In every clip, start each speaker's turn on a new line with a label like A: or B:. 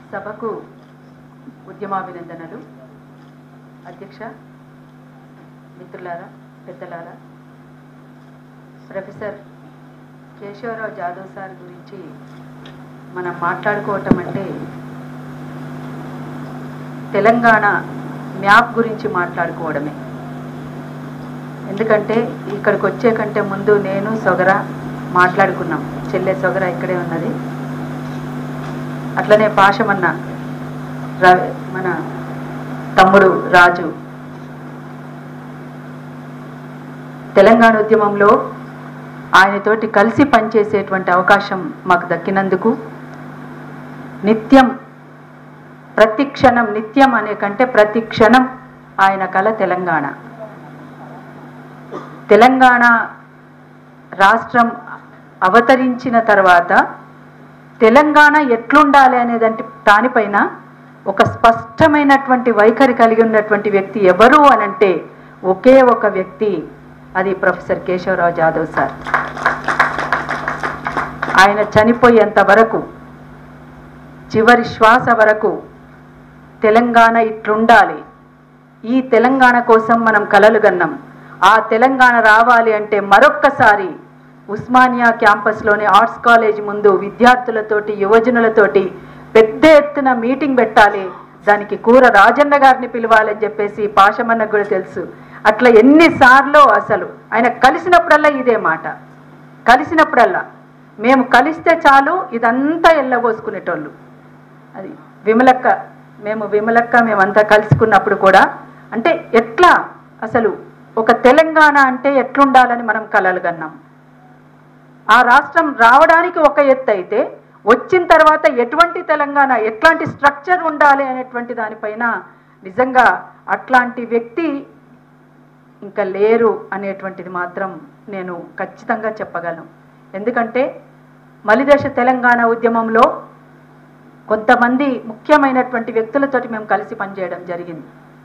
A: సభకు ఉద్యమాభినందనలు అధ్యక్ష మిత్రులారా పెద్దలారా ప్రొఫెసర్ కేశవరావు జాదవ్ సార్ గురించి మనం మాట్లాడుకోవటం అంటే తెలంగాణ మ్యాప్ గురించి మాట్లాడుకోవడమే ఎందుకంటే ఇక్కడికి వచ్చే కంటే ముందు నేను సొగర మాట్లాడుకున్నాం చెల్లె సొగర ఇక్కడే ఉన్నది అట్లనే పాశమన్న ర- మన తమ్ముడు రాజు తెలంగాణ ఉద్యమంలో ఆయనతోటి కలిసి పనిచేసేటువంటి అవకాశం మాకు దక్కినందుకు నిత్యం ప్రతి క్షణం నిత్యం అనే కంటే ప్రతి క్షణం ఆయన కళ తెలంగాణ తెలంగాణ రాష్ట్రం అవతరించిన తర్వాత తెలంగాణ ఎట్లుండాలి అనేదంటే దానిపైన ఒక స్పష్టమైనటువంటి వైఖరి కలిగి ఉన్నటువంటి వ్యక్తి ఎవరు అనంటే ఒకే ఒక వ్యక్తి అది ప్రొఫెసర్ కేశవరావు జాదవ్ సార్ ఆయన చనిపోయేంత వరకు చివరి శ్వాస వరకు తెలంగాణ ఇట్లుండాలి ఈ తెలంగాణ కోసం మనం కలలు గన్నాం ఆ తెలంగాణ రావాలి అంటే మరొక్కసారి ఉస్మానియా క్యాంపస్లోని ఆర్ట్స్ కాలేజ్ ముందు విద్యార్థులతోటి యువజనులతోటి పెద్ద ఎత్తున మీటింగ్ పెట్టాలి దానికి కూర రాజన్న గారిని పిలవాలని చెప్పేసి పాశమన్నకు కూడా తెలుసు అట్లా ఎన్నిసార్లు అసలు ఆయన కలిసినప్పుడల్లా ఇదే మాట కలిసినప్పుడల్లా మేము కలిస్తే చాలు ఇదంతా ఎల్లబోసుకునేటోళ్ళు అది విమలక్క మేము విమలక్క మేమంతా కలుసుకున్నప్పుడు కూడా అంటే ఎట్లా అసలు ఒక తెలంగాణ అంటే ఎట్లుండాలని మనం కలలు కన్నాం ఆ రాష్ట్రం రావడానికి ఒక ఎత్తు అయితే వచ్చిన తర్వాత ఎటువంటి తెలంగాణ ఎట్లాంటి స్ట్రక్చర్ ఉండాలి అనేటువంటి దానిపైన నిజంగా అట్లాంటి వ్యక్తి ఇంకా లేరు అనేటువంటిది మాత్రం నేను ఖచ్చితంగా చెప్పగలను ఎందుకంటే మలిదేశ తెలంగాణ ఉద్యమంలో కొంతమంది ముఖ్యమైనటువంటి వ్యక్తులతోటి మేము కలిసి పనిచేయడం జరిగింది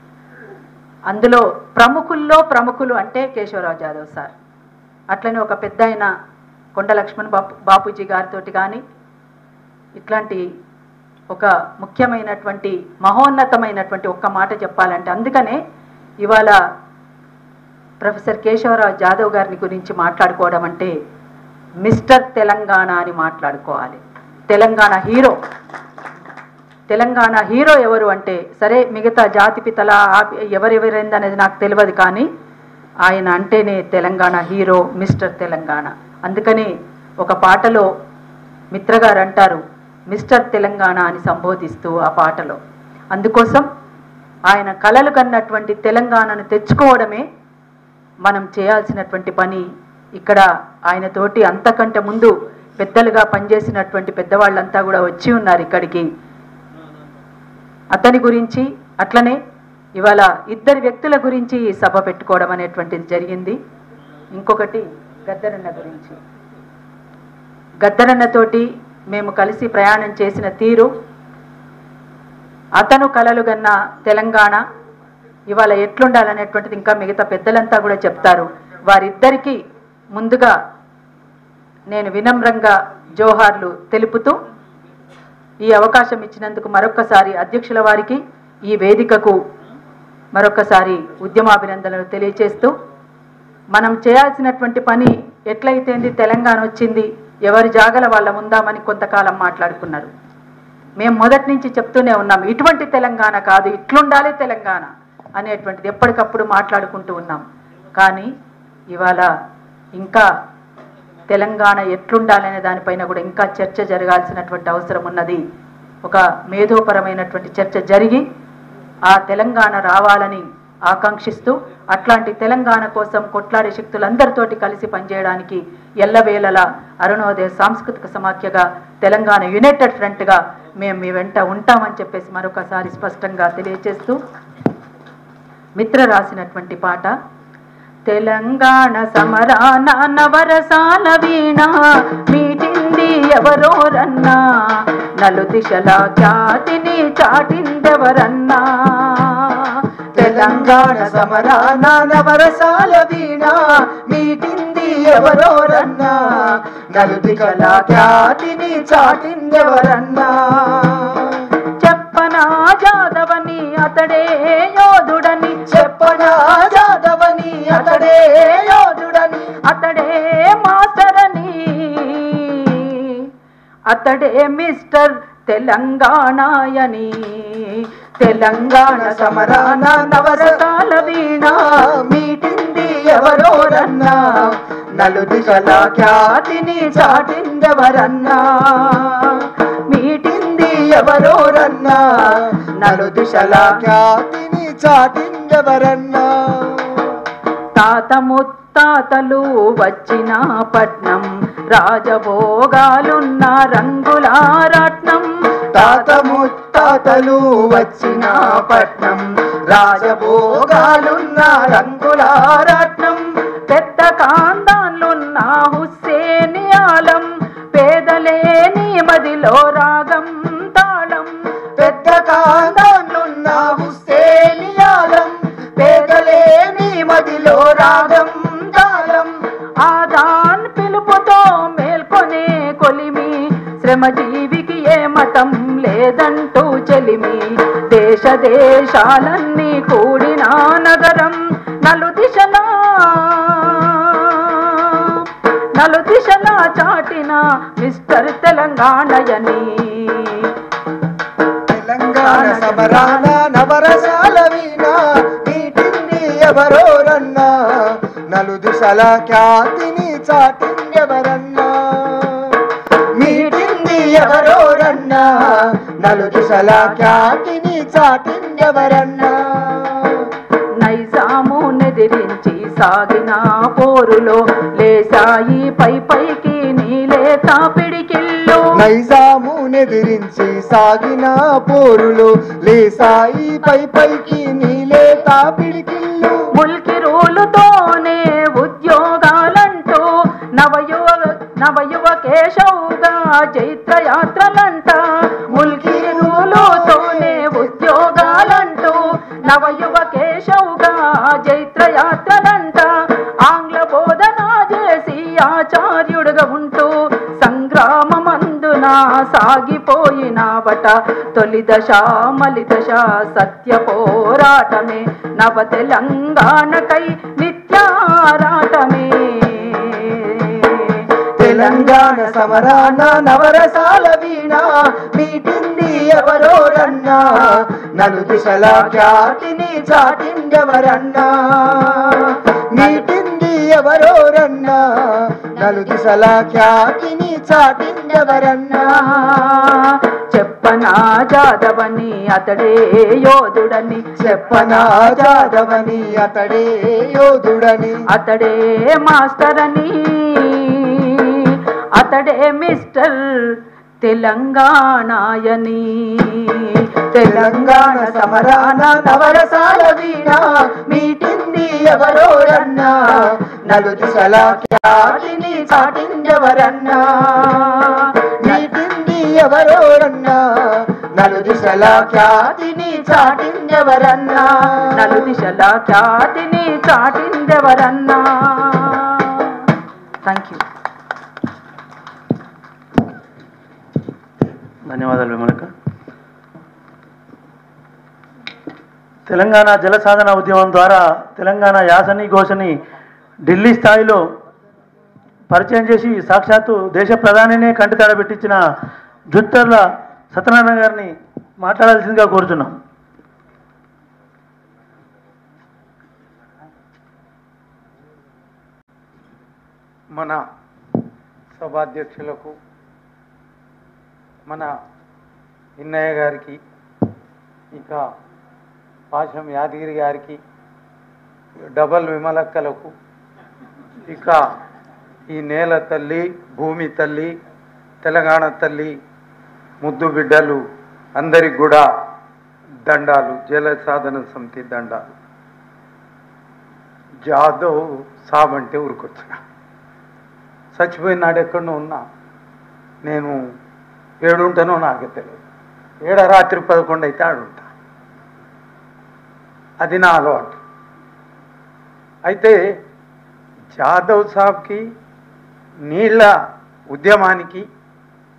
A: అందులో ప్రముఖుల్లో ప్రముఖులు అంటే కేశవరావు జాదవ్ సార్ అట్లనే ఒక పెద్ద ఆయన కొండ లక్ష్మణ్ బాపు బాపూజీ గారితో కానీ ఇట్లాంటి ఒక ముఖ్యమైనటువంటి మహోన్నతమైనటువంటి ఒక్క మాట చెప్పాలంటే అందుకనే ఇవాళ ప్రొఫెసర్ కేశవరావు జాదవ్ గారిని గురించి మాట్లాడుకోవడం అంటే మిస్టర్ తెలంగాణ అని మాట్లాడుకోవాలి తెలంగాణ హీరో తెలంగాణ హీరో ఎవరు అంటే సరే మిగతా జాతి పితల ఆ- ఎవరెవరైంది అనేది నాకు తెలియదు కానీ ఆయన అంటేనే తెలంగాణ హీరో మిస్టర్ తెలంగాణ అందుకని ఒక పాటలో మిత్రగారు అంటారు మిస్టర్ తెలంగాణ అని సంబోధిస్తూ ఆ పాటలో అందుకోసం ఆయన కలలు కన్నటువంటి తెలంగాణను తెచ్చుకోవడమే మనం చేయాల్సినటువంటి పని ఇక్కడ ఆయనతోటి అంతకంటే ముందు పెద్దలుగా పనిచేసినటువంటి పెద్దవాళ్ళంతా కూడా వచ్చి ఉన్నారు ఇక్కడికి అతని గురించి అట్లనే ఇవాళ ఇద్దరు వ్యక్తుల గురించి ఈ సభ పెట్టుకోవడం అనేటువంటిది జరిగింది ఇంకొకటి గద్దరన్న గురించి గద్దరన్నతోటి మేము కలిసి ప్రయాణం చేసిన తీరు అతను కలలు గన్న తెలంగాణ ఇవాళ ఎట్లుండాలనేటువంటిది ఇంకా మిగతా పెద్దలంతా కూడా చెప్తారు వారిద్దరికీ ముందుగా నేను వినమ్రంగా జోహార్లు తెలుపుతూ ఈ అవకాశం ఇచ్చినందుకు మరొక్కసారి అధ్యక్షుల వారికి ఈ వేదికకు మరొక్కసారి ఉద్యమాభినందనలు తెలియచేస్తూ మనం చేయాల్సినటువంటి పని ఎట్లయితేంది తెలంగాణ వచ్చింది ఎవరి జాగల వాళ్ళ ఉందామని కొంతకాలం మాట్లాడుకున్నారు మేము మొదటి నుంచి చెప్తూనే ఉన్నాం ఇటువంటి తెలంగాణ కాదు ఇట్లుండాలి తెలంగాణ అనేటువంటిది ఎప్పటికప్పుడు మాట్లాడుకుంటూ ఉన్నాం కానీ ఇవాళ ఇంకా తెలంగాణ ఎట్లుండాలనే దానిపైన కూడా ఇంకా చర్చ జరగాల్సినటువంటి అవసరం ఉన్నది ఒక మేధోపరమైనటువంటి చర్చ జరిగి ఆ తెలంగాణ రావాలని ఆకాంక్షిస్తూ అట్లాంటి తెలంగాణ కోసం కొట్లాడే శక్తులందరితోటి కలిసి పనిచేయడానికి ఎల్లవేళలా అరుణోదయ సాంస్కృతిక సమాఖ్యగా తెలంగాణ యునైటెడ్ ఫ్రంట్గా మేము మీ వెంట ఉంటామని చెప్పేసి మరొకసారి స్పష్టంగా తెలియజేస్తూ మిత్ర రాసినటువంటి పాట తెలంగాణ సమరాన నవరసాల వీణ మీటింది ఎవరోరన్నా నలు దిశల ఖ్యాతిని చాటిందెవరన్నా
B: తెలంగాణ సమరాన నవరసాల వీణ మీటింది ఎవరోరన్నా నలుదికల ఖ్యాతిని చాటిందెవరన్నా
A: అతడే యోధుడని
B: చెప్పనా జాదవని అతడే యోధుడని
A: అతడే మాస్టరని అతడే మిస్టర్ తెలంగాణయని తెలంగాణ సమరాన నవరసాల వీణ
B: మీటింది ఎవరోరన్నా నలు దిశల ఖ్యాతిని చాటిందెవరన్నా మీటింది ఎవరోరన్నా నలు దిశల ఖ్యాతిని చాటిందెవరన్నా
A: తాత ముత్తాతలు వచ్చిన పట్నం రాజభోగాలున్న రంగులారాట్నం
B: తాత ముత్తాతలు వచ్చిన పట్నం రాజభోగాలున్న రంగులారాట్నం
A: పెద్ద కాందాన్లున్న హుస్సేని ఆలం పేదలేని మదిలో రాగం తాళం
B: పెద్ద కాందాన్లున్న హుస్సేనియాలం పేదలేని మదిలో రాగం తాళం
A: ఆదాన్ పిలుపుతో మేల్కొనే కొలిమి శ్రమజీవికి ఏ మతం లేదంటూ చెలిమి దేశ దేశాలన్నీ కూడిన నగరం నలు దిశలా నలు దిశలా చాటిన మిస్టర్ తెలంగాణయని
B: తెలంగాణ సమరాన నవరసాల వీణ మీటింది ఎవరోరన్నా నలు దిశల ఖ్యాతిని చాటిందెవరన్నా మీటింది ఎవరోరన్నా నలు దిశల ఖ్యాతిని చాటిందెవరన్నా
A: నైజాము నెదిరించి సాగిన పోరులో లేసాయి పై పైకి నీలేత పిడికిల్లు
B: నైజాము నెదిరించి సాగిన పోరులు లేసాయి పై పైకి నీలే తాపిడికిల్లు
A: ముల్కి రూలుతోనే ఉద్యోగాలంటూ నవయువ నవయువ కేశవుగా చైత్ర యాత్రలంట ముల్కి రూలుతోనే ఉద్యోగాలంటూ నవయువ కేశవుగా చైత్ర యాత్రలంట ఆంగ్ల బోధన చేసి ఆచార్యుడుగా ఉంటూ సంగ్రామమందున సాగిపోయినావట తొలి దశ మలి దశ సత్య పోరాటమే నవ తెలంగాణకై నిత్యారాటమే
B: తెలంగాణ సమరాన నవరసాల వీణ మీటింది ఎవరోరన్నా నలు దిశల ఖ్యాతిని చాటిందెవరన్నా మీటింది ఎవరోరన్నా నలు దిశల ఖ్యాతిని చాటిందెవరన్నా
A: చెప్పనా జాదవని అతడే యోధుడని
B: చెప్పనా జాదవని అతడే యోధుడని
A: అతడే మాస్టరని అతడే మిస్టర్ తెలంగాణయని
B: తెలంగాణ సమరాన నవరసాల వీణ మీటింది ఎవరోరన్నా నలు దిశల ఖ్యాతిని చాటిందెవరన్నా మీటింది ఎవరోరన్నా నలు దిశల ఖ్యాతిని చాటిందెవరన్నా
A: నలు దిశల ఖ్యాతిని చాటిందెవరన్నా థ్యాంక్ యూ
C: ధన్యవాదాలు విమలక తెలంగాణ జల సాధన ఉద్యమం ద్వారా తెలంగాణ యాసని ఘోషని ఢిల్లీ స్థాయిలో పరిచయం చేసి సాక్షాత్తు దేశ ప్రధానినే కంటితాడ పెట్టించిన జుత్తర్ల సత్యనారాయణ గారిని మాట్లాడాల్సిందిగా కోరుతున్నాం
D: మన సభాధ్యక్షులకు మన ఇన్నయ్య గారికి ఇక పాశం యాదగిరి గారికి డబల్ విమలక్కలకు ఇక ఈ నేల తల్లి భూమి తల్లి తెలంగాణ తల్లి ముద్దు బిడ్డలు అందరికి కూడా దండాలు జల సాధన సమితి దండాలు జాదవ్ సాబ్ అంటే ఊరికొచ్చిన చచ్చిపోయిన నాడు ఎక్కడో ఉన్నా నేను ఏడుంటానో నాకే తెలియదు ఏడ రాత్రి పదకొండు అయితే ఆడుంటా అది నా అలవాటు అయితే జాదవ్ సాబ్కి నీళ్ళ ఉద్యమానికి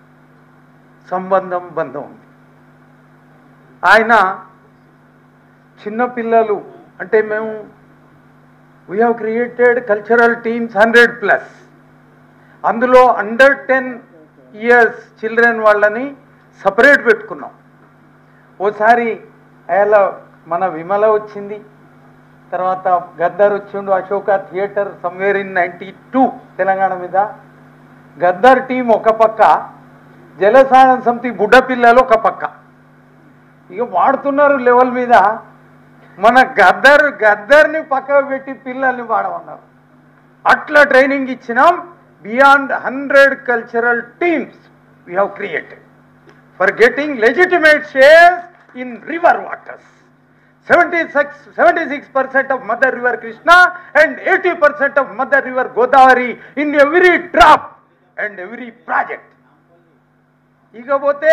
D: సంబంధం బంధం ఉంది ఆయన చిన్న పిల్లలు అంటే మేము we have created cultural teams hundred plus అందులో అండర్ టెన్ ఇయర్స్ చిల్డ్రన్ వాళ్ళని సపరేట్ పెట్టుకున్నాం ఓసారి అలా మన విమల వచ్చింది తర్వాత గద్దర్ వచ్చిండు Ashoka theatre somewhere in ninety two Telangana మీద గద్దర్ టీం ఒక పక్క జలసాయన సమితి బుడ్డ పిల్లలు ఒక పక్క ఇక వాడుతున్నారు లెవెల్ మీద మన గద్దర్ గద్దర్ని పక్కకు పెట్టి పిల్లల్ని వాడమన్నారు అట్లా ట్రైనింగ్ ఇచ్చినాం beyond hundred cultural teams we have created for getting legitimate shares in river waters seventy six seventy six percent of mother river Krishna and eighty percent of mother river Godavari in every drop and every project ఇకపోతే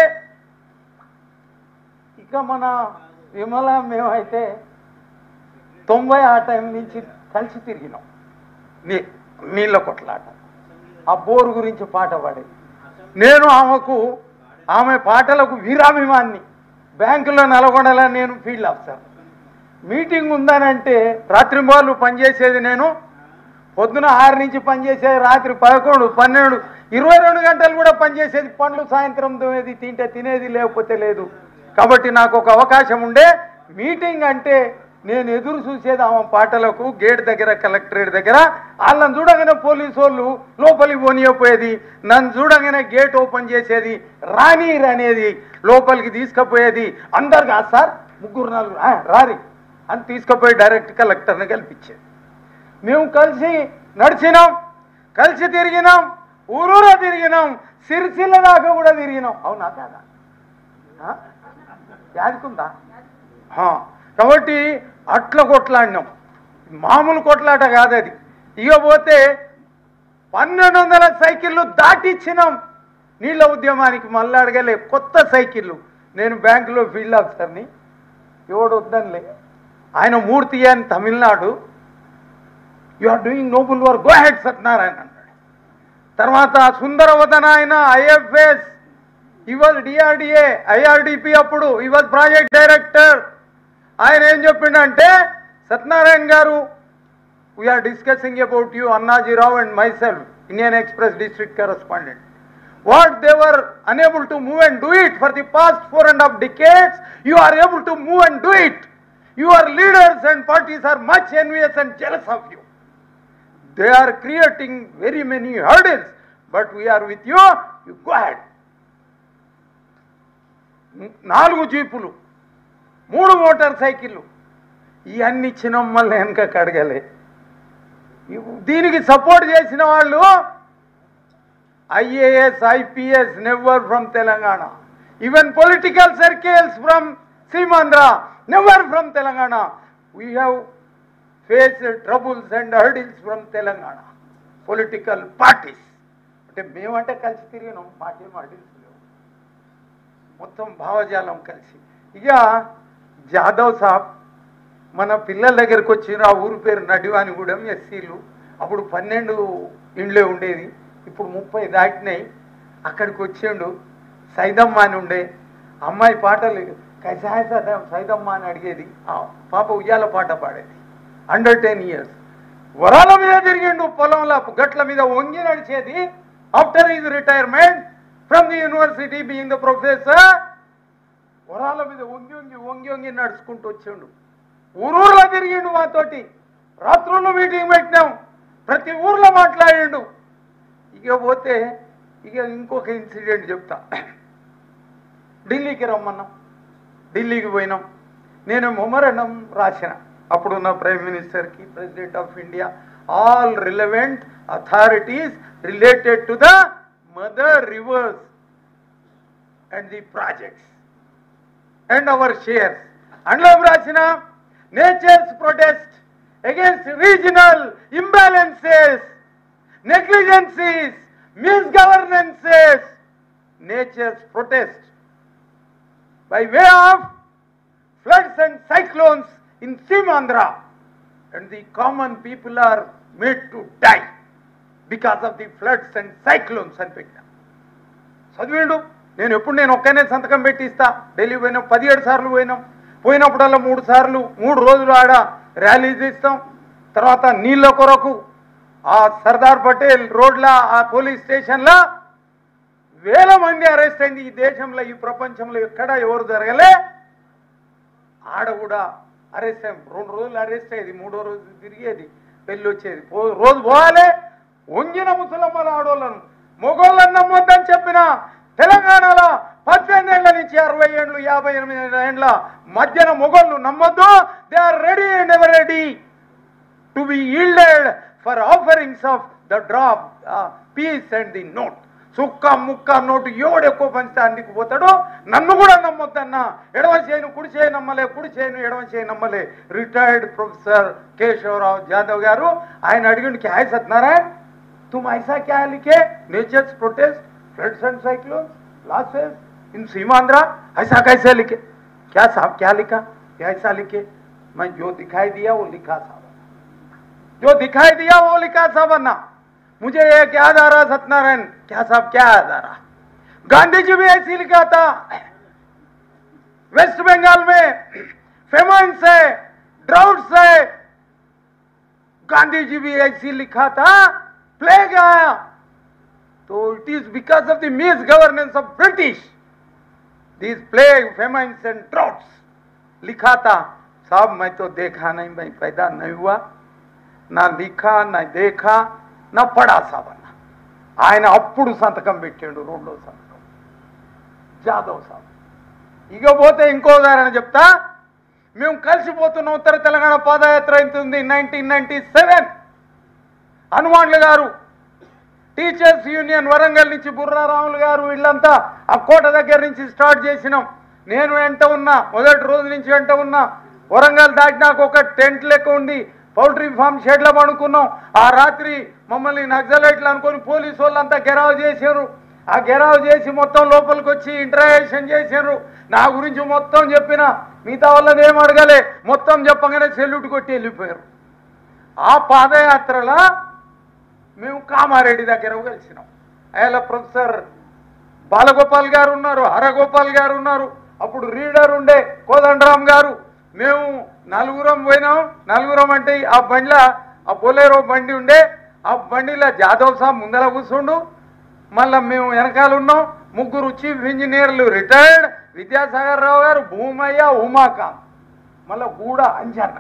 D: ఇక మన విమల మేమైతే తొంభై ఆ time నుంచి కలిసి తిరిగినాం నీ నీళ్ళ కొట్లాట ఆ బోరు గురించి పాట పాడేది నేను ఆమెకు ఆమె పాటలకు వీరాభిమాన్ని బ్యాంకులో నల్గొండలో నేను ఫీల్డ్ ఆఫీసర్ మీటింగ్ ఉందనంటే రాత్రి బాలు పనిచేసేది నేను పొద్దున ఆరు నుంచి పనిచేసేది రాత్రి పదకొండు పన్నెండు ఇరవై రెండు గంటలు కూడా పనిచేసేది పండ్లు సాయంత్రం తినేది తింటే తినేది లేకపోతే లేదు కాబట్టి నాకు ఒక అవకాశం ఉండే మీటింగ్ అంటే నేను ఎదురు చూసేది ఆమె పాటలకు గేట్ దగ్గర కలెక్టరేట్ దగ్గర వాళ్ళని చూడగానే పోలీసు వాళ్ళు లోపలికి పోనీయపోయేది నన్ను చూడగానే గేట్ ఓపెన్ చేసేది రాని అనేది లోపలికి తీసుకుపోయేది అందరు కాదు సార్ ముగ్గురు నలుగురు "ఆ, రారి అని తీసుకుపోయి డైరెక్ట్ కలెక్టర్ని కల్పించేది మేము కలిసి నడిచినాం కలిసి తిరిగినాం ఊరూరా తిరిగినాం సిరిసిల్ల దాకా కూడా తిరిగినాం అవునా కాదా ఆ? యాదికుందా ఆ, కాబట్టి అట్ల కొట్లాడినాం మామూలు కొట్లాట కాదు అది ఇక పోతే పన్నెండు వందల సైకిళ్ళు దాటిచ్చినాం నీళ్ళ ఉద్యమానికి మళ్ళీ అడగలే కొత్త సైకిళ్ళు నేను బ్యాంకులో ఫీల్డ్ ఆఫీసర్ని ఎవడు వద్దనిలే ఆయన మూర్తి అని Tamil Nadu you are doing noble work go head Satyanarayana అన్నాడు తర్వాత సుందరవదన ఆయన ఐఎఫ్ఎస్ ఈ వాజ్ డిఆర్డిఏ ఐఆర్డిపి అప్పుడు ఈ వాజ్ ప్రాజెక్ట్ డైరెక్టర్ ఆయన ఏం చెప్పిండంటే సత్యనారాయణ గారు we are discussing about you అన్నాజీరావు and myself Indian Express district correspondent what they were unable to move and do it for the past four and a half decades, you are able to move and do it. Your leaders and parties are much envious and jealous of you. They are creating very many hurdles, but we are with you, you go ahead. నాలుగు జీపులు మూడు motor సైకిళ్ళు ఇవన్నీ ఇచ్చినాం మళ్ళీ వెనక కడగలే దీనికి support చేసిన వాళ్ళు IAS IPS never from Telangana even political circles from Seemandhra never from Telangana we have face troubles and hurdles from Telangana political parties అంటే మేమంటే కలిసి తిరిగినాం మాకేం హర్డిల్స్ లేవు మొత్తం భావజాలం కలిసి ఇక జాదవ్ సాబ్ మన పిల్లల దగ్గరికి వచ్చిన ఆ ఊరు పేరు నడివానిగూడెం ఎస్సీలు అప్పుడు పన్నెండు ఇండ్లే ఉండేది ఇప్పుడు ముప్పై దాటినాయి అక్కడికి వచ్చిండు సైదమ్మ అని ఉండే అమ్మాయి పాటలు కషాయ సద- సైదమ్మ అని అడిగేది ఆ పాప ఉయ్యాల పాట పాడేది అండర్ టెన్ ఇయర్స్ వరాల మీద తిరిగిండు పొలంలో గట్ల మీద వంగి నడిచేది after is retirement from the university being the professor వరాల మీద వంగి వంగి వంగి వంగి నడుచుకుంటూ వచ్చిండు ఊరూర్లో తిరిగిండు మాతోటి రాత్రుల్లో మీటింగ్ పెట్టినాం ప్రతి ఊర్లో మాట్లాడిండు ఇక పోతే ఇక ఇంకొక ఇన్సిడెంట్ చెప్తా ఢిల్లీకి రమ్మన్నాం ఢిల్లీకి పోయినాం నేను మొమరణం రాసిన అప్పుడున్న ప్రైమ్ మినిస్టర్కి president of India all relevant authorities related to the mother rivers and the projects and our shares అందులో ఏం రాసిన nature's protest against regional imbalances negligencies misgovernances nature's protest by way of floods and cyclones in Simandra. And the common people are made to die because of the floods and cyclones అని పెట్టినా చదివిండు నేను ఎప్పుడు నేను ఒక్కనే సంతకం పెట్టిస్తా ఢిల్లీ పోయినాం పదిహేడు సార్లు పోయినాం పోయినప్పుడల్లా మూడు సార్లు మూడు రోజులు ఆడ ర్యాలీ తీస్తాం తర్వాత నీళ్ళ కొరకు ఆ సర్దార్ పటేల్ రోడ్ల ఆ పోలీస్ స్టేషన్లో వేల మంది అరెస్ట్ అయింది ఈ దేశంలో ఈ ప్రపంచంలో ఎక్కడ ఎవరు జరగలే ఆడ కూడా అరెస్ట్ అయ్యాం రెండు రోజులు అరెస్ట్ అయ్యేది మూడో రోజు తిరిగేది పెళ్ళి వచ్చేది పో- రోజు పోవాలి వంగిన ముసలమ్మల ఆడోళ్ళను మొగోళ్ళని నమ్మొద్దని చెప్పిన తెలంగాణలో పద్దెనిమిది ఏళ్ల నుంచి అరవై ఏళ్ళు యాభై ఎనిమిది ఏళ్ళ మధ్యన మొగోళ్ళు నమ్మొద్దు they are ready and ever ready to be yielded for offerings of the drop piece and the note సుక్క ముక్క నోటు ఎవడు ఎక్కువ పంచితే అందుకు పోతాడో నన్ను కూడా నమ్మొద్దన్న ఎడవ చేయను కుడి చేయి నమ్మలే కుడి చేయను ఎడవ చేయి నమ్మలే రిటైర్డ్ ప్రొఫెసర్ కేశవరావు జాదవ్ గారు ఆయన అడిగిండు క్యా సత్యనారాయణ तुम ऐसा क्या लिखे nature's protest floods and cyclone losses in Seemandhra ऐसा कैसे लिखे क्या साहब क्या लिखा क्या ऐसा लिखे मैं जो दिखाई दिया वो लिखा साहब जो दिखाई दिया वो लिखा साहब अन्ना मुझे एक याद आ रहा सत्यनारायण क्या साहब क्या याद आ रहा गांधी जी भी ऐसी लिखा था वेस्ट बंगाल में फेमन से ड्राउट से गांधी जी भी ऐसी लिखा था प्लेग आया तो it is because of the misgovernance of British this plague famines and droughts लिखा था साहब मैं तो देखा नहीं मैं पैदा नहीं हुआ నా లిఖా నా దేఖా నా పడా సాబన్న ఆయన అప్పుడు సంతకం పెట్టాడు రెండో సంతకం జాదవ్ సాబ్ ఇక పోతే ఇంకో ఉదాహరణ చెప్తా మేము కలిసిపోతున్న ఉత్తర తెలంగాణ పాదయాత్ర అవుతుంది నైన్టీన్ నైన్టీ సెవెన్ హనుమాన్లు గారు టీచర్స్ యూనియన్ వరంగల్ నుంచి బుర్రారాములు గారు వీళ్ళంతా ఆ కోట దగ్గర నుంచి స్టార్ట్ చేసినాం నేను వెంట ఉన్నా మొదటి రోజు నుంచి వెంట ఉన్నా వరంగల్ దాటినాక ఒక టెంట్ లెక్క ఉంది పౌల్ట్రీ ఫామ్ షెడ్లో పడుకున్నాం ఆ రాత్రి మమ్మల్ని నక్సలైట్లు అనుకొని పోలీసు వాళ్ళంతా గెరావ్ చేశారు ఆ గెరావ్ చేసి మొత్తం లోపలికి వచ్చి ఇంటరాగేషన్ చేశారు నా గురించి మొత్తం చెప్పిన మిగతా వాళ్ళని ఏం అడగలే మొత్తం చెప్పగానే సెల్యూట్ కొట్టి వెళ్ళిపోయారు ఆ పాదయాత్రలో మేము కామారెడ్డి దగ్గర కలిసినాం ఆయన ప్రొఫెసర్ బాలగోపాల్ గారు ఉన్నారు హరగోపాల్ గారు ఉన్నారు అప్పుడు రీడర్ ఉండే కోదండరామ్ గారు మేము నలుగురం పోయినాం నలుగురం అంటే ఆ బండిలో ఆ బొలేరో బండి ఉండే ఆ బండిలో జాదవ్ సాబ్ ముందర కూర్చుండు మళ్ళా మేము వెనకాల ఉన్నాం ముగ్గురు చీఫ్ ఇంజనీర్లు రిటైర్డ్ విద్యాసాగర్ రావు గారు భూమయ్య ఉమాకాంత్ మళ్ళా గూడ అంజన్న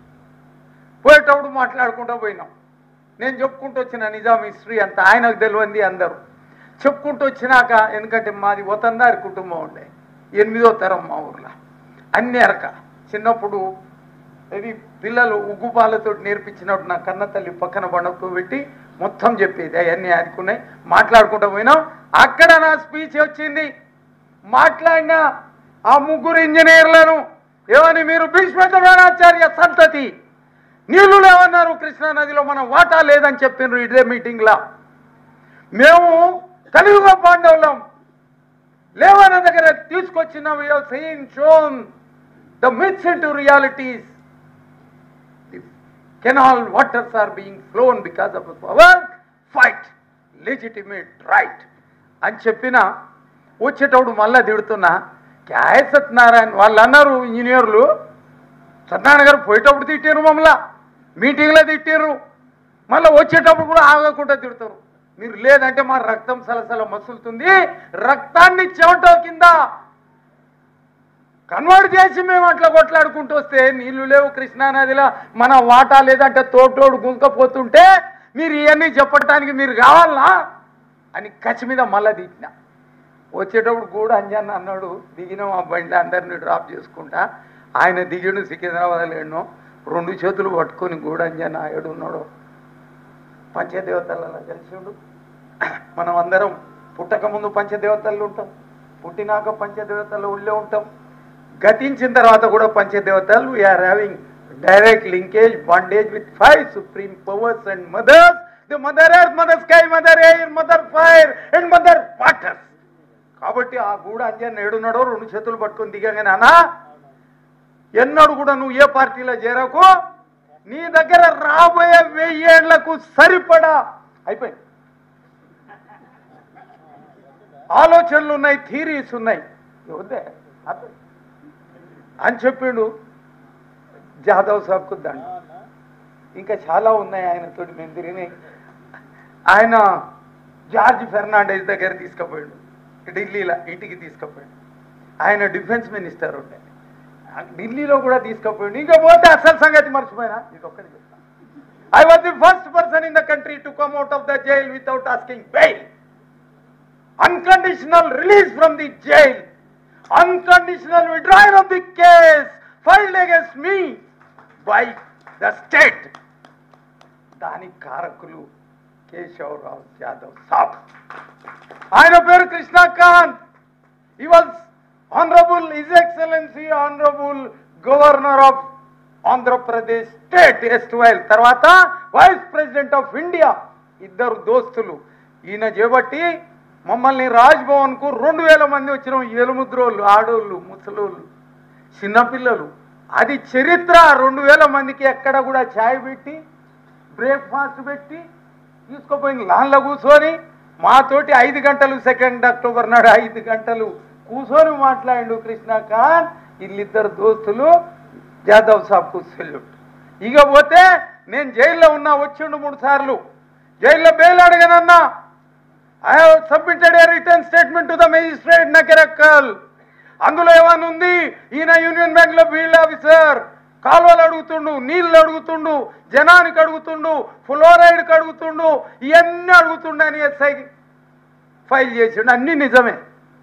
D: పోయేటప్పుడు మాట్లాడుకుంటూ పోయినాం నేను చెప్పుకుంటూ వచ్చిన నిజాం హిస్టరీ అంతా ఆయనకు తెలియంది అందరూ చెప్పుకుంటూ వచ్చినాక ఎందుకంటే మాది వతందారి కుటుంబం ఉండే ఎనిమిదో తరం మా ఊర్లో అన్ని అరక చిన్నప్పుడు ఇది పిల్లలు ఉగ్గుపాలతో నేర్పించినప్పుడు నా కన్న తల్లి పక్కన బండకు పెట్టి మొత్తం చెప్పేది అవన్నీ ఆదుకున్నాయి మాట్లాడుకుంటూ పోయినాం అక్కడ నా స్పీచ్ వచ్చింది మాట్లాడిన ఆ ముగ్గురు ఇంజనీర్లను ఏమని మీరు భీష్మద్రోణాచార్య సంతతి నీళ్లు లేవన్నారు కృష్ణా నదిలో మన వాటా లేదని చెప్పిండ్రు ఇదే మీటింగ్లో మేము కలియుగ పాండవులం లేవన్న దగ్గర తీసుకొచ్చిన seen shown the myths into realities canal waters are being flown because of our fight legitimate right అని చెప్పిన వచ్చేటప్పుడు మళ్ళా తిడుతున్నా క్యాయ సత్యనారాయణ వాళ్ళు అన్నారు ఇంజనీర్లు సత్యనారాయణ గారు పోయేటప్పుడు తిట్టారు మమ్మల్ని మీటింగ్లో తిట్టారు మళ్ళీ వచ్చేటప్పుడు కూడా ఆగకుండా తిడతారు మీరు లేదంటే మా రక్తం సలసల మసులుతుంది రక్తాన్ని చెమట కింద కన్వర్ట్ చేసి మేము అట్లా కొట్లాడుకుంటూ వస్తే నీళ్లు లేవు కృష్ణానదిలో మన వాటా లేదంటే తోటోడు గుంకపోతుంటే మీరు ఇవన్నీ చెప్పటానికి మీరు కావాలనా అని కచ్చి మీద మళ్ళా దిగిన వచ్చేటప్పుడు కూడా అంజన్న అన్నాడు దిగినాం ఆ బండి అందరిని డ్రాప్ చేసుకుంటా ఆయన దిగిడు సికింద్రాబాద్ లేడు రెండు చేతులు పట్టుకొని కూడా అంజన్న ఆయుడు ఉన్నాడు పంచదేవతలలో కలిసిండు మనం అందరం పుట్టక ముందు పంచదేవతలు ఉంటాం పుట్టినాక పంచదేవతలు ఉళ్ళే ఉంటాం గతించిన తర్వాత కూడా పంచదేవతలు we are having direct linkage bondage with five supreme powers and mothers the mother earth mother sky mother air mother fire and mother waters కాబట్టి ఆ గూడ అంజన్ ఏడున్నాడో రెండు చేతులు పట్టుకొని దిగంగానే అన్నా ఎన్నడు కూడా నువ్వు ఏ పార్టీలో చేరకు నీ దగ్గర రాబోయే వెయ్యేళ్లకు సరిపడా అయిపోయింది ఆలోచనలు ఉన్నాయి థీరీస్ ఉన్నాయి వద్దే ఆపే. అని చెప్పిండు జాదవ్ సాబ్కు దండ ఇంకా చాలా ఉన్నాయి ఆయనతోటి మేము తిరిగినాయి ఆయన జార్జ్ ఫెర్నాండెస్ దగ్గర తీసుకుపోయాడు ఢిల్లీలో ఇంటికి తీసుకుపోయాడు ఆయన డిఫెన్స్ మినిస్టర్ ఉండే ఆ ఢిల్లీలో కూడా తీసుకుపోయాడు ఇంకా పోతే అసలు సంగతి మర్చిపోయినా ఇది ఒక్కటి చెప్తా I was the first person in the country to come out of the jail without asking bail unconditional release from the jail, unconditional withdrawal of the case filed against me by the state. దానికి కారకులు కేశవరావు యాదవ్ సాబ్ ఆయన పేరు Krishnakant he was honourable is excellency honourable governor of Andhra Pradesh state erstwhile తర్వాత vice president of India ఇద్దరు దోస్తులు ఈయన చేపట్టి మమ్మల్ని రాజ్భవన్ కు రెండు వేల మంది వచ్చిన ఎలుముద్రోళ్ళు ఆడోళ్ళు ముసలోళ్ళు చిన్నపిల్లలు అది చరిత్ర రెండు వేల మందికి ఎక్కడ కూడా ఛాయ్ పెట్టి బ్రేక్ఫాస్ట్ పెట్టి తీసుకుపోయింది లాన్లో కూర్చొని మాతోటి ఐదు గంటలు సెకండ్ అక్టోబర్ నాడు ఐదు గంటలు కూర్చొని మాట్లాడిండు కృష్ణకాంత్ వీళ్ళిద్దరు దోస్తులు జాదవ్ సాబ్కు సెల్యూట్ ఇక పోతే నేను జైల్లో ఉన్నా వచ్చిండు మూడు సార్లు జైల్లో బెయిల్ అడగనన్నా I have submitted a return statement to the magistrate నకెరక్కల్ అందులో ఏమని ఉంది ఈయన యూనియన్ బ్యాంక్ లో ఫీల్డ్ ఆఫీసర్ కాలువలు అడుగుతుండు నీళ్ళు అడుగుతుండు జనానికి అడుగుతుండు ఫ్లోరైడ్కి అడుగుతుండు ఇవన్నీ అడుగుతుండు అని ఎస్ఐ ఫైల్ చేసిండు అన్ని నిజమే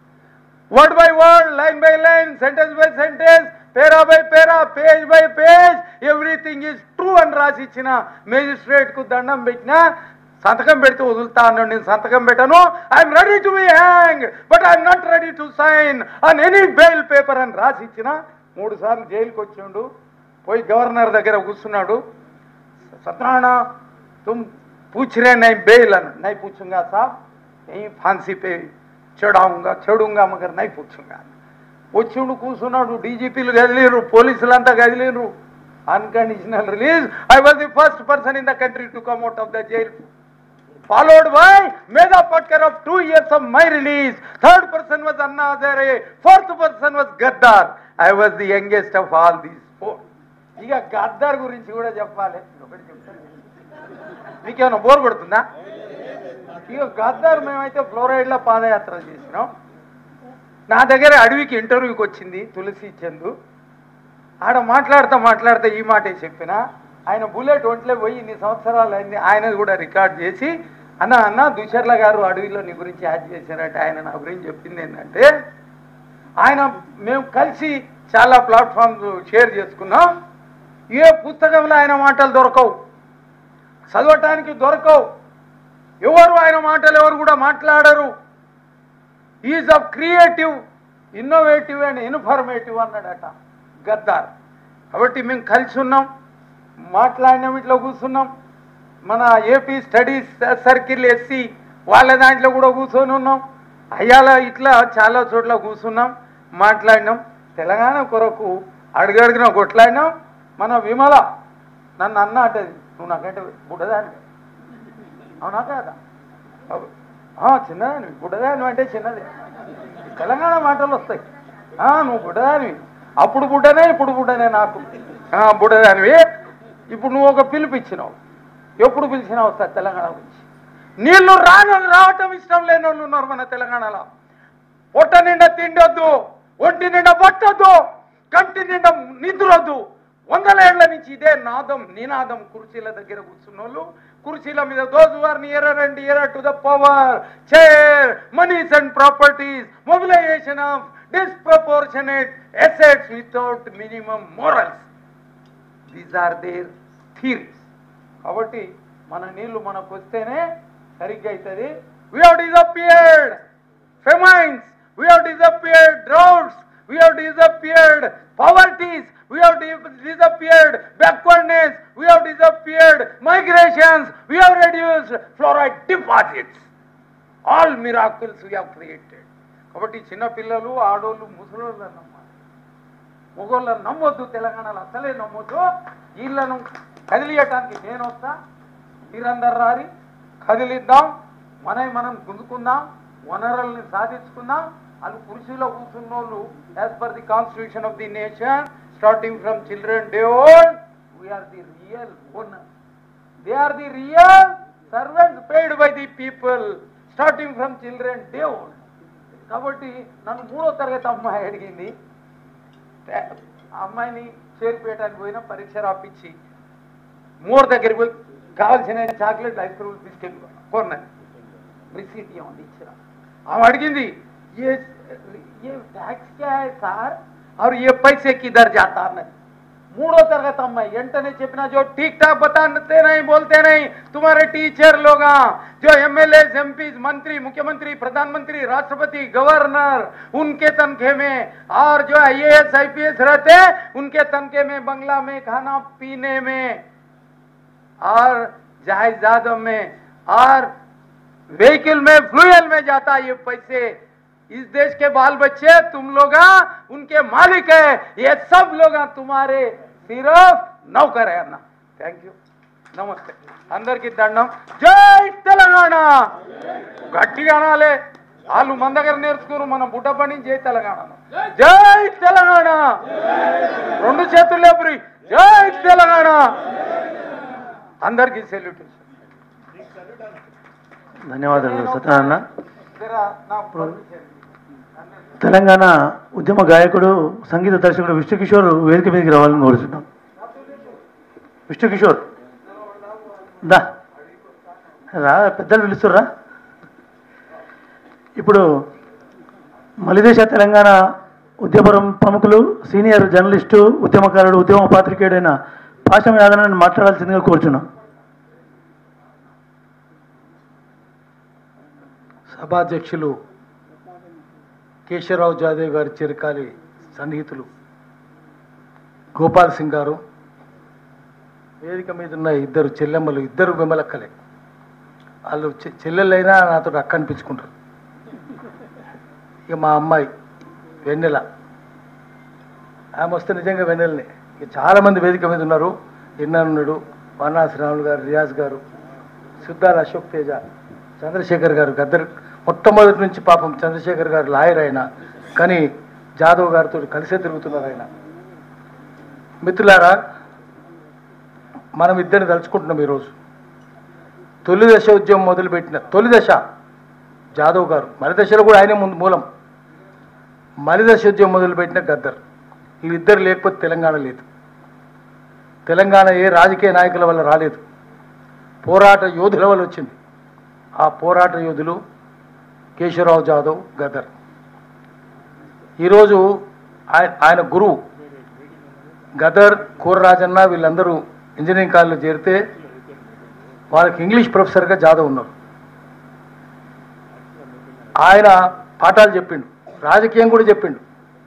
D: word by word line by line sentence by sentence para by para page by page everything is true అని రాసి ఇచ్చిన మేజిస్ట్రేట్ కు దండం పెట్టిన సంతకం పెడితే వదులుతా అన్నాడు నేను సంతకం పెట్టను I'm ready to be hang but I'm not ready to sign on any bail paper అని రాసి ఇచ్చిన మూడు సార్లు జైలుకి వచ్చిండు పోయి గవర్నర్ దగ్గర కూర్చున్నాడు सत्यनारायण तुम पूछ रहे नहीं बेल नहीं पूछूंगा साहब यही फांसी पे चढ़ाऊंगा चढ़ूंगा मगर नहीं पूछूंगा వచ్చిండు కూర్చున్నాడు డీజీపీలు కదిలేరు పోలీసులంతా కదిలేరు unconditional release I was the first person in the country to come out of the jail followed by Mega Patkar of two years of my release. Third person was Anna Hazare. Fourth person was Gaddar. I was the youngest of all these four. ఇక గద్దార్ గురించి కూడా చెప్పాలి ఒకటి చెప్తాను మీకేమైనా bore కొడుతుందా ఇక గద్దార్ మేమైతే ఫ్లోరైడ్లో పాదయాత్ర చేసినాం నా దగ్గర అడవికి ఇంటర్వ్యూకి వచ్చింది తులసి చందు ఆడ మాట్లాడుతూ మాట్లాడుతూ ఈ మాటే చెప్పిన ఆయన బుల్లెట్ ఒంట్లో పోయి ఇన్ని సంవత్సరాలు అయింది ఆయన కూడా రికార్డ్ చేసి అన్న అన్న దుషర్ల గారు అడవిలో నీ గురించి యాడ్ చేశారట ఆయన నా గురించి చెప్పింది ఏంటంటే ఆయన మేము కలిసి చాలా ప్లాట్ఫామ్స్ షేర్ చేసుకున్నాం ఏ పుస్తకంలో ఆయన మాటలు దొరకవు చదవటానికి దొరకవు ఎవరు ఆయన మాటలు ఎవరు కూడా మాట్లాడరు is of creative innovative and informative అన్నాడట గద్దార్ కాబట్టి మేము కలిసి ఉన్నాం మాట్లాడినాం ఇట్లా కూర్చున్నాం మన ఏపీ స్టడీస్ సర్కిల్ ఎస్సీ వాళ్ళ దాంట్లో కూడా కూర్చొని ఉన్నాం అయ్యాల ఇట్లా చాలా చోట్ల కూర్చున్నాం మాట్లాడినాం తెలంగాణ కొరకు అడుగడుగున కొట్లాడినాం మన విమల నన్ను అన్న అంటది నువ్వు నాకంటే బుడ్డదాని అవునా కాదా ఆ, చిన్నదానివి బుడ్డదాని అంటే చిన్నది తెలంగాణ మాటలు వస్తాయి ఆ, నువ్వు బుడ్డదానివి అప్పుడు బుడ్డనే ఇప్పుడు బుడ్డనే నాకు ఆ, బుడ్డదానివి ఇప్పుడు నువ్వు ఒక పిలుపు ఇచ్చినావు ఎప్పుడు పిలిచినా వస్తారు తెలంగాణ గురించి నీళ్లు రాను రావటం ఇష్టం లేని వాళ్ళు ఉన్నారు మన తెలంగాణలో పొట్ట నిండా తిండొద్దు ఒంటి నిండా పట్టొద్దు కంటి నిండా నిద్రొద్దు వందల ఏళ్ల నుంచి ఇదే నాదం నినాదం కుర్చీల దగ్గర కూర్చున్న వాళ్ళు కుర్చీల మీద those are near and near to the power chair monies and properties mobilisation of disproportionate assets without minimum morals these are their theories కాబట్టి మన నీళ్లు మనకు వస్తేనే సరిగ్గా అవుతుంది we have disappeared famines we have disappeared droughts we have disappeared poverties we have disappeared backwardness we have disappeared migrations we have reduced fluoride deposits all miracles we have created కాబట్టి చిన్నపిల్లలు ఆడోళ్ళు ముసలోళ్ళు అన్నమాట మొగోళ్ళని నమ్మొద్దు తెలంగాణలో అసలే నమ్మొద్దు వీళ్ళను కదిలియటానికి నేను వస్తా మీరందరు రారి కదిలిద్దాం మనవి మనం గుంజుకుందాం వనరుల్ని సాధించుకుందాం వాళ్ళు కుర్చీలో కూర్చున్న వాళ్ళు as per the constitution of the nation starting from children day old we are the real owner they are the real servants paid by the people starting from children day old కాబట్టి నన్ను మూడో తరగతి అమ్మాయి అడిగింది ఆ అమ్మాయిని చేరిపేయడానికి పోయిన పరీక్ష రాపించి మోర్ దగ్గరికి పోయి కావాల్సిన చాక్లెట్ ఐస్ క్రీమ్ బిస్కెట్ కొన్నాను रिसीट ఇవ్వండి ఇచ్చిన ఆమె అడిగింది ये ये टैक्स क्या है సార్ और ये पैसे किधर जाता అన్నది మూడో తరగతి అమ్మాయి వెంటనే చెప్పిన जो ठीक ठाक बताते नहीं बोलते नहीं तुम्हारे टीचर लोग जो एमएलए एमपी मंत्री मुख्यमंत्री प्रधानमंत्री राष्ट्रपति गवर्नर उनके तनखे में और जो आईएएस आईपीएस रहते उनके तनखे में बंगला में खाना पीने में और जायदादों में और व्हीकल में फ्लूयल में जाता ये पैसे इस देश के बाल बच्चे तुम लोग उनके मालिक है ये सब लोग तुम्हारे सिर्फ नौकर है अन्ना थैंक यू నమస్తే అందరికి దండం జై తెలంగాణ గట్టిగా అనాలే వాళ్ళు మన దగ్గర నేర్చుకున్నారు మన బుట్టపని జై తెలంగాణ జై తెలంగాణ రెండు చేతులు లేపురి జై తెలంగాణ అందరికీ సెల్యూట్
C: ధన్యవాదాలు సత్యనారాయణ
D: జరా నా permission.
C: తెలంగాణ ఉద్యమ గాయకుడు సంగీత దర్శకుడు విష్ణుకిషోర్ వేదిక మీదకి రావాలని కోరుతున్నాం విష్ణుకిషోర్ దా రా పెద్దలు పిలుస్తుర్రా ఇప్పుడు మలిదేశ తెలంగాణ ఉద్యమరం ప్రముఖులు సీనియర్ జర్నలిస్టు ఉద్యమకారుడు ఉద్యమ పాత్రికేయుడైన పాశం యాదవని మాట్లాడాల్సిందిగా కోరుచున్నాం
E: సభాధ్యక్షులు కేశవరావు జాదేవ్ గారి చిరకాలి సన్నిహితులు గోపాల్ సింగ్ గారు వేదిక మీద ఉన్న ఇద్దరు చెల్లెమ్మలు ఇద్దరు విమలక్కలే వాళ్ళు చె- చెల్లెళ్ళైనా నాతో అక్క అనిపించుకుంటారు ఇక మా అమ్మాయి వెన్నెల ఆమె వస్తే నిజంగా వెన్నెలనే ఇక చాలామంది వేదిక మీద ఉన్నారు ఎన్న ఉన్నాడు వారణాసి రాములు గారు రియాజ్ గారు సిద్ధార్ అశోక్ తేజ చంద్రశేఖర్ గారు గద్దర్ మొట్టమొదటి నుంచి పాపం చంద్రశేఖర్ గారు లాయర్ అయినా కానీ జాదవ్ గారితో కలిసే తిరుగుతున్నారు ఆయన మిత్రులారా మనం ఇద్దరిని తలుచుకుంటున్నాం ఈరోజు తొలి దశ ఉద్యమం మొదలుపెట్టిన తొలి దశ జాదవ్ గారు మరి దశలో కూడా ఆయనే ముందు మూలం మరి దశ ఉద్యమం మొదలుపెట్టిన గద్దర్ వీళ్ళిద్దరు లేకపోతే తెలంగాణ లేదు తెలంగాణ ఏ రాజకీయ నాయకుల వల్ల రాలేదు పోరాట యోధుల వల్ల వచ్చింది ఆ పోరాట యోధులు కేశవరావు జాదవ్ గదర్ ఈరోజు ఆయన ఆయన గురువు గదర్ కూరరాజన్న వీళ్ళందరూ ఇంజనీరింగ్ కాలేజీలో చేరితే వాళ్ళకి ఇంగ్లీష్ ప్రొఫెసర్గా జాదవ్ ఉన్నారు ఆయన పాఠాలు చెప్పిండు రాజకీయం కూడా చెప్పిండు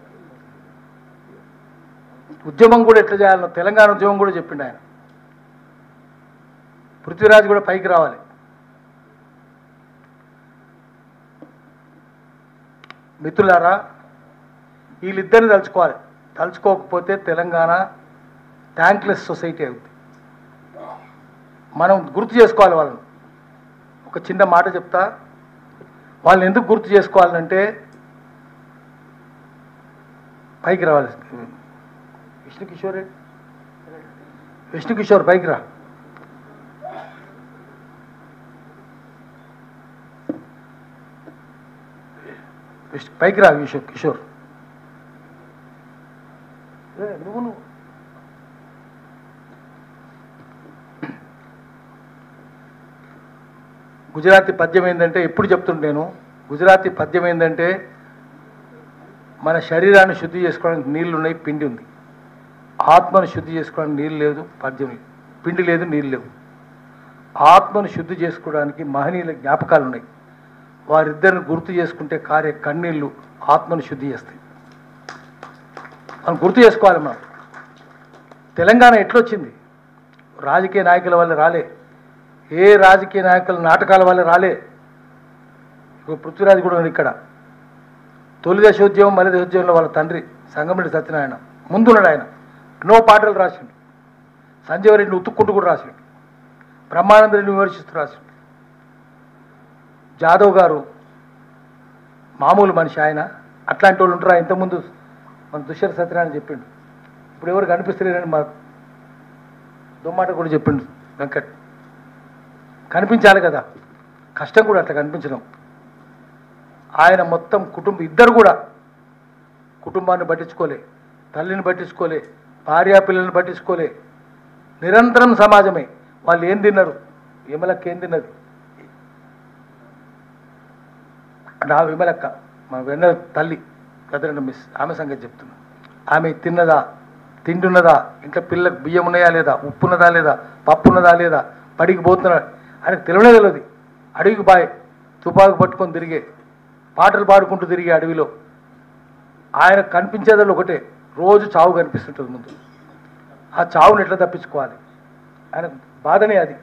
E: ఉద్యమం కూడా ఎట్లా చేయాలన్న తెలంగాణ ఉద్యమం కూడా చెప్పిండు ఆయన పృథ్వీరాజ్ కూడా పైకి రావాలి మిత్రులారా వీళ్ళిద్దరిని తలుచుకోవాలి తలుచుకోకపోతే తెలంగాణ ట్యాంక్లెస్ సొసైటీ అవుతుంది మనం గుర్తు చేసుకోవాలి వాళ్ళని ఒక చిన్న మాట చెప్తా వాళ్ళని ఎందుకు గుర్తు చేసుకోవాలంటే పైకి రావాలి విష్ణు కిషోర్ రెడ్డి విష్ణు కిషోర్ పైకి రా విష్ణు పైకి రా విశ్వ కిషోర్ ఏ, నువ్వు నువ్వు గుజరాతీ పద్యం ఏంటంటే ఎప్పుడు చెప్తుంటే నేను గుజరాతీ పద్యం ఏంటంటే మన శరీరాన్ని శుద్ధి చేసుకోవడానికి నీళ్లు ఉన్నాయి పిండి ఉంది ఆత్మను శుద్ధి చేసుకోవడానికి నీళ్ళు లేదు పద్యం లేదు. పిండి లేదు నీళ్ళు లేవు ఆత్మను శుద్ధి చేసుకోవడానికి మహనీయుల జ్ఞాపకాలు ఉన్నాయి వారిద్దరిని గుర్తు చేసుకుంటే కారే కన్నీళ్లు ఆత్మను శుద్ధి చేస్తాయి మనం గుర్తు చేసుకోవాలి మనం తెలంగాణ ఎట్లొచ్చింది రాజకీయ నాయకుల వల్ల రాలే ఏ రాజకీయ నాయకుల నాటకాల వల్ల రాలే ఇప్పుడు పృథ్వీరాజ్ కూడా ఉంది ఇక్కడ తొలి దశోద్యమం మలి దశోద్యమంలో వాళ్ళ తండ్రి సంగమిడి సత్యనారాయణ ముందున్నాడు ఆయన ఎన్నో పాటలు రాసిండు సంజయ్ రెడ్డిని ఉతుక్కుంటూ కూడా రాసిండు బ్రహ్మానంద రెడ్డిని విమర్శిస్తూ రాసిండు జాదవ్ గారు మామూలు మనిషి ఆయన అట్లాంటి వాళ్ళు ఉంటారా ఇంతకుముందు మన దుష్యర్ సత్యనారాయణ చెప్పిండు ఇప్పుడు ఎవరు కనిపిస్తలేరని మా దుమ్మాట కూడా చెప్పిండు వెంకట్ కనిపించాలి కదా కష్టం కూడా అట్లా కనిపించడం ఆయన మొత్తం కుటుంబం ఇద్దరు కూడా కుటుంబాన్ని పట్టించుకోలే తల్లిని పట్టించుకోలే భార్యా పిల్లల్ని పట్టించుకోలే నిరంతరం సమాజమే వాళ్ళు ఏం తిన్నారు విమలక్క ఏం తిన్నది నా విమలక్క మా వెన్న తల్లి కదరండి మిస్ ఆమె సంగతి చెప్తున్నా ఆమె తిన్నదా తింటున్నదా ఇంట్లో పిల్లలకు బియ్యం ఉన్నాయా లేదా ఉప్పు ఉన్నదా లేదా పప్పు ఉన్నదా లేదా పడికి పోతున్నా ఆయనకు తెలియనే తెలియదు అడవికి బాయ్ తుపాకు పట్టుకొని తిరిగే పాటలు పాడుకుంటూ తిరిగే అడవిలో ఆయన కనిపించేదాళ్ళు ఒకటే రోజు చావు కనిపిస్తుంటుంది ముందు ఆ చావుని ఎట్లా తప్పించుకోవాలి ఆయన బాధనే అది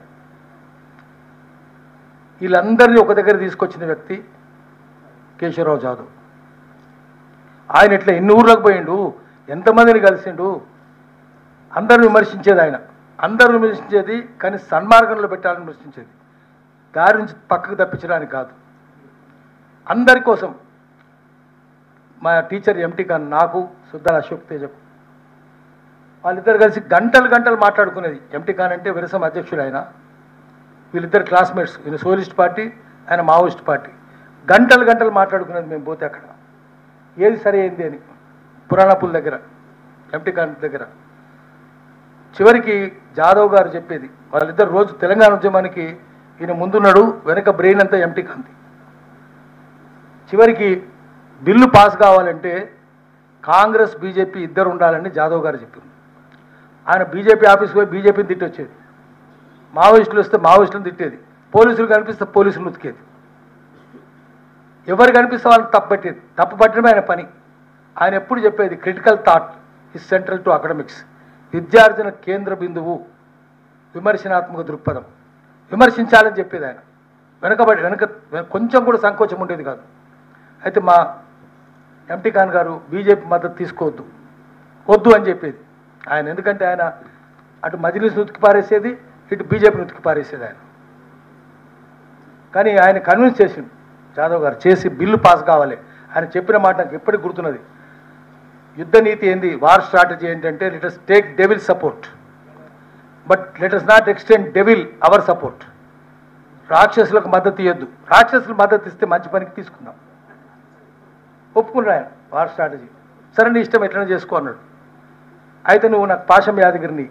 E: వీళ్ళందరినీ ఒక దగ్గర తీసుకొచ్చిన వ్యక్తి కేశవరావు జాదవ్ ఆయన ఇట్లా ఎన్ని ఊర్లకు పోయిండు ఎంతమందిని కలిసిండు అందరూ విమర్శించేది ఆయన అందరూ విమర్శించేది కానీ సన్మార్గంలో పెట్టాలని విమర్శించేది దారి నుంచి పక్కకు తప్పించడానికి కాదు అందరి కోసం మా టీచర్ ఎంటీ ఖాన్ నాకు సుద్దాల అశోక్ తేజకు వాళ్ళిద్దరు కలిసి గంటలు గంటలు మాట్లాడుకునేది ఎంటీ ఖాన్ అంటే విరసం అధ్యక్షుడు ఆయన వీళ్ళిద్దరు క్లాస్మేట్స్ ఈయన సోలిస్ట్ పార్టీ ఆయన మావోయిస్ట్ పార్టీ గంటలు గంటలు మాట్లాడుకునేది మేము పోతే అక్కడ ఏది సరి అయింది అని పురాణపుల్ దగ్గర ఎంటీ ఖాన్ దగ్గర చివరికి జాదవ్ గారు చెప్పేది వాళ్ళిద్దరు రోజు తెలంగాణ ఉద్యమానికి ఈయన ముందున్నాడు వెనక బ్రెయిన్ అంతా ఎంటీ ఖాన్ది చివరికి బిల్లు పాస్ కావాలంటే కాంగ్రెస్ బీజేపీ ఇద్దరు ఉండాలని జాదవ్ గారు చెప్పింది ఆయన బీజేపీ ఆఫీస్కి పోయి బీజేపీని తిట్టొచ్చేది మావోయిస్టులు వస్తే మావోయిస్టులను తిట్టేది పోలీసులు కనిపిస్తే పోలీసులు ఉతికేది ఎవరు కనిపిస్తే వాళ్ళని తప్పు పట్టేది తప్పు పట్టడమే ఆయన పని ఆయన ఎప్పుడు చెప్పేది critical thought is central to academics విద్యార్జన కేంద్ర బిందువు విమర్శనాత్మక దృక్పథం విమర్శించాలని చెప్పేది ఆయన వెనకబడి వెనక కొంచెం కూడా సంకోచం ఉండేది కాదు అయితే మా ఎంటీ ఖాన్ గారు బీజేపీ మద్దతు తీసుకోవద్దు వద్దు అని చెప్పేది ఆయన ఎందుకంటే ఆయన అటు మజిలీస్ ఉతికి పారేసేది ఇటు బీజేపీని ఉతికి పారేసేది ఆయన కానీ ఆయన కన్విన్స్ చేసిండు జాదవ్ గారు చేసి బిల్లు పాస్ కావాలి ఆయన చెప్పిన మాట నాకు ఎప్పటికి గుర్తున్నది యుద్ధ నీతి ఏంది వార్ స్ట్రాటజీ ఏంటంటే let's take devil support but let's not extend devil our support రాక్షసులకు మద్దతు ఇవ్వద్దు రాక్షసులకు మద్దతు ఇస్తే మంచి పనికి తీసుకుందాం ఒప్పుకున్నాడు ఆయన వార్ స్ట్రాటజీ సరే నీ ఇష్టం ఎట్లనే చేసుకో అన్నాడు అయితే నువ్వు నాకు పాశం యాదగిరిని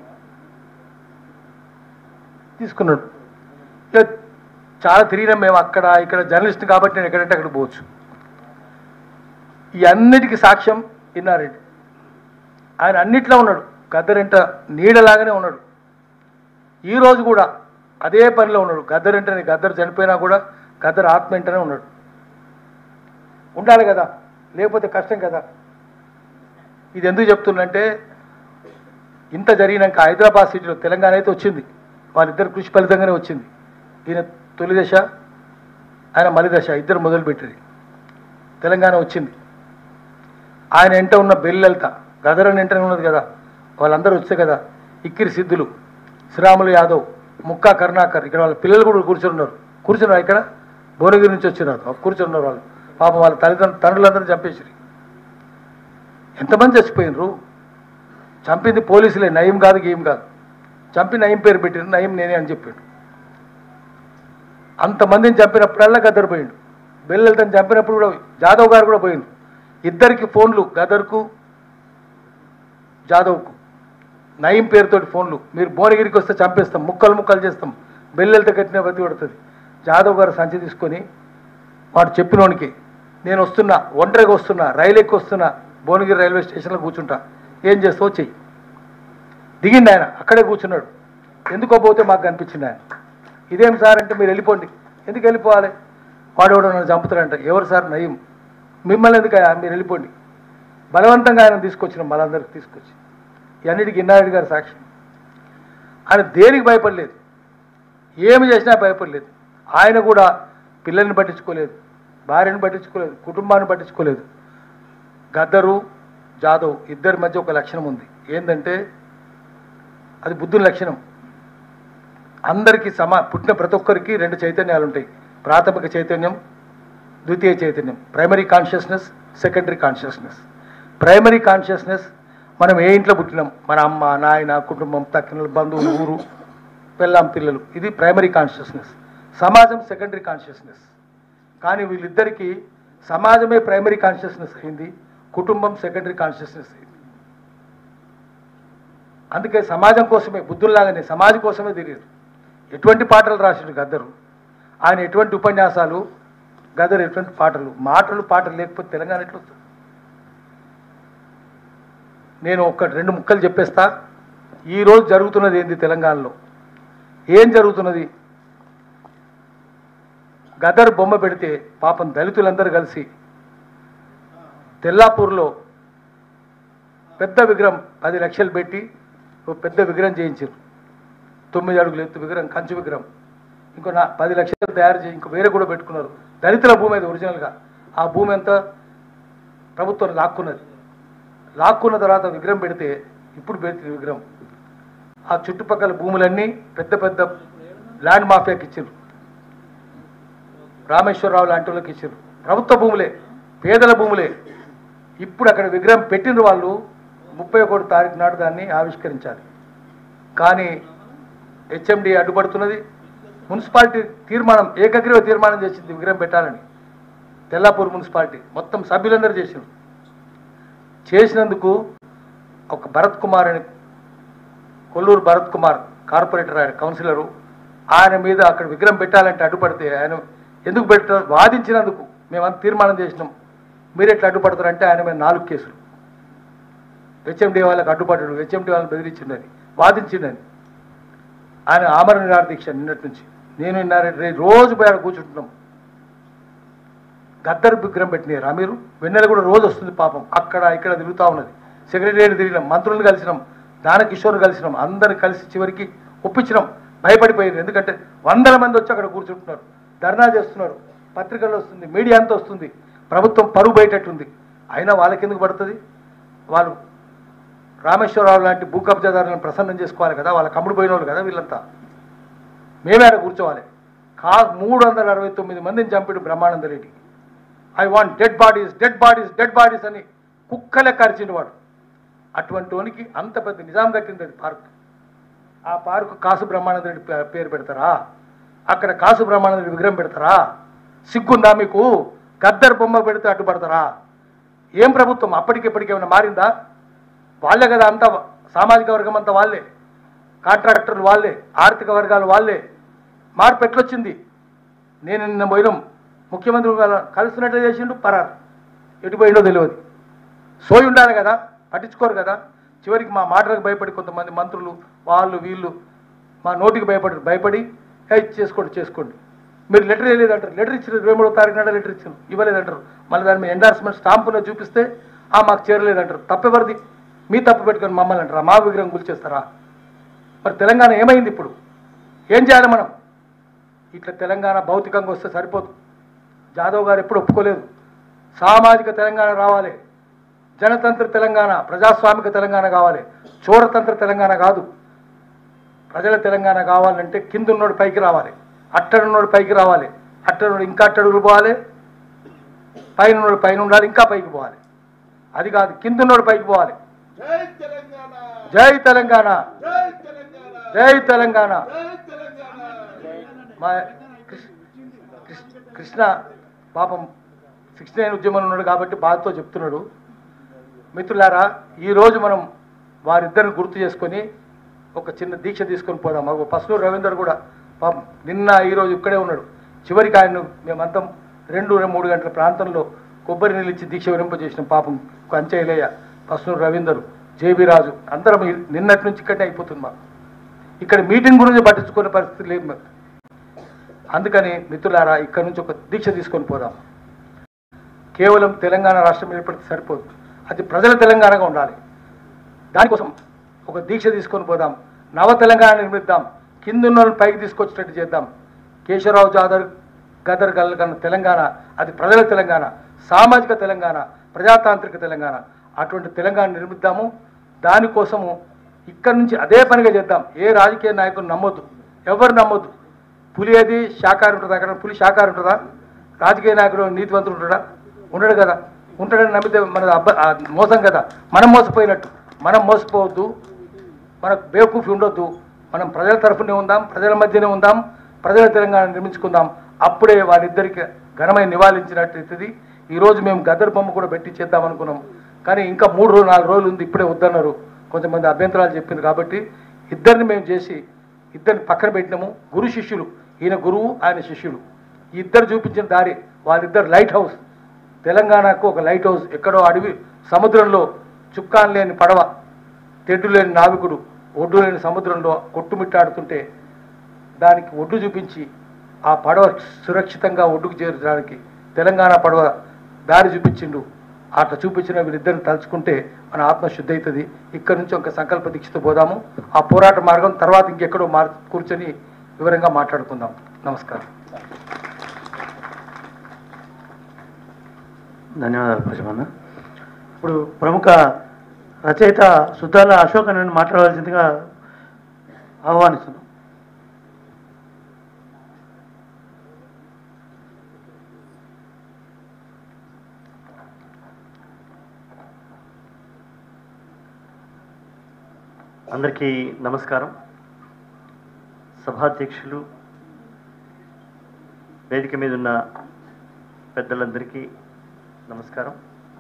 E: తీసుకున్నాడు ఇక చాలా తిరిగినాం మేము అక్కడ ఇక్కడ జర్నలిస్ట్ కాబట్టి నేను ఎక్కడంటే అక్కడ పోవచ్చు ఈ అన్నిటికీ సాక్ష్యం ఇన్నారెడ్డి ఆయన అన్నిట్లో ఉన్నాడు గద్దరింట నీడలాగానే ఉన్నాడు ఈ రోజు కూడా అదే పనిలో ఉన్నాడు గద్దరింటని గద్దరు చనిపోయినా కూడా గద్దరు ఆత్మ వెంటనే ఉన్నాడు ఉండాలి కదా లేకపోతే కష్టం కదా ఇది ఎందుకు చెప్తున్నంటే ఇంత జరిగినాక హైదరాబాద్ సిటీలో తెలంగాణ అయితే వచ్చింది వాళ్ళిద్దరు కృషి ఫలితంగానే వచ్చింది ఈయన తొలి దశ ఆయన మలి దశ ఇద్దరు మొదలుపెట్టింది తెలంగాణ వచ్చింది ఆయన ఎంట ఉన్న బెల్లెల్త గదరని ఎంటనే ఉన్నది కదా వాళ్ళందరూ వచ్చే కదా ఇక్కిరి సిద్ధులు శ్రీరాములు యాదవ్ ముక్కా కరుణాకర్ ఇక్కడ వాళ్ళ పిల్లలు కూడా కూర్చొని ఉన్నారు కూర్చున్నారు ఇక్కడ భువనగిరి నుంచి వచ్చినారు కూర్చొని ఉన్నారు వాళ్ళు పాపం వాళ్ళ తల్లిదండ్రులు తండ్రులందరూ చంపేసిరి ఎంతమంది చచ్చిపోయినరు చంపింది పోలీసులే నయం కాదు గేయం కాదు చంపి నయం పేరు పెట్టిండ్రు నయం నేనే అని చెప్పాడు అంతమందిని చంపినప్పుడల్లా గద్దరు పోయిండు బెల్లెల్తని చంపినప్పుడు కూడా జాదవ్ గారు కూడా పోయిండు ఇద్దరికి ఫోన్లు గదర్కు జాదవ్కు నయం పేరుతోటి ఫోన్లు మీరు భువనగిరికి వస్తే చంపేస్తాం ముక్కలు ముక్కలు చేస్తాం బెల్లెలతో కట్టిన బతి పడుతుంది జాదవ్ గారు సంచి తీసుకొని వాడు చెప్పినోనికి నేను వస్తున్నా ఒంటరిగా వస్తున్నా రైలు ఎక్కి వస్తున్నా భువనగిరి రైల్వే స్టేషన్లో కూర్చుంటా ఏం చేస్తావు చెయ్యి దిగింది ఆయన అక్కడే కూర్చున్నాడు ఎందుకో పోతే మాకు కనిపించింది ఆయన ఇదేం సార్ అంటే మీరు వెళ్ళిపోండి ఎందుకు వెళ్ళిపోవాలి వాడు ఎవడో నన్ను చంపుతాడంట ఎవరు సార్ నయం మిమ్మల్ని ఎందుకు మీరు వెళ్ళిపోండి బలవంతంగా ఆయన తీసుకొచ్చిన మనందరికి తీసుకొచ్చి ఇవన్నిటికి ఇన్నారెడ్డి గారి సాక్ష్యం ఆయన దేనికి భయపడలేదు ఏమి చేసినా భయపడలేదు ఆయన కూడా పిల్లల్ని పట్టించుకోలేదు భార్యను పట్టించుకోలేదు కుటుంబాన్ని పట్టించుకోలేదు గద్దరు జాదవ్ ఇద్దరి మధ్య ఒక లక్షణం ఉంది ఏంటంటే అది బుద్ధుని లక్షణం అందరికీ సమా పుట్టిన ప్రతి ఒక్కరికి రెండు చైతన్యాలు ఉంటాయి ప్రాథమిక చైతన్యం ద్వితీయ చైతన్యం primary consciousness secondary consciousness primary consciousness మనం ఏ ఇంట్లో పుట్టినాం మన అమ్మ నాయన కుటుంబం తక్కిన బంధువులు ఊరు పిల్లం పిల్లలు ఇది ప్రైమరీ కాన్షియస్నెస్ సమాజం సెకండరీ కాన్షియస్నెస్ కానీ వీళ్ళిద్దరికీ సమాజమే ప్రైమరీ కాన్షియస్నెస్ అయింది కుటుంబం సెకండరీ కాన్షియస్నెస్ అయింది అందుకే సమాజం కోసమే బుద్ధుల్లాగానే సమాజం కోసమే తిరిగారు ఎటువంటి పాటలు రాసిండు గద్దరు ఆయన ఎటువంటి ఉపన్యాసాలు గద్దరు ఎటువంటి పాటలు మాటలు పాటలు లేకపోతే తెలంగాణ ఎట్లా వస్తుంది నేను ఒక రెండు ముక్కలు చెప్పేస్తా ఈరోజు జరుగుతున్నది ఏంది తెలంగాణలో ఏం జరుగుతున్నది గదర్ బొమ్మ పెడితే పాపం దళితులందరూ కలిసి తెల్లాపూర్లో పెద్ద విగ్రహం పది లక్షలు పెట్టి ఒక పెద్ద విగ్రహం చేయించారు తొమ్మిది అడుగులు ఎత్తు విగ్రహం కంచు విగ్రహం ఇంకో నా పది లక్షలు తయారు చేసి ఇంకో వేరే కూడా పెట్టుకున్నారు దళితుల భూమి అది ఒరిజినల్గా ఆ భూమి అంతా ప్రభుత్వం లాక్కున్నది లాక్కున్న తర్వాత విగ్రహం పెడితే ఇప్పుడు పెడితే విగ్రహం ఆ చుట్టుపక్కల భూములన్నీ పెద్ద పెద్ద ల్యాండ్ మాఫియాకి ఇచ్చారు రామేశ్వరరావు లాంటి వాళ్ళకి ఇచ్చారు ప్రభుత్వ భూములే పేదల భూములే ఇప్పుడు అక్కడ విగ్రహం పెట్టిన వాళ్ళు ముప్పై ఒకటి తారీఖు నాడు దాన్ని ఆవిష్కరించాలి కానీ హెచ్ఎండి అడ్డుపడుతున్నది మున్సిపాలిటీ తీర్మానం ఏకగ్రీవ తీర్మానం చేసింది విగ్రహం పెట్టాలని తెల్లాపూర్ మున్సిపాలిటీ మొత్తం సభ్యులందరూ చేశారు చేసినందుకు ఒక భరత్ కుమార్ అని కొల్లూరు భరత్ కుమార్ కార్పొరేటర్ ఆయన కౌన్సిలరు ఆయన మీద అక్కడ విగ్రహం పెట్టాలంటే అడ్డుపడితే ఆయన ఎందుకు పెట్టారు వాదించినందుకు మేమంతా తీర్మానం చేసినాం మీరు ఎట్లా అడ్డుపడతారంటే ఆయన మీద నాలుగు కేసులు హెచ్ఎండి వాళ్ళకి అడ్డుపడ్డాడు హెచ్ఎండి వాళ్ళని బెదిరించిందని వాదించిందని ఆయన ఆమరణ నిరాహార దీక్ష నిన్నటి నుంచి నేను నిన్న రోజు పోయి ఆడ కూర్చుంటున్నాం గద్దర్ విగ్రహం పెట్టినారా మీరు వెన్నెల కూడా రోజు వస్తుంది పాపం అక్కడ ఇక్కడ తిరుగుతూ ఉన్నది సెక్రటరీ తిరిగినాం మంత్రులను కలిసినాం దానకిషోర్ కలిసినాం అందరు కలిసి చివరికి ఒప్పించినాం భయపడిపోయారు ఎందుకంటే వందల మంది వచ్చి అక్కడ కూర్చుంటున్నారు ధర్నా చేస్తున్నారు పత్రికల్లో వస్తుంది మీడియా అంతా వస్తుంది ప్రభుత్వం పరువు బయటట్టుంది అయినా వాళ్ళకి ఎందుకు పడుతుంది వాళ్ళు రామేశ్వరరావు లాంటి భూ కబ్జాదారులను ప్రసన్నం చేసుకోవాలి కదా వాళ్ళ కమ్ముడు పోయిన వాళ్ళు కదా వీళ్ళంతా మేమే ఆడ కూర్చోవాలి కా మూడు వందల అరవై తొమ్మిది మందిని చంపిడు Brahmananda Reddy I want dead bodies dead bodies dead bodies అని కుక్కలే కరిచిండు వాడు అటువంటి వానికి అంత పెద్ద నిజాం కట్టింది అది పార్క్ ఆ పార్కు కాసు బ్రహ్మానంద రెడ్డి పే- పేరు పెడతారా అక్కడ కాసు బ్రహ్మానంద రెడ్డి విగ్రహం పెడతారా సిగ్గుందా మీకు గద్దర్ బొమ్మ పెడితే అడ్డుపడతారా ఏం ప్రభుత్వం అప్పటికిప్పటికి ఏమైనా మారిందా వాళ్ళే కదా అంతా సామాజిక వర్గం అంతా వాళ్ళే కాంట్రాక్టర్లు వాళ్ళే ఆర్థిక వర్గాలు వాళ్ళే మార్పు ఎట్లొచ్చింది నేను నిన్న పోయినాం ముఖ్యమంత్రి వాళ్ళ కలిసినట్టు చేసిండు పరారు ఎటు పోయిండో తెలియదు సోయి ఉండాలి కదా పట్టించుకోరు కదా చివరికి మా మాటలకు భయపడి కొంతమంది మంత్రులు వాళ్ళు వీళ్ళు మా నోటికి భయపడి భయపడి "ఏ, చేసుకోండి చేసుకోండి మీరు లెటర్ వేయలేదంటారు లెటర్ ఇచ్చారు ఇరవై మూడో తారీఖు నాడు లెటర్ ఇచ్చారు ఇవ్వలేదంటారు మళ్ళీ దాని మీద ఎండార్స్మెంట్ స్టాంపులో చూపిస్తే ఆ మాకు చేరలేదంటారు తప్పెవరిది మీ తప్పు పెట్టుకొని మమ్మల్ని అంటారా మా విగ్రహం కూల్చేస్తారా మరి తెలంగాణ ఏమైంది ఇప్పుడు ఏం చేయాలి మనం ఇట్లా తెలంగాణ భౌతికంగా వస్తే సరిపోదు జాదవ్ గారు ఎప్పుడు ఒప్పుకోలేదు సామాజిక తెలంగాణ రావాలి జనతంత్ర తెలంగాణ ప్రజాస్వామిక తెలంగాణ కావాలి చోరతంత్ర తెలంగాణ కాదు ప్రజల తెలంగాణ కావాలంటే కిందున్నోడు పైకి రావాలి అట్టడున్నోడు పైకి రావాలి అట్టడున్నోడు ఇంకా అట్టడుగులు పోవాలి పైన ఉన్నోడు పైన ఉండాలి ఇంకా పైకి పోవాలి అది కాదు కిందున్నోడు పైకి పోవాలి జై తెలంగాణ జై తెలంగాణ మా కృష్ణ కృష్ణ- కృష్ణ పాపం సిక్స్టీ నైన్ ఉద్యమంలో ఉన్నాడు కాబట్టి బాధతో చెప్తున్నాడు మిత్రులారా ఈరోజు మనం వారిద్దరిని గుర్తు చేసుకొని ఒక చిన్న దీక్ష తీసుకొని పోదాం మాకు పసులూరు రవీందర్ కూడా పాపం నిన్న ఈరోజు ఇక్కడే ఉన్నాడు చివరికి ఆయన మేమంతా రెండు మూడు గంటల ప్రాంతంలో కొబ్బరి నీళ్ళు ఇచ్చి దీక్ష విరింపజేసిన పాపం కంచయ్యలయ్య పసులూరు రవీందర్ జేబీ రాజు అందరం ఈ- నిన్నటి నుంచి ఇక్కడే అయిపోతుంది మాకు ఇక్కడ మీటింగ్ గురించి పట్టించుకునే పరిస్థితి లేదు మాకు అందుకని మిత్రులారా ఇక్కడ నుంచి ఒక దీక్ష తీసుకొని పోదాం కేవలం తెలంగాణ రాష్ట్రం ఏర్పడితే సరిపోదు అది ప్రజల తెలంగాణగా ఉండాలి దానికోసం ఒక దీక్ష తీసుకొని పోదాం నవ తెలంగాణ నిర్మిద్దాం కిందున్న వాళ్ళని పైకి తీసుకొచ్చేటట్టు చేద్దాం కేశవరావు జాదర్ గదర్ గల్ల తెలంగాణ అది ప్రజల తెలంగాణ సామాజిక తెలంగాణ ప్రజాతాంత్రిక తెలంగాణ అటువంటి తెలంగాణ నిర్మిద్దాము దానికోసము ఇక్కడి నుంచి అదే పనిగా చేద్దాం ఏ రాజకీయ నాయకులు నమ్మొద్దు ఎవరు నమ్మొద్దు పులి అది శాకాహారం ఉంటుందా అక్కడ పులి శాకాహారం ఉంటుందా రాజకీయ నాయకుడు నీతివంతుడు ఉంటాడా ఉండడు కదా ఉంటాడని నమ్మితే మన అబ్బ ఆ మోసం కదా మనం మోసపోయినట్టు మనం మోసపోవద్దు మనకు బేవకూఫీ ఉండొద్దు మనం ప్రజల తరఫునే ఉందాం ప్రజల మధ్యనే ఉందాం ప్రజల తెలంగాణ నిర్మించుకుందాం అప్పుడే వారిద్దరికి ఘనమైన నివాళించినట్టు ఈరోజు మేము గద్దర్ బొమ్మ కూడా పెట్టి చేద్దాం అనుకున్నాం కానీ ఇంకా మూడు రోజులు నాలుగు రోజులు ఉంది ఇప్పుడే వద్దన్నారు కొంతమంది అభ్యంతరాలు చెప్పింది కాబట్టి ఇద్దరిని మేము చేసి ఇద్దరిని పక్కన పెట్టినాము గురు శిష్యులు ఈయన గురువు ఆయన శిష్యులు ఈ ఇద్దరు చూపించిన దారి వాళ్ళిద్దరు లైట్ హౌస్ తెలంగాణకు ఒక లైట్ హౌస్ ఎక్కడో అడవి సముద్రంలో చుక్కాన్ లేని పడవ తెడ్డు లేని నావికుడు ఒడ్డు లేని సముద్రంలో కొట్టుమిట్టాడుతుంటే దానికి ఒడ్డు చూపించి ఆ పడవ సురక్షితంగా ఒడ్డుకు చేర్చడానికి తెలంగాణ పడవ దారి చూపించిండు అట్లా చూపించిన వీళ్ళిద్దరిని తలుచుకుంటే మన ఆత్మ శుద్ధి అవుతుంది ఇక్కడ నుంచి ఒక సంకల్ప దీక్షతో పోదాము ఆ పోరాట మార్గం తర్వాత ఇంకెక్కడో మార్ కూర్చొని వివరంగా మాట్లాడుకుందాం నమస్కారం
C: ధన్యవాదాలు పశుమన్న ఇప్పుడు ప్రముఖ రచయిత సుద్దాల అశోక్ అని మాట్లాడవలసిందిగా ఆహ్వానిస్తున్నాం
F: అందరికీ నమస్కారం సభాధ్యక్షులు వేదిక మీద ఉన్న పెద్దలందరికీ నమస్కారం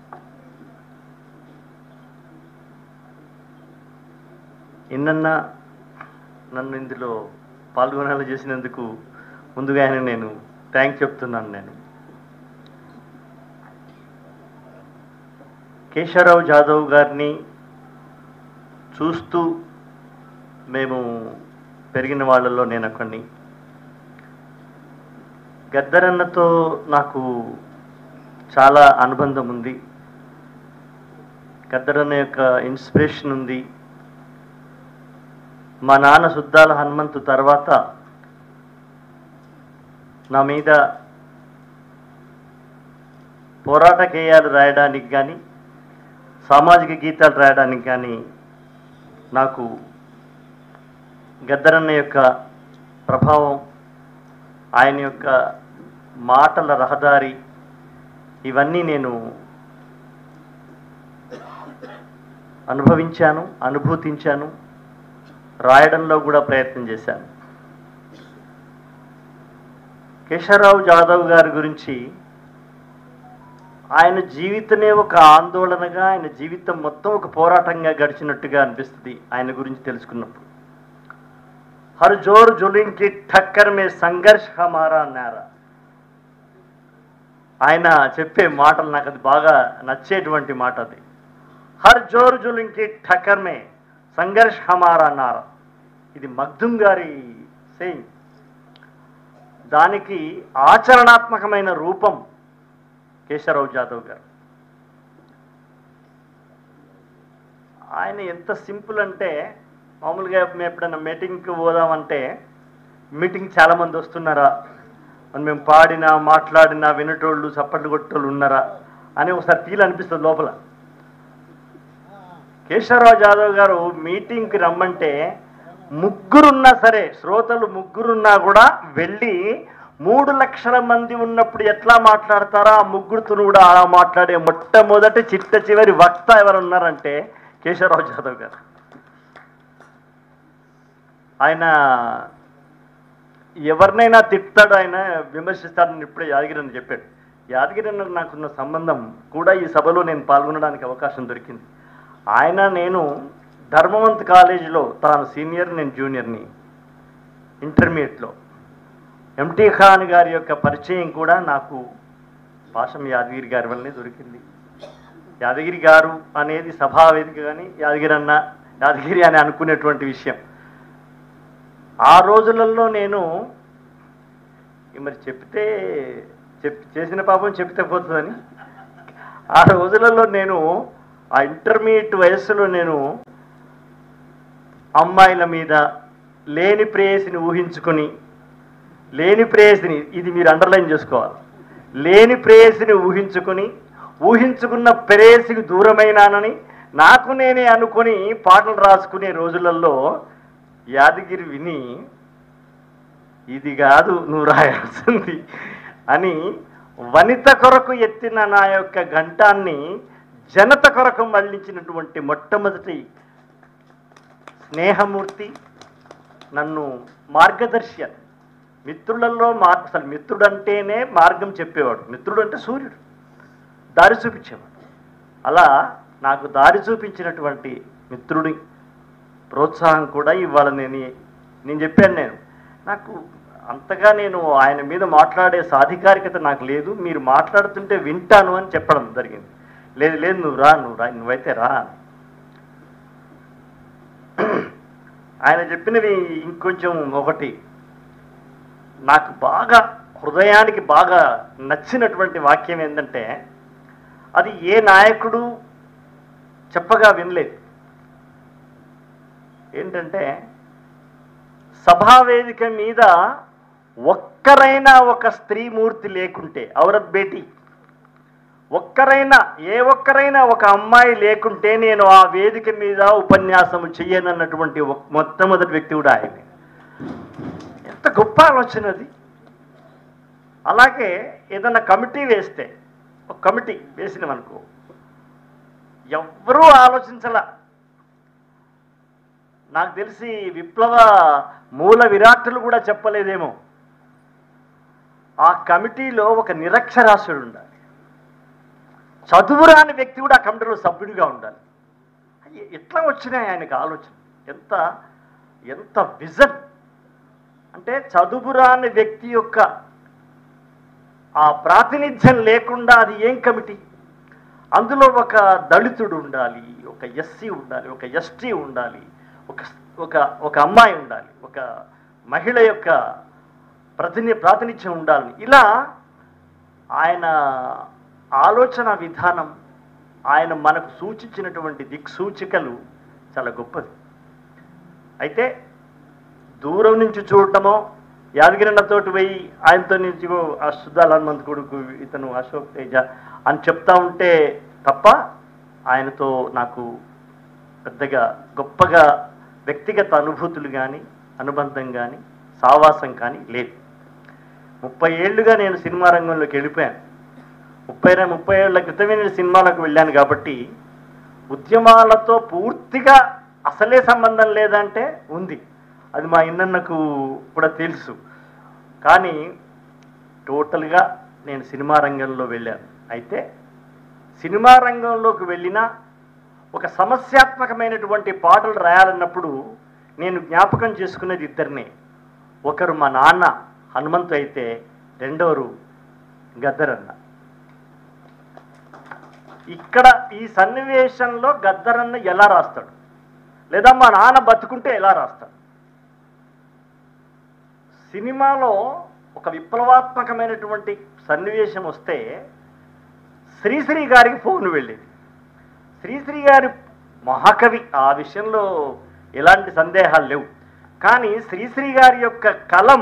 F: ఎన్నన్నా నన్ను ఇందులో పాల్గొనాలి చేసినందుకు ముందుగానే నేను థ్యాంక్ చెప్తున్నాను నేను కేశవరావు జాదవ్ గారిని చూస్తూ మేము పెరిగిన వాళ్ళలో నేను ఒకడిని గద్దరన్నతో నాకు చాలా అనుబంధం ఉంది గద్దరన్న యొక్క ఇన్స్పిరేషన్ ఉంది మా నాన్న సుద్దాల హనుమంతు తర్వాత నా మీద పోరాట గేయాలు రాయడానికి కానీ సామాజిక గీతాలు రాయడానికి కానీ నాకు గద్దరన్న యొక్క ప్రభావం ఆయన యొక్క మాటల రహదారి ఇవన్నీ నేను అనుభవించాను అనుభూతించాను రాయడంలో కూడా ప్రయత్నం చేశాను కేశవరావు జాదవ్ గారి గురించి ఆయన జీవితమే ఒక ఆందోళనగా ఆయన జీవితం మొత్తం ఒక పోరాటంగా గడిచినట్టుగా అనిపిస్తుంది ఆయన గురించి తెలుసుకున్నప్పుడు హర్ జోర్ జులింకి ఠక్కర్ మే సంఘర్ష్ హమారా అన్నారా ఆయన చెప్పే మాటలు నాకు అది బాగా నచ్చేటువంటి మాట అది హర్ జోర్ జులింకి ఠక్కర్ మే సంఘర్ష్ హమారా అన్నారా ఇది మగ్దుం గారి సెయింగ్ దానికి ఆచరణాత్మకమైన రూపం కేశవరావు జాదవ్ గారు ఆయన ఎంత సింపుల్ అంటే మామూలుగా మేము ఎప్పుడైనా మీటింగ్కి పోదామంటే మీటింగ్ చాలామంది వస్తున్నారా మరి మేము పాడినా మాట్లాడినా వినటోళ్ళు చప్పట్లు కొట్టోళ్ళు ఉన్నారా అని ఒకసారి ఫీల్ అనిపిస్తుంది లోపల కేశవరావు జాదవ్ గారు మీటింగ్కి రమ్మంటే ముగ్గురున్నా సరే శ్రోతలు ముగ్గురున్నా కూడా వెళ్ళి మూడు లక్షల మంది ఉన్నప్పుడు ఎట్లా మాట్లాడతారో ఆ ముగ్గురుతో కూడా అలా మాట్లాడే మొట్టమొదటి చిట్ట చివరి వక్త ఎవరు ఉన్నారంటే కేశవరావు జాదవ్ గారు ఆయన ఎవరినైనా తిట్టాడు ఆయన విమర్శిస్తాడని ఇప్పుడే యాదగిరి అని చెప్పాడు యాదగిరి అన్న నాకున్న సంబంధం కూడా ఈ సభలో నేను పాల్గొనడానికి అవకాశం దొరికింది ఆయన నేను ధర్మవంత్ కాలేజీలో తాను సీనియర్ నేను జూనియర్ని ఇంటర్మీడియట్లో ఎంటీ ఖాన్ గారి యొక్క పరిచయం కూడా నాకు భాషం యాదగిరి గారి వల్లనే దొరికింది యాదగిరి గారు అనేది సభా వేదిక కానీ యాదగిరి అన్న యాదగిరి అని అనుకునేటువంటి విషయం ఆ రోజులలో నేను ఇక మరి చెప్తే చెప్ చేసిన పాపం చెప్తే పోతుందని ఆ రోజులలో నేను ఆ ఇంటర్మీడియట్ వయస్సులో నేను అమ్మాయిల మీద లేని ప్రేయసిని ఊహించుకొని లేని ప్రేయసిని ఇది మీరు అండర్లైన్ చేసుకోవాలి లేని ప్రేయసిని ఊహించుకొని ఊహించుకున్న ప్రేయసికి దూరమైనానని నాకు నేనే అనుకొని పాటలు రాసుకునే రోజులలో యాదగిరి విని ఇది కాదు నువ్వు రాయాల్సింది అని వనిత కొరకు ఎత్తిన నా యొక్క ఘంటాన్ని జనత కొరకు మళ్ళించినటువంటి మొట్టమొదటి స్నేహమూర్తి నన్ను మార్గదర్శి అని. మిత్రులలో మా అసలు మిత్రుడంటేనే మార్గం చెప్పేవాడు మిత్రుడు అంటే సూర్యుడు దారి చూపించేవాడు అలా నాకు దారి చూపించినటువంటి మిత్రుడి ప్రోత్సాహం కూడా ఇవాళ నేను నేను చెప్పాను నేను నాకు అంతగా నేను ఆయన మీద మాట్లాడే సాధికారికత నాకు లేదు మీరు మాట్లాడుతుంటే వింటాను అని చెప్పడం జరిగింది లేదు లేదు నువ్వు రా నువ్వు రా నువ్వైతే రా అని. ఆయన చెప్పినవి ఇంకొంచెం ఒకటి నాకు బాగా హృదయానికి బాగా నచ్చినటువంటి వాక్యం ఏంటంటే అది ఏ నాయకుడు చెప్పగా వినలేదు ఏంటంటే సభావేదిక మీద ఒక్కరైనా ఒక స్త్రీమూర్తి లేకుంటే ఔరత్ బేటీ ఒక్కరైనా ఏ ఒక్కరైనా ఒక అమ్మాయి లేకుంటే నేను ఆ వేదిక మీద ఉపన్యాసం చెయ్యనన్నటువంటి ఒక్- మొట్టమొదటి వ్యక్తి కూడా ఆయనే ఎంత గొప్ప ఆలోచన అది అలాగే ఏదైనా కమిటీ వేస్తే ఒక కమిటీ వేసినామనుకో ఎవ్వరూ ఆలోచించలా నాకు తెలిసి విప్లవ మూల విరాట్టులు కూడా చెప్పలేదేమో ఆ కమిటీలో ఒక నిరక్షరాస్యుడు ఉండాలి చదువురాని వ్యక్తి కూడా ఆ కమిటీలో సభ్యుడిగా ఉండాలి ఎ- ఎట్లా వచ్చినాయి ఆయనకు ఆలోచన ఎంత ఎంత విజన్ అంటే చదువురాని వ్యక్తి యొక్క ఆ ప్రాతినిధ్యం లేకుండా అది ఏం కమిటీ అందులో ఒక దళితుడు ఉండాలి ఒక ఎస్సీ ఉండాలి ఒక ఎస్టీ ఉండాలి ఒక ఒక ఒక అమ్మాయి ఉండాలి ఒక మహిళ యొక్క ప్రతిని ప్రాతినిధ్యం ఉండాలని ఇలా ఆయన ఆలోచన విధానం ఆయన మనకు సూచించినటువంటి దిక్సూచికలు చాలా గొప్పది అయితే దూరం నుంచి చూడటమో యాదగిరిన్నతోటి పోయి ఆయనతో నుంచి ఆ సుద్దాల హనుమంత్ కొడుకు ఇతను అశోక్ తేజ అని చెప్తా ఉంటే తప్ప ఆయనతో నాకు పెద్దగా గొప్పగా వ్యక్తిగత అనుభూతులు కానీ అనుబంధం కానీ సావాసం కానీ లేదు ముప్పై ఏళ్ళుగా నేను సినిమా రంగంలోకి వెళ్ళిపోయాను ముప్పై రె- ముప్పై ఏళ్ల క్రితమే నేను సినిమాలకు వెళ్ళాను కాబట్టి ఉద్యమాలతో పూర్తిగా అసలే సంబంధం లేదంటే ఉంది అది మా ఇన్నన్నకు కూడా తెలుసు కానీ టోటల్గా నేను సినిమా రంగంలో వెళ్ళాను అయితే సినిమా రంగంలోకి వెళ్ళిన ఒక సమస్యాత్మకమైనటువంటి పాటలు రాయాలన్నప్పుడు నేను జ్ఞాపకం చేసుకునేది ఇద్దరినే ఒకరు మా నాన్న హనుమంతు అయితే రెండవరు గద్దరన్న ఇక్కడ ఈ సన్నివేశంలో గద్దరన్న ఎలా రాస్తాడు లేదా మా నాన్న బతుకుంటే ఎలా రాస్తాడు సినిమాలో ఒక విప్లవాత్మకమైనటువంటి సన్నివేశం వస్తే శ్రీశ్రీ గారికి ఫోన్ వెళ్ళేది శ్రీశ్రీ గారి మహాకవి ఆ విషయంలో ఎలాంటి సందేహాలు లేవు కానీ శ్రీశ్రీ గారి యొక్క కలం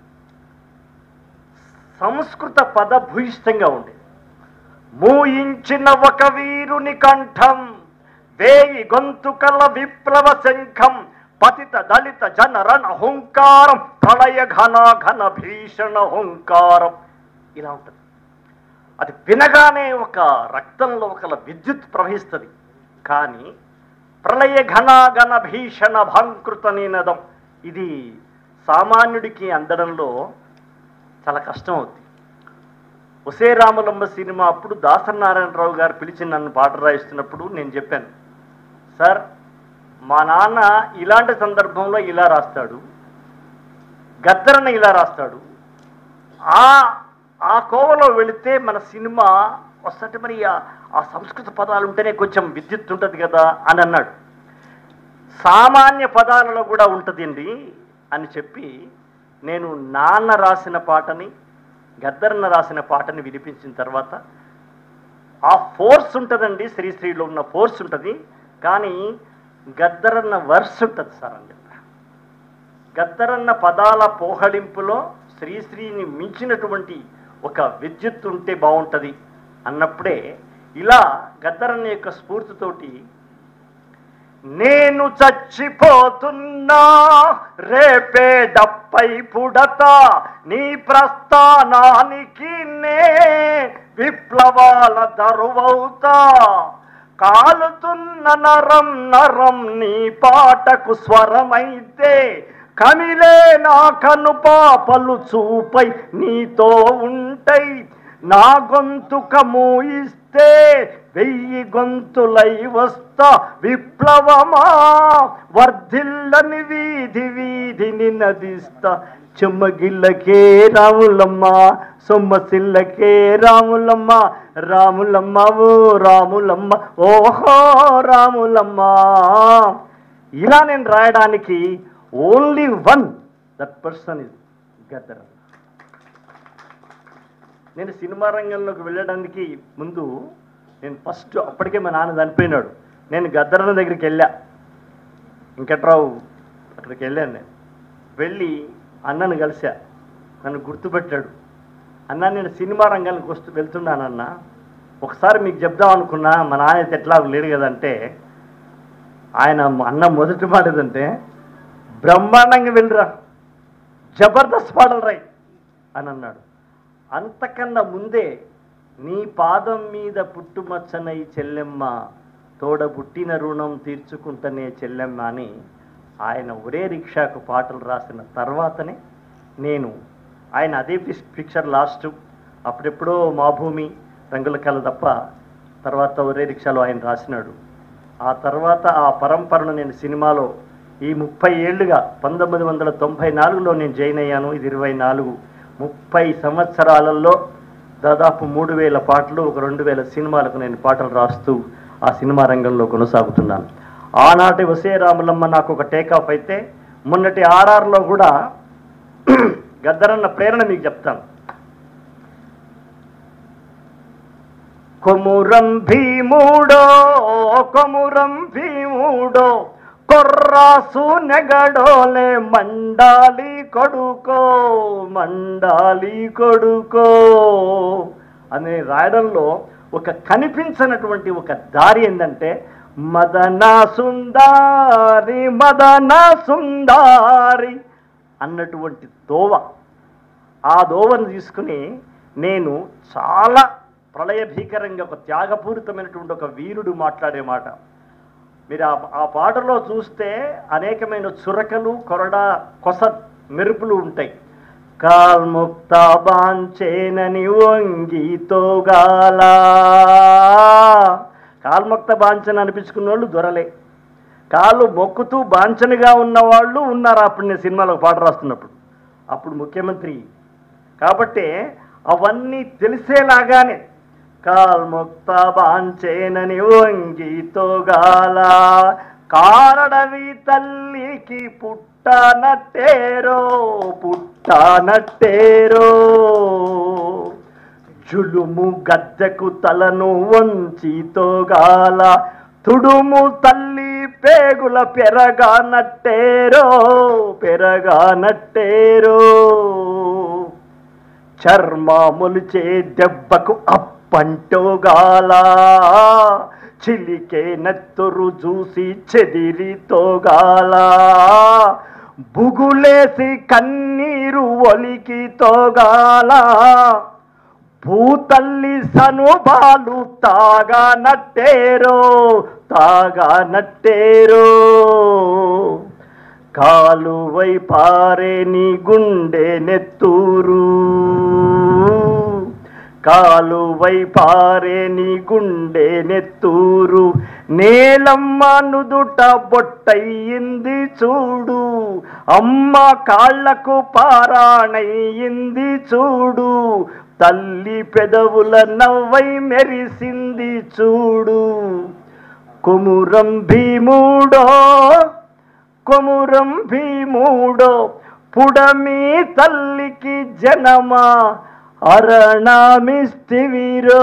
F: సంస్కృత పద భూయిష్టంగా ఉండేది మూయించిన ఒక వీరుని కంఠం వేయి గొంతుకల విప్లవ శంఖం పతిత దళిత జన రణ హుంకారం ప్రళయ ఘన ఘన భీషణ హుంకారం ఇలా ఉంటుంది అది వినగానే ఒక రక్తంలో ఒకల విద్యుత్ ప్రవహిస్తుంది కానీ ప్రళయ ఘన ఘన భీషణ భాంకృత నినదం ఇది సామాన్యుడికి అందడంలో చాలా కష్టం అవుతుంది ఒసే రామలంబ సినిమా అప్పుడు దాసనారాయణరావు గారు పిలిచి నన్ను పాట రాయిస్తున్నప్పుడు నేను చెప్పాను సార్ మా నాన్న ఇలాంటి సందర్భంలో ఇలా రాస్తాడు గద్దరన్న ఇలా రాస్తాడు ఆ ఆ కోవలో వెళితే మన సినిమా వస్తుంటే మరి ఆ- ఆ సంస్కృత పదాలు ఉంటేనే కొంచెం విద్యుత్ ఉంటుంది కదా అని అన్నాడు సామాన్య పదాలలో కూడా ఉంటుందండి అని చెప్పి నేను నాన్న రాసిన పాటని గద్దరన్న రాసిన పాటని వినిపించిన తర్వాత ఆ ఫోర్స్ ఉంటుందండి శ్రీశ్రీలో ఉన్న ఫోర్స్ ఉంటుంది కానీ గద్దరన్న వర్స్ ఉంటుంది సార్ అని చెప్పా గద్దరన్న పదాల పోహడింపులో శ్రీశ్రీని మించినటువంటి ఒక విద్యుత్ ఉంటే బాగుంటుంది అన్నప్పుడే ఇలా గద్దరన్న యొక్క స్ఫూర్తితోటి నేను చచ్చిపోతున్నా రేపే డప్పై పుడత నీ ప్రస్థానానికి నే విప్లవాల దరువవుతా కాలుతున్న నరం నరం నీ పాటకు స్వరమైతే కమిలే నా కను పాపలు చూపై నీతో ఉంటై నా గొంతుక మూయిస్తే వెయ్యి గొంతులై వస్తా విప్లవమా వర్ధిల్లని వీధి వీధిని నదిస్తా చెమ్మగిల్లకే రాములమ్మ సొమ్మసిల్లకే రాములమ్మ రాములమ్మ ఓ రాములమ్మ ఓహో రాములమ్మ ఇలా నేను రాయడానికి only one that person is Gaddar నేను సినిమా రంగంలోకి వెళ్ళడానికి ముందు నేను ఫస్ట్ అప్పటికే మా నాన్న చనిపోయినాడు నేను గద్దరన్న దగ్గరికి వెళ్ళా వెంకట్రావు అక్కడికి వెళ్ళాను నేను వెళ్ళి అన్నను కలిసా నన్ను గుర్తుపెట్టాడు అన్న నేను సినిమా రంగానికి వస్తూ వెళ్తున్నానన్న ఒకసారి మీకు చెప్దాం అనుకున్నా మా నాన్న అయితే ఎట్లా లేడు కదంటే ఆయన అన్న మొదటి మాట ఏదంటే బ్రహ్మాండంగా వెళ్ళిరా జబర్దస్త్ పాటలు రాయి అని అన్నాడు అంతకన్నా ముందే నీ పాదం మీద పుట్టుమచ్చనై చెల్లెమ్మ తోడ పుట్టిన రుణం తీర్చుకుంటనే చెల్లెమ్మ అని ఆయన ఒరే రిక్షాకు పాటలు రాసిన తర్వాతనే నేను ఆయన అదే పిక్- పిక్చర్ లాస్ట్ అప్పుడెప్పుడో మా భూమి రంగుల కళ తప్ప తర్వాత ఒరే రిక్షాలో ఆయన రాసినాడు ఆ తర్వాత ఆ పరంపరను నేను సినిమాలో ఈ ముప్పై ఏళ్ళుగా పంతొమ్మిది వందల తొంభై నాలుగులో నేను జాయిన్ అయ్యాను ఇది ఇరవై నాలుగు ముప్పై సంవత్సరాలలో దాదాపు మూడు వేల పాటలు ఒక రెండు వేల సినిమాలకు నేను పాటలు రాస్తూ ఆ సినిమా రంగంలో కొనసాగుతున్నాను ఆనాటి వసే రాములమ్మ నాకు ఒక టేకాఫ్ అయితే మొన్నటి ఆర్ఆర్లో కూడా గద్దరన్న ప్రేరణ మీకు చెప్తాను కొమురం భీముడో కొమురం భీముడో కొర్రాసు నెగడోలే మండాలి కొడుకో మండాలి కొడుకో అనే రాయడంలో ఒక కనిపించినటువంటి ఒక దారి ఏంటంటే మదన సుందారి మదన సుందారి అన్నటువంటి దోవ ఆ దోవను తీసుకుని నేను చాలా ప్రళయ భీకరంగా ఒక త్యాగపూరితమైనటువంటి ఒక వీరుడు మాట్లాడే మాట మీరు ఆ ఆ పాటలో చూస్తే అనేకమైన చురకలు కొరడ కొస మెరుపులు ఉంటాయి కాల్ముక్త బాంచేనని వంగితోగాల కాల్ముక్త బాంచన అనిపించుకున్న వాళ్ళు దొరలే కాళ్ళు మొక్కుతూ బాంచనగా ఉన్నవాళ్ళు ఉన్నారు అప్పుడు నేను సినిమాలో పాట రాస్తున్నప్పుడు అప్పుడు ముఖ్యమంత్రి కాబట్టి అవన్నీ తెలిసేలాగానే కాల్ముక్త బాంచేనని వంగితోగాల కారడవి తల్లికి పుట్టనట్టేరో పుట్టనట్టేరో జులుము గద్దెకు తలను వంచితోగాల తుడుము తల్లి పేగుల పెరగానట్టేరో పెరగానట్టేరో చర్మాములుచే దెబ్బకు అప్పంటోగాల చిలికే నెత్తురు చూసి చెదిరితోగాల బుగులేసి కన్నీరు ఒలికి తోగాల భూతల్లి సనుబాలు తాగా నట్టేరో తాగా నట్టేరో కాలువై పారే నీ గుండె నెత్తూరు కాలువై పారే నీ గుండె నెత్తూరు నేలమ్మ నుదుట బొట్టయింది చూడు అమ్మ కాళ్లకు పారాణయింది చూడు తల్లి పెదవుల నవ్వై మెరిసింది చూడు కుమురం భీముడో కొమురం భీముడో పుడమి తల్లికి జనమా అరణమిస్తివిరో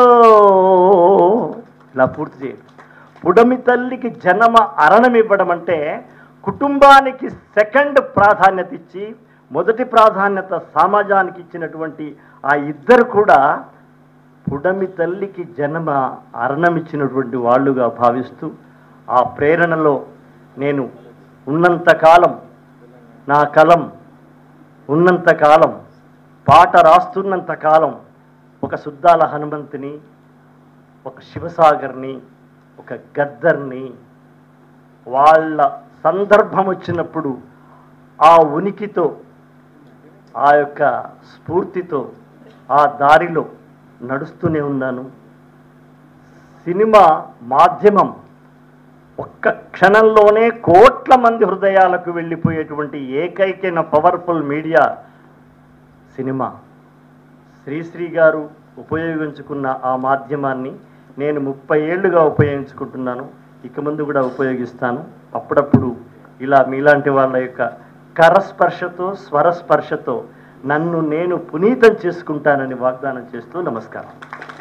F: ఇలా పూర్తి చేయండి పుడమి తల్లికి జనమ అరణం ఇవ్వడం అంటే కుటుంబానికి సెకండ్ ప్రాధాన్యత ఇచ్చి మొదటి ప్రాధాన్యత సమాజానికి ఇచ్చినటువంటి ఆ ఇద్దరు కూడా పుడమి తల్లికి జన్మ అరణమిచ్చినటువంటి వాళ్ళుగా భావిస్తూ ఆ ప్రేరణలో నేను ఉన్నంతకాలం నా కలం ఉన్నంతకాలం పాట రాస్తున్నంత కాలం ఒక ఒక సుద్దాల హనుమంతుని ఒక శివసాగర్ని ఒక గద్దర్ని వాళ్ళ సందర్భం వచ్చినప్పుడు ఆ ఉనికితో ఆ యొక్క స్ఫూర్తితో ఆ దారిలో నడుస్తూనే ఉన్నాను సినిమా మాధ్యమం ఒక్క క్షణంలోనే కోట్ల మంది హృదయాలకు వెళ్ళిపోయేటువంటి ఏకైకైన పవర్ఫుల్ మీడియా సినిమా శ్రీశ్రీ గారు ఉపయోగించుకున్న ఆ మాధ్యమాన్ని నేను ముప్పై ఏళ్ళుగా ఉపయోగించుకుంటున్నాను ఇక ముందు కూడా ఉపయోగిస్తాను అప్పుడప్పుడు ఇలా మీలాంటి వాళ్ళ యొక్క కరస్పర్శతో స్వరస్పర్శతో నన్ను నేను పునీతం చేసుకుంటానని వాగ్దానం చేస్తూ నమస్కారం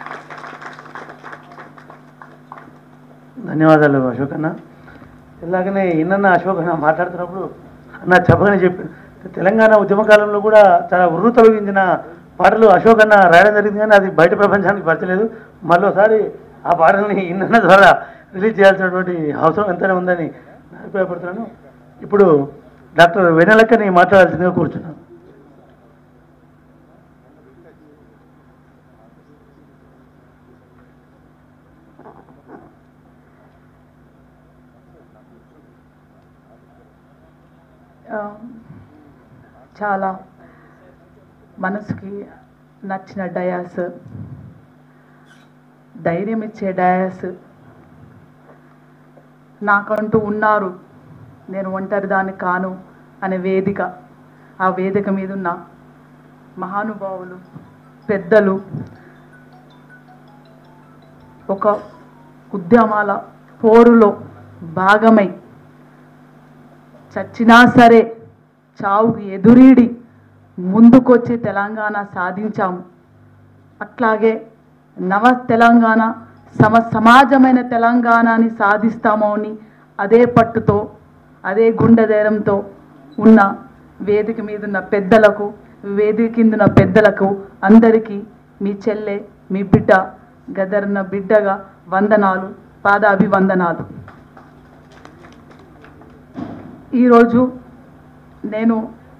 C: ధన్యవాదాలు అశోక్ అన్న ఇలాగనే ఇన్న అశోక్ అన్న మాట్లాడుతున్నప్పుడు అన్న చెప్పగానే చెప్పి తెలంగాణ ఉద్యమ కాలంలో కూడా చాలా ఉర్రు తొలగించిన పాటలు అశోక్ అన్న రాయడం జరిగింది కానీ అది బయట ప్రపంచానికి పరిచలేదు మరోసారి ఆ పాటల్ని ఇన్న ద్వారా రిలీజ్ చేయాల్సినటువంటి అవసరం ఎంతనే ఉందని నేను అభిప్రాయపడుతున్నాను ఇప్పుడు డాక్టర్ వెనలక్కని మాట్లాడాల్సిందిగా కూర్చున్నాను
A: ఆ, చాలా మనసుకి నచ్చిన డయాస్ ధైర్యం ఇచ్చే డయాస్ నాకంటూ ఉన్నారు నేను ఒంటరి దాన్ని కాను అనే వేదిక ఆ వేదిక మీద ఉన్న మహానుభావులు పెద్దలు ఒక ఉద్యమాల పోరులో భాగమై చచ్చినా సరే చావుకి ఎదురీడి ముందుకొచ్చి తెలంగాణ సాధించాము అట్లాగే నవ తెలంగాణ సమ సమాజమైన తెలంగాణని సాధిస్తామో అని అదే పట్టుతో అదే గుండె ధైర్యంతో ఉన్న వేదిక మీద ఉన్న పెద్దలకు వేదిక కింద ఉన్న పెద్దలకు అందరికీ మీ చెల్లె మీ బిడ్డ గదర్న బిడ్డగా వందనాలు పాదాభివందనాలు ఈరోజు నేను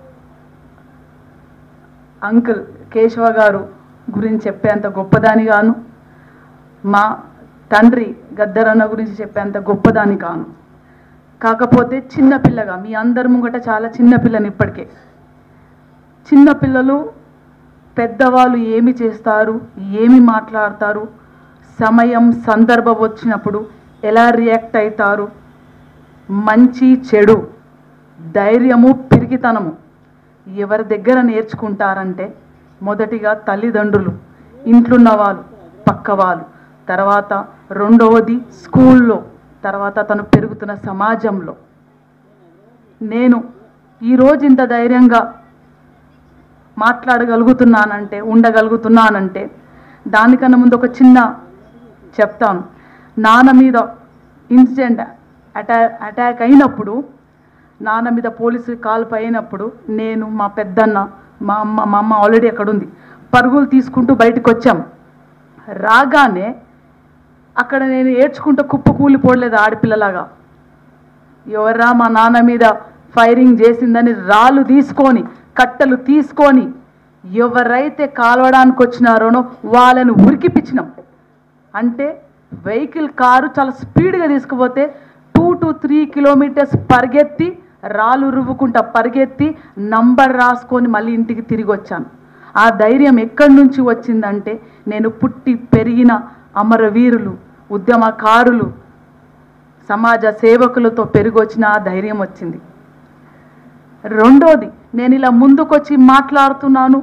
A: అంకుల్ కేశవ గారు గురించి చెప్పేంత గొప్పదాని గాను మా తండ్రి గద్దరన్న గురించి చెప్పేంత గొప్పదాని కాను కాకపోతే చిన్నపిల్లగా మీ అందరి ముంగట చాలా చిన్నపిల్లని ఇప్పటికే చిన్నపిల్లలు పెద్దవాళ్ళు ఏమి చేస్తారు ఏమి మాట్లాడతారు సమయం సందర్భం వచ్చినప్పుడు ఎలా రియాక్ట్ అవుతారు మంచి చెడు ధైర్యము పిరికితనము ఎవరి దగ్గర నేర్చుకుంటారంటే మొదటిగా తల్లిదండ్రులు ఇంట్లున్న వాళ్ళు పక్క వాళ్ళు తర్వాత రెండవది స్కూల్లో తర్వాత తను పెరుగుతున్న సమాజంలో నేను ఈరోజు ఇంత ధైర్యంగా మాట్లాడగలుగుతున్నానంటే ఉండగలుగుతున్నానంటే దానికన్నా ముందు ఒక చిన్న చెప్తాను నాన్న మీద ఇన్సిడెంట్ అటా అటాక్ అయినప్పుడు నాన్న మీద పోలీసు కాల్పు అయినప్పుడు నేను మా పెద్దన్న మా అమ్మ మా అమ్మ ఆల్రెడీ అక్కడ ఉంది పరుగులు తీసుకుంటూ బయటకు వచ్చాం రాగానే అక్కడ నేను ఏడ్చుకుంటూ కుప్ప కూలిపోలేదు ఆడపిల్లలాగా ఎవర్రా మా నాన్న మీద ఫైరింగ్ చేసిందని రాళ్ళు తీసుకొని కట్టెలు తీసుకొని ఎవరైతే కాలవడానికి వచ్చినారోనో వాళ్ళని ఉరికిపించినాం అంటే వెహికల్ కారు చాలా స్పీడ్గా తీసుకుపోతే టూ టు త్రీ కిలోమీటర్స్ పరిగెత్తి రాళ్ళు రువ్వుకుంటా పరిగెత్తి నంబర్ రాసుకొని మళ్ళీ ఇంటికి తిరిగి వచ్చాను ఆ ధైర్యం ఎక్కడి నుంచి వచ్చిందంటే నేను పుట్టి పెరిగిన అమరవీరులు ఉద్యమకారులు సమాజ సేవకులతో పెరిగొచ్చిన ఆ ధైర్యం వచ్చింది రెండోది నేను ఇలా ముందుకొచ్చి మాట్లాడుతున్నాను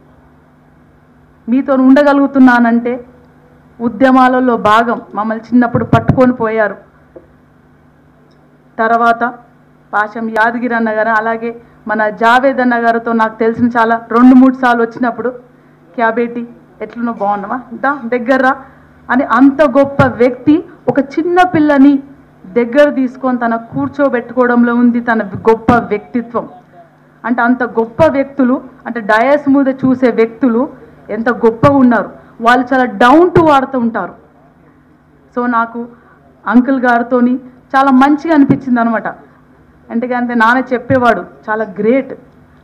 A: మీతో ఉండగలుగుతున్నానంటే ఉద్యమాలలో భాగం మమ్మల్ని చిన్నప్పుడు పట్టుకొని పోయారు తర్వాత పాశం యాదగిరి అన్న గారు అలాగే మన జావేద్ అన్న గారితో నాకు తెలిసిన చాలా రెండు మూడు సార్లు వచ్చినప్పుడు క్యాబేటి ఎట్లున్నో బాగున్నావా దా దగ్గర్రా అని అంత గొప్ప వ్యక్తి ఒక చిన్న పిల్లని దగ్గర తీసుకొని తన కూర్చోబెట్టుకోవడంలో ఉంది తన గొప్ప వ్యక్తిత్వం అంటే అంత గొప్ప వ్యక్తులు అంటే డయస్ మీద చూసే వ్యక్తులు ఎంత గొప్పగా ఉన్నారు వాళ్ళు చాలా డౌన్ టు వాడుతూ ఉంటారు సో నాకు అంకుల్ గారితోని చాలా మంచిగా అనిపించింది అనమాట ఎందుకంటే నాన్న చెప్పేవాడు చాలా గ్రేట్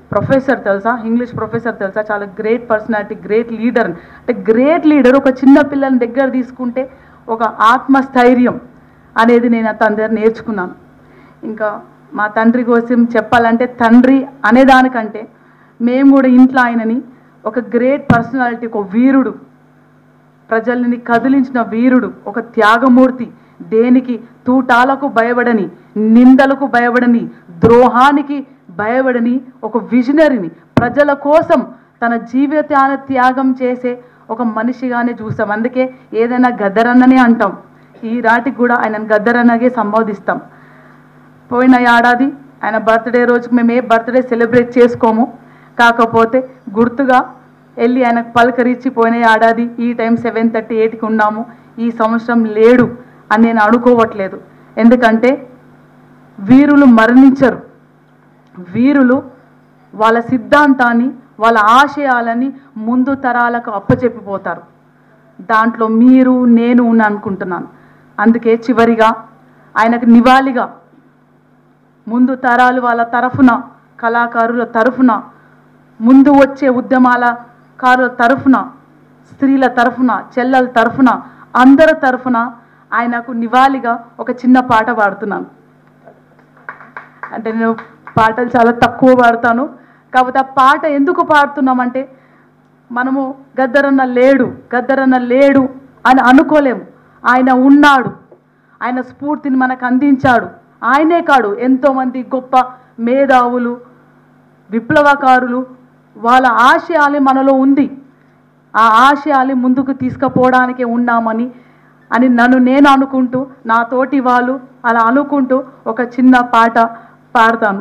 G: ప్రొఫెసర్ తెలుసా ఇంగ్లీష్ ప్రొఫెసర్ తెలుసా చాలా గ్రేట్ పర్సనాలిటీ గ్రేట్ లీడర్ అంటే గ్రేట్ లీడర్ ఒక చిన్న పిల్లని దగ్గర తీసుకుంటే ఒక ఆత్మస్థైర్యం అనేది నేను అతని దగ్గర నేర్చుకున్నాను ఇంకా మా తండ్రి కోసం చెప్పాలంటే తండ్రి అనేదానికంటే మేము కూడా ఇంట్లో ఆయనని ఒక గ్రేట్ పర్సనాలిటీ ఒక వీరుడు ప్రజల్ని కదిలించిన వీరుడు ఒక త్యాగమూర్తి దేనికి తూటాలకు భయపడని నిందలకు భయపడని ద్రోహానికి భయపడని ఒక విజనరీని ప్రజల కోసం తన జీవితాన్ని త్యాగం చేసే ఒక మనిషిగానే చూస్తాం అందుకే ఏదైనా గద్దరన్ననే అంటాం ఈ రాటికి కూడా ఆయనను గద్దరన్నగే సంబోధిస్తాం పోయిన ఏడాది ఆయన బర్త్డే రోజుకి మేము ఏ బర్త్డే సెలబ్రేట్ చేసుకోము కాకపోతే గుర్తుగా వెళ్ళి ఆయనకు పలకరించి పోయిన ఏడాది ఈ టైం సెవెన్ థర్టీ ఎయిట్కి ఉన్నాము ఈ సంవత్సరం లేడు అని నేను అనుకోవట్లేదు ఎందుకంటే వీరులు మరణించరు వీరులు వాళ్ళ సిద్ధాంతాన్ని వాళ్ళ ఆశయాలని ముందు తరాలకు అప్పచెప్పిపోతారు దాంట్లో మీరు నేను ఉన్న అనుకుంటున్నాను అందుకే చివరిగా ఆయనకు నివాళిగా ముందు తరాలు వాళ్ళ తరఫున కళాకారుల తరఫున ముందు వచ్చే ఉద్యమాల కారుల తరఫున స్త్రీల తరఫున చెల్లెల తరఫున అందరి తరఫున ఆయనకు నివాళిగా ఒక చిన్న పాట పాడుతున్నాను అంటే నేను పాటలు చాలా తక్కువ పాడతాను కాకపోతే ఆ పాట ఎందుకు పాడుతున్నామంటే మనము గద్దరన్న లేడు గద్దరన్న లేడు అని అనుకోలేము ఆయన ఉన్నాడు ఆయన స్ఫూర్తిని మనకు అందించాడు ఆయనే కాడు ఎంతోమంది గొప్ప మేధావులు విప్లవకారులు వాళ్ళ ఆశయాలు మనలో ఉంది ఆ ఆశయాలు ముందుకు తీసుకుపోవడానికే ఉన్నామని అని నన్ను నేను అనుకుంటూ నా తోటి వాళ్ళు అలా అనుకుంటూ ఒక చిన్న పాట పాడతాను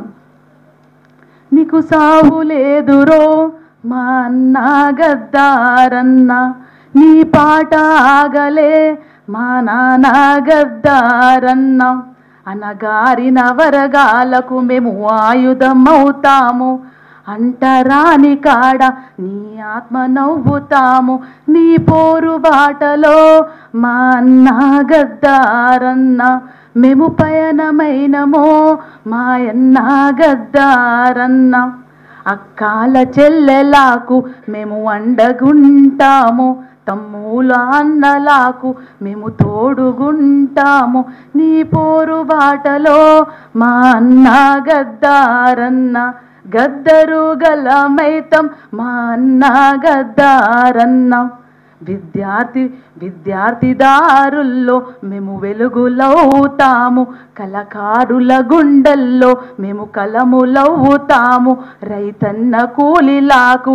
G: నీకు సావు లేదురో మా అన్న గద్దారన్న నీ పాట ఆగలే మా నాన్న గద్దారన్న అనగారిన వరగాలకు మేము ఆయుధమవుతాము అంటరాని కాడ నీ ఆత్మ నవ్వుతాము నీ పోరు బాటలో మా అన్న గద్దారన్న మేము పయనమైనమో మాయన్న గద్దారన్న అక్కాల చెల్లెలాకు మేము అండగుంటాము తమ్ముల అన్నలాకు మేము తోడుగుంటాము నీ పోరు బాటలో మా అన్న గద్దారన్న గద్దరు గలమైతం మా అన్న గద్దారన్న విద్యార్థి విద్యార్థిదారుల్లో మేము వెలుగులవుతాము కళకారుల గుండెల్లో మేము కలములవుతాము రైతన్న కూలిలాకు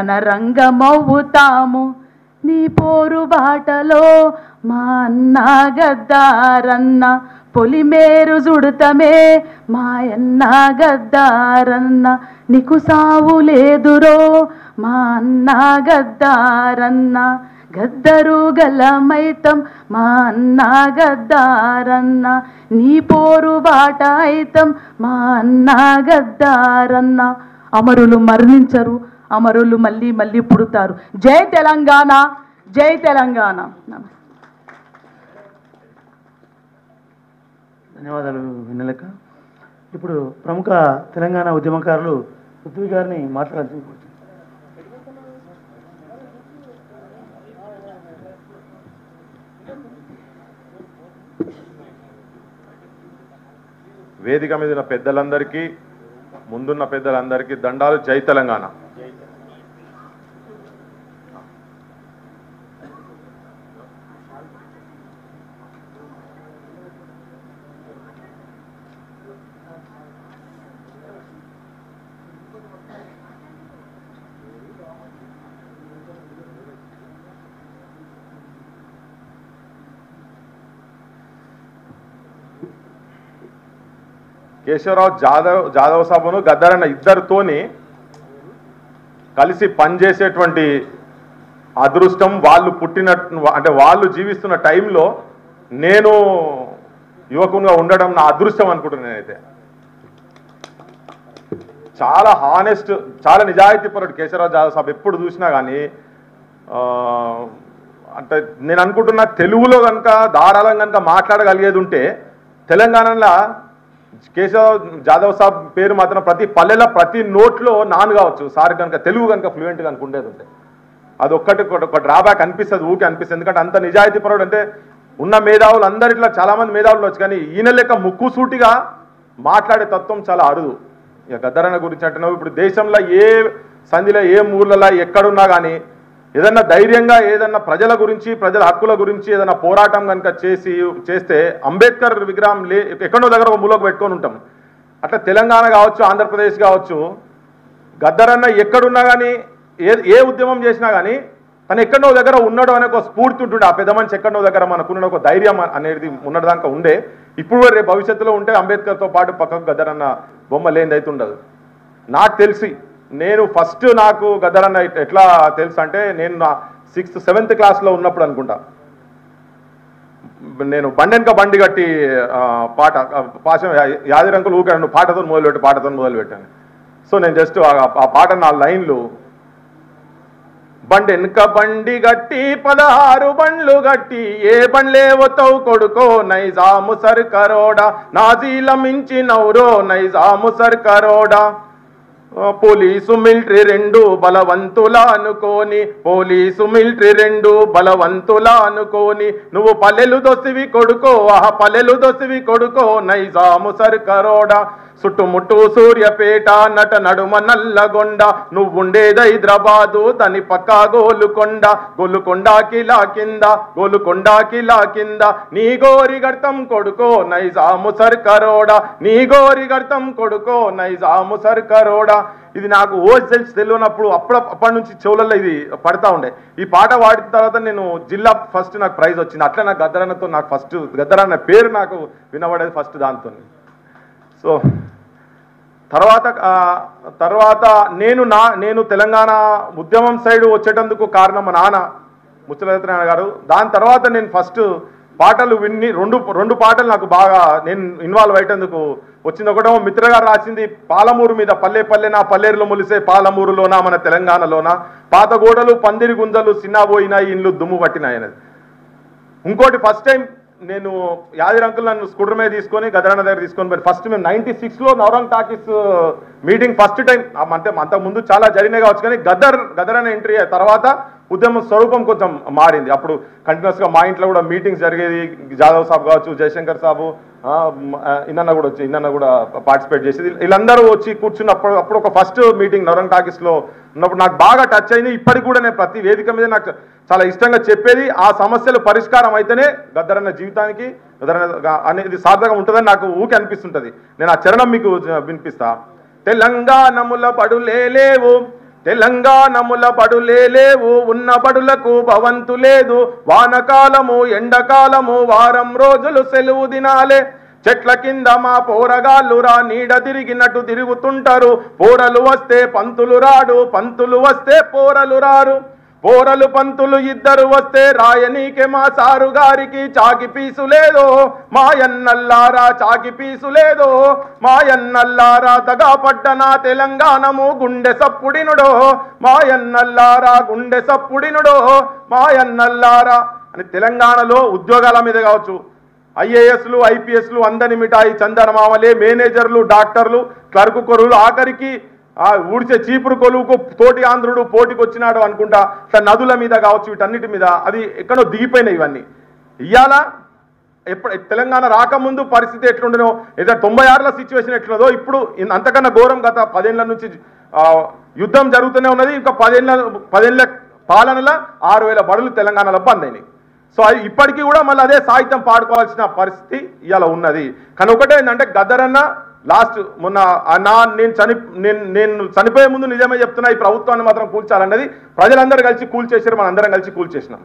G: రణరంగమవుతాము నీ పోరు బాటలో మా అన్న గద్దారన్న పొలిమేరు జుడతమే మాయన్న గద్దారన్న నీకు సావు లేదురో మా అన్న గద్దారన్న గద్దరు గలమైతం మా అన్న గద్దారన్న నీ పోరు బాట అయితం మా అన్న గద్దారన్న అమరులు మరణించరు అమరులు మళ్ళీ మళ్ళీ పుడతారు జై తెలంగాణ జై తెలంగాణ నమస్తే
C: ధన్యవాదాలు విన్నలెక్క ఇప్పుడు ప్రముఖ తెలంగాణ ఉద్యమకారులు పృథ్వీ గారిని మాట్లాడాల్సింది కోరుతున్నాను.
H: వేదిక మీద ఉన్న పెద్దలందరికీ ముందున్న పెద్దలందరికీ దండాలు జై తెలంగాణ కేశవరావు జాదవ్ జాదవ్ సభను గద్దరన్న ఇద్దరితోని కలిసి పనిచేసేటువంటి అదృష్టం వాళ్ళు పుట్టిన అంటే వాళ్ళు జీవిస్తున్న టైంలో నేను యువకునిగా ఉండడం నా అదృష్టం అనుకుంటున్నాను నేనైతే చాలా హానెస్ట్ చాలా నిజాయితీపరుడు కేశవరావు జాదవ్ సాబ్ ఎప్పుడు చూసినా కానీ ఆ, అంటే నేను అనుకుంటున్నా తెలుగులో కనుక ధారాళం కనుక మాట్లాడగలిగేది ఉంటే తెలంగాణలో కేశవ్ జాదవ్ సాబ్ పేరు మాత్రం ప్రతి పల్లెల ప్రతి నోట్లో నాన్ కావచ్చు సార్ కనుక తెలుగు కనుక ఫ్లూయెంట్ కనుక ఉండేది ఉంటే అది ఒక్కటి ఒక- ఒక డ్రాబ్యాక్ అనిపిస్తుంది ఊకే అనిపిస్తుంది ఎందుకంటే అంత నిజాయితీ పరుడు అంటే ఉన్న మేధావులు అందరిట్లో చాలా మంది మేధావులు వచ్చు కానీ ఈయన లెక్క ముక్కు సూటిగా మాట్లాడే తత్వం చాలా అరుదు ఇక గద్దరన్న గురించి అంటున్నావు ఇప్పుడు దేశంలో ఏ సంధిలో ఏ మూలలో ఎక్కడున్నా కానీ ఏదన్నా ధైర్యంగా ఏదన్నా ప్రజల గురించి ప్రజల హక్కుల గురించి ఏదన్నా పోరాటం కనుక చేసి చేస్తే అంబేద్కర్ విగ్రహం లే ఎక్కడో దగ్గర ఒక మూలకు పెట్టుకొని ఉంటాం అట్లా తెలంగాణ కావచ్చు ఆంధ్రప్రదేశ్ కావచ్చు గద్దరన్న ఎక్కడున్నా కానీ ఏ ఏ ఉద్యమం చేసినా కానీ తను ఎక్కడో దగ్గర ఉన్నాడు అనే ఒక స్ఫూర్తి ఉంటుండే ఆ పెద్ద మనిషి ఎక్కడో దగ్గర మనకున్న ఒక ధైర్యం అనేది ఉన్నదాకా ఉండే ఇప్పుడు కూడా రేపు భవిష్యత్తులో ఉంటే అంబేద్కర్తో పాటు పక్కకు గద్దరన్న బొమ్మ లేనిది అయితే ఉండదు నాకు తెలిసి నేను ఫస్ట్ నాకు గద్దరన్న ఎట్- ఎట్లా తెలుసు అంటే నేను నా సిక్స్త్ సెవెంత్ క్లాస్లో ఉన్నప్పుడు అనుకుంటా నేను బండెనక బండి కట్టి ఆ, పాట ఆ, పాశం యా- యాదిరంకులు ఊకాడు నువ్వు పాటతో మొదలుపెట్టు పాటతో మొదలుపెట్టాను సో నేను జస్ట్ ఆ- ఆ పాట నా లైన్లు బండెనక బండి గట్టి పదహారు బండ్లు గట్టి ఏ బండ్లేవతావు కొడుకో నైజాము సర్కరోడా నాజీల మించి నౌరో నైజాము సర్కరోడా ఆ, పోలీసు మిలిటరీ రెండు బలవంతుల అనుకోని పోలీసు మిలిటరీ రెండు బలవంతుల అనుకోని నువ్వు పల్లెలు దొసివి కొడుకో ఆహ పల్లెలు దొసివి కొడుకో నైజాము సర్కరోడా చుట్టుముట్టు సూర్యపేట నట నడుమ నల్లగొండ నువ్వుండేది హైదరాబాదు దాని పక్క గోలుకొండ గోలుకొండ కిలా కింద గోలుకొండ కిలా కింద నీ గోరి గర్తం కొడుకో నైజాము సర్కరోడా నీ గోరి గర్తం కొడుకో నైజాము సర్కరోడా ఇది నాకు ఓజెల్స్ తెలియనప్పుడు అప్పుడు అప్పటి నుంచి చెవులలో ఇది పడతా ఉండే ఈ పాట పాడిన తర్వాత నేను జిల్లా ఫస్ట్ నాకు ప్రైజ్ వచ్చింది అట్లా నాకు గద్దరన్నతో నాకు ఫస్ట్ గద్దరన్న పేరు నాకు వినబడేది ఫస్ట్ దాంతో సో తర్వాత ఆ, తర్వాత నేను నా నేను తెలంగాణ ఉద్యమం సైడ్ వచ్చేటందుకు కారణం మా నాన్న ముచ్చలరత్నారాయణ గారు దాని తర్వాత నేను ఫస్ట్ పాటలు విన్ని రెండు రెండు పాటలు నాకు బాగా నేను ఇన్వాల్వ్ అయ్యేటందుకు వచ్చింది ఒకటేమో మిత్ర గారు రాసింది పాలమూరు మీద పల్లె పల్లె నా పల్లెరులో ములిసే పాలమూరులోన మన తెలంగాణలోన పాత గోడలు పందిరి గుంజలు సిన్నబోయినాయి ఇండ్లు దుమ్ము పట్టినాయి అనేది ఇంకోటి ఫస్ట్ టైం నేను యాదిర్ అంకుల్ నన్ను స్కూటర్ మీద తీసుకొని గదరన్న దగ్గర తీసుకొని పోయి ఫస్ట్ మేము నైన్టీ సిక్స్లో Navrang talkies meeting first time అంటే అంతకు ముందు చాలా జరిగినాయి కావచ్చు కానీ గదర్ గదర్ అనే ఎంట్రీ తర్వాత ఉద్యమం స్వరూపం కొంచెం మారింది అప్పుడు కంటిన్యూస్గా మా ఇంట్లో కూడా మీటింగ్స్ జరిగేది జాదవ్ సాబ్ కావచ్చు జయశంకర్ సాబు ఆ, మ- ఆ, ఇన్నన్న కూడా వచ్చి ఇన్నన్న కూడా పార్టిసిపేట్ చేసేది వీళ్ళందరూ వచ్చి కూర్చున్నప్పుడు అప్పుడు ఒక ఫస్ట్ మీటింగ్ నవరంగ్ టాకీస్లో ఉన్నప్పుడు నాకు బాగా టచ్ అయింది ఇప్పటికి కూడా నేను ప్రతి వేదిక మీద నాకు చాలా ఇష్టంగా చెప్పేది ఆ సమస్యలు పరిష్కారం అయితేనే గద్దరన్న జీవితానికి గద్దరన్న అనేది సార్థకం ఉంటుందని నాకు ఊకే అనిపిస్తుంటది నేను ఆ చరణం మీకు జ- వినిపిస్తా తెలంగాణముల పడులేలేవు తెలంగాణముల బడులేలేవు ఉన్న బడులకు భవంతు లేదు వానకాలము ఎండకాలము వారం రోజులు సెలవు దినాలే చెట్ల కింద మా పోరగాళ్ళు రా నీడ తిరిగినట్టు తిరుగుతుంటారు పోరలు వస్తే పంతులు రాడు పంతులు వస్తే పోరలు రారు పోరలు పంతులు ఇద్దరు వస్తే రాయనీకే మా సారు గారికి చాకి పీసు లేదో మాయన్నల్లారా చాకి పీసు లేదో మాయన్నల్లారా తగా పడ్డన తెలంగాణము గుండె సప్పుడినుడో మాయన్నల్లారా గుండె సప్పుడినుడో మాయన్నల్లారా అని తెలంగాణలో ఉద్యోగాల మీద కావచ్చు ఐఏఎస్లు ఐపీఎస్లు అందని మిఠాయి చందనమామలే మేనేజర్లు డాక్టర్లు క్లర్కు కొరువులు ఆఖరికి ఆ ఊడిచే చీపురు కొలువుకు తోటి ఆంధ్రుడు పోటీకి వచ్చినాడు అనుకుంటా ఇట్లా నదుల మీద కావచ్చు వీటన్నిటి మీద అది ఎక్కడో దిగిపోయినాయి ఇవన్నీ ఇవాళ ఎప్పుడు తెలంగాణ రాకముందు పరిస్థితి ఎట్లుండనో ఏదో తొంభై ఆరుల సిచ్యువేషన్ ఎట్లున్నదో ఇప్పుడు ఇన్- అంతకన్నా ఘోరం గత పదేళ్ల నుంచి ఆ, యుద్ధం జరుగుతూనే ఉన్నది ఇంకా పదేళ్ళ పదేళ్ల పాలనల ఆరు వేల బడులు తెలంగాణలో బంద్ అయినాయి సో అది ఇప్పటికీ కూడా మళ్ళీ అదే సాహిత్యం పాడుకోవాల్సిన పరిస్థితి ఇవాళ ఉన్నది కానీ ఒకటే ఏంటంటే గద్దరన్న లాస్ట్ మొన్న ఆ నా నేను చని నేను నేను చనిపోయే ముందు నిజమే చెప్తున్నా ఈ ప్రభుత్వాన్ని మాత్రం కూల్చాలన్నది ప్రజలందరూ కలిసి కూల్చేసారు మనందరం కలిసి కూల్చేసినాం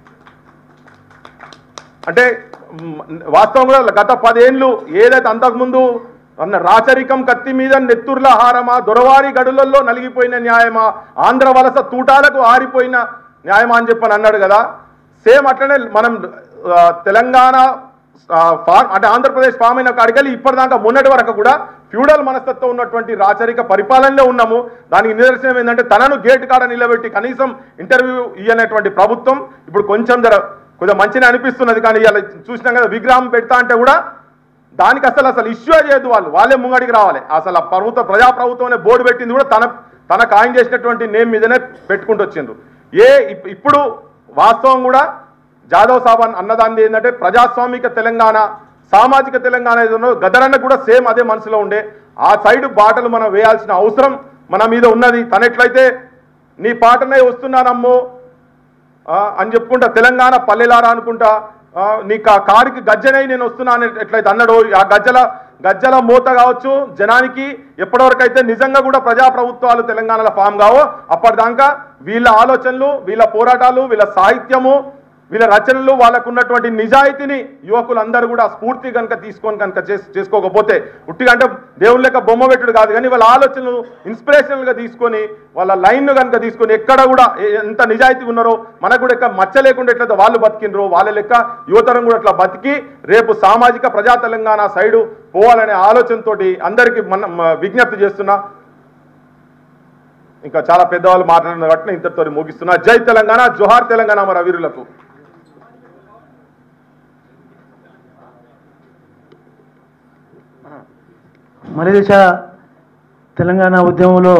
H: అంటే మ్, వాస్తవంగా గత పదేళ్ళు ఏదైతే అంతకుముందు అన్న రాచరికం కత్తి మీద నెత్తుర్ల హారమా దొరవారి గడులలో నలిగిపోయిన న్యాయమా ఆంధ్ర వలస తూటాలకు ఆరిపోయిన న్యాయమా అని చెప్పని అన్నాడు కదా సేమ్ అట్లనే మనం ఆ, తెలంగాణ ఆ, ఫార్మ్ అంటే ఆంధ్రప్రదేశ్ ఫామ్ అయిన కాడికెళ్ళి ఇప్పటిదాకా మొన్నటి వరకు కూడా ఫ్యూడల్ మనస్తత్వం ఉన్నటువంటి రాచరిక పరిపాలనలో ఉన్నాము దానికి నిదర్శనం ఏంటంటే తనను గేట్ కాడ నిలబెట్టి కనీసం ఇంటర్వ్యూ ఇయ్యనటువంటి ప్రభుత్వం ఇప్పుడు కొంచెం జర కొద్దిగా మంచిగా అనిపిస్తున్నది కానీ ఇవాళ చూసినాం కదా విగ్రహం పెడతా అంటే కూడా దానికి అసలు అసలు ఇష్యూ చేయదు వాళ్ళు వాళ్ళే ముంగడికి రావాలి అసలు ఆ ప్రభుత్వ ప్రజా ప్రభుత్వం బోర్డు పెట్టింది కూడా తన తన కాయం చేసినటువంటి నేమ్ మీదనే పెట్టుకుంటూ వచ్చిండ్రు ఏ ఇప్- ఇప్పుడు వాస్తవం కూడా జాదవ్ సాబ్ అన్న- అన్నదాన్ని ఏంటంటే ప్రజాస్వామిక తెలంగాణ సామాజిక తెలంగాణ ఏదో ఉన్నదో గదరన్న కూడా సేమ్ అదే మనసులో ఉండే ఆ సైడ్ బాటలు మనం వేయాల్సిన అవసరం మన మీద ఉన్నది తన ఎట్లయితే నీ పాటనే వస్తున్నానమ్మో ఆ, అని చెప్పుకుంటా తెలంగాణ పల్లెలారా అనుకుంటా ఆ, నీకు ఆ కారుకి గజ్జనై నేను వస్తున్నాను ఎట్లయితే అన్నాడు ఆ గజ్జల గజ్జల మూత కావచ్చు జనానికి ఎప్పటివరకైతే నిజంగా కూడా ప్రజా ప్రభుత్వాలు తెలంగాణలో ఫామ్ కావో అప్పటిదాకా వీళ్ళ ఆలోచనలు వీళ్ళ పోరాటాలు వీళ్ళ సాహిత్యము వీళ్ళ రచనలు వాళ్ళకు ఉన్నటువంటి నిజాయితీని యువకులందరూ కూడా స్ఫూర్తి కనుక తీసుకొని కనుక చేస్- చేసుకోకపోతే ఉట్టిగా అంటే దేవుని లెక్క బొమ్మ పెట్టుడు కాదు కానీ వాళ్ళ ఆలోచనలు ఇన్స్పిరేషనల్ గా తీసుకొని వాళ్ళ లైన్ కనుక తీసుకొని ఎక్కడ కూడా ఏ- ఎంత నిజాయితీ ఉన్నారో మనకు కూడా ఎక్కడ మచ్చ లేకుండా ఎట్లయితే వాళ్ళు బతికినరో వాళ్ళ లెక్క యువతరం కూడా అట్లా బతికి రేపు సామాజిక ప్రజా తెలంగాణ సైడు పోవాలనే ఆలోచనతోటి అందరికీ మన మ- విజ్ఞప్తి చేస్తున్నా ఇంకా చాలా పెద్దవాళ్ళు మాట్లాడిన కాబట్టి నేను ఇంతటితో ముగిస్తున్నా జై తెలంగాణ జోహార్ తెలంగాణ మన వీరులకు
C: మలిదశ తెలంగాణ ఉద్యమంలో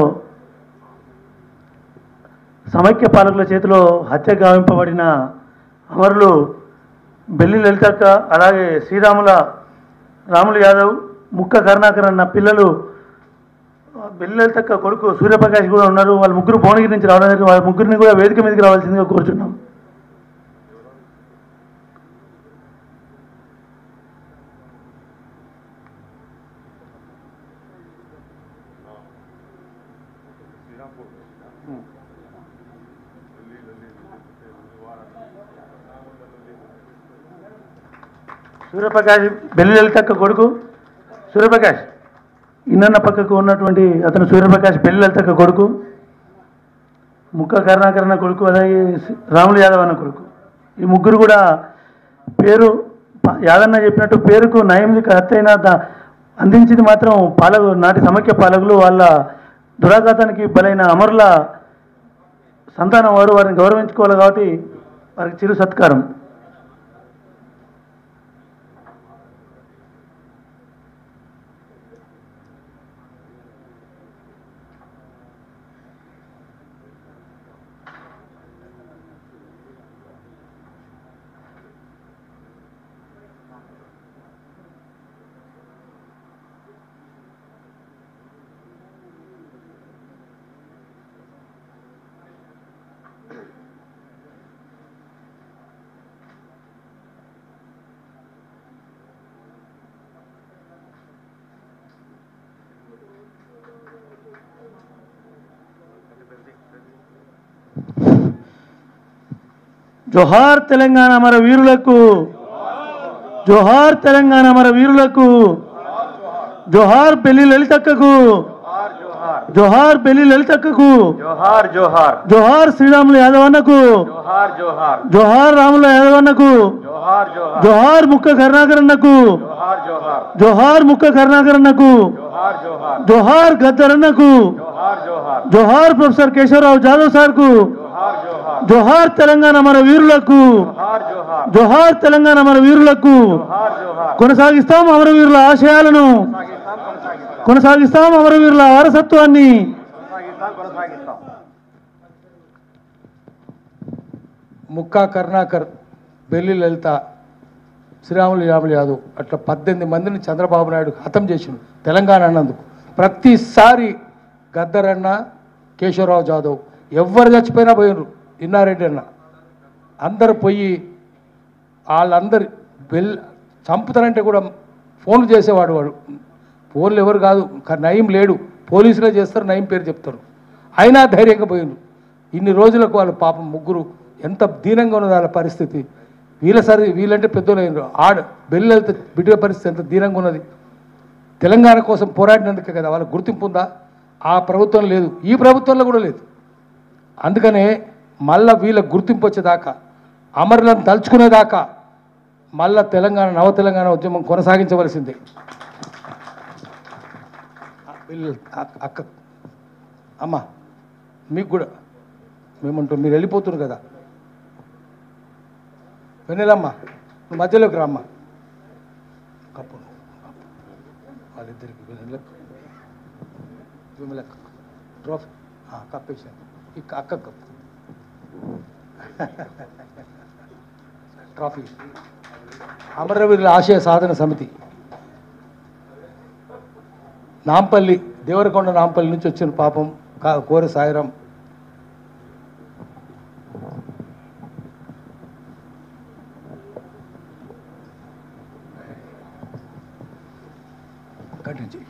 C: సమైక్య పాలకుల చేతిలో హత్య గావింపబడిన అమరులు బెల్లి లలితక్క అలాగే శ్రీరాముల రాములు యాదవ్ ముక్క కరుణాకర్ అన్న పిల్లలు ఆ, బెల్లి లలితక్క కొడుకు సూర్యప్రకాష్ కూడా ఉన్నారు వాళ్ళ ముగ్గురు భువనగిరి నుంచి రావడం జరిగింది వాళ్ళ ముగ్గురిని కూడా వేదిక మీదకి రావాల్సిందిగా కోరుచున్నాం సూర్యప్రకాష్ బెల్లి లలితక్క కొడుకు సూర్యప్రకాష్ ఇన్నన్న పక్కకు ఉన్నటువంటి అతను సూర్యప్రకాష్ బెల్లి లలితక్క కొడుకు ముక్క కరుణాకర్ అన్న కొడుకు అలాగే రాములు యాదవ్ అన్న కొడుకు ఈ ముగ్గురు కూడా పేరు ప- యాదన్న చెప్పినట్టు పేరుకు నయందికి హత్యైన ద- అందించింది మాత్రం పాలకు నాటి సమైక్య పాలకులు వాళ్ళ దురాఘాతానికి బలైన అమరుల సంతానం వారు వారిని గౌరవించుకోవాలి కాబట్టి వారికి చిరు సత్కారం జోహార్ తెలంగాణ మన వీరులకు జోహార్ తెలంగాణ మన వీరులకు జోహార్ పెళ్లి లలితక్కకు జోహార్ పెళ్లి లలితక్కకు
F: జోహార్ జోహార్
C: జోహార్ శ్రీరాములు యాదవన్నకు
F: జోహార్ జోహార్
C: జోహార్ రాముల యాదవన్నకు
F: జోహార్ జోహార్
C: జోహార్ ముక్క కరుణాకర్ అన్నకు
F: జోహార్ జోహార్
C: జోహార్ ముక్క కరుణాకర్ అన్నకు
F: జోహార్ జోహార్
C: జోహార్ గద్దర్ అన్నకు
F: జోహార్ జోహార్
C: జోహార్ ప్రొఫెసర్ కేశవరావు జాదవ్ సార్కు
F: జోహార్ జోహార్
C: జోహార్ తెలంగాణ మన వీరులకు
F: జోహార్ జోహార్
C: జోహార్ తెలంగాణ మన వీరులకు
F: జోహార్ జోహార్
C: కొనసాగిస్తాం అమరవీరుల ఆశయాలను
F: కొనసాగిస్తాం కొనసాగిస్తాం
C: కొనసాగిస్తాం అమరవీరుల వారసత్వాన్ని
F: కొనసాగిస్తాం కొనసాగిస్తాం
E: ముక్కా కరుణాకర్ బెల్లి లలిత శ్రీరాములు యాములు యాదవ్ అట్లా పద్దెనిమిది మందిని చంద్రబాబు నాయుడు హతం చేసిండు తెలంగాణ అన్నందుకు ప్రతిసారి గద్దరన్న కేశవరావు జాదవ్ ఎవరు చచ్చిపోయినా పోయినరు ఇన్నారెడ్డి అన్న అందరు పోయి వాళ్ళందరు బెల్ చంపుతారంటే కూడా ఫోన్లు చేసేవాడు వాడు ఫోన్లు ఎవరు కాదు క- నయం లేడు పోలీసులే చేస్తారు నయం పేరు చెప్తారు అయినా ధైర్యంగా పోయిండు ఇన్ని రోజులకు వాళ్ళు పాపం ముగ్గురు ఎంత దీనంగా ఉన్నది వాళ్ళ పరిస్థితి వీళ్ళ సరి వీళ్ళంటే పెద్దోళ్ళు ఆడ బెల్లెళ్తే బిడ్డ పరిస్థితి ఎంత దీనంగా ఉన్నది తెలంగాణ కోసం పోరాడినందుకే కదా వాళ్ళకి గుర్తింపు ఉందా ఆ ప్రభుత్వం లేదు ఈ ప్రభుత్వంలో కూడా లేదు అందుకనే మళ్ళా వీళ్ళకి గుర్తింపు వచ్చేదాకా అమరులను తలుచుకునేదాకా మళ్ళా తెలంగాణ నవ తెలంగాణ ఉద్యమం కొనసాగించవలసిందే వీళ్ళు అక్క- అక్క అమ్మ మీకు కూడా మేముంటాం మీరు వెళ్ళిపోతున్నారు కదా వెన్నెలమ్మ నువ్వు మధ్యలోకి రామ్మ కప్పు వాళ్ళిద్దరికి విమలకు విమలకు ట్రోఫీ కప్పేశాను ఈ అక్క కప్పు ట్రాఫీ అమరవీరుల ఆశయ సాధన సమితి నాంపల్లి దేవరకొండ నాంపల్లి నుంచి వచ్చిన పాపం కా- కోర సాయిరాం కంటిన్యూ చేయి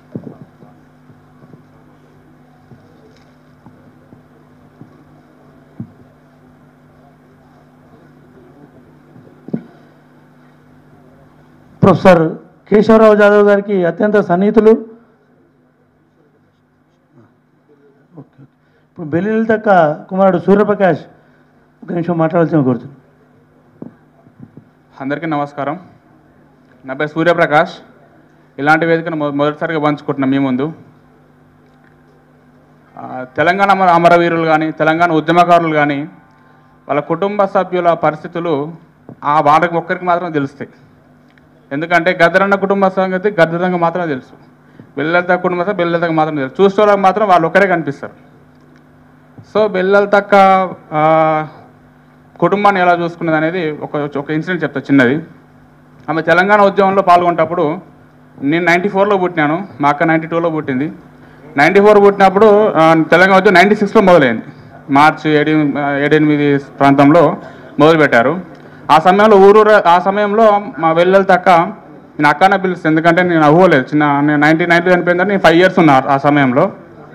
C: ప్రొఫెసర్ కేశవరావు జాదవ్ గారికి అత్యంత సన్నిహితులు ఓకే. ఇప్పుడు బెల్లిల్ తక్క కుమారుడు సూర్యప్రకాష్ ఒక నిమిషం మాట్లాడాల్సిన కోరుతుంది
I: అందరికీ నమస్కారం నా పేరు సూర్యప్రకాష్ ఇలాంటి వేదికను మొ- మొదటిసారిగా పంచుకుంటున్నాం మీ ముందు ఆ, తెలంగాణ అమర అమరవీరులు కానీ తెలంగాణ ఉద్యమకారులు కానీ వాళ్ళ కుటుంబ సభ్యుల పరిస్థితులు ఆ వాళ్ళకి ఒక్కరికి మాత్రమే తెలుస్తాయి ఎందుకంటే గద్దరన్న కుటుంబ సంగతి గద్దరంగా మాత్రమే తెలుసు బెల్లెలత కుటుంబ సంగతి బెల్లెలతకు మాత్రమే తెలుసు చూసే వాళ్ళకి మాత్రం వాళ్ళు ఒక్కరే కనిపిస్తారు సో బెల్లెలతక్క ఆ, కుటుంబాన్ని ఎలా చూసుకున్నది అనేది ఒక ఒక ఇన్సిడెంట్ చెప్తా చిన్నది ఆమె తెలంగాణ ఉద్యమంలో పాల్గొంటప్పుడు నేను నైంటీ ఫోర్లో పుట్టినాను మా అక్క నైంటీ టూలో పుట్టింది నైంటీ ఫోర్ పుట్టినప్పుడు ఆ, తెలంగాణ ఉద్యమం నైంటీ సిక్స్లో మొదలైంది మార్చి ఏడు ఏడెనిమిది ప్రాంతంలో మొదలుపెట్టారు ఆ సమయంలో ఊరూరు ఆ సమయంలో మా వెళ్ళలు తక్క నేను అక్కనే పిలుస్తాను ఎందుకంటే నేను అవ్వలేదు చిన్న నేను నైన్టీన్ నైన్టీ చనిపోయిందని నేను ఫైవ్ ఇయర్స్ ఉన్నా ఆ సమయంలో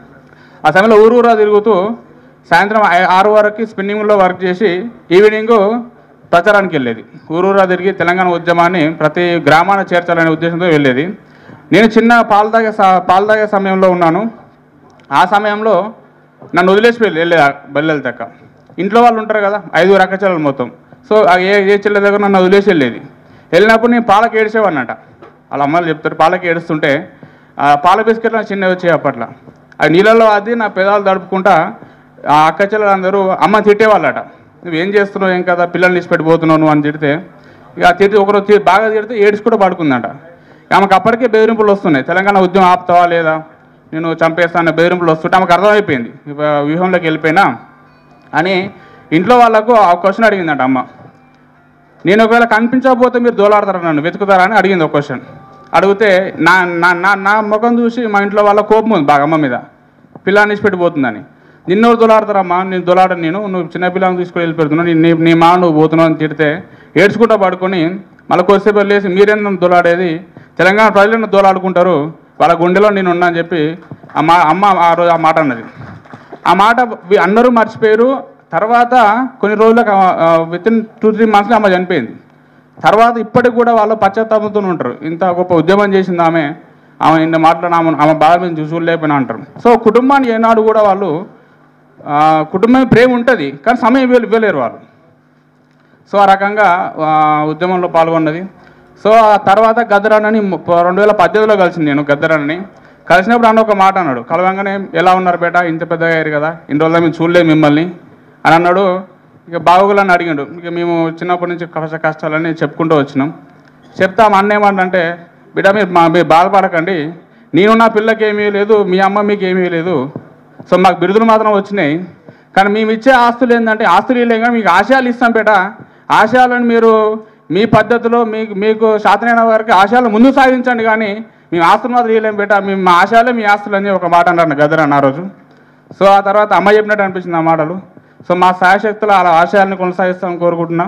I: ఆ సమయంలో ఊరూరా తిరుగుతూ సాయంత్రం ఐ- ఆరు వరకు స్పిన్నింగ్లో వర్క్ చేసి ఈవినింగ్ ప్రచారానికి వెళ్ళేది ఊరూరా తిరిగి తెలంగాణ ఉద్యమాన్ని ప్రతి గ్రామాన్ని చేర్చాలనే ఉద్దేశంతో వెళ్ళేది నేను చిన్న పాలు తాగే స- పాలు తాగే సమయంలో ఉన్నాను ఆ సమయంలో నన్ను వదిలేసి వెళ్ళి వెళ్ళే బల్లెల దాకా ఇంట్లో వాళ్ళు ఉంటారు కదా ఐదుగురు అక్కచెల్లెలు మొత్తం సో ఆ ఏ ఏ చెల్లె దగ్గర నన్ను వదిలేసి వెళ్ళేది వెళ్ళినప్పుడు నేను పాలకి ఏడిచేవాడినట వాళ్ళ అమ్మలు చెప్తారు పాలకి ఏడుస్తుంటే ఆ పాల బిస్కెట్లు నాకు చిన్నవి వచ్చాయి అప్పట్లో ఆ నీళ్ళలో అది నా పెదాలు తడుపుకుంటా ఆ అక్క చెల్లెలు అందరూ అమ్మ తిట్టేవాళ్ళట నువ్వు ఏం చేస్తున్నావు ఏం కదా పిల్లల్ని తీసిపెట్టిపోతున్నావు నువ్వు అని తిడితే ఇక తిట్టి ఒకరోజు తి- బాగా తిడితే ఏడ్చి కూడా పడుకుందంట ఆమెకు అప్పటికే బెదిరింపులు వస్తున్నాయి తెలంగాణ ఉద్యమం ఆపుతావా లేదా నేను చంపేస్తాను బెదిరింపులు వస్తుంటే ఆమెకు అర్థమైపోయింది ఇవ వ్యూహంలోకి వెళ్ళిపోయినా అని ఇంట్లో వాళ్ళకు ఆ క్వశ్చన్ అడిగిందంట అమ్మ నేను ఒకవేళ కనిపించకపోతే మీరు దోలాడతారా నన్ను వెతుకుతారా అని అడిగింది ఒక క్వశ్చన్ అడిగితే నా నా నా నా ముఖం చూసి మా ఇంట్లో వాళ్ళ కోపం ఉంది బాగా అమ్మ మీద పిల్లాన్ని పెట్టిపోతుందని నిన్నెవరు దొలాడతారమ్మా నేను దొలాడను నేను నువ్వు చిన్న పిల్లని తీసుకొని వెళ్ళిపోతున్నావు నీ నీ మా నువ్వు పోతున్నావు అని తిడితే ఏడ్చుకుంటా పడుకొని మళ్ళీ కొద్దిసేపు వెళ్ళేసి మీరేం నన్ను దొలాడేది తెలంగాణ ప్రజలు నన్ను దొలాడుకుంటారు వాళ్ళ గుండెలో నేను ఉన్నా అని చెప్పి ఆ మా అమ్మ ఆ రోజు ఆ మాట అన్నది ఆ మాట వి- అందరూ మర్చిపోయారు తర్వాత కొన్ని రోజులకు విత్ ఇన్ టూ త్రీ మంత్స్లో ఆమె చనిపోయింది తర్వాత ఇప్పటికి కూడా వాళ్ళు పశ్చాత్తాపంతో ఉంటారు ఇంత గొప్ప ఉద్యమం చేసింది ఆమె ఆమె ఇంత మాట్లాడిన ఆమె ఆమె బాధ మేము చూసుకోలేకపోయినా అంటారు సో కుటుంబాన్ని ఏనాడు కూడా వాళ్ళు ఆ, కుటుంబం ప్రేమ ఉంటుంది కానీ సమయం ఇవ్వలే ఇవ్వలేరు వాళ్ళు సో ఆ రకంగా ఆ, ఉద్యమంలో పాల్గొన్నది సో ఆ తర్వాత గద్దరానని రెండు వేల పద్దెనిమిదిలో కలిసింది నేను గద్దరానని కలిసినప్పుడు అన్న ఒక మాట అన్నాడు కలవంగానే ఎలా ఉన్నారు బేట ఇంత పెద్దగా అయ్యారు కదా ఇన్ని రోజులు మేము చూడలేదు మిమ్మల్ని అని అన్నాడు ఇక బాగోగులని అడిగాడు ఇక మేము చిన్నప్పటి నుంచి కష్ట కష్టాలని చెప్పుకుంటూ వచ్చినాం చెప్తా మా అన్న ఏమంటే బిడ్డ మీరు మా మీరు బాధపడకండి నేను నా పిల్లకి ఏమీ లేదు మీ అమ్మ మీకు ఏమీ లేదు సో మాకు బిరుదులు మాత్రం వచ్చినాయి కానీ మేము ఇచ్చే ఆస్తులు ఏంటంటే ఆస్తులు ఇవ్వలేం కానీ మీకు ఆశయాలు ఇస్తాం బేట ఆశయాలను మీరు మీ పద్ధతిలో మీకు మీకు శాతనైన వారికి ఆశయాలు ముందు సాగించండి కానీ మేము ఆస్తులు మాత్రం ఇవ్వలేం బేట మేము మా ఆశయాలే మీ ఆస్తులు అని ఒక మాట అన్నారు గదర్ అన్న ఆ రోజు సో ఆ తర్వాత అమ్మ చెప్పినట్టు అనిపించింది ఆ మాటలు సో మా సాయశక్తులు అలా ఆశయాలను కొనసాగిస్తామని కోరుకుంటున్నా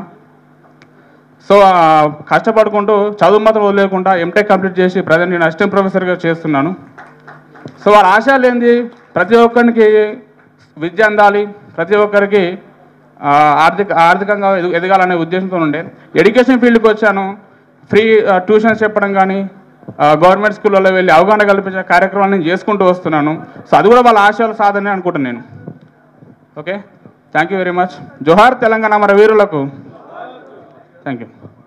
I: సో ఆ, కష్టపడుకుంటూ చదువు మాత్రం వదిలేకుండా ఎంటెక్ కంప్లీట్ చేసి ప్రజెంట్ నేను అసిస్టెంట్ ప్రొఫెసర్గా చేస్తున్నాను సో వాళ్ళ ఆశయాలు ఏంది ప్రతి ఒక్కరికి విద్య అందాలి ప్రతి ఒక్కరికి ఆ, ఆర్థిక ఆర్థికంగా ఎదు- ఎదగాలనే ఉద్దేశంతో ఉండే ఎడ్యుకేషన్ ఫీల్డ్కి వచ్చాను ఫ్రీ ఆ, ట్యూషన్స్ చెప్పడం కానీ ఆ, గవర్నమెంట్ స్కూళ్ళలో వెళ్ళి అవగాహన కల్పించే కార్యక్రమాలు నేను చేసుకుంటూ వస్తున్నాను సో అది కూడా వాళ్ళ ఆశయాల సాధనే అనుకుంటాను నేను okay thank you very much జోహార్ తెలంగాణ మన వీరులకు థ్యాంక్ యూ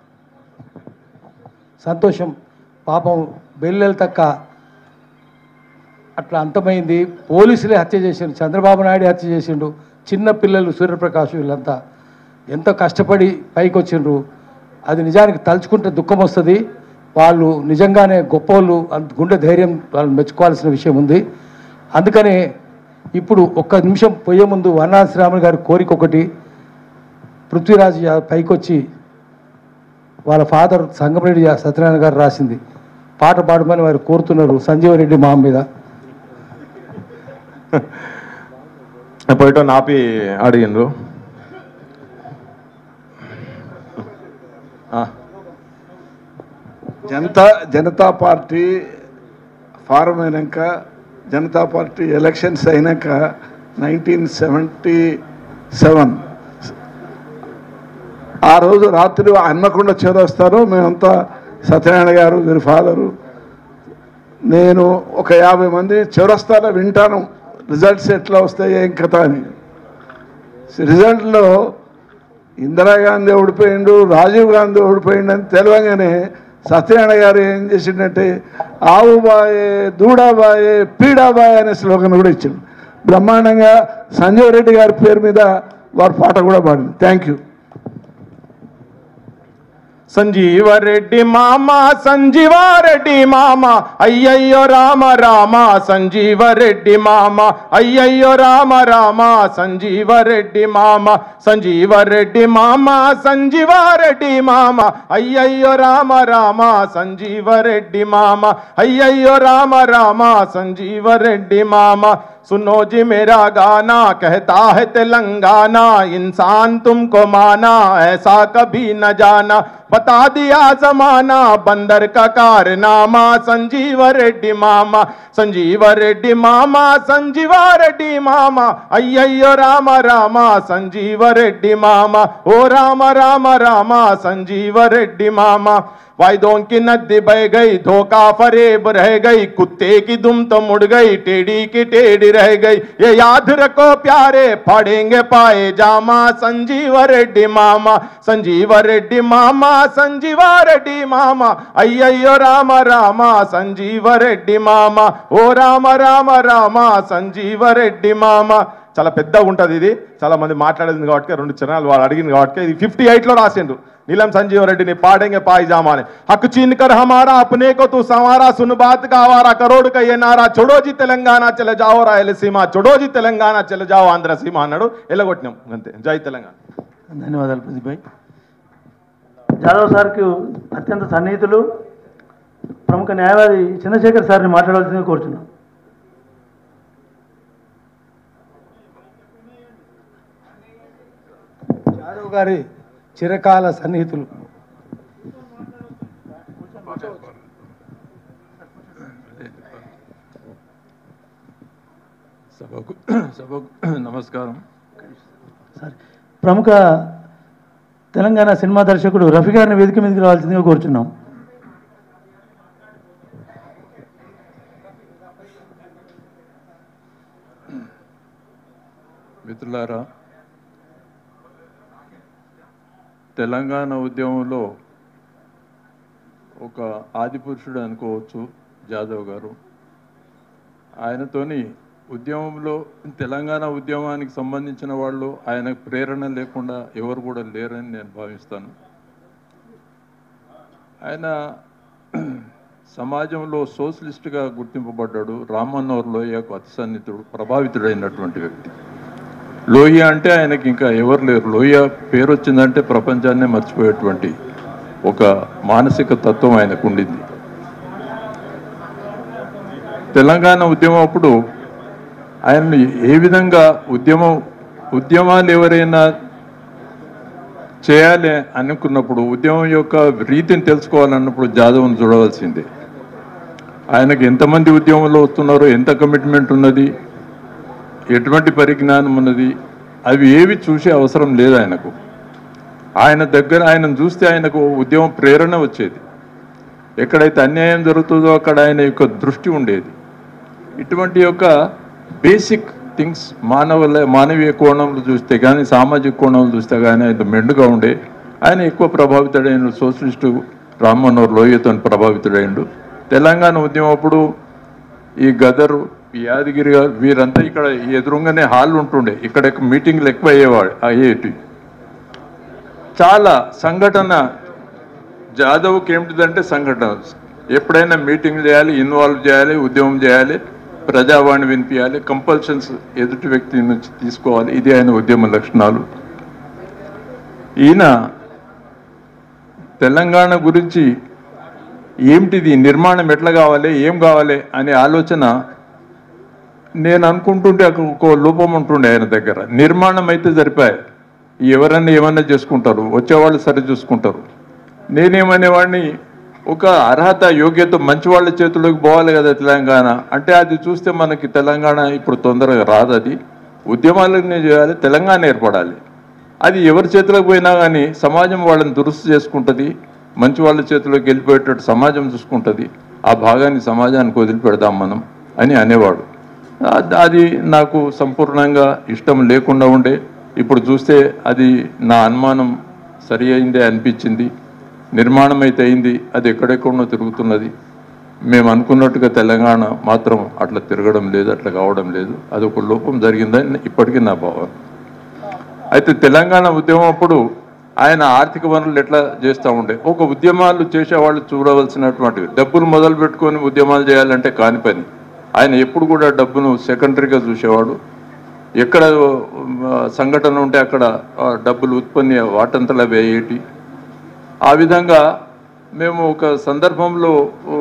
E: సంతోషం పాపం బెల్లెల తక్క అట్లా అంతమైంది పోలీసులే హత్య చేసిండు చంద్రబాబు నాయుడు హత్య చేసిండు చిన్న పిల్లలు సూర్యప్రకాష్ వీళ్ళంతా ఎంతో కష్టపడి పైకి వచ్చిండ్రు అది నిజానికి తలుచుకుంటే దుఃఖం వస్తుంది వాళ్ళు నిజంగానే గొప్పోళ్ళు అంత గుండె ధైర్యం వాళ్ళు మెచ్చుకోవాల్సిన విషయం ఉంది అందుకని ఇప్పుడు ఒక్క నిమిషం పోయే ముందు వన్నాథ శ్రీరాములు గారి కోరిక ఒకటి పృథ్వీరాజ్ యా- పైకొచ్చి వాళ్ళ ఫాదర్ సంగమరెడ్డి యా- సత్యనారాయణ గారు రాసింది పాట పాడమని వారు కోరుతున్నారు సంజీవ రెడ్డి మా మీద
H: పోయిటో నాపి అడిగిండ్రు ఆ,
J: జనతా జనతా పార్టీ ఫారం అయినాక జనతా పార్టీ ఎలక్షన్స్ అయినాక నైన్టీన్ సెవెంటీ సెవెన్ ఆ రోజు రాత్రి హన్మకొండ చేరొస్తారు మేమంతా సత్యనారాయణ గారు వీరి ఫాదరు నేను ఒక యాభై మంది చౌరస్తాలో వింటాను రిజల్ట్స్ ఎట్లా వస్తాయి ఏం కథ అని రిజల్ట్లో ఇందిరాగాంధీ ఓడిపోయిండు రాజీవ్ గాంధీ ఓడిపోయిండు అని తెలియగానే సత్యనారాయణ గారు ఏం చేసిండంటే ఆవు బాయే దూడాబాయే పీడాబాయే అనే స్లోగన్ కూడా ఇచ్చిండు బ్రహ్మాండంగా సంజీవ్ రెడ్డి గారి పేరు మీద వారు పాట కూడా పాడింది థ్యాంక్ యూ
H: సంజీవరెడ్డి మామ సంజీవారెడ్డి మామ అయ్యయ్యో రామ రామ సంజీవరెడ్డి మామ అయ్యయ్యో రామ రామ సంజీవరెడ్డి మామ సంజీవరెడ్డి మామ సంజీవారెడ్డి మామ అయ్యయ్యో రామ రామ సంజీవరెడ్డి మామ అయ్యయ్యో రామ రామ సంజీవరెడ్డి మామ सुनो जी मेरा गाना कहता है तेलंगाना इंसान तुमको माना ऐसा कभी न जाना बता दिया जमाना बंदर का कारनामा संजीव रेड्डी मामा संजीव रेड्डी मामा संजीव रेड्डी मामा अయ్యయ్యో రామ రామ సంజీవ రెడ్డి మామ ఓ రామ రామ రామ సంజీవ రెడ్డి మామ वायदों की नदी बह गई धोखा फरेब रह गई कुत्ते की दुम तो मुड़ गई टेढ़ी की टेढ़ी रह गई ये याद रखो प्यारे फाड़ेंगे पाए जामा संजीव रेड्डी मामा संजीव रेड्डी मामा संजीव रेड्डी मामा అయ్యయ్యో రామ రామ సంజీవ రెడ్డి మామ ఓ రామ రామ రామ సంజీవ రెడ్డి మామ చాలా పెద్దగా ఉంటుంది ఇది చాలా మంది మాట్లాడేది కాబట్టి రెండు చరణాలు వాళ్ళు అడిగింది కాబట్టి ఇది ఫిఫ్టీ ఎయిట్లో రాసిండ్రు नीलम संजीव रेड्डी ने पाड़ेंगे पायजामा ने हक छीन कर हमारा अपने को तू संवारा सुन बात का आवारा करोड़ का ये नारा छोड़ो जी తెలంగాణ చले जाओ రాయలసీమ छोड़ो जी తెలంగాణ చले जाओ ఆంధ్ర సీమ అన్నాడు ఎల్లగొట్టినాం అంతే జై తెలంగాణ
C: ధన్యవాదాలు ప్రదీప్ భాయ్ జాదవ్ సార్కి అత్యంత సన్నిహితులు ప్రముఖ న్యాయవాది చంద్రశేఖర్ సార్ని మాట్లాడాల్సిందిగా కోరుతున్నాం
E: యాదవ్ గారి చిరకాల సన్నిహితులు
K: సభకు సభకు నమస్కారం
C: సార్ ప్రముఖ తెలంగాణ సినిమా దర్శకుడు రఫీ గారిని వేదిక మీదకి రావాల్సిందిగా కోరుచున్నాం
K: మిత్రులారా తెలంగాణ ఉద్యమంలో ఒక ఆదిపురుషుడు అనుకోవచ్చు జాదవ్ గారు ఆయనతోని ఉద్యమంలో తెలంగాణ ఉద్యమానికి సంబంధించిన వాళ్ళు ఆయన ప్రేరణ లేకుండా ఎవరు కూడా లేరని నేను భావిస్తాను ఆయన సమాజంలో సోషలిస్ట్గా గుర్తింపబడ్డాడు రామన్నోర్ లోయకు అతి సన్నిహితుడు ప్రభావితుడైనటువంటి వ్యక్తి లోయ అంటే ఆయనకి ఇంకా ఎవరు లేరు లోయ పేరు వచ్చిందంటే ప్రపంచాన్నే మర్చిపోయేటువంటి ఒక మానసిక తత్వం ఆయనకు ఉండింది తెలంగాణ ఉద్యమం అప్పుడు ఆయన్ని ఏ విధంగా ఉద్యమం ఉద్యమాలు ఎవరైనా చేయాలి అనుకున్నప్పుడు ఉద్యమం యొక్క రీతిని తెలుసుకోవాలన్నప్పుడు జాదవ్ని చూడవలసిందే ఆయనకు ఎంతమంది ఉద్యమంలో వస్తున్నారో ఎంత కమిట్మెంట్ ఉన్నది ఎటువంటి పరిజ్ఞానం ఉన్నది అవి ఏవి చూసే అవసరం లేదు ఆయనకు ఆయన దగ్గర ఆయనను చూస్తే ఆయనకు ఉద్యమం ప్రేరణ వచ్చేది ఎక్కడైతే అన్యాయం జరుగుతుందో అక్కడ ఆయన యొక్క దృష్టి ఉండేది ఇటువంటి యొక్క బేసిక్ థింగ్స్ మానవ మానవీయ కోణంలో చూస్తే కానీ సామాజిక కోణంలో చూస్తే కానీ ఆయన మెండుగా ఉండే ఆయన ఎక్కువ ప్రభావితుడైన సోషలిస్టు రామ్మనోహర్ లోయతో ప్రభావితుడైండు తెలంగాణ ఉద్యమం అప్పుడు ఈ గదరు ఈ యాదగిరి గారు వీరంతా ఇక్కడ ఎదురుగానే హాల్ ఉంటుండే ఇక్కడ మీటింగ్లు ఎక్కువ అయ్యేవాడు అయ్యేటి చాలా సంఘటన జాదవ్కి ఏమిటిదంటే సంఘటన ఎప్పుడైనా మీటింగ్ చేయాలి ఇన్వాల్వ్ చేయాలి ఉద్యమం చేయాలి ప్రజావాణి వినిపించాలి కంపల్షన్స్ ఎదుటి వ్యక్తి నుంచి తీసుకోవాలి ఇది ఆయన ఉద్యమ లక్షణాలు ఈయన తెలంగాణ గురించి ఏమిటిది నిర్మాణం ఎట్లా కావాలి ఏం కావాలి అనే ఆలోచన నేను అనుకుంటుంటే అక్కడ ఒక లోపం ఉంటుండే ఆయన దగ్గర నిర్మాణం అయితే సరిపాయి ఎవరన్నా ఏమన్నా చేసుకుంటారు వచ్చేవాళ్ళు సరి చూసుకుంటారు నేనేమనేవాడిని ఒక అర్హత యోగ్యత మంచి వాళ్ళ చేతిలోకి పోవాలి కదా తెలంగాణ అంటే అది చూస్తే మనకి తెలంగాణ ఇప్పుడు తొందరగా రాదు అది ఉద్యమాలన్నీ చేయాలి తెలంగాణ ఏర్పడాలి అది ఎవరి చేతిలోకి పోయినా కానీ సమాజం వాళ్ళని దురుస్తు చేసుకుంటుంది మంచి వాళ్ళ చేతిలోకి వెళ్ళిపోయేటట్టు సమాజం చూసుకుంటుంది ఆ భాగాన్ని సమాజానికి వదిలిపెడదాం మనం అని అనేవాడు ఆ- అది నాకు సంపూర్ణంగా ఇష్టం లేకుండా ఉండే ఇప్పుడు చూస్తే అది నా అనుమానం సరి అయిందే అనిపించింది నిర్మాణం అయితే అయింది అది ఎక్కడెక్కడో తిరుగుతున్నది మేము అనుకున్నట్టుగా తెలంగాణ మాత్రం అట్లా తిరగడం లేదు అట్లా కావడం లేదు అది ఒక లోపం జరిగిందని ఇప్పటికీ నా భావన అయితే తెలంగాణ ఉద్యమం అప్పుడు ఆయన ఆర్థిక వనరులు ఎట్లా చేస్తూ ఉండే ఒక ఉద్యమాలు చేసేవాళ్ళు చూడవలసినటువంటివి డబ్బులు మొదలు పెట్టుకొని ఉద్యమాలు చేయాలంటే కాని పని ఆయన ఎప్పుడు కూడా డబ్బును సెకండరీగా చూసేవాడు ఎక్కడ ఆ, సంఘటన ఉంటే అక్కడ ఆ, డబ్బులు ఉత్పత్తి వాటంతలా వేయేటి ఆ విధంగా మేము ఒక సందర్భంలో ఓ,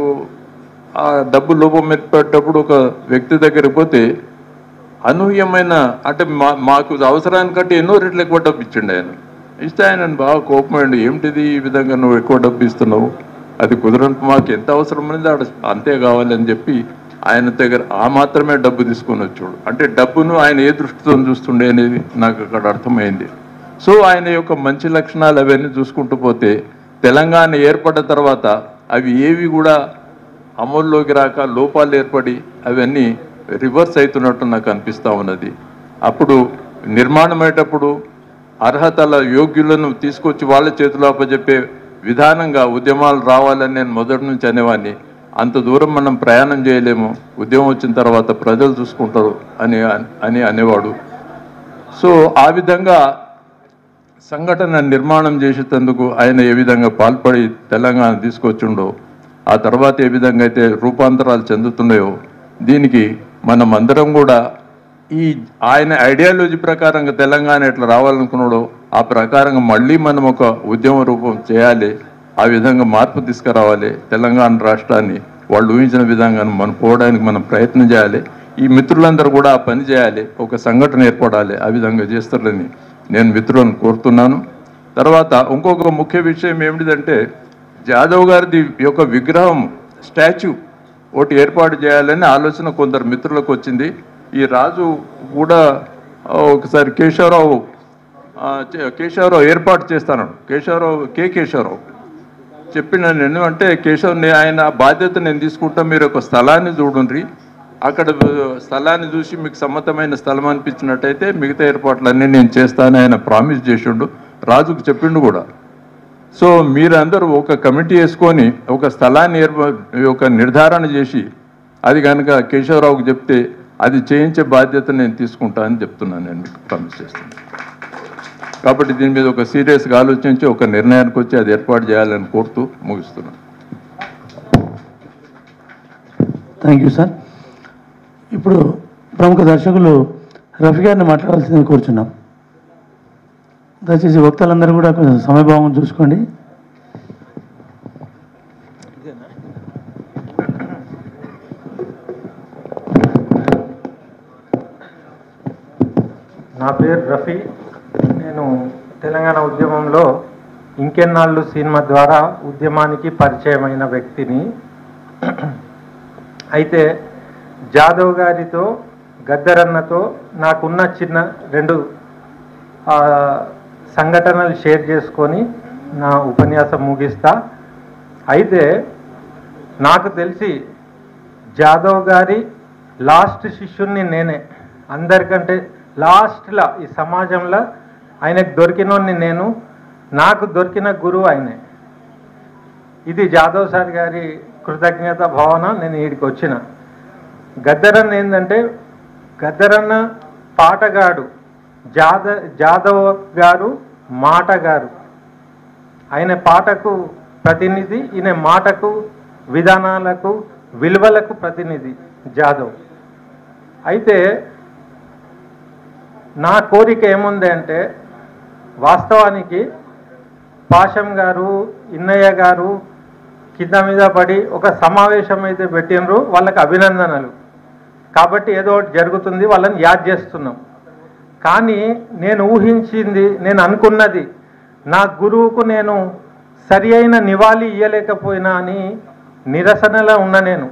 K: ఆ డబ్బు లోపం ఏర్పడేటప్పుడు ఒక వ్యక్తి దగ్గరికి పోతే అనూహ్యమైన అంటే మా మాకు అవసరానికంటే ఎన్నో రెట్లు ఎక్కువ డబ్బు ఇచ్చిండు ఆయన ఇస్తే ఆయన బాగా కోపమైండు ఏమిటిది ఈ విధంగా నువ్వు ఎక్కువ డబ్బు ఇస్తున్నావు అది కుదరని మాకు ఎంత అవసరం ఉంది ఆడ అంతే కావాలని చెప్పి ఆయన దగ్గర ఆ మాత్రమే డబ్బు తీసుకొని వచ్చాడు అంటే డబ్బును ఆయన ఏ దృష్టితో చూస్తుండే అనేది నాకు అక్కడ అర్థమైంది సో ఆయన యొక్క మంచి లక్షణాలు అవన్నీ చూసుకుంటూ పోతే తెలంగాణ ఏర్పడ్డ తర్వాత అవి ఏవి కూడా అమల్లోకి రాక లోపాలు ఏర్పడి అవన్నీ రివర్స్ అవుతున్నట్టు నాకు అనిపిస్తూ ఉన్నది అప్పుడు నిర్మాణం అయ్యేటప్పుడు అర్హతల యోగ్యులను తీసుకొచ్చి వాళ్ళ చేతిలో అప్పచెప్పే విధానంగా ఉద్యమాలు రావాలని నేను మొదటి నుంచి అనేవాడిని అంత దూరం మనం ప్రయాణం చేయలేము ఉద్యమం వచ్చిన తర్వాత ప్రజలు చూసుకుంటారు అని అని అనేవాడు సో ఆ విధంగా సంఘటన నిర్మాణం చేసేందుకు ఆయన ఏ విధంగా పాల్పడి తెలంగాణ తీసుకొచ్చిండో ఆ తర్వాత ఏ విధంగా అయితే రూపాంతరాలు చెందుతున్నాయో దీనికి మనం అందరం కూడా ఈ ఆయన ఐడియాలజీ ప్రకారంగా తెలంగాణ ఎట్లా రావాలనుకున్నాడో ఆ ప్రకారంగా మళ్ళీ మనం ఒక ఉద్యమ రూపం చేయాలి ఆ విధంగా మార్పు తీసుకురావాలి తెలంగాణ రాష్ట్రాన్ని వాళ్ళు ఊహించిన విధంగా మనం పోవడానికి మనం ప్రయత్నం చేయాలి ఈ మిత్రులందరూ కూడా ఆ పని చేయాలి ఒక సంఘటన ఏర్పడాలి ఆ విధంగా చేస్తారని నేను మిత్రులను కోరుతున్నాను తర్వాత ఇంకొక ముఖ్య విషయం ఏమిటిదంటే జాదవ్ గారిది యొక్క విగ్రహం స్టాచ్యూ ఒకటి ఏర్పాటు చేయాలని ఆలోచన కొందరు మిత్రులకు వచ్చింది ఈ రాజు కూడా ఆ, ఒకసారి కేశవరావు ఆ, చే- కేశవరావు ఏర్పాటు చేస్తాను కేశవరావు కే కేశవరావు చెప్పిన నేను అంటే కేశవ్ నే- ఆయన బాధ్యత నేను తీసుకుంటా మీరు ఒక స్థలాన్ని చూడండి అక్కడ స్థలాన్ని చూసి మీకు సమ్మతమైన స్థలం అనిపించినట్టయితే మిగతా ఏర్పాట్లన్నీ నేను చేస్తానని ఆయన ప్రామిస్ చేసిండు రాజుకు చెప్పిండు కూడా సో మీరందరూ ఒక కమిటీ వేసుకొని ఒక స్థలాన్ని ఏర్ప ఒక నిర్ధారణ చేసి అది కనుక కేశవరావుకు చెప్తే అది చేయించే బాధ్యత నేను తీసుకుంటా అని చెప్తున్నాను నేను మీకు ప్రామిస్ చేస్తున్నాను కాబట్టి దీని మీద ఒక సీరియస్గా ఆలోచించి ఒక నిర్ణయానికి వచ్చి అది ఏర్పాటు చేయాలని కోరుతూ ముగిస్తున్నాను
C: థ్యాంక్ యూ సార్ ఇప్పుడు ప్రముఖ దర్శకులు రఫీ గారిని మాట్లాడాల్సిందని కోరుచున్నాం దయచేసి వక్తలందరూ కూడా కొంచెం సమయభావం చూసుకోండి
L: నా పేరు రఫీ నేను తెలంగాణ ఉద్యమంలో ఇంకెన్నాళ్ళు సినిమా ద్వారా ఉద్యమానికి పరిచయమైన వ్యక్తిని అయితే జాదవ్ గారితో గద్దరన్నతో నాకున్న చిన్న రెండు ఆ, సంఘటనలు షేర్ చేసుకొని నా ఉపన్యాసం ముగిస్తా అయితే నాకు తెలిసి జాదవ్ గారి లాస్ట్ శిష్యుణ్ణి నేనే అందరికంటే లాస్ట్లో ఈ సమాజంలో ఆయనకు దొరికినోడిని నేను నాకు దొరికిన గురువు ఆయనే ఇది జాదవ్ సార్ గారి కృతజ్ఞత భావన నేను వీడికి వచ్చిన గద్దరన్న ఏంటంటే గద్దరన్న పాటగాడు జాద జాదవ్ గారు మాటగారు ఆయన పాటకు ప్రతినిధి ఈయన మాటకు విధానాలకు విలువలకు ప్రతినిధి జాదవ్ అయితే నా కోరిక ఏముంది అంటే వాస్తవానికి పాషం గారు ఇన్నయ్య గారు కింద మీద పడి ఒక సమావేశం అయితే పెట్టినరు వాళ్ళకి అభినందనలు కాబట్టి ఏదో ఒకటి జరుగుతుంది వాళ్ళని యాద్ చేస్తున్నాం కానీ నేను ఊహించింది నేను అనుకున్నది నా గురువుకు నేను సరి అయిన నివాళి ఇయ్యలేకపోయినా అని నిరసనలో ఉన్న నేను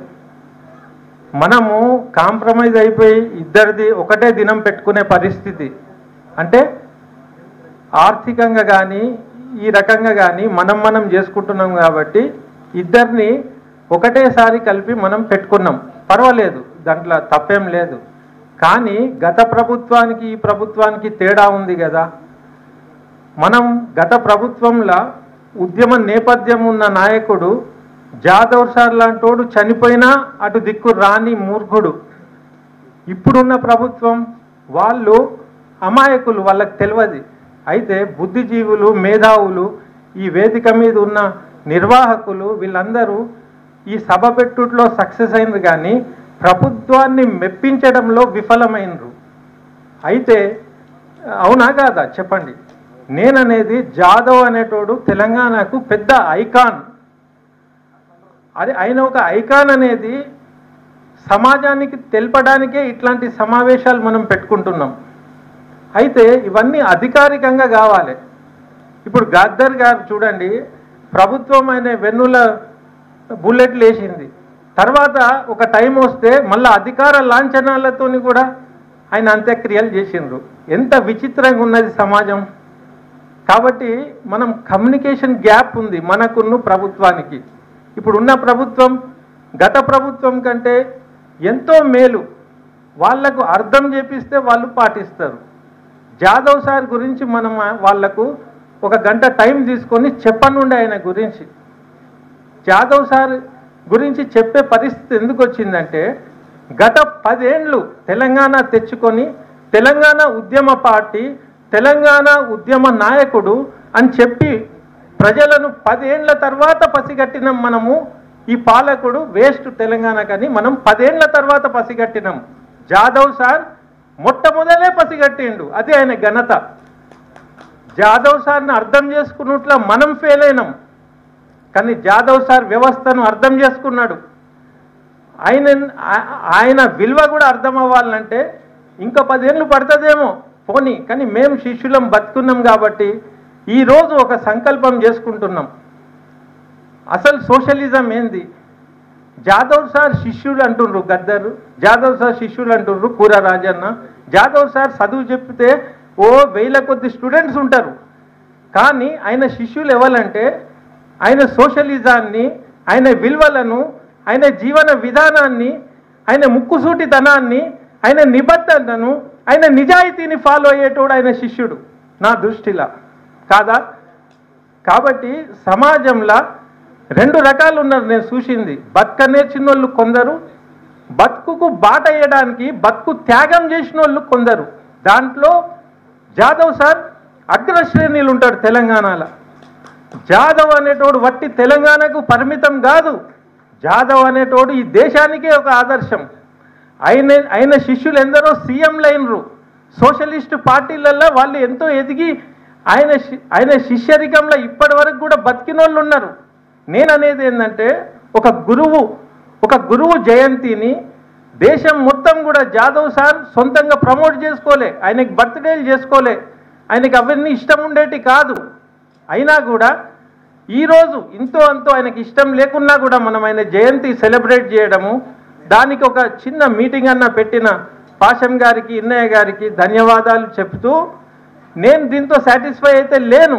L: మనము కాంప్రమైజ్ అయిపోయి ఇద్దరిది ఒకటే దినం పెట్టుకునే పరిస్థితి అంటే ఆర్థికంగా కానీ ఈ రకంగా కానీ మనం మనం చేసుకుంటున్నాం కాబట్టి ఇద్దరిని ఒకటేసారి కలిపి మనం పెట్టుకున్నాం పర్వాలేదు దాంట్లో తప్పేం లేదు కానీ గత ప్రభుత్వానికి ఈ ప్రభుత్వానికి తేడా ఉంది కదా మనం గత ప్రభుత్వంలో ఉద్యమ నేపథ్యం ఉన్న నాయకుడు జాదవ్ సార్ లాంటోడు చనిపోయినా అటు దిక్కు రాని మూర్ఖుడు ఇప్పుడున్న ప్రభుత్వం వాళ్ళు అమాయకులు వాళ్ళకి తెలియదు అయితే బుద్ధిజీవులు మేధావులు ఈ వేదిక మీద ఉన్న నిర్వాహకులు వీళ్ళందరూ ఈ సభ పెట్టుట్లో సక్సెస్ అయింది కానీ ప్రభుత్వాన్ని మెప్పించడంలో విఫలమైనరు అయితే అవునా కాదా చెప్పండి నేననేది జాదవ్ అనేటోడు తెలంగాణకు పెద్ద ఐకాన్ అది ఆయన ఒక ఐకాన్ అనేది సమాజానికి తెలపడానికే ఇట్లాంటి సమావేశాలు మనం పెట్టుకుంటున్నాం అయితే ఇవన్నీ అధికారికంగా కావాలి ఇప్పుడు గద్దర్ గారు చూడండి ప్రభుత్వం ఆయన వెన్నుల బుల్లెట్లు వేసింది తర్వాత ఒక టైం వస్తే మళ్ళీ అధికార లాంఛనాలతోని కూడా ఆయన అంత్యక్రియలు చేసిండ్రు ఎంత విచిత్రంగా ఉన్నది సమాజం కాబట్టి మనం కమ్యూనికేషన్ గ్యాప్ ఉంది మనకున్న ప్రభుత్వానికి ఇప్పుడున్న ప్రభుత్వం గత ప్రభుత్వం కంటే ఎంతో మేలు వాళ్లకు అర్థం చేపిస్తే వాళ్ళు పాటిస్తారు జాదవ్ సార్ గురించి మనం వాళ్లకు ఒక గంట టైం తీసుకొని చెప్పనుండే ఆయన గురించి జాదవ్ సార్ గురించి చెప్పే పరిస్థితి ఎందుకు వచ్చిందంటే గత పదేండ్లు తెలంగాణ తెచ్చుకొని తెలంగాణ ఉద్యమ పార్టీ తెలంగాణ ఉద్యమ నాయకుడు అని చెప్పి ప్రజలను పదేండ్ల తర్వాత పసిగట్టినాం మనము ఈ పాలకుడు వేస్ట్ తెలంగాణకని మనం పదేండ్ల తర్వాత పసిగట్టినాం జాదవ్ సార్ మొట్టమొదలే పసిగట్టిండు అది ఆయన ఘనత జాదవ్ సార్ని అర్థం చేసుకున్నట్ల మనం ఫెయిల్ అయినాం కానీ జాదవ్ సార్ వ్యవస్థను అర్థం చేసుకున్నాడు ఆయన ఆయన విలువ కూడా అర్థం అవ్వాలంటే ఇంకా పదేళ్ళు పడుతుందేమో పోనీ కానీ మేము శిష్యులం బతుకున్నాం కాబట్టి ఈరోజు ఒక సంకల్పం చేసుకుంటున్నాం అసలు సోషలిజం ఏంది జాదవ్ సార్ శిష్యుడు అంటుండ్రు గద్దరు జాదవ్ సార్ శిష్యుడు అంటుండ్రు కూర రాజన్న జాదవ్ సార్ చదువు చెప్తే ఓ వేల కొద్ది స్టూడెంట్స్ ఉంటారు కానీ ఆయన శిష్యులు ఎవరంటే ఆయన సోషలిజాన్ని ఆయన విలువలను ఆయన జీవన విధానాన్ని ఆయన ముక్కుసూటితనాన్ని ఆయన నిబద్ధతను ఆయన నిజాయితీని ఫాలో అయ్యేటోడు ఆయన శిష్యుడు నా దృష్టిలో కాదా కాబట్టి సమాజంలో రెండు రకాలు ఉన్నారు నేను చూసింది బతుక నేర్చిన వాళ్ళు కొందరు బతుకుకు బాట వేయడానికి బతుకు త్యాగం చేసిన వాళ్ళు కొందరు దాంట్లో జాదవ్ సార్ అగ్రశ్రేణీలు ఉంటాడు తెలంగాణలో జాదవ్ అనేటోడు వట్టి తెలంగాణకు పరిమితం కాదు జాదవ్ అనేటోడు ఈ దేశానికే ఒక ఆదర్శం ఆయన ఆయన శిష్యులు ఎందరో సీఎంలు అయినరు సోషలిస్ట్ పార్టీలలో వాళ్ళు ఎంతో ఎదిగి ఆయన ఆయన శిష్యరికంలో ఇప్పటి వరకు కూడా బతికినోళ్ళు ఉన్నారు నేను అనేది ఏంటంటే ఒక గురువు ఒక గురువు జయంతిని దేశం మొత్తం కూడా జాదవ్ సార్ సొంతంగా ప్రమోట్ చేసుకోలే ఆయనకి బర్త్డేలు చేసుకోలే ఆయనకి అవన్నీ ఇష్టం ఉండేటి కాదు అయినా కూడా ఈరోజు ఇంతో అంతో ఆయనకి ఇష్టం లేకున్నా కూడా మనం ఆయన జయంతి సెలబ్రేట్ చేయడము దానికి ఒక చిన్న మీటింగ్ అన్న పెట్టిన పాషం గారికి ఇన్నయ్య గారికి ధన్యవాదాలు చెప్తూ నేను దీంతో సాటిస్ఫై అయితే లేను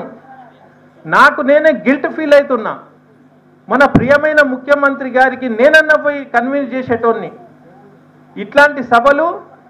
L: నాకు నేనే గిల్ట్ ఫీల్ అవుతున్నా మన ప్రియమైన ముఖ్యమంత్రి గారికి నేనన్న పోయి కన్విన్స్ చేసేటోన్ని ఇట్లాంటి సభలు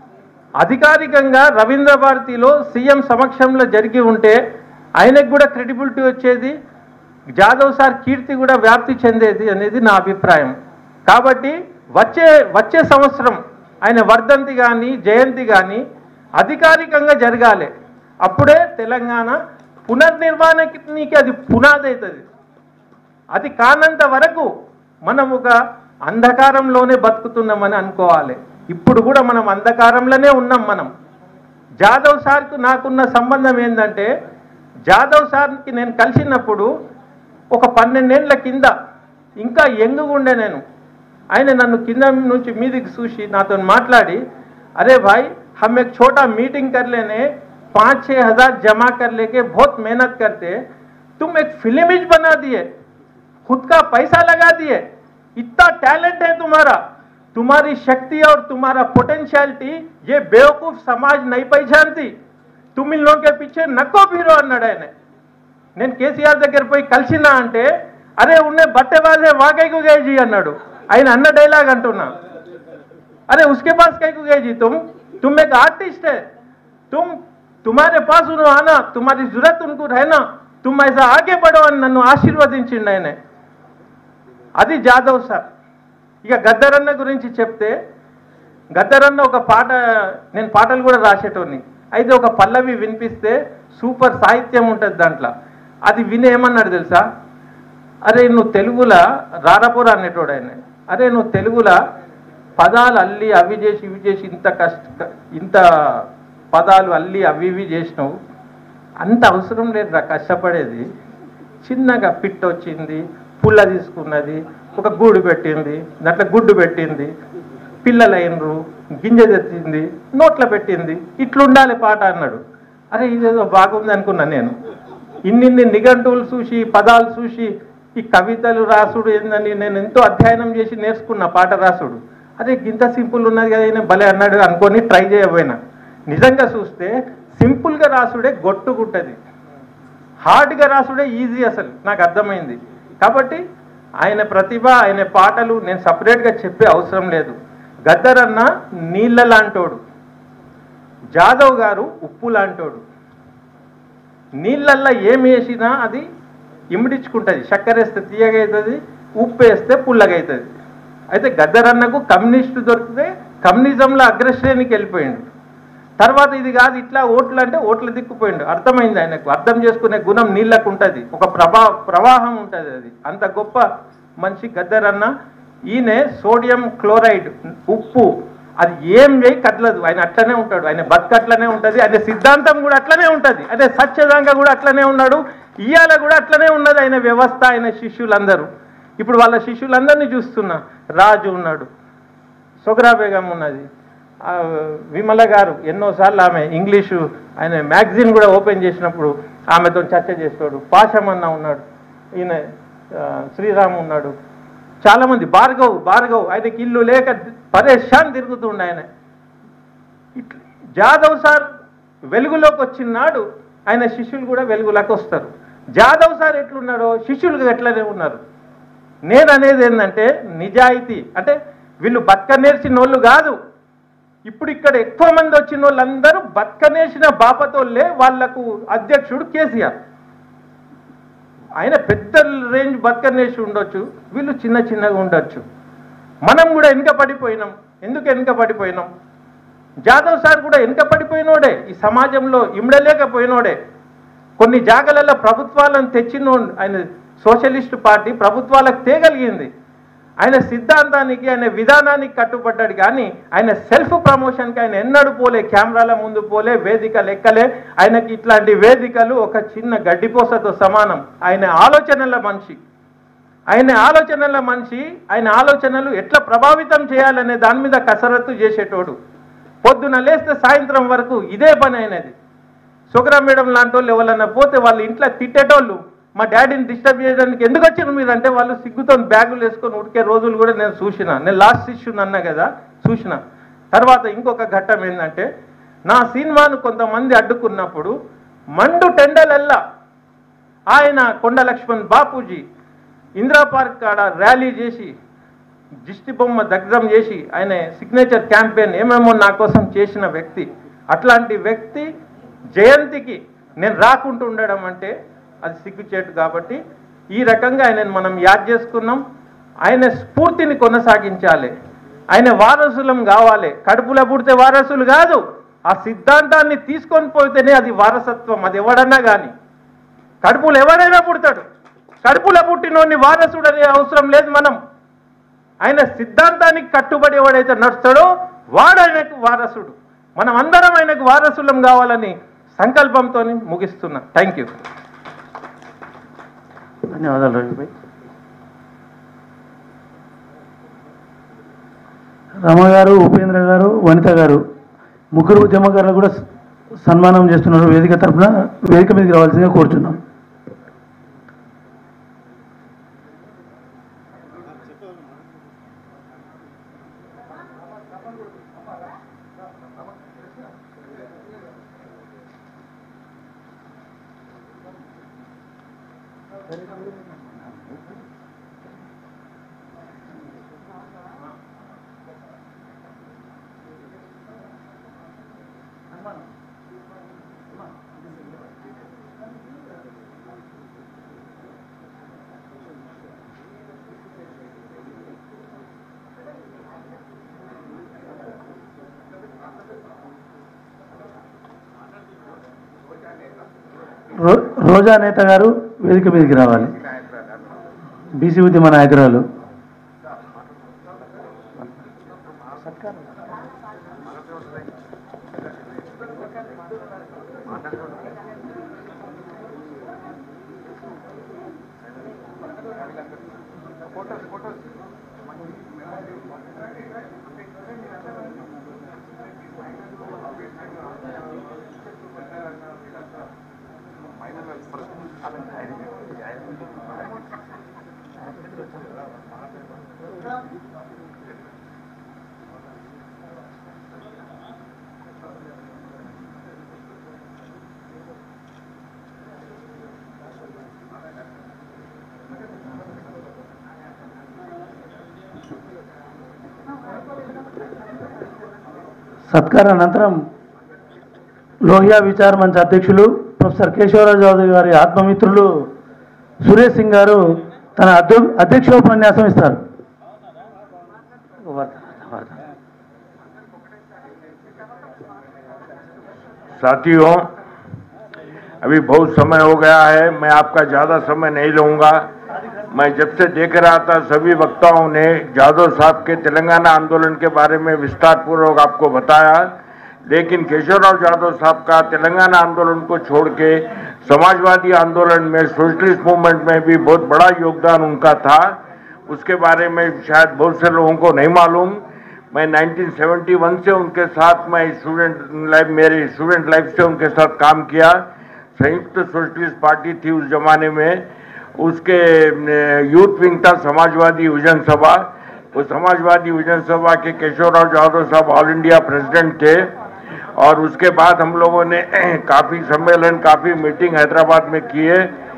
L: అధికారికంగా రవీంద్ర భారతిలో సీఎం సమక్షంలో జరిగి ఉంటే ఆయనకు కూడా క్రెడిబిలిటీ వచ్చేది జాదవ్ సార్ కీర్తి కూడా వ్యాప్తి చెందేది అనేది నా అభిప్రాయం కాబట్టి వచ్చే వచ్చే సంవత్సరం ఆయన వర్ధంతి కానీ జయంతి కానీ అధికారికంగా జరగాలి అప్పుడే తెలంగాణ పునర్నిర్మాణానికి అది పునాది అవుతుంది అది కానంత వరకు మనం ఒక అంధకారంలోనే బతుకుతున్నామని అనుకోవాలి ఇప్పుడు కూడా మనం అంధకారంలోనే ఉన్నాం మనం జాదవ్ సార్కు నాకున్న సంబంధం ఏంటంటే జాదవ్ సార్కి నేను కలిసినప్పుడు ఒక పన్నెండేళ్ల కింద ఇంకా యంగ్గా ఉండే నేను ఆయన నన్ను కింద నుంచి మీదికి చూసి నాతో మాట్లాడి अरे भाई हम एक छोटा मीटिंग कर लेने पाँच छः हजार जमा कर लेके बहुत मेहनत करते तुम एक फिल्म ही बना दिए खुद का पैसा लगा दिए इतना टैलेंट है तुम्हारा तुम्हारी शक्ति और तुम्हारा पोटेंशियलिटी ये बेवकूफ समाज नहीं पहचानती तुम इन लोगों के पीछे नको फिरो అన్నాడు ఆయన నేను కేసీఆర్ దగ్గర పోయి కలిసినా అంటే అరే ఉన్నే బట్టే వాజే వాకైకు గేజీ అన్నాడు ఆయన అన్న డైలాగ్ అంటున్నా अरे उसके पास कहीं को गए जी तुम तुम एक आर्टिस्ट है तुम तुम्हारे पास उन्होंने आना तुम्हारी जरूरत उनको रहना तुम ऐसा आगे बढ़ो అని నన్ను ఆశీర్వదించిండు ఆయన అది జాదవ్ సార్ ఇక గద్దరన్న గురించి చెప్తే గద్దరన్న ఒక పాట నేను పాటలు కూడా రాసేటోని అయితే ఒక పల్లవి వినిపిస్తే సూపర్ సాహిత్యం ఉంటుంది దాంట్లో అది విని ఏమన్నాడు తెలుసా అరే నువ్వు తెలుగులా రారపోరా అనేటోడు ఆయన అరే నువ్వు తెలుగులా పదాలు అల్లి అవి చేసి ఇవి చేసి ఇంత కష్ట ఇంత పదాలు అల్లి అవి ఇవి చేసినావు అంత అవసరం లేదురా కష్టపడేది చిన్నగా పిట్ వచ్చింది పుల్ల తీసుకున్నది ఒక గూడు పెట్టింది దాంట్లో గుడ్డు పెట్టింది పిల్లలు అయినరు గింజ తెచ్చింది నోట్లో పెట్టింది ఇట్లుండాలి పాట అన్నాడు అరే ఇదేదో బాగుంది అనుకున్నా నేను ఇన్నిన్ని నిఘంటువులు చూసి పదాలు చూసి ఈ కవితలు రాసుడు ఏందని నేను ఎంతో అధ్యయనం చేసి నేర్చుకున్న పాట రాసుడు అదే గింత సింపుల్ ఉన్నది కదా ఈయన భలే అన్నాడు అనుకొని ట్రై చేయబోయినా నిజంగా చూస్తే సింపుల్గా రాసుడే గొట్టుకుంటుంది హార్డ్గా రాసుడే ఈజీ అసలు నాకు అర్థమైంది కాబట్టి ఆయన ప్రతిభ ఆయన పాటలు నేను సపరేట్గా చెప్పే అవసరం లేదు గద్దరన్న నీళ్ళ లాంటోడు జాదవ్ గారు ఉప్పు లాంటోడు నీళ్ళల్లో ఏం వేసినా అది ఇమిడించుకుంటుంది చక్కెర వేస్తే తీయగా అవుతుంది ఉప్పు వేస్తే పుల్లగా అవుతుంది అయితే గద్దరన్నకు కమ్యూనిస్టు దొరికితే కమ్యూనిజంలో అగ్రశ్రేణికి వెళ్ళిపోయిండు తర్వాత ఇది కాదు ఇట్లా ఓట్లు అంటే ఓట్లు దిక్కుపోయిండు అర్థమైంది ఆయనకు అర్థం చేసుకునే గుణం నీళ్ళకు ఉంటుంది ఒక ప్రభా ప్రవాహం ఉంటుంది అది అంత గొప్ప మనిషి గద్దరన్న ఈయన సోడియం క్లోరైడ్ ఉప్పు అది ఏం వేయి కదలదు ఆయన అట్లనే ఉంటాడు ఆయన బతుకు అట్లనే ఉంటుంది ఆయన సిద్ధాంతం కూడా అట్లనే ఉంటుంది అదే సత్యదంగా కూడా అట్లనే ఉన్నాడు ఇవాళ కూడా అట్లనే ఉన్నది ఆయన వ్యవస్థ ఆయన శిష్యులందరూ ఇప్పుడు వాళ్ళ శిష్యులందరినీ చూస్తున్నా రాజు ఉన్నాడు సొగరా బేగం ఉన్నది ఆ, విమల గారు ఎన్నోసార్లు ఆమె ఇంగ్లీషు ఆయన మ్యాగజైన్ కూడా ఓపెన్ చేసినప్పుడు ఆమెతో చర్చ చేస్తాడు పాషమన్న ఉన్నాడు ఈయన ఆ, శ్రీరామ్ ఉన్నాడు చాలామంది భార్గవ్ భార్గవ్ ఆయనకి ఇల్లు లేక పరేషాన్ తిరుగుతుండే ఆయన ఇట్ల- జాదవ్ సార్ వెలుగులోకి వచ్చినాడు ఆయన శిష్యులు కూడా వెలుగులోకి వస్తారు జాదవ్ సార్ ఎట్లున్నారో శిష్యులు ఎట్లనే ఉన్నారు నేను అనేది ఏంటంటే నిజాయితీ అంటే వీళ్ళు బతక నేర్చిన వాళ్ళు కాదు ఇప్పుడు ఇక్కడ ఎక్కువ మంది వచ్చిన వాళ్ళందరూ బతకనేసిన బాపతోళ్ళే వాళ్లకు అధ్యక్షుడు కేసీఆర్ ఆయన పెద్ద రేంజ్ బతకనేసి ఉండొచ్చు వీళ్ళు చిన్న చిన్నగా ఉండొచ్చు మనం కూడా వెనుక పడిపోయినాం ఎందుకు వెనుక పడిపోయినాం జాదవ్ సార్ కూడా వెనుక పడిపోయినోడే ఈ సమాజంలో ఇమ్మడలేకపోయినోడే కొన్ని జాగలలో ప్రభుత్వాలను తెచ్చిన ఆయన సోషలిస్ట్ పార్టీ ప్రభుత్వాలకు తేగలిగింది ఆయన సిద్ధాంతానికి ఆయన విధానానికి కట్టుబడ్డాడు కానీ ఆయన సెల్ఫ్ ప్రమోషన్కి ఆయన ఎన్నడూ పోలే కెమెరాల ముందు పోలే వేదికలు ఎక్కలే ఆయనకి ఇట్లాంటి వేదికలు ఒక చిన్న గడ్డిపోసతో సమానం ఆయన ఆలోచనల మనిషి ఆయన ఆలోచనల మనిషి ఆయన ఆలోచనలు ఎట్లా ప్రభావితం చేయాలనే దాని మీద కసరత్తు చేసేటోడు పొద్దున లేస్తే సాయంత్రం వరకు ఇదే పని అయినది సుగరా మేడం లాంటి వాళ్ళు ఎవరన్నా పోతే వాళ్ళు ఇంట్లో తిట్టేటోళ్ళు మా డాడీని డిస్టర్బ్ చేయడానికి ఎందుకు వచ్చారు మీరు అంటే వాళ్ళు సిగ్గుతో బ్యాగులు వేసుకొని ఉడికే రోజులు కూడా నేను చూసిన నేను లాస్ట్ ఇష్యూని అన్నా కదా చూసిన తర్వాత ఇంకొక ఘట్టం ఏంటంటే నా సినిమాను కొంతమంది అడ్డుకున్నప్పుడు మండు టెండలల్లా ఆయన కొండ లక్ష్మణ్ బాపూజీ ఇందిరా పార్క్ కాడ ర్యాలీ చేసి దిష్టి బొమ్మ దగ్ధం చేసి ఆయన సిగ్నేచర్ క్యాంపెయిన్ ఏమేమో నా కోసం చేసిన వ్యక్తి అట్లాంటి వ్యక్తి జయంతికి నేను రాకుంటూ ఉండడం అంటే అది సిగ్గుచేటు కాబట్టి ఈ రకంగా ఆయనను మనం యాద్ చేసుకున్నాం ఆయన స్ఫూర్తిని కొనసాగించాలి ఆయన వారసులం కావాలి కడుపులో పుడితే వారసులు కాదు ఆ సిద్ధాంతాన్ని తీసుకొని పోతేనే అది వారసత్వం అది ఎవడన్నా కానీ కడుపులో ఎవడైనా పుడతాడు కడుపులో పుట్టినోడిని వారసుడు అనే అవసరం లేదు మనం ఆయన సిద్ధాంతానికి కట్టుబడి ఎవడైతే నడుస్తాడో వాడు ఆయనకు వారసుడు మనం అందరం ఆయనకు వారసులం కావాలని సంకల్పంతో ముగిస్తున్నా థ్యాంక్ యూ
C: ధన్యవాదాలు రవిభాయ్ రమ గారు ఉపేంద్ర గారు వనిత గారు ముగ్గురు ఉద్యమకారులు కూడా స- సన్మానం చేస్తున్నారు వేదిక తరఫున వేదిక మీదకి రావాల్సిందిగా కోరుచున్నాం రో- రోజా నేత గారు వేదిక మీదకి రావాలి బీసీ ఉద్యమ నాయకురాలు సత్కార అనంతరం లోహియా విచార మంచ్ అధ్యక్షులు ప్రొఫెసర్ కేశవరావు చౌదరి గారి ఆత్మమిత్రులు సురేష్ సింగ్ గారు తన అధ్య అధ్యక్షోపన్యాసం ఇస్తారు
M: साथियों अभी बहुत समय हो गया है मैं आपका ज़्यादा समय नहीं लूंगा मैं जब से देख रहा था सभी वक्ताओं ने जादव साहब के तेलंगाना आंदोलन के बारे में विस्तार पूर्वक आपको बताया लेकिन केशवराव यादव साहब का तेलंगाना आंदोलन को छोड़ के समाजवादी आंदोलन में सोशलिस्ट मूवमेंट में भी बहुत बड़ा योगदान उनका था उसके बारे में शायद बहुत से लोगों को नहीं मालूम मैं 1971 से उनके साथ मैं स्टूडेंट लाइफ मेरे स्टूडेंट लाइफ से उनके साथ काम किया संयुक्त सोशलिस्ट पार्टी थी उस जमाने में उसके यूथ विंग था समाजवादी युजन सभा वो समाजवादी युजन सभा के केशवराव यादव साहब ऑल इंडिया प्रेसिडेंट थे और उसके बाद हम लोगों ने काफ़ी सम्मेलन काफ़ी मीटिंग हैदराबाद में किए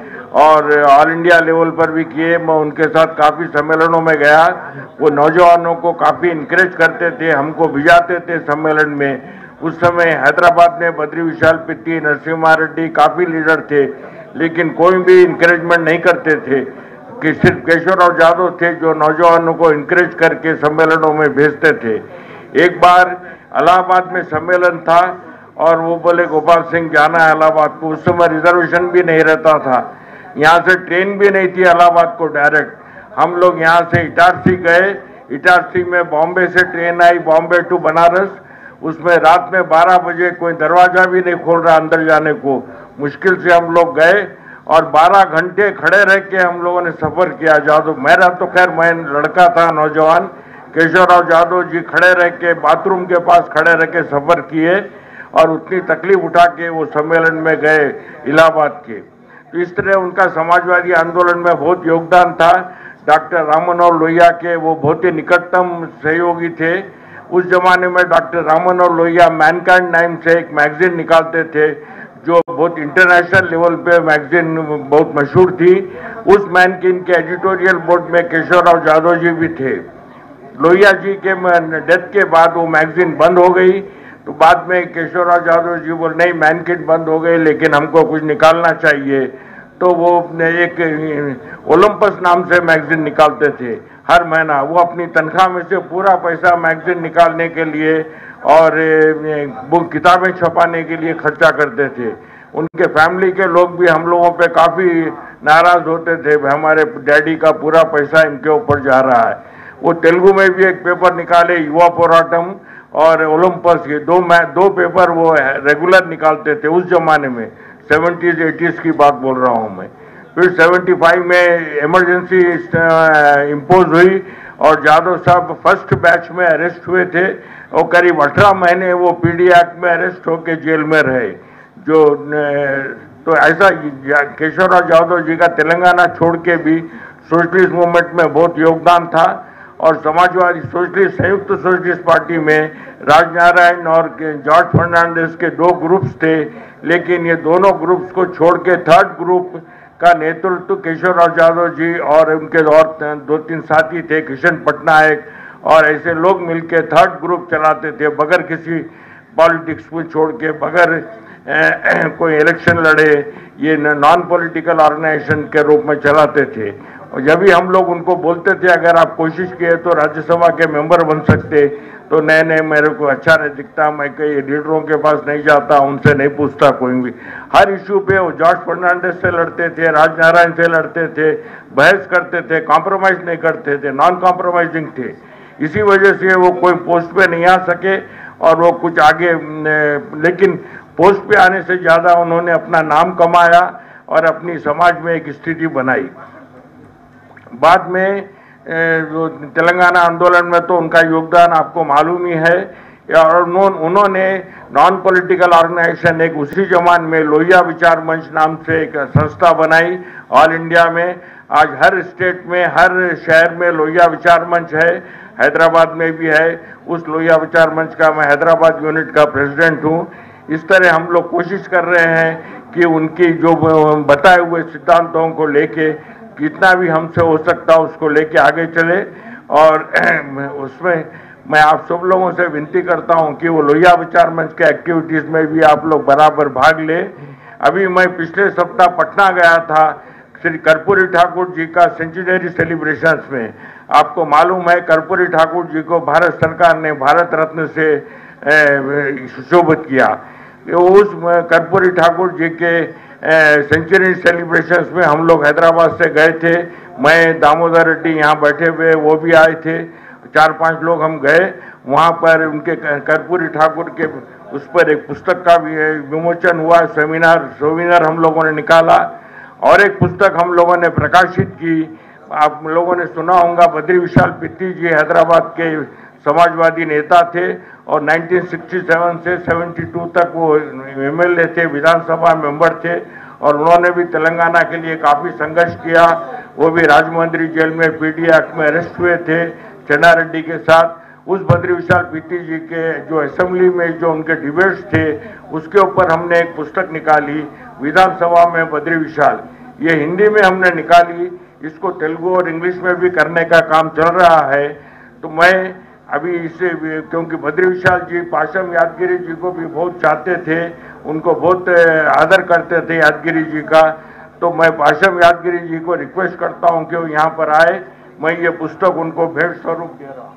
M: और ऑल इंडिया लेवल पर भी किए मैं उनके साथ काफ़ी सम्मेलनों में गया वो नौजवानों को काफ़ी इंकरेज करते थे हमको भिजाते थे सम्मेलन में उस समय हैदराबाद में बद्री विशाल पित्ती नरसिम्हा रेड्डी काफ़ी लीडर थे लेकिन कोई भी इंकरेजमेंट नहीं करते थे कि सिर्फ केशवराव यादव थे जो नौजवानों को इंकरेज करके सम्मेलनों में भेजते थे एक बार इलाहाबाद में सम्मेलन था और वो बोले गोपाल सिंह जाना है इलाहाबाद को उस समय रिजर्वेशन भी नहीं रहता था यहाँ से ट्रेन भी नहीं थी इलाहाबाद को डायरेक्ट हम लोग यहाँ से इटारसी गए इटारसी में बॉम्बे से ट्रेन आई बॉम्बे टू बनारस उसमें रात में 12 बजे कोई दरवाजा भी नहीं खोल रहा अंदर जाने को मुश्किल से हम लोग गए और 12 घंटे खड़े रह के हम लोगों ने सफर किया जादव मेरा तो खैर मैं लड़का था नौजवान केशवराव यादव जी खड़े रह के बाथरूम के पास खड़े रह के सफर किए और उतनी तकलीफ उठा के वो सम्मेलन में गए इलाहाबाद के तो इस तरह उनका समाजवादी आंदोलन में बहुत योगदान था डॉक्टर राममनोहर लोहिया के वो बहुत ही निकटतम सहयोगी थे उस जमाने में डॉक्टर राममनोहर लोहिया मैनकाइंड नाम से एक मैगजीन निकालते थे जो बहुत इंटरनेशनल लेवल पे मैगजीन बहुत मशहूर थी उस मैनकिन के एडिटोरियल बोर्ड में केशवराव यादव जी भी थे लोहिया जी के डेथ के बाद वो मैगजीन बंद हो गई तो बाद में केशवराव यादव जी बोले नहीं मैनकिट बंद हो गई लेकिन हमको कुछ निकालना चाहिए तो वो एक ओलंपस नाम से मैगजीन निकालते थे हर महीना वो अपनी तनख्वाह में से पूरा पैसा मैगजीन निकालने के लिए और बुक किताबें छपाने के लिए खर्चा करते थे उनके फैमिली के लोग भी हम लोगों पे काफी नाराज होते थे हमारे डैडी का पूरा पैसा इनके ऊपर जा रहा है वो तेलुगु में भी एक पेपर निकाले युवा पोराटम और ओलंपस के दो मै दो पेपर वो रेगुलर निकालते थे उस जमाने में सेवेंटीज एटीज की बात बोल रहा हूँ मैं फिर 75 में इमरजेंसी इम्पोज हुई और यादव साहब फर्स्ट बैच में अरेस्ट हुए थे और करीब 18 महीने वो पीडी एक्ट में अरेस्ट होकर जेल में रहे जो तो ऐसा केशवराव यादव जी का तेलंगाना छोड़ के भी सोशलिस्ट मूवमेंट में बहुत योगदान था और समाजवादी सोशलिस्ट संयुक्त सोशलिस्ट पार्टी में राजनारायण और जॉर्ज फर्नांडिस के दो ग्रुप्स थे लेकिन ये दोनों ग्रुप्स को छोड़ के थर्ड ग्रुप का नेतृत्व केशवराव यादव जी और उनके और दो तीन साथी थे किशन पटनायक और ऐसे लोग मिलके थर्ड ग्रुप चलाते थे बगैर किसी पॉलिटिक्स को छोड़ के बगैर कोई इलेक्शन लड़े ये नॉन पॉलिटिकल ऑर्गेनाइजेशन के रूप में चलाते थे और जब भी हम लोग उनको बोलते थे अगर आप कोशिश किए तो राज्यसभा के मेंबर बन सकते तो नए नए मेरे को अच्छा नहीं दिखता मैं कई लीडरों के पास नहीं जाता उनसे नहीं पूछता कोई भी हर इशू पे वो जॉर्ज फर्नांडिस से लड़ते थे राजनारायण से लड़ते थे बहस करते थे कॉम्प्रोमाइज नहीं करते थे नॉन कॉम्प्रोमाइजिंग थे इसी वजह से वो कोई पोस्ट पे नहीं आ सके और वो कुछ आगे लेकिन पोस्ट पे आने से ज़्यादा उन्होंने अपना नाम कमाया और अपनी समाज में एक स्थिति बनाई बाद में जो तेलंगाना आंदोलन में तो उनका योगदान आपको मालूम ही है और उन्होंने नॉन पॉलिटिकल ऑर्गेनाइजेशन एक उसी जमान में लोहिया विचार मंच नाम से एक संस्था बनाई ऑल इंडिया में आज हर स्टेट में हर शहर में लोहिया विचार मंच है हैदराबाद में भी है उस लोहिया विचार मंच का मैं हैदराबाद यूनिट का प्रेसिडेंट हूँ इस तरह हम लोग कोशिश कर रहे हैं कि उनकी जो बताए हुए सिद्धांतों को लेके कितना भी हमसे हो सकता उसको लेके आगे चले और उसमें मैं आप सब लोगों से विनती करता हूं कि वो लोहिया विचार मंच के एक्टिविटीज में भी आप लोग बराबर भाग ले अभी मैं पिछले सप्ताह पटना गया था श्री कर्पूरी ठाकुर जी का सेंचुरी सेलिब्रेशंस में आपको मालूम है कर्पूरी ठाकुर जी को भारत सरकार ने भारत रत्न से सुशोभित किया उस कर्पूरी ठाकुर जी के सेंचुरी सेलिब्रेशंस में हम लोग हैदराबाद से गए थे मैं दामोदर रेड्डी यहाँ बैठे हुए वो भी आए थे चार पांच लोग हम गए वहाँ पर उनके कर्पूरी ठाकुर के उस पर एक पुस्तक का भी विमोचन हुआ सेमिनार सेमिनार हम लोगों ने निकाला और एक पुस्तक हम लोगों ने प्रकाशित की आप लोगों ने सुना होगा बद्री विशाल पित्ती जी हैदराबाद के समाजवादी नेता थे और 1967 से 72 तक वो एमएलए थे विधानसभा मेंबर थे और उन्होंने भी तेलंगाना के लिए काफ़ी संघर्ष किया वो भी राजमंद्री जेल में पीडी एक्ट में अरेस्ट हुए थे चन्ना रेड्डी के साथ उस बद्री विशाल पीटी जी के जो असेंबली में जो उनके डिबेट्स थे उसके ऊपर हमने एक पुस्तक निकाली विधानसभा में बद्री विशाल ये हिंदी में हमने निकाली इसको तेलुगु और इंग्लिश में भी करने का काम चल रहा है तो मैं अभी इसे क्योंकि बद्री विशाल जी पाशम यादगिरी जी को भी बहुत चाहते थे उनको बहुत आदर करते थे यादगिरी जी का तो मैं पाशम यादगिरी जी को रिक्वेस्ट करता हूं कि वो यहाँ पर आए मैं ये पुस्तक उनको भेंट स्वरूप दे रहा हूँ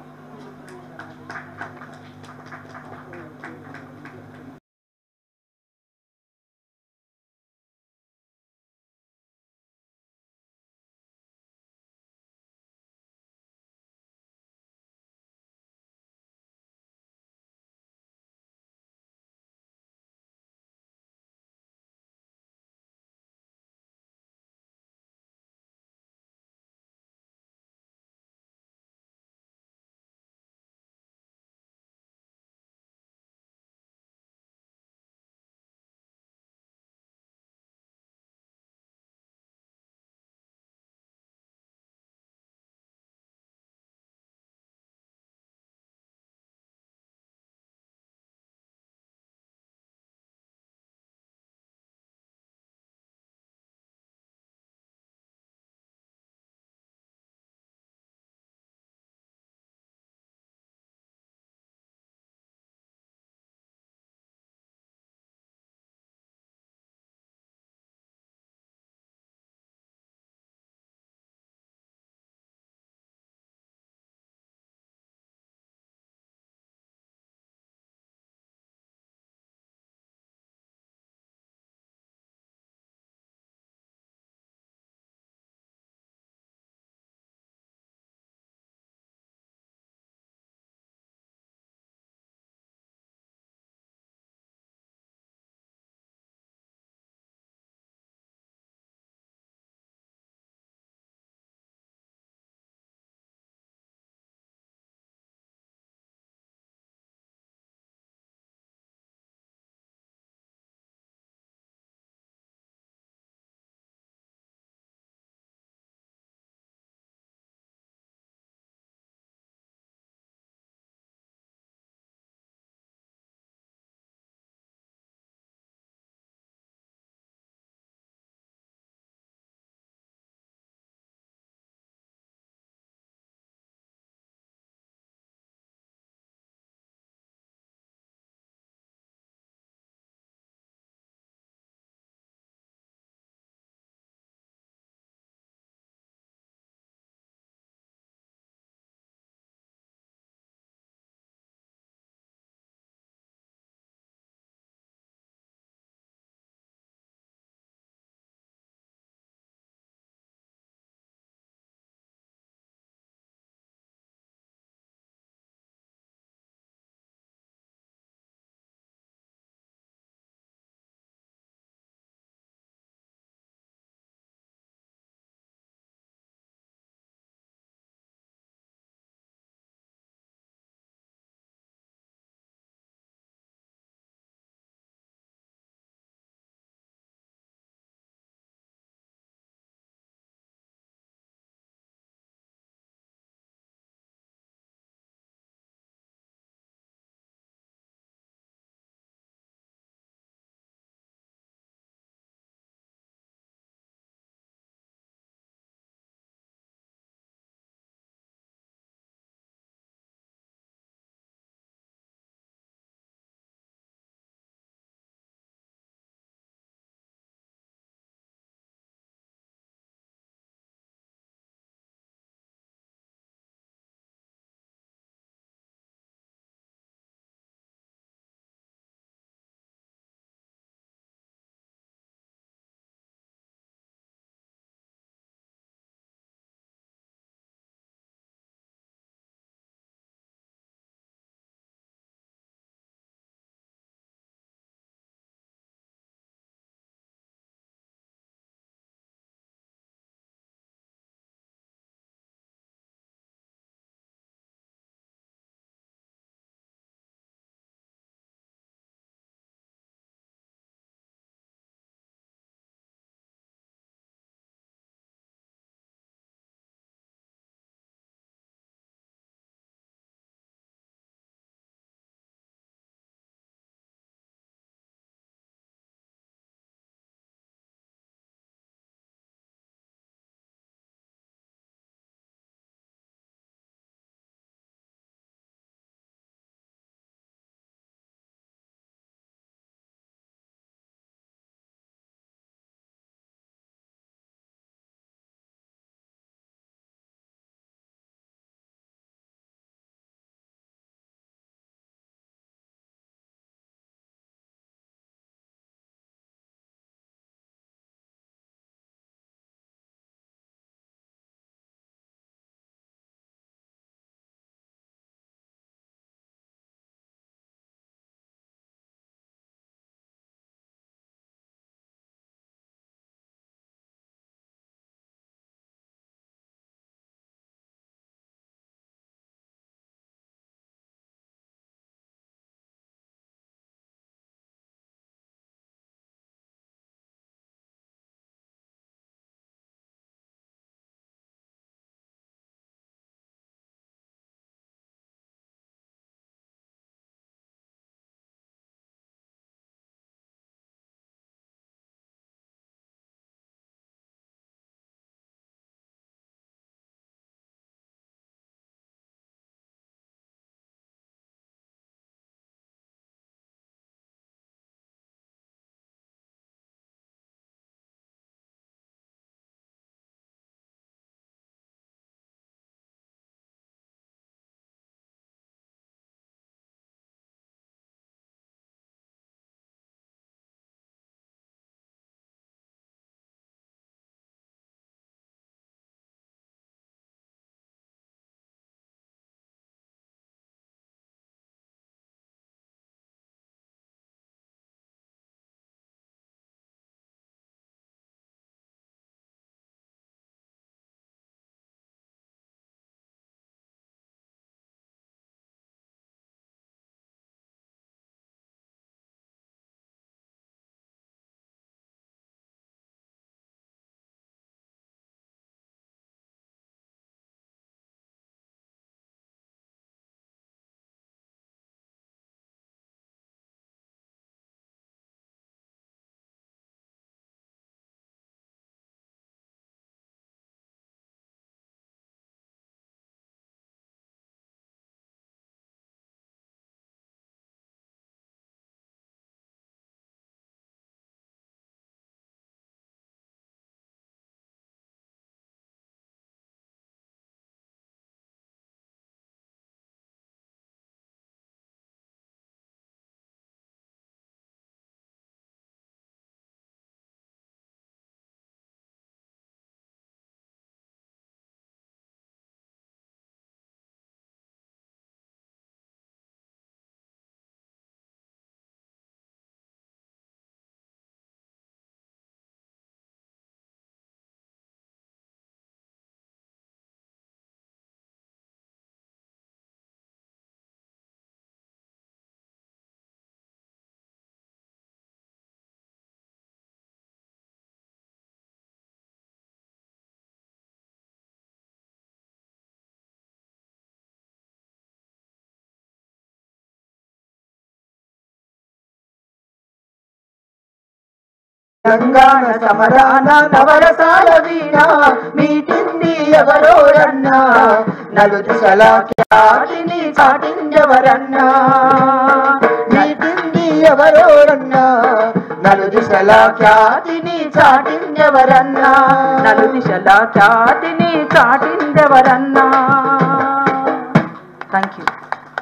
B: తెలంగాణ సమరాన నవరసాల వీణ మీటింది ఎవరోరన్నా నలు దిశల ఖ్యాతిని చాటిందెవరన్నా మీటింది ఎవరోరన్నా నలు దిశల ఖ్యాతిని చాటిందెవరన్నా
G: నలు దిశల ఖ్యాతిని చాటిందెవరన్నా థ్యాంక్ యూ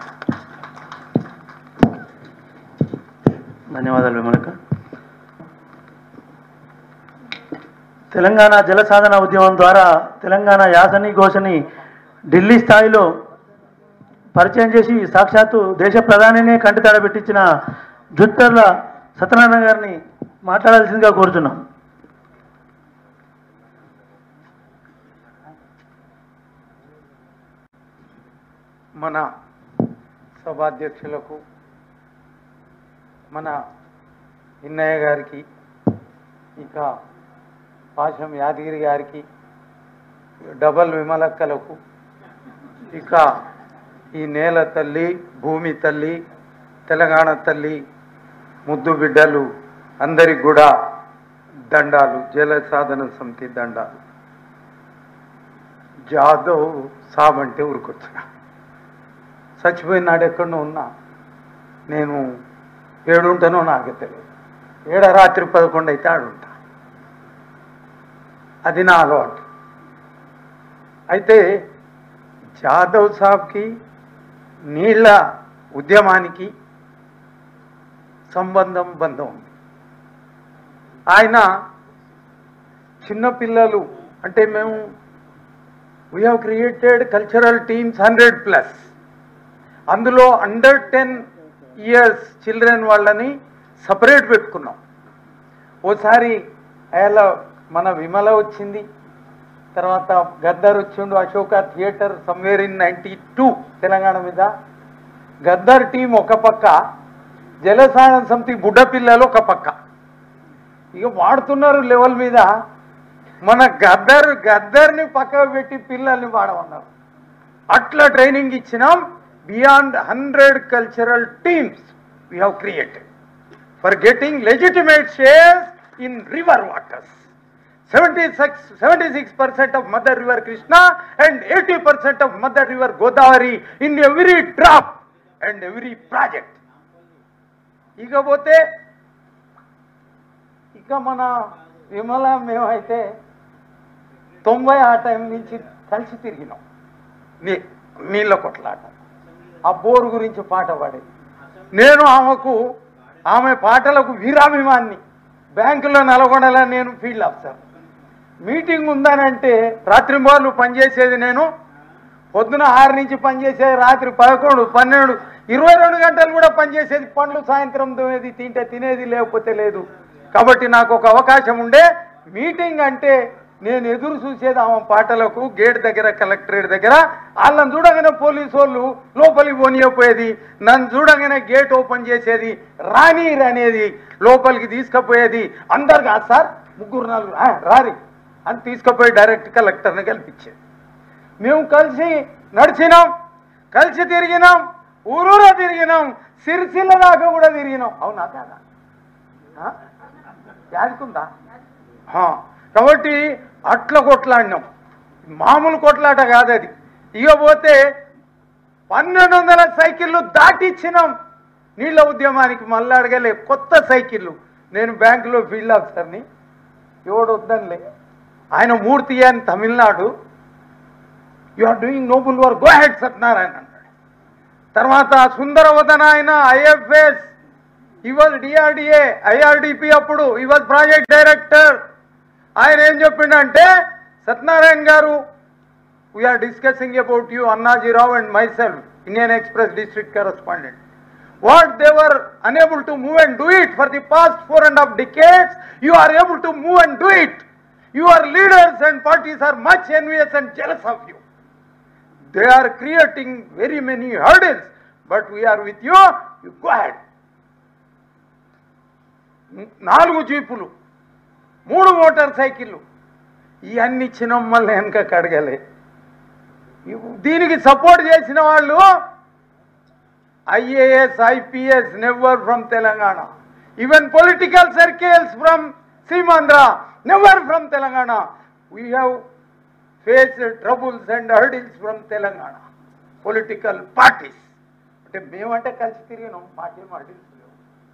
C: ధన్యవాదాలు విమలక తెలంగాణ జల సాధన ఉద్యమం ద్వారా తెలంగాణ యాసని ఘోషని ఢిల్లీ స్థాయిలో పరిచయం చేసి సాక్షాత్తు దేశ ప్రధానినే కంటితడ పెట్టించిన జుట్టర్ల సత్యనారాయణ గారిని మాట్లాడాల్సిందిగా కోరుతున్నాం
D: మన సభాధ్యక్షులకు మన ఇన్నయ్య గారికి ఇంకా పాశం యాదగిరి గారికి డబల్ విమలక్కలకు ఇక ఈ నేల తల్లి భూమి తల్లి తెలంగాణ తల్లి ముద్దు బిడ్డలు అందరికి కూడా దండాలు జల సాధన సమితి దండాలు జాదవ్ సాబ్ అంటే ఊరుకొచ్చిన చచ్చిపోయిన నాడు ఎక్కడో ఉన్నా నేను ఏడుంటానో నాకే తెలియదు ఏడ రాత్రి పదకొండు అయితే ఆడుంటా అది నా అలవాటు అయితే జాదవ్ సాబ్కి నీళ్ళ ఉద్యమానికి సంబంధం బంధం ఉంది ఆయన చిన్నపిల్లలు అంటే మేము we have created cultural teams hundred plus అందులో అండర్ టెన్ ఇయర్స్ చిల్డ్రన్ వాళ్ళని సపరేట్ పెట్టుకున్నాం ఓసారి అయాల మన విమల వచ్చింది తర్వాత గద్దర్ వచ్చిండు Ashoka theatre somewhere in ninety two Telangana మీద గద్దర్ టీం ఒక పక్క జలసాయన సమితి బుడ్డ పిల్లలు ఒక పక్క ఇక వాడుతున్నారు లెవెల్ మీద మన గద్దర్ గద్దర్ని పక్కకు పెట్టి పిల్లల్ని వాడమన్నారు అట్లా ట్రైనింగ్ ఇచ్చినాం beyond hundred cultural teams we have created for getting legitimate shares in river waters 76 76% of mother river krishna and 80% of mother river godavari in every drop and every project ఇకపోతే ఇక మన విమల మేమైతే తొంభై ఆ టైం నుంచి కలిసి తిరిగినాం నీ నీళ్ళ కొట్లాట ఆ బోరు గురించి పాట పాడేది నేను ఆమెకు ఆమె పాటలకు వీరాభిమాన్ని బ్యాంకులో నల్గొండలో నేను ఫీల్డ్ ఆఫీసర్ మీటింగ్ ఉందనంటే రాత్రి బాలు పనిచేసేది నేను పొద్దున ఆరు నుంచి పనిచేసేది రాత్రి పదకొండు పన్నెండు ఇరవై రెండు గంటలు కూడా పనిచేసేది పండ్లు సాయంత్రం తినేది తింటే తినేది లేకపోతే లేదు కాబట్టి నాకు ఒక అవకాశం ఉండే మీటింగ్ అంటే నేను ఎదురు చూసేది ఆమె పాటలకు గేట్ దగ్గర కలెక్టరేట్ దగ్గర వాళ్ళని చూడగానే పోలీసు వాళ్ళు లోపలికి పోనీయపోయేది నన్ను చూడగానే గేట్ ఓపెన్ చేసేది రాని అనేది లోపలికి తీసుకుపోయేది అందరు కాదు సార్ ముగ్గురు నలుగురు "ఆ, రారి అని తీసుకుపోయి డైరెక్ట్ కలెక్టర్ని కల్పించేది మేము కలిసి నడిచినాం కలిసి తిరిగినాం ఊరూరా తిరిగినాం సిరిసిల్ల దాకా కూడా తిరిగినాం అవునా కాదా ఆ? యాదికుందా ఆ, కాబట్టి అట్ల కొట్లాడినాం మామూలు కొట్లాట కాదు అది ఇకపోతే పన్నెండు వందల సైకిళ్ళు దాటిచ్చినాం నీళ్ళ ఉద్యమానికి మళ్ళీ అడగలే కొత్త సైకిళ్ళు నేను బ్యాంకులో ఫీల్డ్ ఆఫీసర్ని ఎవడు వద్దనిలే ఆయన మూర్తి అని Tamil Nadu you are doing noble work go head Satyanarayana అన్నాడు తర్వాత సుందరవదన ఆయన ఐఎఫ్ఎస్ ఈ వాజ్ డిఆర్డిఏ ఐఆర్డిపి అప్పుడు ఈ వాజ్ ప్రాజెక్ట్ డైరెక్టర్ ఆయన ఏం చెప్పిండంటే సత్యనారాయణ గారు we are discussing about you అన్నాజీరావు and myself Indian Express district correspondent what they were unable to move and do it for the past four and a half decades, you are able to move and do it. Your leaders and parties are much envious and jealous of you. They are creating very many hurdles, but we are with you. You go ahead. నాలుగు జీపులు మూడు motor సైకిళ్ళు ఇవన్నీ ఇచ్చినాం మళ్ళీ వెనక కడగలే దీనికి support చేసిన వాళ్ళు IAS, IPS, never from Telangana. Even political circles from Simandra, never from Telangana. We have faced troubles and hurdles from Telangana. Political parties. అంటే మేమంటే కలిసి తిరిగినాం మాకేం హర్డిల్స్ లేవు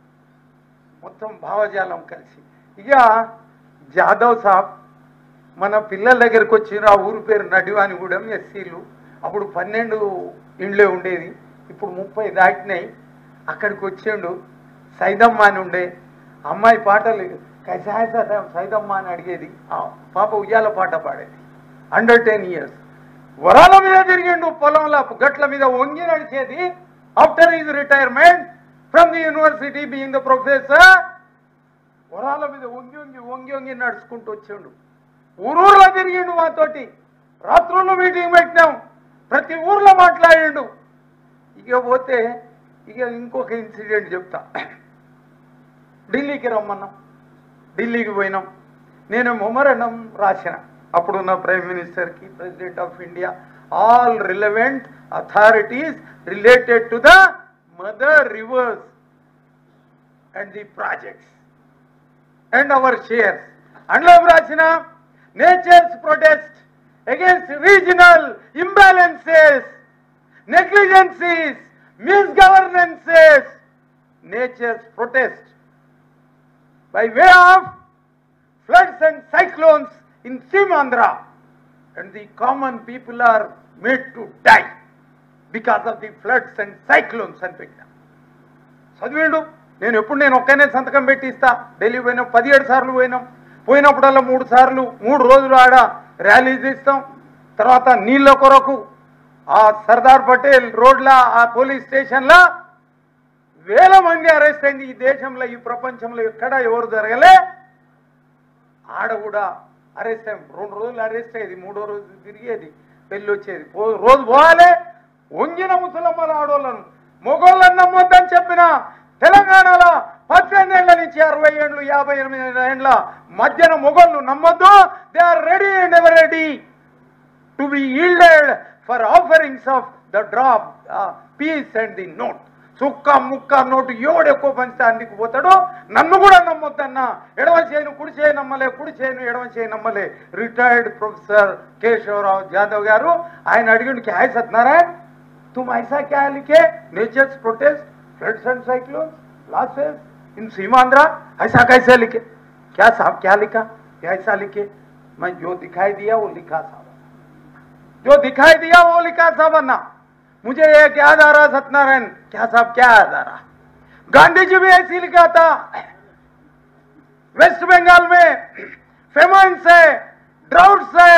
D: మొత్తం భావజాలం కలిసి ఇక జాదవ్ సాబ్ మన పిల్లల దగ్గరికి వచ్చిన ఆ ఊరు పేరు నడివానిగూడెం ఎస్సీలు అప్పుడు పన్నెండు ఇండ్లే ఉండేది ఇప్పుడు ముప్పై దాటినాయి అక్కడికి వచ్చిండు సైదమ్మ అని ఉండే అమ్మాయి పాటలు కైసాయ సైదమ్మ అని అడిగేది ఆ పాప ఉయ్యాల పాట పాడేది అండర్ టెన్ ఇయర్స్ వరాల మీద తిరిగిండు పొలంలో గట్ల మీద వంగి నడిచేది after his retirement from the university being the professor వరాల మీద వంగి వంగి వంగి వంగి నడుచుకుంటూ వచ్చిండు ఊరూర్లో తిరిగిండు మాతోటి రాత్రుల్లో మీటింగ్ పెట్టినాం ప్రతి ఊర్లో మాట్లాడిండు ఇక పోతే ఇక ఇంకొక ఇన్సిడెంట్ చెప్తా ఢిల్లీకి రమ్మన్నాం ఢిల్లీకి పోయినాం నేను మొమరణం రాసిన అప్పుడున్న ప్రైమ్ మినిస్టర్కి president of India all relevant authorities related to the mother rivers and the projects and our shares అందులో ఏం రాసిన nature's protest against regional imbalances negligencies misgovernances nature's protest by way of floods and cyclones in Simandra. And the common people are made to die because of the floods and cyclones అని పెట్టినా చదివిండు నేను ఎప్పుడు నేను ఒక్కనే సంతకం పెట్టిస్తా ఢిల్లీ పోయినాం పదిహేడు సార్లు పోయినాం పోయినప్పుడల్లా మూడు సార్లు మూడు రోజులు ఆడ ర్యాలీస్ ఇస్తాం తర్వాత నీళ్ళ కొరకు ఆ సర్దార్ పటేల్ రోడ్ల ఆ పోలీస్ స్టేషన్లో వేల మంది అరెస్ట్ అయింది ఈ దేశంలో ఈ ప్రపంచంలో ఎక్కడ ఎవరు జరగలే ఆడ కూడా అరెస్ట్ అయ్యి రెండు రోజులు అరెస్ట్ అయ్యేది మూడో రోజు తిరిగేది పెళ్ళి వచ్చేది పో- రోజు పోవాలి వంగిన ముసలమ్మల ఆడోళ్ళను మొగోళ్ళని నమ్మొద్దని చెప్పిన తెలంగాణలో పద్దెనిమిది ఏళ్ల నుంచి అరవై ఏళ్ళు యాభై ఎనిమిది ఏళ్ళ మధ్యన మొగోళ్ళు నమ్మొద్దు they are ready and ever ready to be yielded for offerings of the drop piece and the note చుక్క ముక్క నోటు ఎవడు ఎక్కువ పంచితే అందుకు పోతాడో నన్ను కూడా నమ్మొద్దన్నా ఎడవ చేయను కుడి చేయి నమ్మలే కుడి చేయను ఎడవ చేయి నమ్మలే రిటైర్డ్ ప్రొఫెసర్ కేశవరావు జాదవ్ గారు ఆయన అడిగిండు క్యా है सत्यनारायण तुम ऐसा क्या लिखे nature's protest floods and cyclones losses in Seemandhra ऐसा कैसे लिखे क्या साहब क्या लिखा क्या ऐसा लिखे मैं जो दिखाई दिया वो लिखा साहब जो दिखाई दिया वो लिखा साहब अन्ना मुझे एक याद आ रहा सत्यनारायण क्या साहब क्या याद आ रहा गांधी जी भी ऐसी लिखा था वेस्ट बंगाल में फेमन से ड्राउट से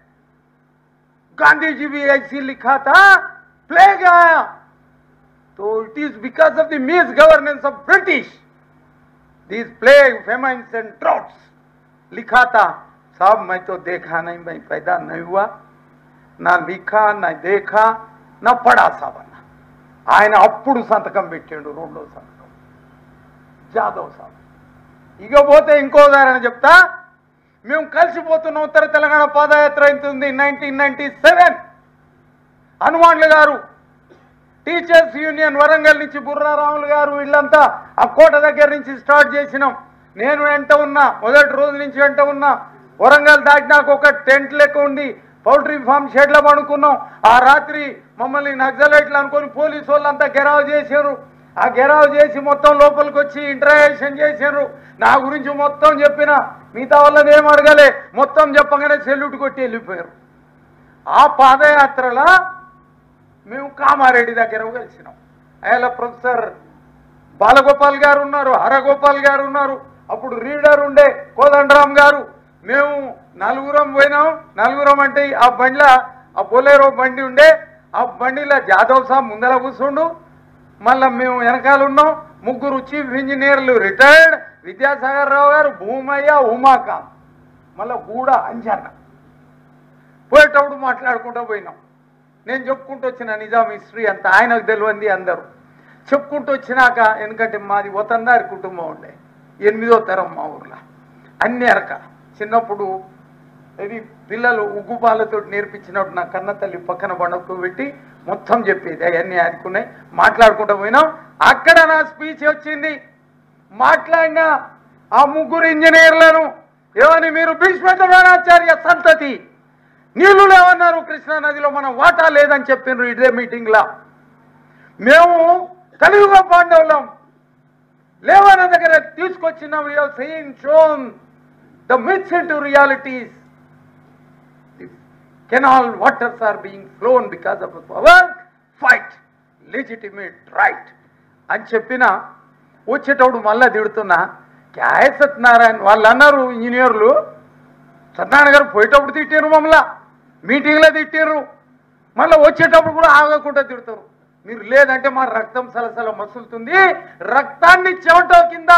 D: गांधी जी भी ऐसी लिखा था प्लेग आया तो it is because of the misgovernance of British this plague famines and droughts लिखा था साहब मैं तो देखा नहीं मैं पैदा नहीं हुआ నా లిఖా నా దేఖా నా పడా సాబన్న ఆయన అప్పుడు సంతకం పెట్టాడు రెండో సంతకం జాదవ్ సాబ్ ఇక పోతే ఇంకో ఉదాహరణ చెప్తా మేము కలిసిపోతున్న ఉత్తర తెలంగాణ పాదయాత్ర అవుతుంది నైన్టీన్ నైన్టీ సెవెన్ హనుమాన్లు గారు టీచర్స్ యూనియన్ వరంగల్ నుంచి బుర్రారాములు గారు వీళ్ళంతా ఆ కోట దగ్గర నుంచి స్టార్ట్ చేసినాం నేను వెంట ఉన్నా మొదటి రోజు నుంచి వెంట ఉన్నా వరంగల్ దాటినాక ఒక టెంట్ లెక్క ఉంది పౌల్ట్రీ ఫామ్ షెడ్లో పడుకున్నాం ఆ రాత్రి మమ్మల్ని నక్సలైట్లు అనుకొని పోలీసు వాళ్ళంతా గెరావ్ చేశారు ఆ గెరావ్ చేసి మొత్తం లోపలికి వచ్చి ఇంటరాక్షన్ చేశారు నా గురించి మొత్తం చెప్పిన మిగతా వాళ్ళని ఏం అడగలే మొత్తం చెప్పగానే సెల్యూట్ కొట్టి వెళ్ళిపోయారు ఆ పాదయాత్రలో మేము కామారెడ్డి దగ్గర కలిసినాం ఆయన ప్రొఫెసర్ బాలగోపాల్ గారు ఉన్నారు హరగోపాల్ గారు ఉన్నారు అప్పుడు రీడర్ ఉండే కోదండరామ్ గారు మేము నలుగురం పోయినాం నలుగురం అంటే ఆ బండిలో ఆ బొలేరో బండి ఉండే ఆ బండిలో జాదవ్ సాబ్ ముందర కూర్చుండు మళ్ళా మేము వెనకాల ఉన్నాం ముగ్గురు చీఫ్ ఇంజనీర్లు రిటైర్డ్ విద్యాసాగర్ రావు గారు భూమయ్య ఉమాకాంత్ మళ్ళా గూడ అంజన్న పోయేటప్పుడు మాట్లాడుకుంటూ పోయినాం నేను చెప్పుకుంటూ వచ్చిన నిజాం హిస్టరీ అంతా ఆయనకు తెలియంది అందరూ చెప్పుకుంటూ వచ్చినాక ఎందుకంటే మాది వతందారి కుటుంబం ఉండే ఎనిమిదో తరం మా ఊర్లో అన్ని అరక చిన్నప్పుడు ఇది పిల్లలు ఉగ్గుపాలతో నేర్పించినప్పుడు నా కన్న తల్లి పక్కన బండకు పెట్టి మొత్తం చెప్పేది అవన్నీ ఆదుకున్నాయి మాట్లాడుకుంటూ పోయినాం అక్కడ నా స్పీచ్ వచ్చింది మాట్లాడినా ఆ ముగ్గురు ఇంజనీర్లను ఏమని మీరు భీష్మద్రోణాచార్య సంతతి నీళ్లు లేవన్నారు కృష్ణా నదిలో మనం వాటా లేదని చెప్పిండ్రు ఇదే మీటింగ్లా మేము కలియుగ పాండవులం లేవన్న దగ్గర తీసుకొచ్చిన seen shown the myths into realities canal waters are being flown because of power fight legitimate right అని చెప్పిన వచ్చేటప్పుడు మళ్ళా తిడుతున్నా క్యాయ సత్యనారాయణ వాళ్ళు అన్నారు ఇంజనీర్లు సత్యనారాయణ గారు పోయేటప్పుడు తిట్టారు మమ్మల్ని మీటింగ్లో తిట్టారు మళ్ళీ వచ్చేటప్పుడు కూడా ఆగకుండా తిడతారు మీరు లేదంటే మా రక్తం సలసల మసులుతుంది రక్తాన్ని చెమట కింద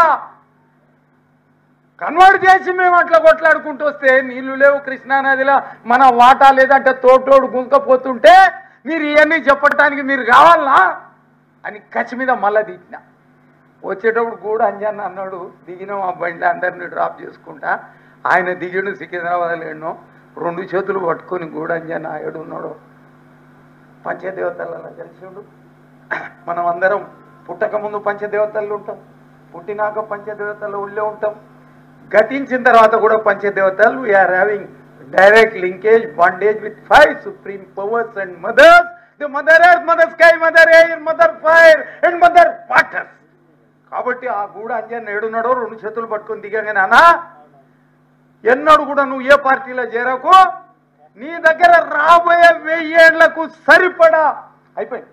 D: కన్వర్ట్ చేసి మేము అట్లా కొట్లాడుకుంటూ వస్తే నీళ్లు లేవు కృష్ణానదిలో మన వాటా లేదంటే తోటోడు గుంకపోతుంటే మీరు ఇవన్నీ చెప్పడానికి మీరు కావాలనా అని కచ్చి మీద మళ్ళా దిగిన వచ్చేటప్పుడు కూడా అంజన్న అన్నాడు దిగినాం ఆ బండి అందరిని డ్రాప్ చేసుకుంటా ఆయన దిగిడు సికింద్రాబాద్ లేడో రెండు చేతులు పట్టుకొని కూడా అంజన్న ఆయుడు ఉన్నాడు పంచదేవతలలో కలిసిండు మనం అందరం పుట్టక ముందు పంచదేవతలు ఉంటాం పుట్టినాక పంచదేవతలు ఉళ్ళే ఉంటాం గతించిన తర్వాత కూడా పంచదేవతలు we are having direct linkage bondage with five supreme powers and mothers the mother earth mother sky mother air mother fire and mother water కాబట్టి ఆ గూడ అంజన్ ఏడున్నాడో రెండు చేతులు పట్టుకొని దిగంగానే అన్నా ఎన్నడు కూడా నువ్వు ఏ పార్టీలో చేరకు నీ దగ్గర రాబోయే వెయ్యేళ్లకు సరిపడా అయిపోయింది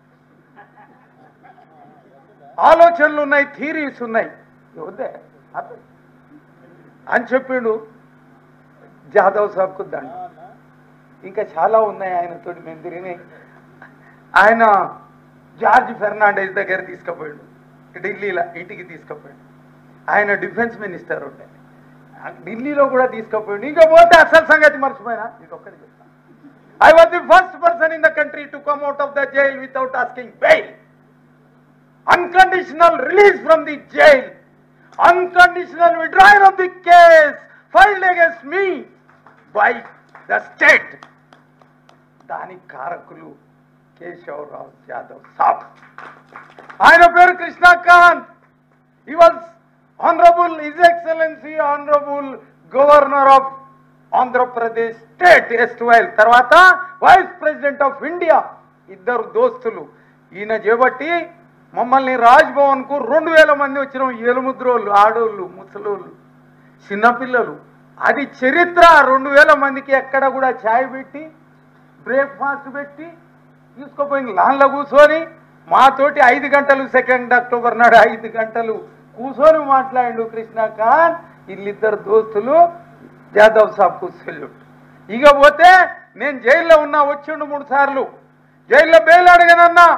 D: ఆలోచనలు ఉన్నాయి థీరీస్ ఉన్నాయి వద్దే ఆపేయ్. అని చెప్పిండు జాదవ్ సాబ్కు దండ ఇంకా చాలా ఉన్నాయి ఆయనతోటి మేము తిరిగినాయి ఆయన జార్జ్ ఫెర్నాండెస్ దగ్గర తీసుకుపోయాడు ఢిల్లీలో ఇంటికి తీసుకుపోయాడు ఆయన డిఫెన్స్ మినిస్టర్ ఉండే ఢిల్లీలో కూడా తీసుకుపోయాడు ఇంకా పోతే అసలు సంగతి మర్చిపోయినా ఇది ఒక్కటి చెప్తా I was the first person in the country to come out of the jail without asking bail unconditional release from the jail, unconditional withdrawal of the case filed against me by the state. దానికి కారకులు కేశవరావు యాదవ్ సాబ్ ఆయన పేరు Krishnakant he was honourable his excellency honourable governor of Andhra Pradesh state erstwhile తర్వాత vice president of India ఇద్దరు దోస్తులు ఈయన చేపట్టి మమ్మల్ని రాజ్ భవన్ కు రెండు వేల మంది వచ్చినాం ఎలుముద్రోళ్ళు ఆడోళ్ళు ముసలోళ్ళు చిన్నపిల్లలు అది చరిత్ర రెండు వేల మందికి ఎక్కడ కూడా ఛాయ్ పెట్టి బ్రేక్ఫాస్ట్ పెట్టి తీసుకుపోయి లాన్లో కూర్చొని మాతోటి ఐదు గంటలు సెకండ్ అక్టోబర్ నాడు ఐదు గంటలు కూర్చొని మాట్లాడిండు కృష్ణకాంత్ వీళ్ళిద్దరు దోస్తులు జాదవ్ సాబ్కు సెల్యూట్ ఇక పోతే నేను జైల్లో ఉన్నా వచ్చిండు మూడు సార్లు జైల్లో బెయిల్ అడగనన్నా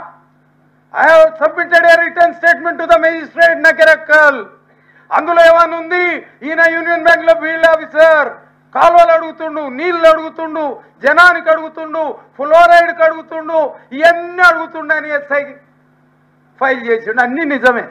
D: I have submitted a return statement to the magistrate నకరక్కల్ అందులో ఏమని ఉంది ఈయన యూనియన్ బ్యాంక్ లో ఫీల్డ్ ఆఫీసర్ కాలువలు అడుగుతుండు నీళ్లు అడుగుతుండు జనానికి అడుగుతుండు ఫ్లోరైడ్కి అడుగుతుండు ఇవన్నీ అడుగుతుండు అని ఎస్ఐ ఫైల్ చేసిండు అన్ని నిజమే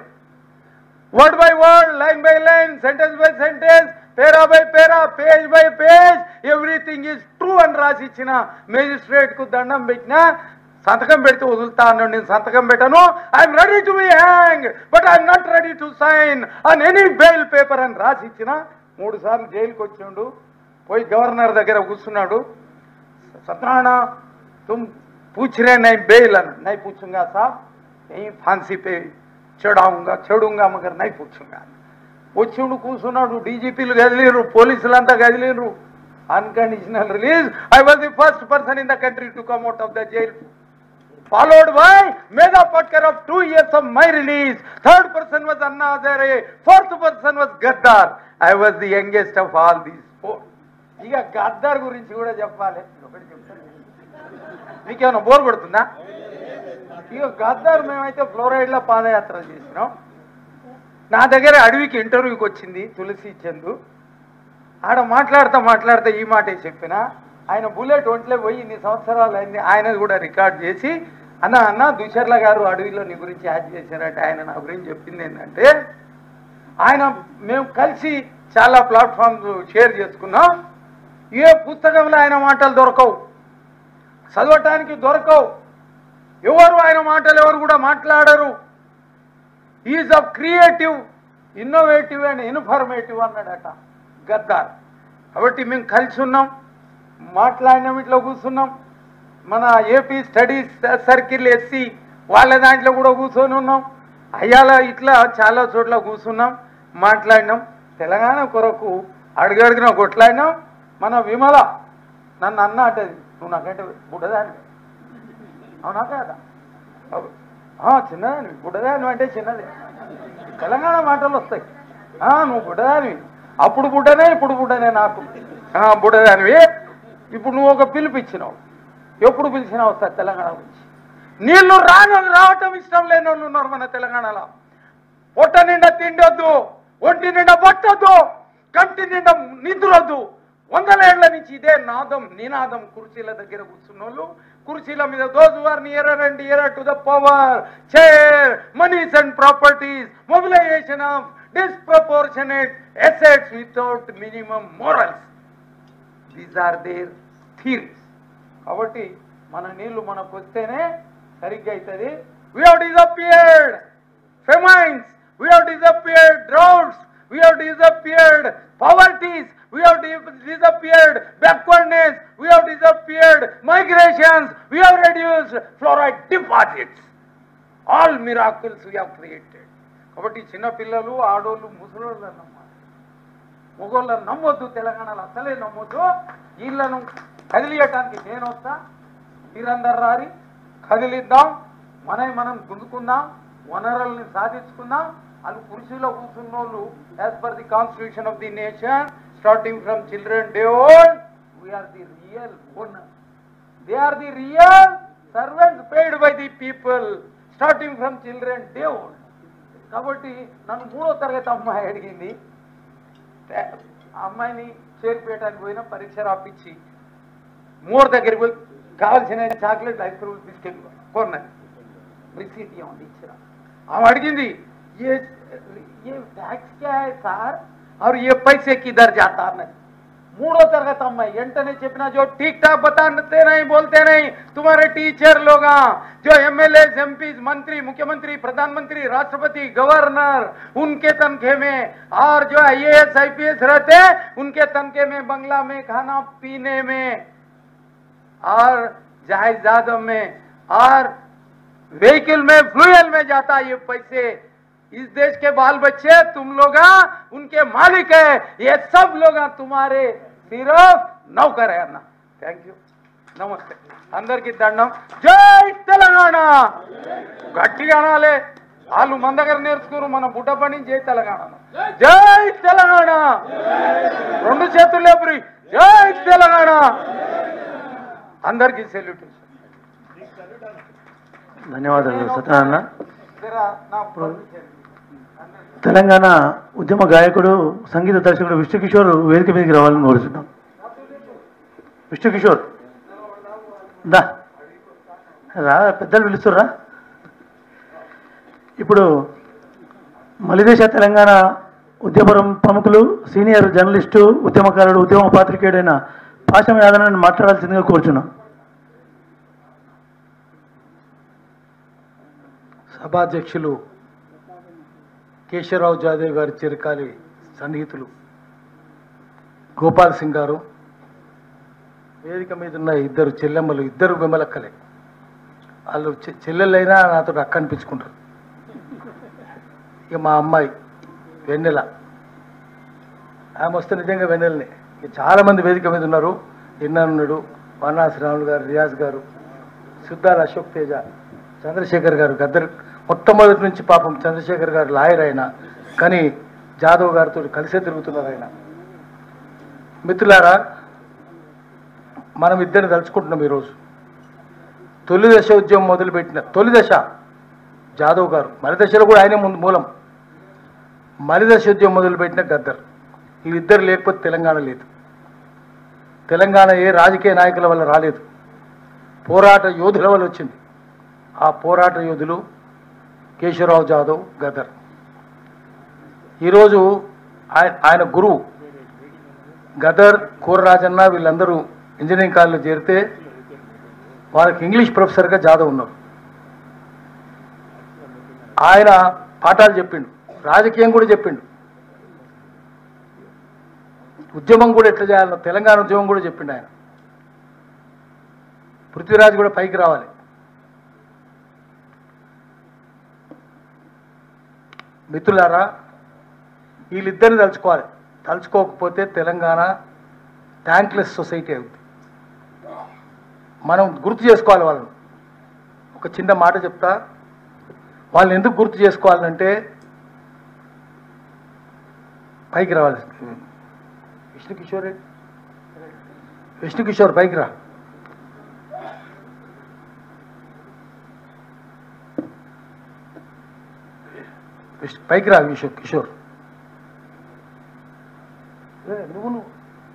D: word by word line by line sentence by sentence para by para page by page everything is true అని రాసి ఇచ్చిన మేజిస్ట్రేట్ కు దండం పెట్టినా సంతకం పెడితే వదులుతా అన్నాడు నేను సంతకం పెట్టను I'm ready to be hang but I'm not ready to sign on any bail paper అని రాసి ఇచ్చిన మూడు సార్లు జైలుకి వచ్చిండు పోయి గవర్నర్ దగ్గర కూర్చున్నాడు सत्यनारायण तुम पूछ रहे नहीं बेल नहीं पूछूंगा साहब यही फांसी पे చడాంగా చెడుంగా మగర్ నై పూచుంగా వచ్చిండు కూర్చున్నాడు డీజీపీలు కదిలేరు పోలీసులంతా కదిలేరు unconditional release I was the first person in the country to come out of the jail followed by Mega Patkar of two years of my release. Third person was Anna Hazare. Fourth person was Gaddar. I was the youngest of all these four. ఇక గద్దార్ గురించి కూడా చెప్పాలి ఒకటి చెప్తాను మీకేమైనా bore కొడుతుందా ఇక గద్దార్ మేమైతే ఫ్లోరైడ్లో పాదయాత్ర చేసినాం నా దగ్గర అడవికి ఇంటర్వ్యూకి వచ్చింది తులసి చందు ఆడ మాట్లాడుతూ మాట్లాడుతూ ఈ మాటే చెప్పిన ఆయన బుల్లెట్ ఒంట్లే పోయి ఇన్ని సంవత్సరాలు అయింది ఆయన కూడా రికార్డ్ చేసి అన్న అన్న దుషర్ల గారు అడవిలో నీ గురించి యాడ్ చేశారంటే ఆయన నా గురించి చెప్పింది ఏంటంటే ఆయన మేము కలిసి చాలా ప్లాట్ఫామ్స్ షేర్ చేసుకున్నాం ఏ పుస్తకంలో ఆయన మాటలు దొరకవు చదవటానికి దొరకవు ఎవరు ఆయన మాటలు ఎవరు కూడా మాట్లాడరు is of creative innovative and informative అన్నాడట గద్దార్ కాబట్టి మేము కలిసి ఉన్నాం మాట్లాడినాం ఇట్లా కూర్చున్నాం మన ఏపీ స్టడీస్ సర్కిల్ ఎస్సీ వాళ్ళ దాంట్లో కూడా కూర్చొని ఉన్నాం అయ్యాల ఇట్లా చాలా చోట్ల కూర్చున్నాం మాట్లాడినాం తెలంగాణ కొరకు అడుగడుగున కొట్లాడినాం మన విమల నన్ను అన్న అంటది నువ్వు నాకంటే బుడ్డదాని అవునా కాదా అవు. ఆ, చిన్నదానివి బుడ్డదాని అంటే చిన్నది తెలంగాణ మాటలు వస్తాయి ఆ, నువ్వు బుడ్డదానివి అప్పుడు బుడ్డనే ఇప్పుడు బుడ్డనే నాకు ఆ, బుడ్డదానివి ఇప్పుడు నువ్వు ఒక పిలుపు ఇచ్చినావు ఎప్పుడు పిలిచినావు వస్తా తెలంగాణ గురించి నీళ్లు రాను రావటం ఇష్టం లేని వాళ్ళు ఉన్నారు మన తెలంగాణలో పొట్ట నిండా తిండొద్దు ఒంటి నిండా పట్టొద్దు కంటి నిండా నిద్రొద్దు వందల ఏళ్ల నుంచి ఇదే నాదం నినాదం కుర్చీల దగ్గర కూర్చున్నోళ్ళు కుర్చీల మీద those are near and near to the power chair monies and properties mobilisation of disproportionate assets without minimum morals these are their theories కాబట్టి మన నీళ్లు మనకు వస్తేనే సరిగ్గా అవుతుంది we have disappeared famines we have disappeared droughts we have disappeared poverties we have di- disappeared backwardness, we have disappeared migrations, we have reduced fluoride deposits. All miracles we have created. కాబట్టి చిన్న పిల్లలు ఆడోళ్ళు ముసలోళ్ళు అన్నమాట మొగోళ్ళని నమ్మొద్దు తెలంగాణలో అసలే నమ్మొద్దు వీళ్ళను కదిలియటానికి నేను వస్తా మీరందరు రారి కదిలిద్దాం మనవి మనం గుంజుకుందాం వనరుల్ని సాధించుకుందాం వాళ్ళు కుర్చీలో కూర్చున్న వాళ్ళు as per the constitution of the nation starting from children day old we are the real owner they are the real servants paid by the people starting from children day old కాబట్టి నన్ను మూడో తరగతి అమ్మాయి అడిగింది ఆ అమ్మాయిని చేరిపేయడానికి పోయిన పరీక్ష రాపించి మోర్ దగ్గరికి పోయి కావాల్సిన చాక్లెట్ ఐస్ క్రీమ్ బిస్కెట్ కొన్నది రిసీట్ ఇవ్వండి ఇచ్చిన ఆమె అడిగింది ఏ ఏ ట్యాక్స్ క్యా హై సార్ और ये पैसे किधर जाता नहीं మూడో తరగతి అమ్మాయి వెంటనే చెప్పిన जो ठीक ठाक बताते नहीं बोलते नहीं तुम्हारे टीचर लोग जो एमएलए एमपी मंत्री मुख्यमंत्री प्रधानमंत्री राष्ट्रपति गवर्नर उनके तनखे में और जो आईएएस आईपीएस रहते उनके तनखे में बंगला में खाना पीने में और जायदादों में और व्हीकल में फ्लूयल में जाता ये पैसे इस देश के बाल बच्चे तुम लोग उनके मालिक है ये सब लोग तुम्हारे सिर्फ नौकर है अण्णा थैंक यू నమస్తే అందరికి దండం జై తెలంగాణ గట్టిగా అనాలే వాళ్ళు మన దగ్గర నేర్చుకున్నారు మన బుడ్డ పని జై తెలంగాణ జై తెలంగాణ రెండు చేతులు లేపురి జై తెలంగాణ అందరికి సెల్యూట్
C: ధన్యవాదాలు సత్యనారాయణ తెలంగాణ ఉద్యమ గాయకుడు సంగీత దర్శకుడు విష్ణుకిషోర్ వేదిక మీదకి రావాలని కోరుతున్నాం విష్ణుకిషోర్ దా రా పెద్దలు పిలుస్తుర్రా ఇప్పుడు మలిదేశ తెలంగాణ ఉద్యమరం ప్రముఖులు సీనియర్ జర్నలిస్టు ఉద్యమకారుడు ఉద్యమ పాత్రికేయుడైన పాశం యాదవ్ మాట్లాడాల్సిందిగా కోరుచున్నాం
E: సభాధ్యక్షులు కేశవరావు జాదేవ్ గారి చిరకాలి సన్నిహితులు గోపాల్ సింగ్ గారు వేదిక మీద ఉన్న ఇద్దరు చెల్లెమ్మలు ఇద్దరు విమలక్కలే వాళ్ళు చె- చెల్లెళ్ళైనా నాతో అక్క అనిపించుకుంటారు ఇక మా అమ్మాయి వెన్నెల ఆమె వస్తే నిజంగా వెన్నెలనే ఇక చాలామంది వేదిక మీద ఉన్నారు ఎన్నా ఉన్నాడు వానాసి రాములు గారు రియాజ్ గారు సిద్ధార్ అశోక్ తేజ చంద్రశేఖర్ గారు గద్దర్ మొట్టమొదటి నుంచి పాపం చంద్రశేఖర్ గారు లాయర్ అయినా కానీ జాదవ్ గారితో కలిసే తిరుగుతున్నారు ఆయన మిత్రులారా మనం ఇద్దరిని తలుచుకుంటున్నాం ఈరోజు తొలి దశ ఉద్యమం మొదలుపెట్టిన తొలి దశ జాదవ్ గారు మరి దశలో కూడా ఆయనే ముందు మూలం మరి దశ ఉద్యమం మొదలుపెట్టిన గద్దర్ వీళ్ళిద్దరు లేకపోతే తెలంగాణ లేదు తెలంగాణ ఏ రాజకీయ నాయకుల వల్ల రాలేదు పోరాట యోధుల వల్ల వచ్చింది ఆ పోరాట యోధులు కేశవరావు జాదవ్ గదర్ ఈరోజు ఆయన ఆయన గురువు గదర్ కూరరాజన్న వీళ్ళందరూ ఇంజనీరింగ్ కాలేజీలో చేరితే వాళ్ళకి ఇంగ్లీష్ ప్రొఫెసర్గా జాదవ్ ఉన్నారు ఆయన పాఠాలు చెప్పిండు రాజకీయం కూడా చెప్పిండు ఉద్యమం కూడా ఎట్లా చేయాలనో తెలంగాణ ఉద్యమం కూడా చెప్పిండు ఆయన పృథ్వీరాజ్ కూడా పైకి రావాలి మిత్రులారా వీళ్ళిద్దరిని తలుచుకోవాలి తలుచుకోకపోతే తెలంగాణ ట్యాంక్లెస్ సొసైటీ అవుతుంది మనం గుర్తు చేసుకోవాలి వాళ్ళని ఒక చిన్న మాట చెప్తా వాళ్ళని ఎందుకు గుర్తు చేసుకోవాలంటే పైకి రావాలి విష్ణు కిషోర్ రెడ్డి. విష్ణు కిషోర్ పైకి రా విష్ణు పైకి రా విష్ణు కిషోర్ ఏ, నువ్వు నువ్వు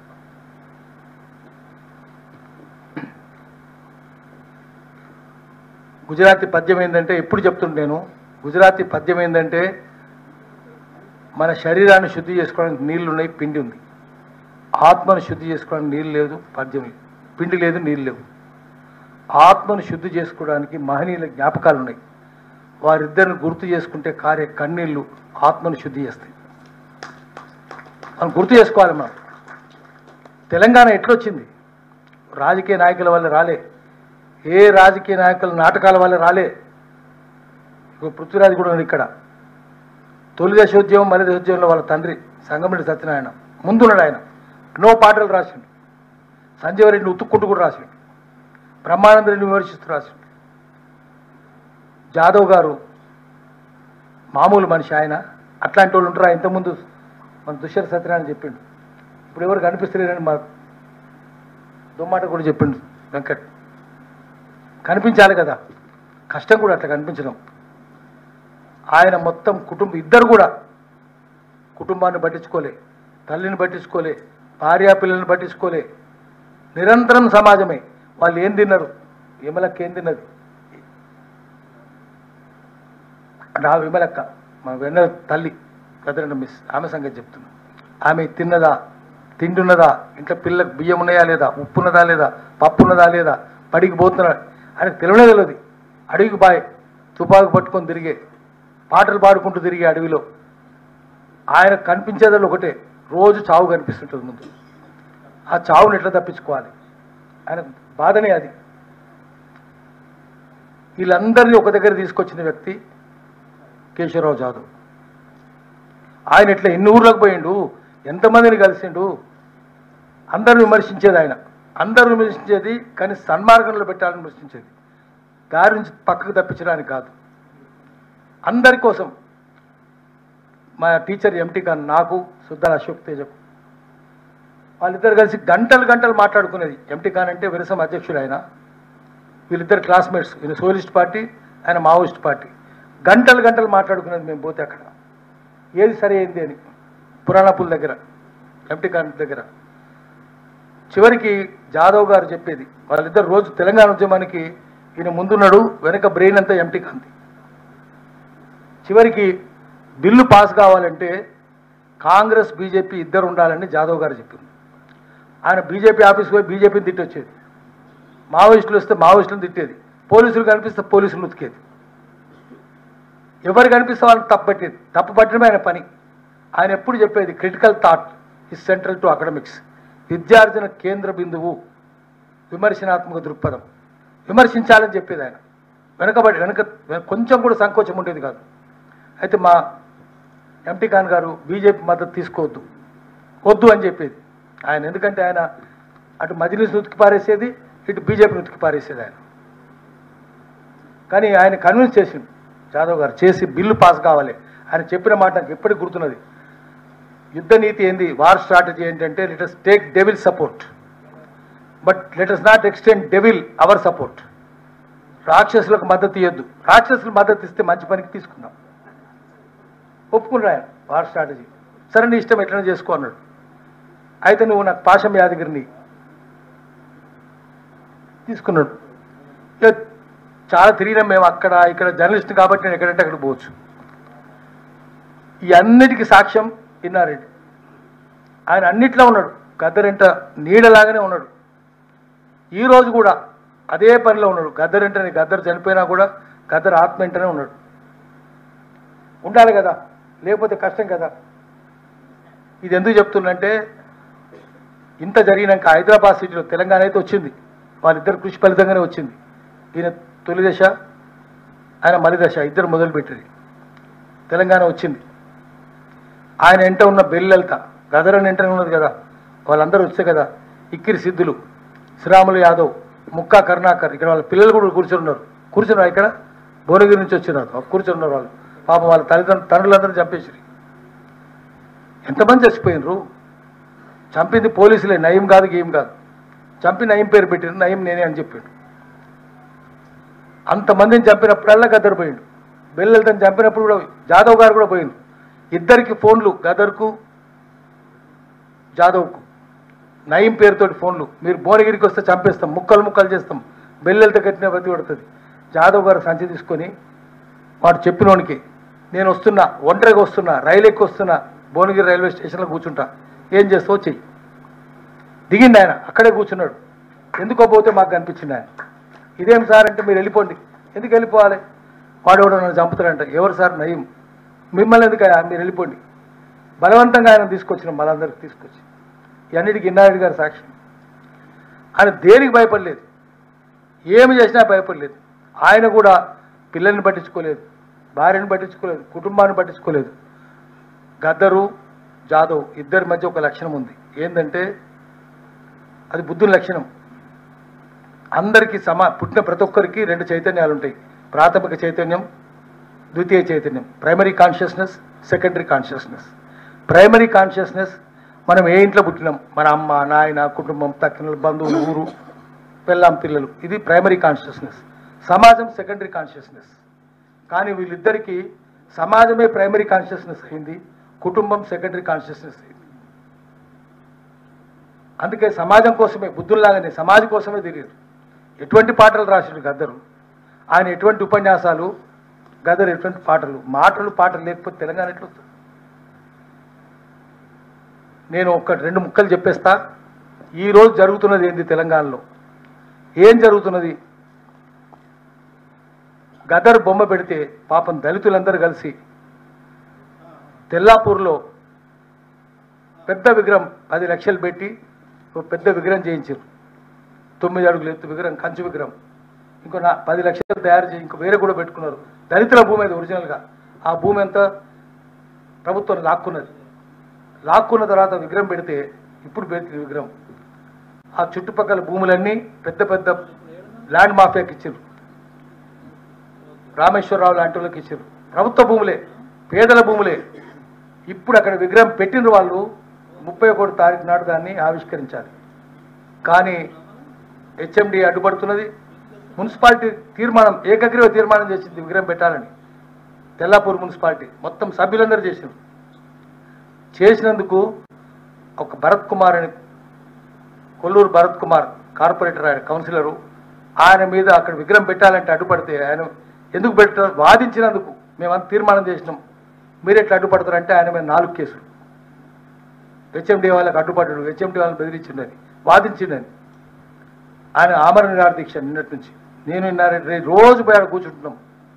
E: గుజరాతీ పద్యం ఏంటంటే ఎప్పుడు చెప్తుంటే నేను గుజరాతీ పద్యం ఏంటంటే మన శరీరాన్ని శుద్ధి చేసుకోవడానికి నీళ్లు ఉన్నాయి పిండి ఉంది ఆత్మను శుద్ధి చేసుకోవడానికి నీళ్ళు లేదు పద్యం లేదు పిండి లేదు నీళ్ళు లేవు ఆత్మను శుద్ధి చేసుకోవడానికి మహనీయుల జ్ఞాపకాలు ఉన్నాయి వారిద్దరిని గుర్తు చేసుకుంటే కారే కన్నీళ్లు ఆత్మను శుద్ధి చేస్తాయి మనం గుర్తు చేసుకోవాలి మనం తెలంగాణ ఎట్లొచ్చింది రాజకీయ నాయకుల వల్ల రాలే ఏ రాజకీయ నాయకుల నాటకాల వల్ల రాలే ఇగో పృథ్వీరాజ్ కూడా ఉన్నాడు ఇక్కడ తొలి దశోద్యమం మలి దశోద్యమంలో వాళ్ళ తండ్రి సంగమిడి సత్యనారాయణ ముందున్నాడు ఆయన ఎన్నో పాటలు రాసిండు సంజీవ రెడ్డిని ఉతుక్కుంటూ కూడా రాసిండు బ్రహ్మానంద రెడ్డిని విమర్శిస్తూ రాసిండు జాదవ్ గారు మామూలు మనిషి ఆయన అట్లాంటి వాళ్ళు ఉంటారా ఇంతకుముందు మన దుష్యర సత్యనారాయణ చెప్పిండు ఇప్పుడు ఎవరు కనిపిస్తలేరని మా దుమ్మాట కూడా చెప్పిండు వెంకట్ కనిపించాలి కదా కష్టం కూడా అట్లా కనిపించడం ఆయన మొత్తం కుటుంబం ఇద్దరు కూడా కుటుంబాన్ని పట్టించుకోలే తల్లిని పట్టించుకోలే భార్యా పిల్లల్ని పట్టించుకోలే నిరంతరం సమాజమే వాళ్ళు ఏం తిన్నారు విమలక్క ఏం తిన్నది నా విమలక్క మా వెన్న తల్లి కదరండి మిస్ ఆమె సంగతి చెప్తున్నా ఆమె తిన్నదా తింటున్నదా ఇంట్లో పిల్లలకు బియ్యం ఉన్నాయా లేదా ఉప్పు ఉన్నదా లేదా పప్పు ఉన్నదా లేదా పడికి పోతున్నా ఆయనకు తెలియనే తెలియదు అడవికి బాయ్ తుపాకు పట్టుకొని తిరిగే పాటలు పాడుకుంటూ తిరిగే అడవిలో ఆయన కనిపించేదాళ్ళు ఒకటే రోజు చావు కనిపిస్తుంటుంది ముందు ఆ చావుని ఎట్లా తప్పించుకోవాలి ఆయన బాధనే అది వీళ్ళందరినీ ఒక దగ్గర తీసుకొచ్చిన వ్యక్తి కేశవరావు జాదవ్ ఆయన ఇట్లా ఎన్ని ఊర్లకు పోయిండు ఎంతమందిని కలిసిండు అందరూ విమర్శించేది ఆయన అందరూ విమర్శించేది కానీ సన్మార్గంలో పెట్టాలని విమర్శించేది దారి నుంచి పక్కకు తప్పించడానికి కాదు అందరి కోసం మా టీచర్ ఎంటీ ఖాన్ నాకు సుద్దాల అశోక్ తేజకు వాళ్ళిద్దరు కలిసి గంటలు గంటలు మాట్లాడుకునేది ఎంటీ ఖాన్ అంటే విరసం అధ్యక్షుడు ఆయన వీళ్ళిద్దరు క్లాస్మేట్స్ ఈయన సోషలిస్ట్ పార్టీ ఆయన మావోయిస్ట్ పార్టీ గంటలు గంటలు మాట్లాడుకునేది మేము పోతే అక్కడ ఏది సరి అయింది అని పురాణపుల దగ్గర ఎంటీ ఖాన్ దగ్గర చివరికి జాదవ్ గారు చెప్పేది వాళ్ళిద్దరు రోజు తెలంగాణ ఉద్యమానికి ఈయన ముందున్నాడు వెనక బ్రెయిన్ అంతా ఎంటీ ఖాన్ది చివరికి బిల్లు పాస్ కావాలంటే కాంగ్రెస్ బీజేపీ ఇద్దరు ఉండాలని జాదవ్ గారు చెప్పింది ఆయన బీజేపీ ఆఫీస్ పోయి బీజేపీని తిట్టొచ్చేది మావోయిస్టులు వస్తే మావోయిస్టులను తిట్టేది పోలీసులు కనిపిస్తే పోలీసులు ఉతికేది ఎవరు కనిపిస్తే వాళ్ళని తప్పు పట్టేది తప్పు పట్టడమే ఆయన పని ఆయన ఎప్పుడు చెప్పేది critical thought is central to academics విద్యార్జన కేంద్ర బిందువు విమర్శనాత్మక దృక్పథం విమర్శించాలని చెప్పేది ఆయన వెనకబడి వెనక కొంచెం కూడా సంకోచం ఉండేది కాదు అయితే మా ఎంటీ ఖాన్ గారు బీజేపీ మద్దతు తీసుకోవద్దు వద్దు అని చెప్పేది ఆయన ఎందుకంటే ఆయన అటు మజిలీస్ ఉతికి పారేసేది ఇటు బీజేపీని ఉతికి పారేసేది ఆయన కానీ ఆయన కన్విన్స్ చేసిండు జాదవ్ గారు చేసి బిల్లు పాస్ కావాలి ఆయన చెప్పిన మాట నాకు ఎప్పటికి గుర్తున్నది యుద్ధ నీతి ఏంది వార్ స్ట్రాటజీ ఏంటంటే let us take devil support but let us not extend devil our support రాక్షసులకు మద్దతు ఇవ్వద్దు రాక్షసులు మద్దతు ఇస్తే మంచి పనికి తీసుకుందాం ఒప్పుకున్నాడు ఆయన వార్ స్ట్రాటజీ సరే నీ ఇష్టం ఎట్లనే చేసుకో అన్నాడు అయితే నువ్వు నాకు పాశం యాదగిరిని తీసుకున్నాడు ఇక చాలా తిరిగినాం మేము అక్కడ ఇక్కడ జర్నలిస్ట్ కాబట్టి నేను ఎక్కడంటే అక్కడ పోవచ్చు ఈ అన్నిటికీ సాక్ష్యం ఇన్నారెడ్డి ఆయన అన్నిట్లో ఉన్నాడు గద్దరింట నీడలాగానే ఉన్నాడు ఈ రోజు కూడా అదే పనిలో ఉన్నాడు గద్దరింటని గద్దరు చనిపోయినా కూడా గద్దరు ఆత్మ వెంటనే ఉన్నాడు ఉండాలి కదా లేకపోతే కష్టం కదా ఇది ఎందుకు చెప్తున్నంటే ఇంత జరిగినాక హైదరాబాద్ సిటీలో తెలంగాణ అయితే వచ్చింది వాళ్ళిద్దరు కృషి ఫలితంగానే వచ్చింది ఈయన తొలి దశ ఆయన మలి దశ ఇద్దరు మొదలుపెట్టింది తెలంగాణ వచ్చింది ఆయన ఎంట ఉన్న బెల్లెల్త గదరని ఎంట ఉన్నది కదా వాళ్ళందరూ వచ్చే కదా ఇక్కిరి సిద్ధులు శ్రీరాములు యాదవ్ ముక్కా కరుణాకర్ ఇక్కడ వాళ్ళ పిల్లలు కూడా కూర్చొని ఉన్నారు కూర్చున్నారు ఇక్కడ భువనగిరి నుంచి వచ్చినారు కూర్చొని ఉన్నారు వాళ్ళు పాపం వాళ్ళ తల్లిదండ్రులు తండ్రులందరూ చంపేసి ఎంతమంది చచ్చిపోయినరు చంపింది పోలీసులే నయం కాదు గేమ్ కాదు చంపి నయం పేరు పెట్టారు నయం నేనే అని చెప్పాడు అంతమందిని చంపినప్పుడల్లా గద్దరు పోయిండు బెల్లెల్తని చంపినప్పుడు కూడా జాదవ్ గారు కూడా పోయిండు ఇద్దరికి ఫోన్లు గదర్కు జాదవ్కు నయం పేరుతోటి ఫోన్లు మీరు భువనగిరికి వస్తే చంపేస్తాం ముక్కలు ముక్కలు చేస్తాం బెల్లెలతో కట్టిన బతి పడుతుంది జాదవ్ గారు సంచి తీసుకొని వాడు చెప్పినోనికి నేను వస్తున్నా ఒంటరిగా వస్తున్నా రైలు ఎక్కి వస్తున్నా భువనగిరి రైల్వే స్టేషన్లో కూర్చుంటా ఏం చేస్తావో చెయ్యి దిగింది ఆయన అక్కడే కూర్చున్నాడు ఎందుకో పోతే మాకు కనిపించింది ఆయన ఇదేం సార్ అంటే మీరు వెళ్ళిపోండి ఎందుకు వెళ్ళిపోవాలి వాడు ఎవడో నన్ను చంపుతారంట ఎవరు సార్ నయం మిమ్మల్ని ఎందుకు మీరు వెళ్ళిపోండి బలవంతంగా ఆయన తీసుకొచ్చినాం మనందరికి తీసుకొచ్చి ఇవన్నిటికి ఇన్నారెడ్డి గారు సాక్షి ఆయన దేనికి భయపడలేదు ఏమి చేసినా భయపడలేదు ఆయన కూడా పిల్లల్ని పట్టించుకోలేదు భార్యను పట్టించుకోలేదు కుటుంబాన్ని పట్టించుకోలేదు గద్దరు జాదవ్ ఇద్దరి మధ్య ఒక లక్షణం ఉంది ఏంటంటే అది బుద్ధుని లక్షణం అందరికీ సమా పుట్టిన ప్రతి ఒక్కరికి రెండు చైతన్యాలు ఉంటాయి ప్రాథమిక చైతన్యం ద్వితీయ చైతన్యం primary consciousness secondary consciousness primary consciousness మనం ఏ ఇంట్లో పుట్టినాం మన అమ్మ నాయన కుటుంబం తక్కిన బంధువులు ఊరు పెళ్ళాం పిల్లలు ఇది ప్రైమరీ కాన్షియస్నెస్ సమాజం సెకండరీ కాన్షియస్నెస్ కానీ వీళ్ళిద్దరికీ సమాజమే ప్రైమరీ కాన్షియస్నెస్ అయింది కుటుంబం సెకండరీ కాన్షియస్నెస్ అయింది అందుకే సమాజం కోసమే బుద్ధుల్లాగానే సమాజం కోసమే తిరిగారు ఎటువంటి పాటలు రాశాడు గద్దరు ఆయన ఎటువంటి ఉపన్యాసాలు గదర్ ఎటువంటి పాటలు మాటలు పాటలు లేకపోతే తెలంగాణ ఎట్లా వస్తుంది నేను ఒక రెండు ముక్కలు చెప్పేస్తా ఈ రోజు జరుగుతున్నది ఏంది తెలంగాణలో ఏం జరుగుతున్నది గదర్ బొమ్మ పెడితే పాపం దళితులందరూ కలిసి తెల్లాపూర్లో పెద్ద విగ్రహం పది లక్షలు పెట్టి ఒక పెద్ద విగ్రహం చేయించారు తొమ్మిది అడుగులు ఎత్తు విగ్రహం కంచు విగ్రహం ఇంకో నా పది లక్షలు తయారు చేసి ఇంకో వేరే కూడా పెట్టుకున్నారు దళితుల భూమి అది ఒరిజినల్గా ఆ భూమి అంతా ప్రభుత్వం లాక్కున్నది లాక్కున్న తర్వాత విగ్రహం పెడితే ఇప్పుడు పెడితే విగ్రహం ఆ చుట్టుపక్కల భూములన్నీ పెద్ద పెద్ద ల్యాండ్ మాఫియాకి ఇచ్చారు రామేశ్వరరావు లాంటి వాళ్ళకి ఇచ్చారు ప్రభుత్వ భూములే పేదల భూములే ఇప్పుడు అక్కడ విగ్రహం పెట్టిన వాళ్ళు ముప్పై ఒకటి తారీఖు నాడు దాన్ని ఆవిష్కరించాలి కానీ హెచ్ఎండి అడ్డుపడుతున్నది మున్సిపాలిటీ తీర్మానం ఏకగ్రీవ తీర్మానం చేసింది విగ్రహం పెట్టాలని తెల్లాపూర్ మున్సిపాలిటీ మొత్తం సభ్యులందరూ చేశారు చేసినందుకు ఒక భరత్ కుమార్ అని కొల్లూరు భరత్ కుమార్ కార్పొరేటర్ ఆయన కౌన్సిలరు ఆయన మీద అక్కడ విగ్రహం పెట్టాలంటే అడ్డుపడితే ఆయన ఎందుకు పెట్టారు వాదించినందుకు మేమంతా తీర్మానం చేసినాం మీరు ఎట్లా అడ్డుపడతారంటే ఆయన మీద నాలుగు కేసులు హెచ్ఎండి వాళ్ళకి అడ్డుపడ్డాడు హెచ్ఎండి వాళ్ళని బెదిరించిందని వాదించిందని ఆయన ఆమరణ నిరాహార దీక్ష నిన్నటి నుంచి నేను నిన్న రోజు పోయి ఆడ కూర్చుంటున్నాం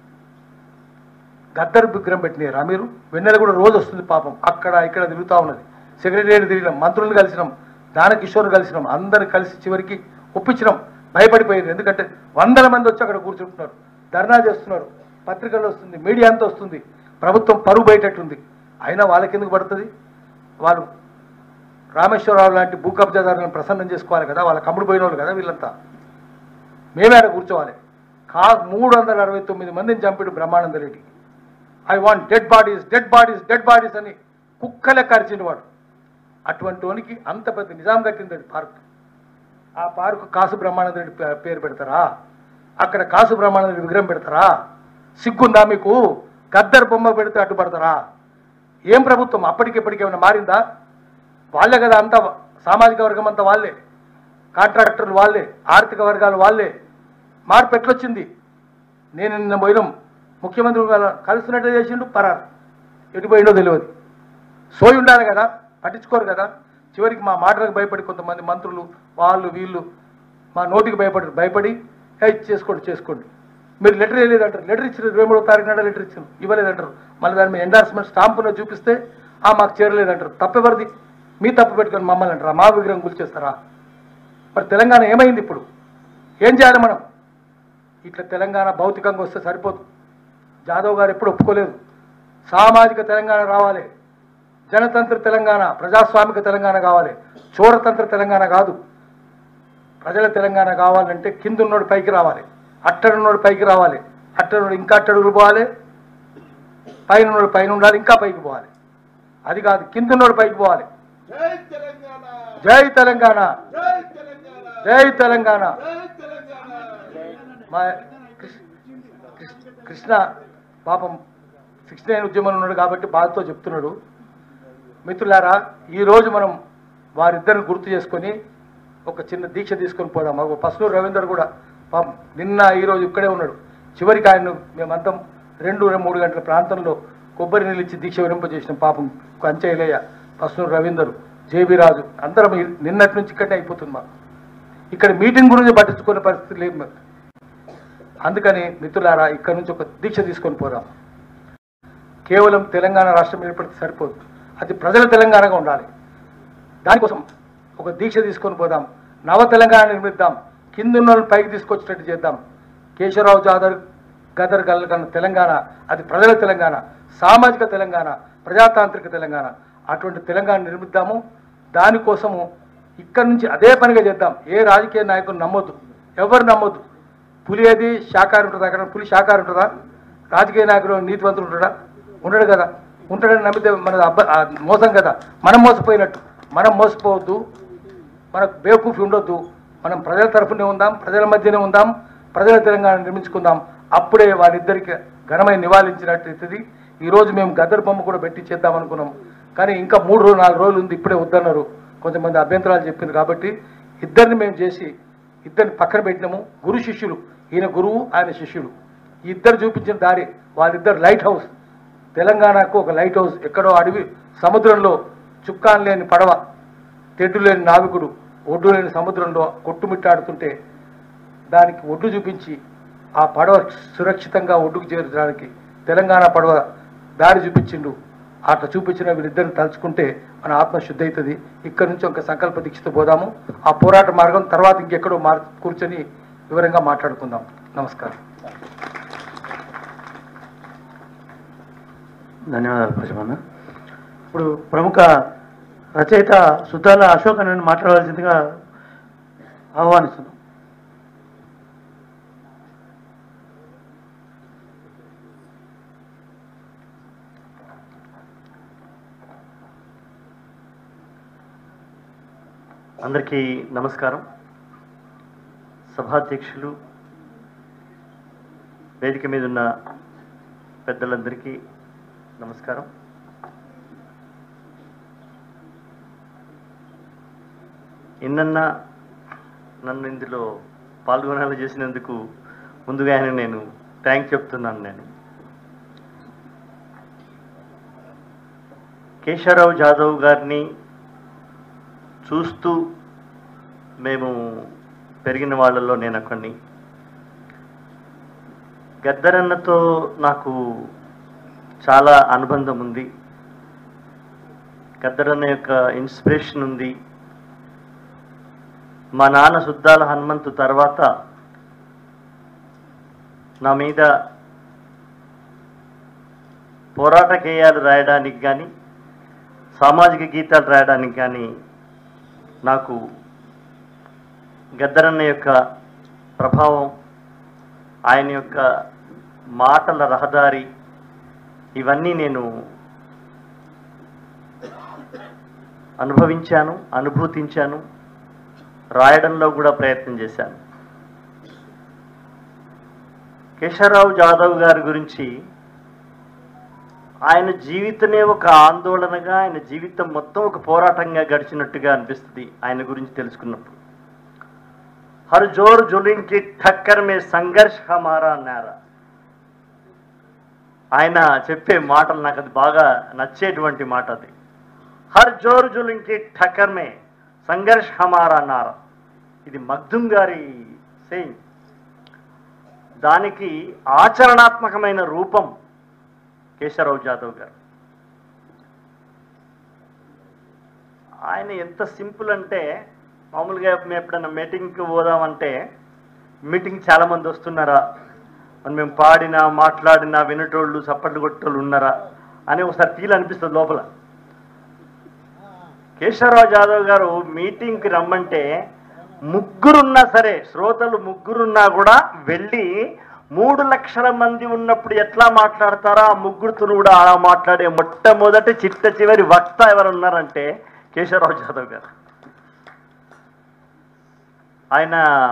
E: గద్దరు విగ్రహం పెట్టినారా మీరు వెన్నెల కూడా రోజు వస్తుంది పాపం అక్కడ ఇక్కడ తిరుగుతూ ఉన్నది సెక్రటరీ తిరిగినాం మంత్రులను కలిసినాం దానకిషోర్ కలిసినాం అందరు కలిసి చివరికి ఒప్పించినాం భయపడిపోయారు ఎందుకంటే వందల మంది వచ్చి అక్కడ కూర్చుంటున్నారు ధర్నా చేస్తున్నారు పత్రికల్లో వస్తుంది మీడియా అంతా వస్తుంది ప్రభుత్వం పరువు బయటట్టుంది అయినా వాళ్ళకి ఎందుకు పడుతుంది వాళ్ళు రామేశ్వరరావు లాంటి భూ కబ్జాదారులను ప్రసన్నం చేసుకోవాలి కదా వాళ్ళ కమ్ముడు పోయిన వాళ్ళు కదా వీళ్ళంతా మేమే ఆడ కూర్చోవాలి కా మూడు వందల అరవై తొమ్మిది మందిని చంపిడు Brahmananda Reddy I want dead bodies dead bodies dead bodies అని కుక్కలే కరిచిన వాడు అటువంటి వానికి అంత పెద్ద నిజాం కట్టింది అది పార్క్ ఆ పార్క్ కాసు బ్రహ్మానంద రెడ్డి పే- పేరు పెడతారా అక్కడ కాసు బ్రహ్మానంద రెడ్డి విగ్రహం పెడతారా సిగ్గుందా మీకు గద్దర్ బొమ్మ పెడితే అడ్డుపడతారా ఏం ప్రభుత్వం అప్పటికిప్పటికి ఏమైనా మారిందా వాళ్ళే కదా అంతా సామాజిక వర్గం అంతా వాళ్ళే కాంట్రాక్టర్లు వాళ్ళే ఆర్థిక వర్గాలు వాళ్ళే మార్పు ఎట్లొచ్చింది నేను నిన్న పోయినాం ముఖ్యమంత్రి గారు కలిసినట్టు చేసిండు పరారు ఎటు పోయిండో తెలియదు సోయి ఉండాలి కదా పట్టించుకోరు కదా చివరికి మా మాటలకు భయపడి కొంతమంది మంత్రులు వాళ్ళు వీళ్ళు మా నోటికి భయపడి భయపడి "ఏ, చేసుకోండి చేసుకోండి మీరు లెటర్ వేయలేదంటారు లెటర్ ఇచ్చారు ఇరవై మూడో తారీఖు నాడు లెటర్ ఇచ్చారు ఇవ్వలేదంటారు మళ్ళీ దాని మీద ఎండార్స్మెంట్ స్టాంపులో చూపిస్తే ఆ మాకు చేరలేదంటారు తప్పెవరిది మీ తప్పు పెట్టుకొని మమ్మల్ని అంటారా మా విగ్రహం కూల్చేస్తారా మరి తెలంగాణ ఏమైంది ఇప్పుడు ఏం చేయాలి మనం ఇట్లా తెలంగాణ భౌతికంగా వస్తే సరిపోదు జాదవ్ గారు ఎప్పుడు ఒప్పుకోలేదు సామాజిక తెలంగాణ రావాలి జనతంత్ర తెలంగాణ ప్రజాస్వామిక తెలంగాణ కావాలి చోరతంత్ర తెలంగాణ కాదు ప్రజల తెలంగాణ కావాలంటే కిందున్నోడు పైకి రావాలి అట్టడున్నోడు పైకి రావాలి అట్టడున్నోడు ఇంకా అట్టడుగులు పోవాలి పైన ఉన్నోడు పైన ఉండాలి ఇంకా పైకి పోవాలి అది కాదు కిందున్నోడు పైకి పోవాలి జై తెలంగాణ జై తెలంగాణ మా కృష్ణ- కృష్ణ- కృష్ణ పాపం సిక్స్ నైన్ ఉద్యమంలో ఉన్నాడు కాబట్టి బాధతో చెప్తున్నాడు మిత్రులారా ఈరోజు మనం వారిద్దరిని గుర్తు చేసుకొని ఒక చిన్న దీక్ష తీసుకొని పోదాం మాకు పసునూరు రవీందర్ కూడా పాపం నిన్న ఈరోజు ఇక్కడే ఉన్నాడు చివరికి ఆయన మేమంతా రెండు మూడు గంటల ప్రాంతంలో కొబ్బరి నీళ్ళు ఇచ్చి దీక్ష విరింపజేసినాం పాపం కంచయ్యలయ్య పసునూరు రవీందర్ జేబీ రాజు అందరం ఈ- నిన్నటి నుంచి ఇక్కడే అయిపోతుంది మాకు ఇక్కడ మీటింగ్ గురించి పట్టించుకునే పరిస్థితి లేదు మాకు అందుకని మిత్రులారా ఇక్కడ నుంచి ఒక దీక్ష తీసుకొని పోదాం కేవలం తెలంగాణ రాష్ట్రం ఏర్పడితే సరిపోదు అది ప్రజల తెలంగాణగా ఉండాలి దానికోసం ఒక దీక్ష తీసుకొని పోదాం నవ తెలంగాణ నిర్మిద్దాం కిందున్న వాళ్ళని పైకి తీసుకొచ్చేటట్టు చేద్దాం కేశవరావు జాదవ్ గదర్ గల్ కన్న తెలంగాణ అది ప్రజల తెలంగాణ సామాజిక తెలంగాణ ప్రజాతాంత్రిక తెలంగాణ అటువంటి తెలంగాణ నిర్మిద్దాము దానికోసము ఇక్కడి నుంచి అదే పనిగా చేద్దాం ఏ రాజకీయ నాయకులు నమ్మొద్దు ఎవరు నమ్మొద్దు పులి ఏది శాకాహారి ఉంటుందా అక్కడ పులి శాకాహారి ఉంటుందా రాజకీయ నాయకుడు నీతివంతుడు ఉంటాడా ఉండడు కదా ఉంటాడని నమ్మితే మన అబ్బ ఆ మోసం కదా మనం మోసపోయినట్టు మనం మోసపోవద్దు మనకు బేవకూఫీ ఉండొద్దు మనం ప్రజల తరఫునే ఉందాం ప్రజల మధ్యనే ఉందాం ప్రజల తెలంగాణ నిర్మించుకుందాం అప్పుడే వారిద్దరికి ఘనమైన నివాళించినట్టు అవుతుంది ఈరోజు మేము గద్దర్ బొమ్మ కూడా పెట్టి చేద్దాం అనుకున్నాం కానీ ఇంకా మూడు రోజులు నాలుగు రోజులు ఉంది ఇప్పుడే వద్దన్నారు కొంతమంది అభ్యంతరాలు చెప్పింది కాబట్టి ఇద్దరిని మేము చేసి ఇద్దరిని పక్కన పెట్టినాము గురు శిష్యులు ఈయన గురువు ఆయన శిష్యుడు ఈ ఇద్దరు చూపించిన దారి వాళ్ళిద్దరు లైట్ హౌస్ తెలంగాణకు ఒక లైట్ హౌస్ ఎక్కడో అడవి సముద్రంలో చుక్కాన్ లేని పడవ తెడ్డు లేని నావికుడు ఒడ్డు లేని సముద్రంలో కొట్టుమిట్టాడుతుంటే దానికి ఒడ్డు చూపించి ఆ పడవ సురక్షితంగా ఒడ్డుకు చేర్చడానికి తెలంగాణ పడవ దారి చూపించిండు అట్లా చూపించిన వీళ్ళిద్దరిని తలుచుకుంటే మన ఆత్మ శుద్ధి అవుతుంది ఇక్కడి నుంచి ఒక సంకల్ప దీక్షతో పోదాము ఆ పోరాట మార్గం తర్వాత ఇంకెక్కడో మార్ కూర్చొని వివరంగా మాట్లాడుకుందాం నమస్కారం
C: ధన్యవాదాలు పశుమన్న ఇప్పుడు ప్రముఖ రచయిత సుద్దాల అశోక్ అని మాట్లాడవలసిందిగా ఆహ్వానిస్తున్నాం
F: అందరికీ నమస్కారం సభాధ్యక్షులు వేదిక మీద ఉన్న పెద్దలందరికీ నమస్కారం ఇన్నన్న నన్ను ఇందులో పాల్గొనాలి చేసినందుకు ముందుగానే నేను థ్యాంక్ చెప్తున్నాను నేను కేశవరావు జాదవ్ గారిని చూస్తూ మేము పెరిగిన వాళ్ళల్లో నేను ఒకడిని గద్దరన్నతో నాకు చాలా అనుబంధం ఉంది గద్దరన్న యొక్క ఇన్స్పిరేషన్ ఉంది మా నాన్న సుద్దాల హనుమంతు తర్వాత నా మీద పోరాట గేయాలు రాయడానికి కానీ సామాజిక గీతాలు రాయడానికి కానీ నాకు గద్దరన్న యొక్క ప్రభావం ఆయన యొక్క మాటల రహదారి ఇవన్నీ నేను అనుభవించాను అనుభూతించాను రాయడంలో కూడా ప్రయత్నం చేశాను కేశవరావు జాదవ్ గారి గురించి ఆయన జీవితమే ఒక ఆందోళనగా ఆయన జీవితం మొత్తం ఒక పోరాటంగా గడిచినట్టుగా అనిపిస్తుంది ఆయన గురించి తెలుసుకున్నప్పుడు హర్ జోర్ జులింకి ఠక్కర్ మే సంఘర్ష్ హమారా నారా ఆయన చెప్పే మాటలు నాకు అది బాగా నచ్చేటువంటి మాట అది హర్ జోర్ జులింకి ఠక్కర్ మే సంఘర్ష్ హమారా నారా ఇది మగ్దుం గారి సేయింగ్ దానికి ఆచరణాత్మకమైన రూపం కేశవరావు జాదవ్ గారు ఆయన ఎంత సింపుల్ అంటే మామూలుగా మేము ఎప్పుడైనా మీటింగ్కి పోదామంటే మీటింగ్ చాలా మంది వస్తున్నారా మరి మేము పాడినా మాట్లాడినా వినటోళ్ళు చప్పట్లు కొట్టేళ్ళు ఉన్నారా అని ఒకసారి ఫీల్ అనిపిస్తుంది లోపల కేశవరావు జాదవ్ గారు మీటింగ్కి రమ్మంటే ముగ్గురున్నా సరే శ్రోతలు ముగ్గురున్నా కూడా వెళ్ళి మూడు లక్షల మంది ఉన్నప్పుడు ఎట్లా మాట్లాడతారో ఆ ముగ్గురుతో కూడా అలా మాట్లాడే మొట్టమొదటి చిట్ట చివరి వక్త ఎవరు ఉన్నారంటే కేశవరావు జాదవ్ గారు ఆయన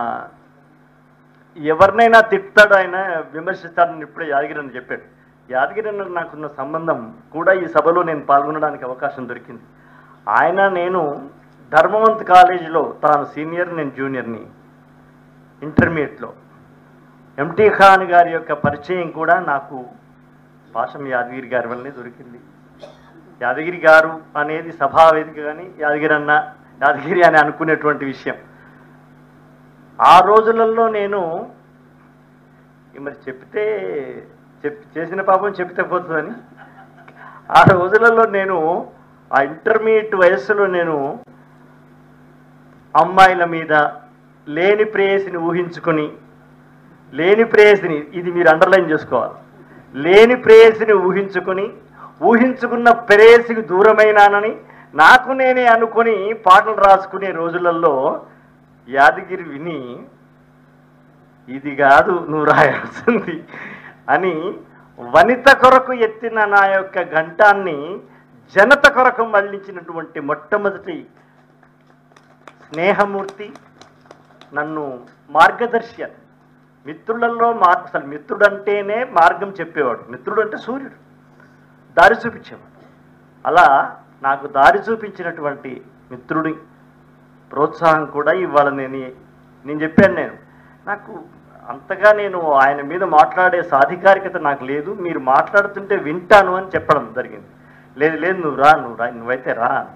F: ఎవరినైనా తిట్టాడు ఆయన విమర్శిస్తాడని ఇప్పుడే యాదగిరి అని చెప్పాడు యాదగిరి అన్న నాకున్న సంబంధం కూడా ఈ సభలో నేను పాల్గొనడానికి అవకాశం దొరికింది ఆయన నేను ధర్మవంత్ కాలేజీలో తాను సీనియర్ నేను జూనియర్ని ఇంటర్మీడియట్లో ఎంటీ ఖాన్ గారి యొక్క పరిచయం కూడా నాకు పాషం యాదగిరి గారి వల్లనే దొరికింది యాదగిరి గారు అనేది సభా వేదిక కానీ యాదగిరి అన్న యాదగిరి అని అనుకునేటువంటి విషయం ఆ రోజులలో నేను మరి చెప్తే చెప్ చేసిన పాపం చెప్తే పోతుందని ఆ రోజులలో నేను ఆ ఇంటర్మీడియట్ వయస్సులో నేను అమ్మాయిల మీద లేని ప్రేయసిని ఊహించుకొని లేని ప్రేయసిని ఇది మీరు అండర్లైన్ చేసుకోవాలి లేని ప్రేయసిని ఊహించుకొని ఊహించుకున్న ప్రేయసికి దూరమైనానని నాకు నేనే అనుకొని పాటలు రాసుకునే రోజులలో యాదగిరి విని ఇది కాదు నువ్వు రాయాల్సింది అని వనిత కొరకు ఎత్తిన నా యొక్క ఘంటాన్ని జనత కొరకు మళ్ళించినటువంటి మొట్టమొదటి స్నేహమూర్తి నన్ను మార్గదర్శి అని. మిత్రులలో మార్ అసలు మిత్రుడు అంటేనే మార్గం చెప్పేవాడు మిత్రుడు అంటే సూర్యుడు దారి చూపించేవాడు అలా నాకు దారి చూపించినటువంటి మిత్రుడి ప్రోత్సాహం కూడా ఇవాళ నేను నేను చెప్పాను నేను నాకు అంతగా నేను ఆయన మీద మాట్లాడే సాధికారికత నాకు లేదు మీరు మాట్లాడుతుంటే వింటాను అని చెప్పడం జరిగింది లేదు లేదు నువ్వు రా నువ్వు రా నువ్వైతే రా అని.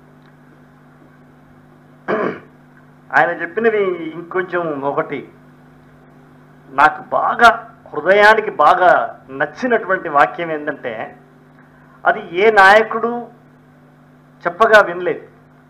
F: ఆయన చెప్పినవి ఇంకొంచెం ఒకటి నాకు బాగా హృదయానికి బాగా నచ్చినటువంటి వాక్యం ఏంటంటే అది ఏ నాయకుడు చెప్పగా వినలేదు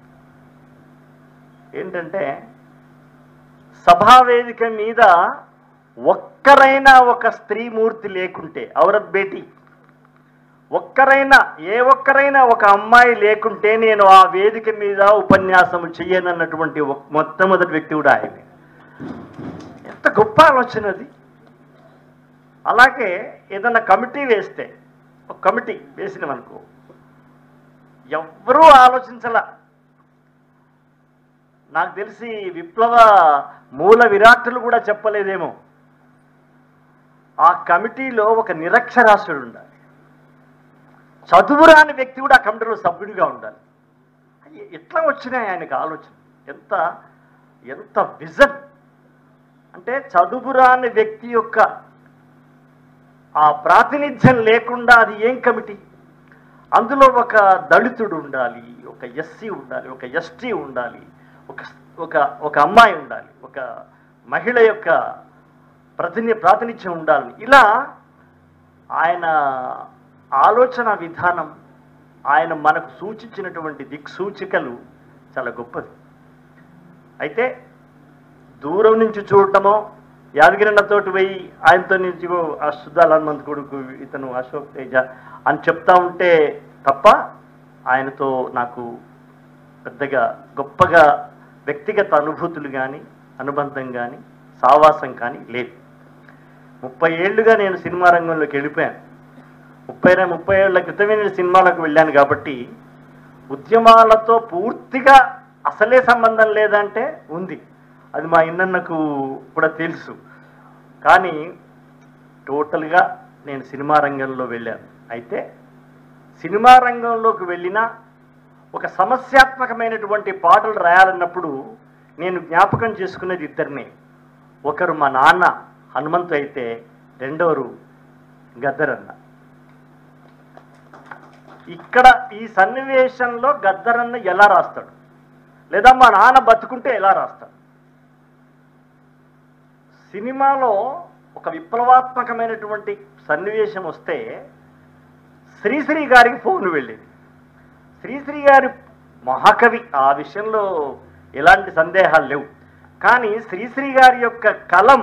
F: ఏంటంటే సభావేదిక మీద ఒక్కరైనా ఒక స్త్రీమూర్తి లేకుంటే ఔరత్ బేటీ ఒక్కరైనా ఏ ఒక్కరైనా ఒక అమ్మాయి లేకుంటే నేను ఆ వేదిక మీద ఉపన్యాసం చెయ్యనన్నటువంటి ఒక్- మొట్టమొదటి వ్యక్తి కూడా ఆయనే ఎంత గొప్ప ఆలోచన అది అలాగే ఏదన్నా కమిటీ వేస్తే ఒక కమిటీ వేసినవనుకో ఎవ్వరూ ఆలోచించలా నాకు తెలిసి విప్లవ మూల విరాట్టులు కూడా చెప్పలేదేమో ఆ కమిటీలో ఒక నిరక్షరాస్యుడు ఉండాలి చదువురాని వ్యక్తి కూడా ఆ కమిటీలో సభ్యుడిగా ఉండాలి ఎ- ఎట్లా వచ్చినాయి ఆయనకు ఆలోచన ఎంత ఎంత విజన్ అంటే చదువురాని వ్యక్తి యొక్క ఆ ప్రాతినిధ్యం లేకుండా అది ఏం కమిటీ అందులో ఒక దళితుడు ఉండాలి ఒక ఎస్సీ ఉండాలి ఒక ఎస్టీ ఉండాలి ఒక ఒక ఒక అమ్మాయి ఉండాలి ఒక మహిళ యొక్క ప్రతిని ప్రాతినిధ్యం ఉండాలి ఇలా ఆయన ఆలోచన విధానం ఆయన మనకు సూచించినటువంటి దిక్సూచికలు చాలా గొప్పది అయితే దూరం నుంచి చూడటమో యాదగిరిన్నతోటి పోయి ఆయనతో నుంచి ఆ సుద్దా హనుమంత్ కొడుకు ఇతను అశోక్ తేజ అని చెప్తా ఉంటే తప్ప ఆయనతో నాకు పెద్దగా గొప్పగా వ్యక్తిగత అనుభూతులు కానీ అనుబంధం కానీ సావాసం కానీ లేదు ముప్పై ఏళ్ళుగా నేను సినిమా రంగంలోకి వెళ్ళిపోయాను ముప్పై రె- ముప్పై ఏళ్ల క్రితమే నేను సినిమాలకు వెళ్ళాను కాబట్టి ఉద్యమాలతో పూర్తిగా అసలే సంబంధం లేదంటే ఉంది అది మా ఇన్నన్నకు కూడా తెలుసు కానీ టోటల్గా నేను సినిమా రంగంలో వెళ్ళాను అయితే సినిమా రంగంలోకి వెళ్ళినా ఒక సమస్యాత్మకమైనటువంటి పాటలు రాయాలన్నప్పుడు నేను జ్ఞాపకం చేసుకునేది ఇద్దరిని ఒకరు మా నాన్న హనుమంతు అయితే రెండవరు గద్దరన్న ఇక్కడ ఈ సన్నివేశంలో గద్దరన్న ఎలా రాస్తాడు లేదా మా నాన్న బతుకుంటే ఎలా రాస్తాడు సినిమాలో ఒక విప్లవాత్మకమైనటువంటి సన్నివేశం వస్తే శ్రీశ్రీ గారికి ఫోన్ వెళ్ళేది శ్రీశ్రీ గారి మహాకవి ఆ విషయంలో ఎలాంటి సందేహాలు లేవు కానీ శ్రీశ్రీ గారి యొక్క కలం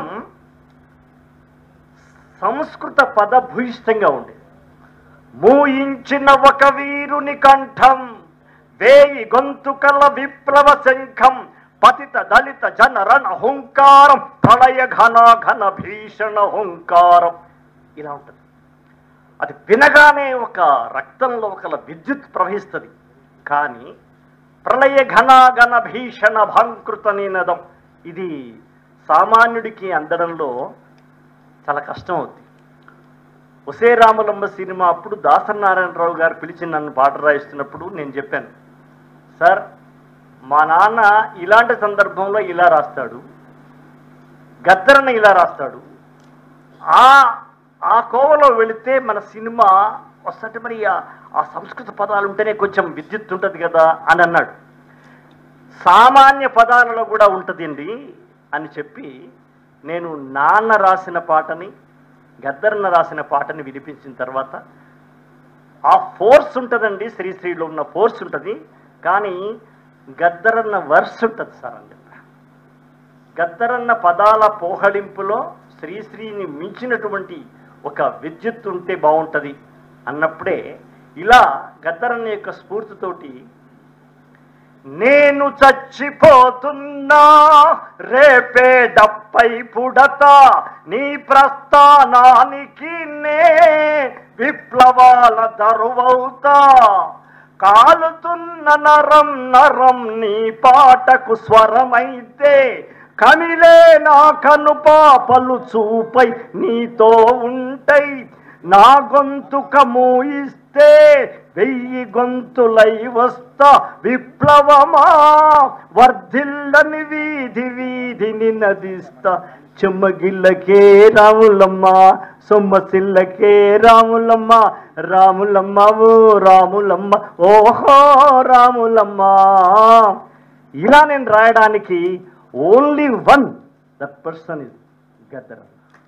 F: సంస్కృత పదభూయిష్టంగా ఉండేది మూయించిన ఒక వీరుని కంఠం వేయి గొంతుకల విప్లవ శంఖం పతిత దళిత జన రణ హుంకారం ప్రళయ ఘన ఘన భీషణ హుంకారం ఇలా ఉంటుంది అది వినగానే ఒక రక్తంలో ఒక విద్యుత్ ప్రవహిస్తుంది కానీ ప్రళయ ఘన ఘన భీషణ భాంకృత నినదం ఇది సామాన్యుడికి అందడంలో చాలా కష్టం అవుతుంది ఒసే రామలంబ సినిమా అప్పుడు దాసనారాయణరావు గారు పిలిచి నన్ను పాట రాయిస్తున్నప్పుడు నేను చెప్పాను సార్ మా నాన్న ఇలాంటి సందర్భంలో ఇలా రాస్తాడు గద్దరన్న ఇలా రాస్తాడు ఆ ఆ కోవలో వెళితే మన సినిమా వస్తుంటే మరి ఆ- ఆ సంస్కృత పదాలు ఉంటేనే కొంచెం విద్యుత్ ఉంటుంది కదా అని అన్నాడు సామాన్య పదాలలో కూడా ఉంటుందండి అని చెప్పి నేను నాన్న రాసిన పాటని గద్దరన్న రాసిన పాటని వినిపించిన తర్వాత ఆ ఫోర్స్ ఉంటుందండి శ్రీశ్రీలో ఉన్న ఫోర్స్ ఉంటుంది కానీ గద్దరన్న వర్స్ ఉంటుంది సార్ అని చెప్పి గద్దరన్న పదాల పోహడింపులో శ్రీశ్రీని మించినటువంటి ఒక విద్యుత్ ఉంటే బాగుంటుంది అన్నప్పుడే ఇలా గద్దరన్న యొక్క స్ఫూర్తితోటి నేను చచ్చిపోతున్నా రేపే డప్పై పుడత నీ ప్రస్థానానికి నే విప్లవాల దరువవుతా కాలుతున్న నరం నరం నీ పాటకు స్వరమైతే కమిలే నా కను పాపలు చూపై నీతో ఉంటై నా గొంతుక మూయిస్తే వెయ్యి గొంతులై వస్తా విప్లవమా వర్ధిల్లని వీధి వీధిని నదిస్తా చెమ్మగిల్లకే రాములమ్మ సొమ్మసిల్లకే రాములమ్మ రాములమ్మ ఓ రాములమ్మ ఓహో రాములమ్మ ఇలా నేను రాయడానికి only one that person is Gaddar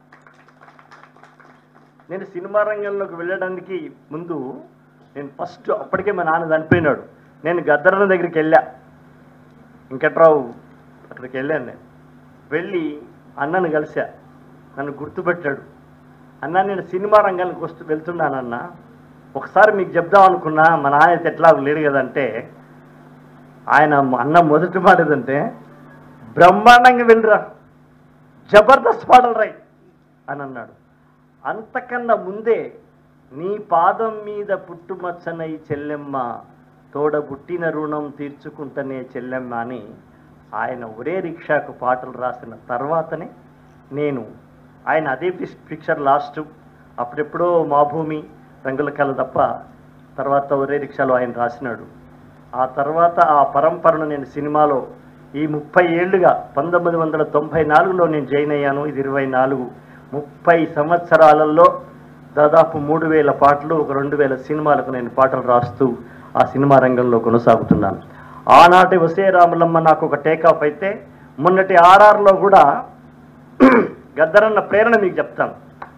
F: నేను సినిమా రంగంలోకి వెళ్ళడానికి ముందు నేను ఫస్ట్ అప్పటికే మా నాన్న చనిపోయినాడు నేను గద్దరన్న దగ్గరికి వెళ్ళా వెంకట్రావు అక్కడికి వెళ్ళాను నేను వెళ్ళి అన్నను కలిసా నన్ను గుర్తుపెట్టాడు అన్న నేను సినిమా రంగానికి వస్తూ వెళ్తున్నానన్న ఒకసారి మీకు చెప్దాం అనుకున్నా మా నాన్న అయితే ఎట్లా లేడు కదంటే ఆయన అన్న మొదటి మాట ఏదంటే బ్రహ్మాండంగా వెళ్ళరా జబర్దస్త్ పాటలు రాయి అని అన్నాడు అంతకన్నా ముందే నీ పాదం మీద పుట్టుమచ్చనై చెల్లెమ్మ తోడ పుట్టిన రుణం తీర్చుకుంటనే చెల్లెమ్మ అని ఆయన ఒరే రిక్షాకు పాటలు రాసిన తర్వాతనే నేను ఆయన అదే పిక్- పిక్చర్ లాస్ట్ అప్పుడెప్పుడో మా భూమి రంగుల కళ తప్ప తర్వాత ఒరే రిక్షాలో ఆయన రాసినాడు ఆ తర్వాత ఆ పరంపరను నేను సినిమాలో ఈ ముప్పై ఏళ్ళుగా పంతొమ్మిది వందల తొంభై నాలుగులో నేను జాయిన్ అయ్యాను ఇది ఇరవై నాలుగు ముప్పై సంవత్సరాలలో దాదాపు మూడు వేల పాటలు ఒక రెండు వేల సినిమాలకు నేను పాటలు రాస్తూ ఆ సినిమా రంగంలో కొనసాగుతున్నాను ఆనాటి వసే రాములమ్మ నాకు ఒక టేకాఫ్ అయితే మొన్నటి ఆర్ఆర్లో కూడా గద్దరన్న ప్రేరణ మీకు చెప్తాను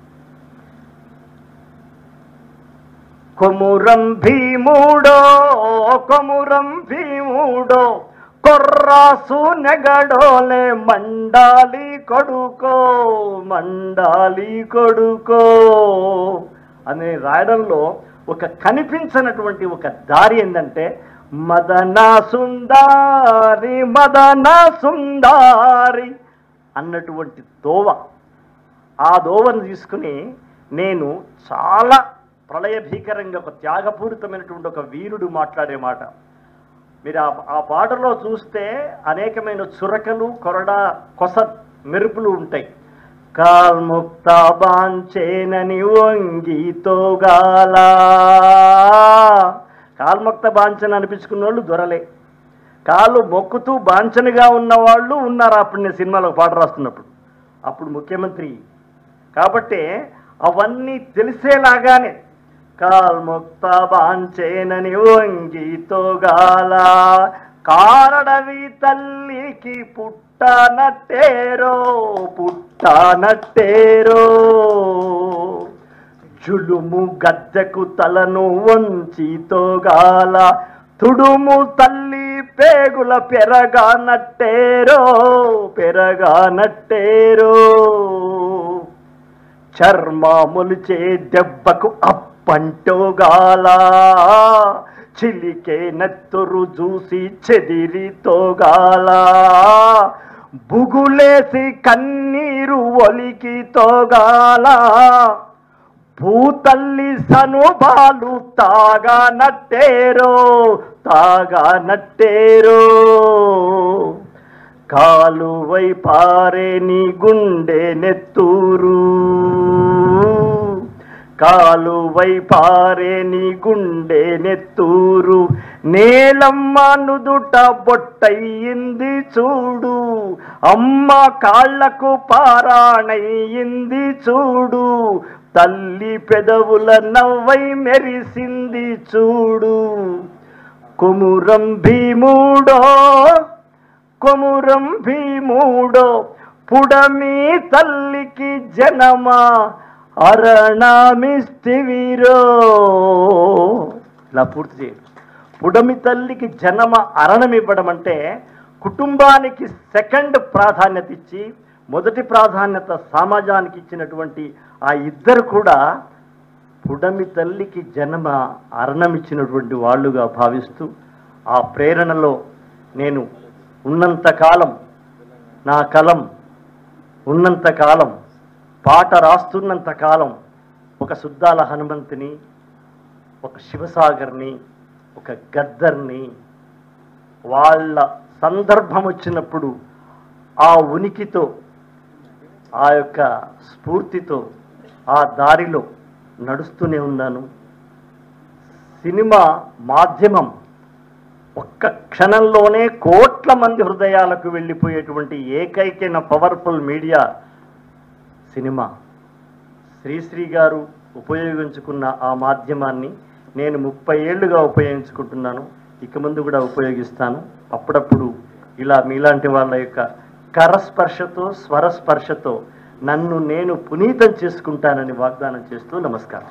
F: కొమురం భీముడో కొమురం భీముడో కొర్రాసు నెగడోలే మండాలి కొడుకో మండాలి కొడుకో అని రాయడంలో ఒక కనిపించనటువంటి ఒక దారి ఏంటంటే మదన సుందారి మదన సుందారి అన్నటువంటి దోవ ఆ దోవను తీసుకుని నేను చాలా ప్రళయ భీకరంగా ఒక త్యాగపూరితమైనటువంటి ఒక వీరుడు మాట్లాడే మాట మీరు ఆ ఆ పాటలో చూస్తే అనేకమైన చురకలు కొరడ కొస మెరుపులు ఉంటాయి కాల్ముక్త బాంచేనని వంగితోగాల కాల్ముక్త బాంచన అనిపించుకున్న వాళ్ళు దొరలే కాళ్ళు మొక్కుతూ బాంచనగా ఉన్న వాళ్ళు ఉన్నారు అప్పుడు నేను సినిమాలో పాట రాస్తున్నప్పుడు అప్పుడు ముఖ్యమంత్రి కాబట్టి అవన్నీ తెలిసేలాగానే కాల్ముక్త బాంచేనని వంగితోగాల కారడవి తల్లికి పుట్టనట్టేరో పుట్టనట్టేరో జులుము గద్దెకు తలను వంచితోగాల తుడుము తల్లి పేగుల పెరగానట్టేరో పెరగానట్టేరో చర్మాములిచే దెబ్బకు అప్పంటోగాల చిలికే నెత్తురు చూసి చెదిరితోగాల బుగులేసి కన్నీరు ఒలికి తోగాల భూతల్లి సనుబాలు తాగా నట్టేరో తాగా నట్టేరో కాలువై పారే నీ గుండె నెత్తూరు కాలువై పారే నీ గుండె నెత్తూరు నేలమ్మ నుదుట బొట్టయింది చూడు అమ్మ కాళ్లకు పారాణయింది చూడు తల్లి పెదవుల నవ్వై మెరిసింది చూడు కుమురం భీముడో కొమురం భీముడో పుడమి తల్లికి జనమా అరణమిస్తివిరో ఇలా పూర్తి చేయండి పుడమి తల్లికి జనమ అరణం ఇవ్వడం అంటే కుటుంబానికి సెకండ్ ప్రాధాన్యత ఇచ్చి మొదటి ప్రాధాన్యత సమాజానికి ఇచ్చినటువంటి ఆ ఇద్దరు కూడా పుడమి తల్లికి జన్మ అరణం ఇచ్చినటువంటి వాళ్ళుగా భావిస్తూ ఆ ప్రేరణలో నేను ఉన్నంతకాలం నా కలం ఉన్నంతకాలం పాట రాస్తున్నంత కాలం ఒక సుద్దాల హనుమంతుని ఒక శివసాగర్ని ఒక గద్దర్ని వాళ్ళ సందర్భం వచ్చినప్పుడు ఆ ఉనికితో ఆ యొక్క స్ఫూర్తితో ఆ దారిలో నడుస్తూనే ఉన్నాను సినిమా మాధ్యమం ఒక్క క్షణంలోనే కోట్ల మంది హృదయాలకు వెళ్ళిపోయేటువంటి ఏకైకైన పవర్ఫుల్ మీడియా సినిమా శ్రీశ్రీ గారు ఉపయోగించుకున్న ఆ మాధ్యమాన్ని నేను ముప్పై ఏళ్ళుగా ఉపయోగించుకుంటున్నాను ఇక ముందు కూడా ఉపయోగిస్తాను అప్పుడప్పుడు ఇలా మీలాంటి వాళ్ళ యొక్క కరస్పర్శతో స్వరస్పర్శతో నన్ను నేను పునీతం చేసుకుంటానని వాగ్దానం చేస్తూ నమస్కారం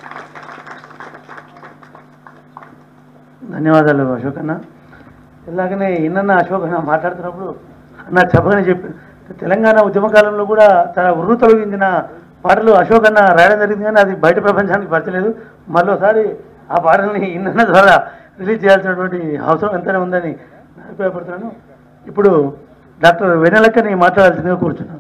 C: ధన్యవాదాలు అశోక్ అన్న ఇలాగనే ఇన్న అశోక్ అన్న మాట్లాడుతున్నప్పుడు అన్న చెప్పగానే చెప్పి తెలంగాణ ఉద్యమ కాలంలో కూడా చాలా ఉర్రు తొలగించిన పాటలు అశోక్ అన్న రాయడం జరిగింది కానీ అది బయట ప్రపంచానికి పరిచలేదు మరోసారి ఆ పాటల్ని ఇన్న ద్వారా రిలీజ్ చేయాల్సినటువంటి అవసరం ఎంతనే ఉందని నేను అభిప్రాయపడుతున్నాను ఇప్పుడు డాక్టర్ వెనెలక్కని మాట్లాడాల్సిందిగా కూర్చున్నాను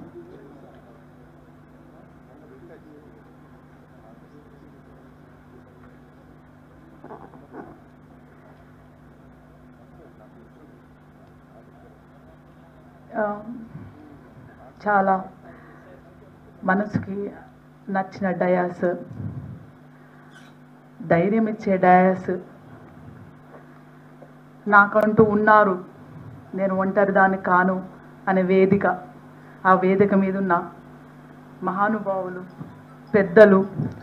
A: ఆ, చాలా మనసుకి నచ్చిన డయాస్ ధైర్యం ఇచ్చే డయాస్ నాకంటూ ఉన్నారు నేను ఒంటరి దాన్ని కాను అనే వేదిక ఆ వేదిక మీద ఉన్న మహానుభావులు పెద్దలు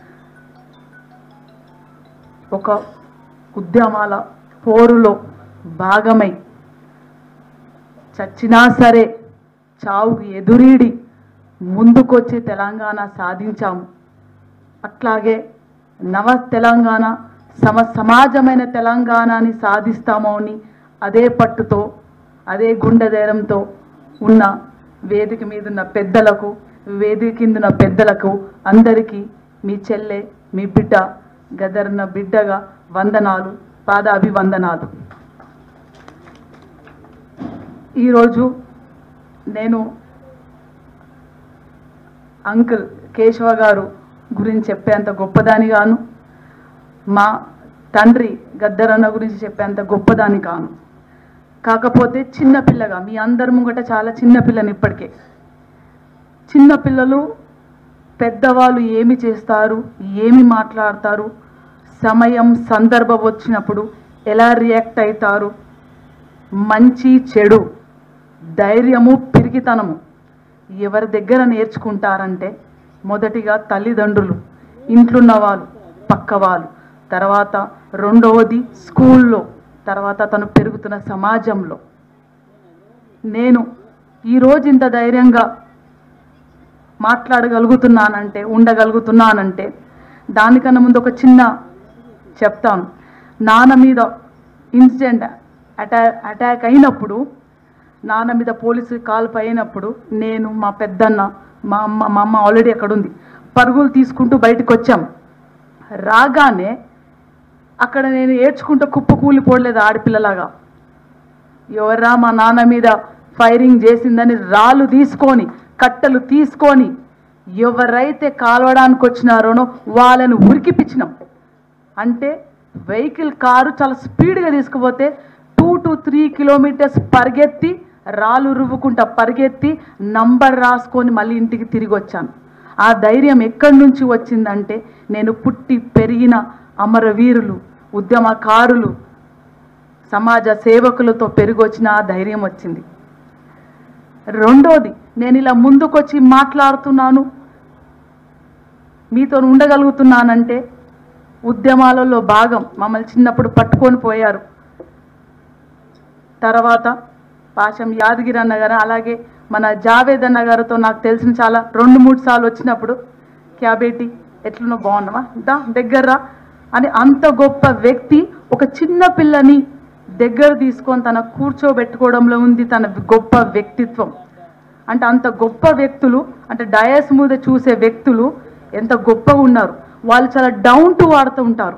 A: ఒక ఉద్యమాల పోరులో భాగమై చచ్చినా సరే చావుకి ఎదురీడి ముందుకొచ్చి తెలంగాణ సాధించాము అట్లాగే నవ తెలంగాణ సమ సమాజమైన తెలంగాణని సాధిస్తామో అని అదే పట్టుతో అదే గుండె ధైర్యంతో ఉన్న వేదిక మీద ఉన్న పెద్దలకు వేదిక కింద ఉన్న పెద్దలకు అందరికీ మీ చెల్లె మీ బిడ్డ గదర్న బిడ్డగా వందనాలు పాదాభివందనాలు ఈరోజు నేను అంకుల్ కేశవ గారు గురించి చెప్పేంత గొప్పదాని గాను మా తండ్రి గద్దరన్న గురించి చెప్పేంత గొప్పదాని కాను కాకపోతే చిన్నపిల్లగా మీ అందరి ముంగట చాలా చిన్నపిల్లని ఇప్పటికే చిన్నపిల్లలు పెద్దవాళ్ళు ఏమి చేస్తారు ఏమి మాట్లాడతారు సమయం సందర్భం వచ్చినప్పుడు ఎలా రియాక్ట్ అవుతారు మంచి చెడు ధైర్యము పిరికితనము ఎవరి దగ్గర నేర్చుకుంటారంటే మొదటిగా తల్లిదండ్రులు ఇంట్లున్న వాళ్ళు పక్క వాళ్ళు తర్వాత రెండవది స్కూల్లో తర్వాత తను పెరుగుతున్న సమాజంలో నేను ఈరోజు ఇంత ధైర్యంగా మాట్లాడగలుగుతున్నానంటే ఉండగలుగుతున్నానంటే దానికన్నా ముందు ఒక చిన్న చెప్తాను నాన్న మీద
N: ఇన్సిడెంట్ అటా అటాక్ అయినప్పుడు నాన్న మీద పోలీసు కాల్పు అయినప్పుడు నేను మా పెద్దన్న మా అమ్మ మా అమ్మ ఆల్రెడీ అక్కడ ఉంది పరుగులు తీసుకుంటూ బయటకు వచ్చాం రాగానే అక్కడ నేను ఏడ్చుకుంటూ కుప్ప కూలిపోలేదు ఆడపిల్లలాగా ఎవర్రా మా నాన్న మీద ఫైరింగ్ చేసిందని రాళ్ళు తీసుకొని కట్టెలు తీసుకొని ఎవరైతే కాలవడానికి వచ్చినారోనో వాళ్ళని ఉరికిపించినాం అంటే వెహికల్ కారు చాలా స్పీడ్గా తీసుకుపోతే టూ టు త్రీ కిలోమీటర్స్ పరిగెత్తి రాళ్ళు రువ్వుకుంటా పరిగెత్తి నంబర్ రాసుకొని మళ్ళీ ఇంటికి తిరిగి వచ్చాను ఆ ధైర్యం ఎక్కడి నుంచి వచ్చిందంటే నేను పుట్టి పెరిగిన అమరవీరులు ఉద్యమకారులు సమాజ సేవకులతో పెరిగొచ్చిన ఆ ధైర్యం వచ్చింది రెండోది నేను ఇలా ముందుకొచ్చి మాట్లాడుతున్నాను మీతో ఉండగలుగుతున్నానంటే ఉద్యమాలలో భాగం మమ్మల్ని చిన్నప్పుడు పట్టుకొని పోయారు తర్వాత పాశం యాదగిరి అన్న గారు అలాగే మన జావేద్ అన్న గారితో నాకు తెలిసిన చాలా రెండు మూడు సార్లు వచ్చినప్పుడు క్యాబేటి ఎట్లున్నో బాగున్నావా దా దగ్గర అని అంత గొప్ప వ్యక్తి ఒక చిన్న పిల్లని దగ్గర తీసుకొని తన కూర్చోబెట్టుకోవడంలో ఉంది తన గొప్ప వ్యక్తిత్వం అంటే అంత గొప్ప వ్యక్తులు అంటే డయస్ మీద చూసే వ్యక్తులు ఎంత గొప్పగా ఉన్నారు వాళ్ళు చాలా డౌన్ టు వాడుతూ ఉంటారు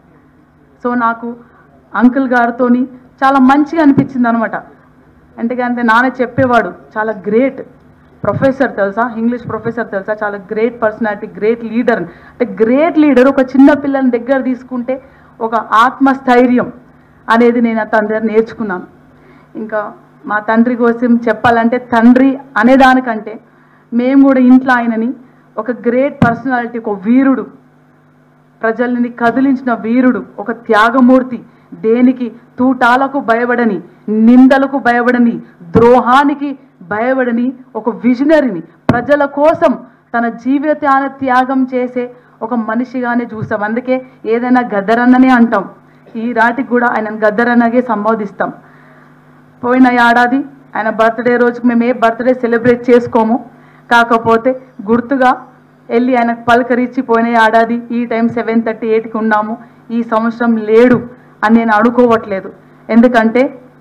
N: సో నాకు అంకుల్ గారితోని చాలా మంచిగా అనిపించింది అనమాట ఎందుకంటే నాన్న చెప్పేవాడు చాలా గ్రేట్ ప్రొఫెసర్ తెలుసా ఇంగ్లీష్ ప్రొఫెసర్ తెలుసా చాలా గ్రేట్ పర్సనాలిటీ గ్రేట్ లీడర్ అంటే గ్రేట్ లీడర్ ఒక చిన్న పిల్లని దగ్గర తీసుకుంటే ఒక ఆత్మస్థైర్యం అనేది నేను తన దగ్గర నేర్చుకున్నాను ఇంకా మా తండ్రి కోసం చెప్పాలంటే తండ్రి అనేదానికంటే మేము కూడా ఇంట్లో ఆయనని ఒక గ్రేట్ పర్సనాలిటీ ఒక వీరుడు ప్రజల్ని కదిలించిన వీరుడు ఒక త్యాగమూర్తి దేనికి తూటాలకు భయపడని నిందలకు భయపడని ద్రోహానికి భయపడని ఒక విజనరీని ప్రజల కోసం తన జీవితాన్ని త్యాగం చేసే ఒక మనిషిగానే చూసాం అందుకే ఏదైనా గద్దరన్ననే అంటాం ఈ రాటికి కూడా ఆయన గద్దరన్నగే సంబోధిస్తాం పోయిన ఏడాది ఆయన బర్త్డే రోజుకి మేము ఏ బర్త్డే సెలబ్రేట్ చేసుకోము కాకపోతే గుర్తుగా వెళ్ళి ఆయనకు పలకరించి పోయిన ఏడాది ఈ టైం సెవెన్ థర్టీ ఎయిట్కి ఉన్నాము ఈ సంవత్సరం లేడు అని నేను అనుకోవట్లేదు ఎందుకంటే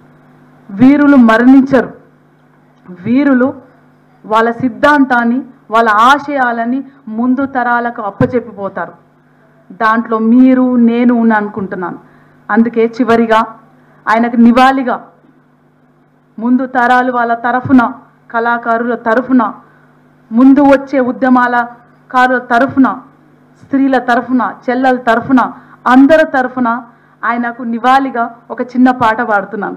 N: వీరులు మరణించరు వీరులు వాళ్ళ సిద్ధాంతాన్ని వాళ్ళ ఆశయాలని ముందు తరాలకు అప్పచెప్పిపోతారు దాంట్లో మీరు నేను ఉన్న అనుకుంటున్నాను అందుకే చివరిగా ఆయనకు నివాళిగా ముందు తరాలు వాళ్ళ తరఫున కళాకారుల తరఫున ముందు వచ్చే ఉద్యమాల కారుల తరఫున స్త్రీల తరఫున చెల్లెల తరఫున అందరి తరఫున ఆయనకు నివాళిగా ఒక చిన్న పాట పాడుతున్నాను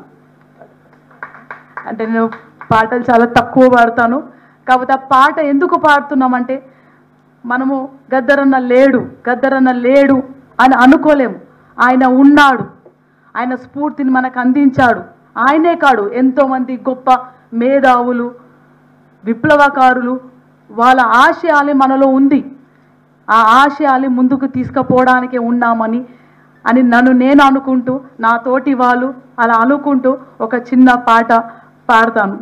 N: అంటే నేను పాటలు చాలా తక్కువ పాడతాను కాకపోతే ఆ పాట ఎందుకు పాడుతున్నామంటే మనము గద్దరన్న లేడు గద్దరన్న లేడు అని అనుకోలేము ఆయన ఉన్నాడు ఆయన స్ఫూర్తిని మనకు అందించాడు ఆయనే కాడు ఎంతోమంది గొప్ప మేధావులు విప్లవకారులు వాళ్ళ ఆశయాలే మనలో ఉంది ఆ ఆశయాలు ముందుకు తీసుకుపోవడానికే ఉన్నామని అని నన్ను నేను అనుకుంటూ నా తోటి వాళ్ళు అలా అనుకుంటూ ఒక చిన్న పాట పాడతాను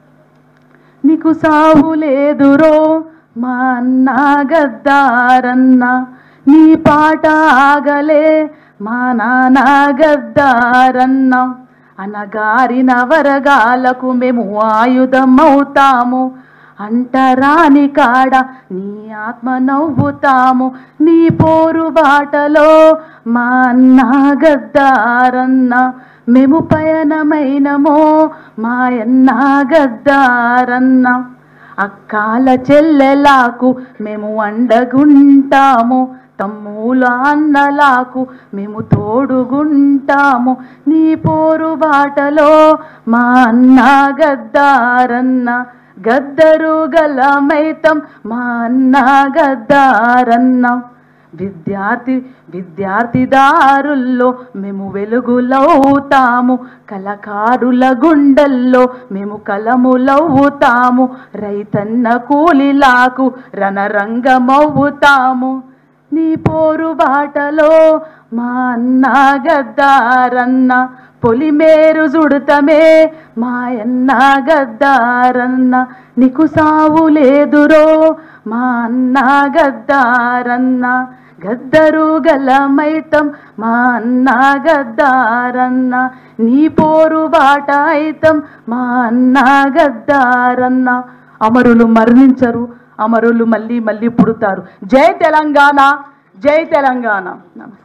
N: నీకు సావు లేదురో మా అన్న గద్దారన్న నీ పాట ఆగలే మా నాన్న గద్దారన్న అనగారిన వరగాలకు మేము ఆయుధమవుతాము అంటరాని కాడ నీ ఆత్మ నవ్వుతాము నీ పోరు బాటలో మా అన్న గద్దారన్న మేము పయనమైనమో మాయన్న గద్దారన్న అక్కాల చెల్లెలాకు మేము అండగుంటాము తమ్ముల అన్నలాకు మేము తోడుగుంటాము నీ పోరు బాటలో మా అన్న గద్దారన్న గద్దరు గలమైతం మా అన్న గద్దారన్న విద్యార్థి విద్యార్థి దారుల్లో మేము వెలుగులవుతాము కళకారుల గుండెల్లో మేము కలములవుతాము రైతన్న కూలిలాకు రణరంగమవుతాము నీ పోరు బాటలో మా అన్న గద్దారన్న పొలిమేరు జుడుతమే మాయన్న గద్దారన్న నీకు సావు లేదురో మా అన్న గద్దారన్న గద్దరు గలమైతం మా అన్న గద్దారన్న నీ పోరు బాట అయితం మా అన్న గద్దారన్న అమరులు మరణించరు అమరులు మళ్ళీ మళ్ళీ పుడతారు జై తెలంగాణ జై తెలంగాణ నమస్తే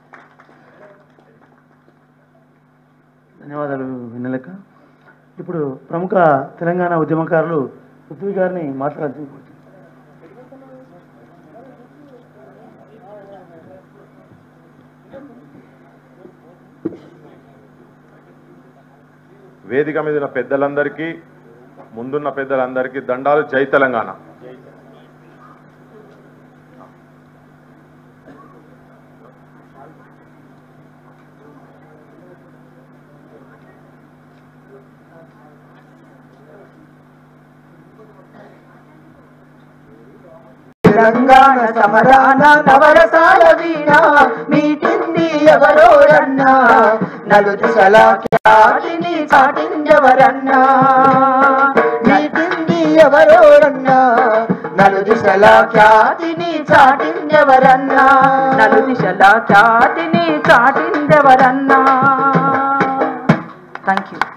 C: ధన్యవాదాలు వినలేక ఇప్పుడు ప్రముఖ తెలంగాణ ఉద్యమకారులు పృథ్వీ గారిని మాట్లాడాల్సింది కోరుతున్నాను.
H: వేదిక మీద ఉన్న పెద్దలందరికీ ముందున్న పెద్దలందరికీ దండాలు జై తెలంగాణ
B: తెలంగాణ సమరాన నవరసాల వీణ మీటింది ఎవరోరన్నా నలు దిశల ఖ్యాతిని చాటిందెవరన్నా మీటింది ఎవరోరన్నా నలు దిశల ఖ్యాతిని చాటిందెవరన్నా
G: నలు దిశల ఖ్యాతిని చాటిందెవరన్నా థ్యాంక్ యూ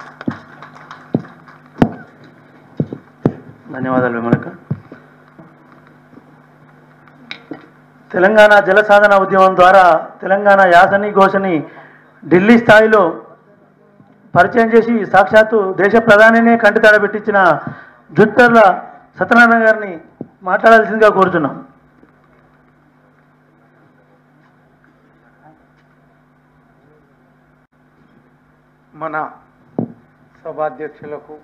C: ధన్యవాదాలు విమలక తెలంగాణ జల సాధన ఉద్యమం ద్వారా తెలంగాణ యాసని ఘోషని ఢిల్లీ స్థాయిలో పరిచయం చేసి సాక్షాత్తు దేశ ప్రధానినే కంటితడ పెట్టించిన జుట్టర్ల సత్యనారాయణ గారిని మాట్లాడాల్సిందిగా కోరుతున్నాం
D: మన సభాధ్యక్షులకు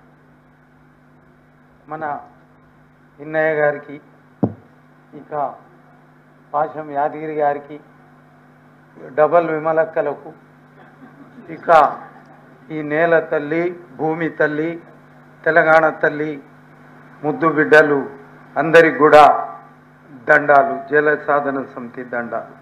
D: మన ఇన్నయ్య గారికి ఇక పాశం యాదగిరి గారికి డబల్ విమలక్కలకు ఇక ఈ నేల తల్లి భూమి తల్లి తెలంగాణ తల్లి ముద్దు బిడ్డలు అందరికి కూడా దండాలు జల సాధన సమితి దండాలు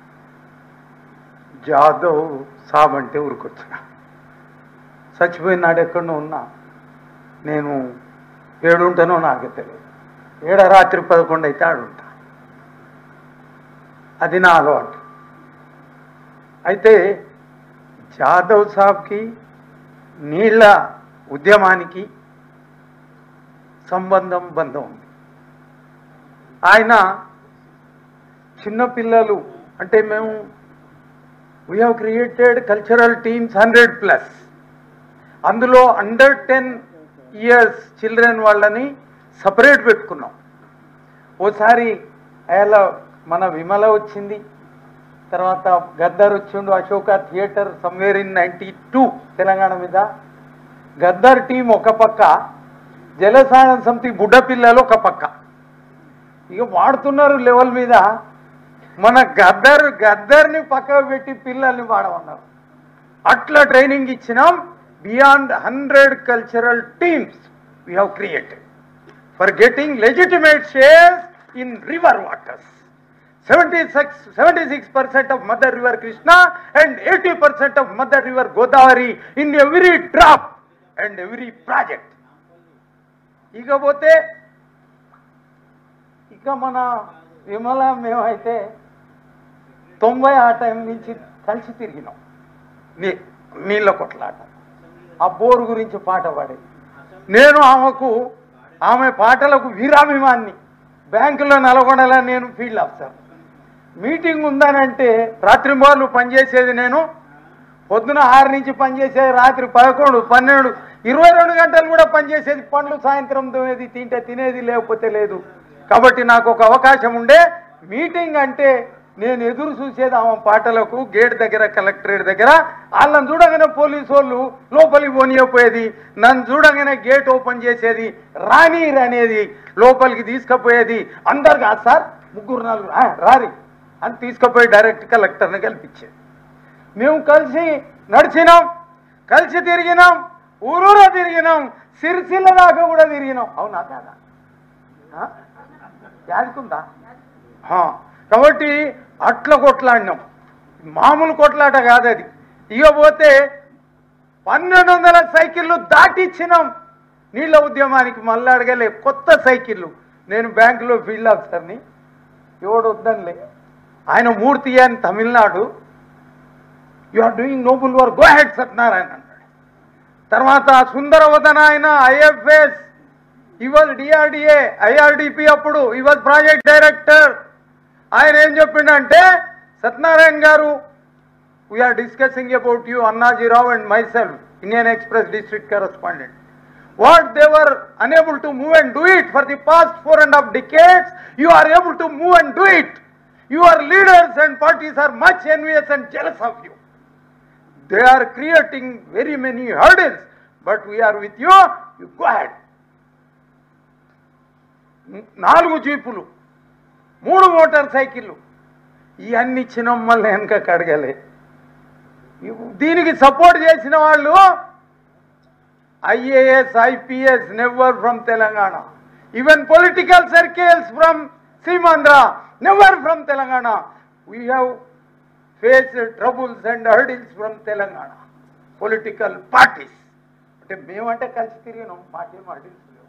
D: జాదవ్ సాబ్ అంటే ఊరుకొచ్చిన చచ్చిపోయిన నాడు ఎక్కడో ఉన్నా నేను ఏడుంటానో నాకే తెలియదు ఏడ రాత్రి పదకొండు అయితే ఆడుంటా అది నా అలవాటు అయితే జాదవ్ సాబ్కి నీళ్ళ ఉద్యమానికి సంబంధం బంధం ఉంది ఆయన చిన్నపిల్లలు అంటే మేము we have created cultural teams hundred plus అందులో అండర్ టెన్ ఇయర్స్ చిల్డ్రన్ వాళ్ళని సపరేట్ పెట్టుకున్నాం ఓసారి అయాల మన విమల వచ్చింది తర్వాత గద్దర్ వచ్చిండు Ashoka theatre somewhere in ninety two Telangana మీద గద్దర్ టీం ఒక పక్క జలసాయన సమితి బుడ్డ పిల్లలు ఒక పక్క ఇక వాడుతున్నారు లెవెల్ మీద మన గద్దర్ గద్దర్ని పక్కకు పెట్టి పిల్లల్ని వాడమన్నారు అట్లా ట్రైనింగ్ ఇచ్చినాం beyond hundred cultural teams we have created for getting legitimate shares in river waters seventy six seventy six percent of mother river Krishna and eighty percent of mother river Godavari in every drop and every project ఇకపోతే ఇక మన విమల మేమైతే తొంభై ఆ time నుంచి కలిసి తిరిగినాం నీ నీళ్ళ కొట్లాట ఆ బోరు గురించి పాట పాడేది నేను ఆమెకు ఆమె పాటలకు వీరాభిమాన్ని బ్యాంకులో నల్గొండలో నేను ఫీల్డ్ ఆఫీసర్ మీటింగ్ ఉందనంటే రాత్రి బోర్లు పనిచేసేది నేను పొద్దున ఆరు నుంచి పనిచేసేది రాత్రి పదకొండు పన్నెండు ఇరవై రెండు గంటలు కూడా పనిచేసేది పండ్లు సాయంత్రం తినేది తింటే తినేది లేకపోతే లేదు కాబట్టి నాకు ఒక అవకాశం ఉండే మీటింగ్ అంటే నేను ఎదురు చూసేది ఆమె పాటలకు గేట్ దగ్గర కలెక్టరేట్ దగ్గర వాళ్ళని చూడగానే పోలీసు వాళ్ళు లోపలికి పోనీయపోయేది నన్ను చూడగానే గేట్ ఓపెన్ చేసేది రాని అనేది లోపలికి తీసుకుపోయేది అందరు కాదు సార్ ముగ్గురు నలుగురు "ఆ, రారి అని తీసుకుపోయి డైరెక్ట్ కలెక్టర్ని కల్పించేది మేము కలిసి నడిచినాం కలిసి తిరిగినాం ఊరూరా తిరిగినాం సిరిసిల్ల దాకా కూడా తిరిగినాం అవునా కాదా ఆ? యాదికుందా ఆ, కాబట్టి అట్ల కొట్లాడినాం మామూలు కొట్లాట కాదు అది ఇకపోతే పన్నెండు వందల సైకిళ్ళు దాటిచ్చినాం నీళ్ళ ఉద్యమానికి మళ్ళీ అడగలే కొత్త సైకిళ్ళు నేను బ్యాంకులో ఫీల్డ్ ఆఫీసర్ని ఎవడు వద్దనిలే ఆయన మూర్తి అని Tamil Nadu you are doing noble work go head Satyanarayana అన్నాడు తర్వాత సుందరవదన ఆయన ఐఎఫ్ఎస్ ఈ వాజ్ డిఆర్డిఏ ఐఆర్డిపి అప్పుడు ఈ వాజ్ ప్రాజెక్ట్ డైరెక్టర్ ఆయన ఏం చెప్పిండంటే సత్యనారాయణ గారు we are discussing about you అన్నాజీరావు and myself Indian Express district correspondent what they were unable to move and do it for the past four and a half decades, you are able to move and do it. Your leaders and parties are much envious and jealous of you. They are creating very many hurdles, but we are with you. You go ahead. నాలుగు జీపులు మూడు motor సైకిళ్ళు ఇవన్నీ చిన్నమ్మల్ని వెనక కడగలే దీనికి support చేసిన వాళ్ళు IAS IPS never from Telangana even political circles from Seemandhra never from Telangana we have face troubles and hurdles from Telangana political parties అంటే మేమంటే కలిసి తిరిగినాం మాకేం హర్డిల్స్ లేవు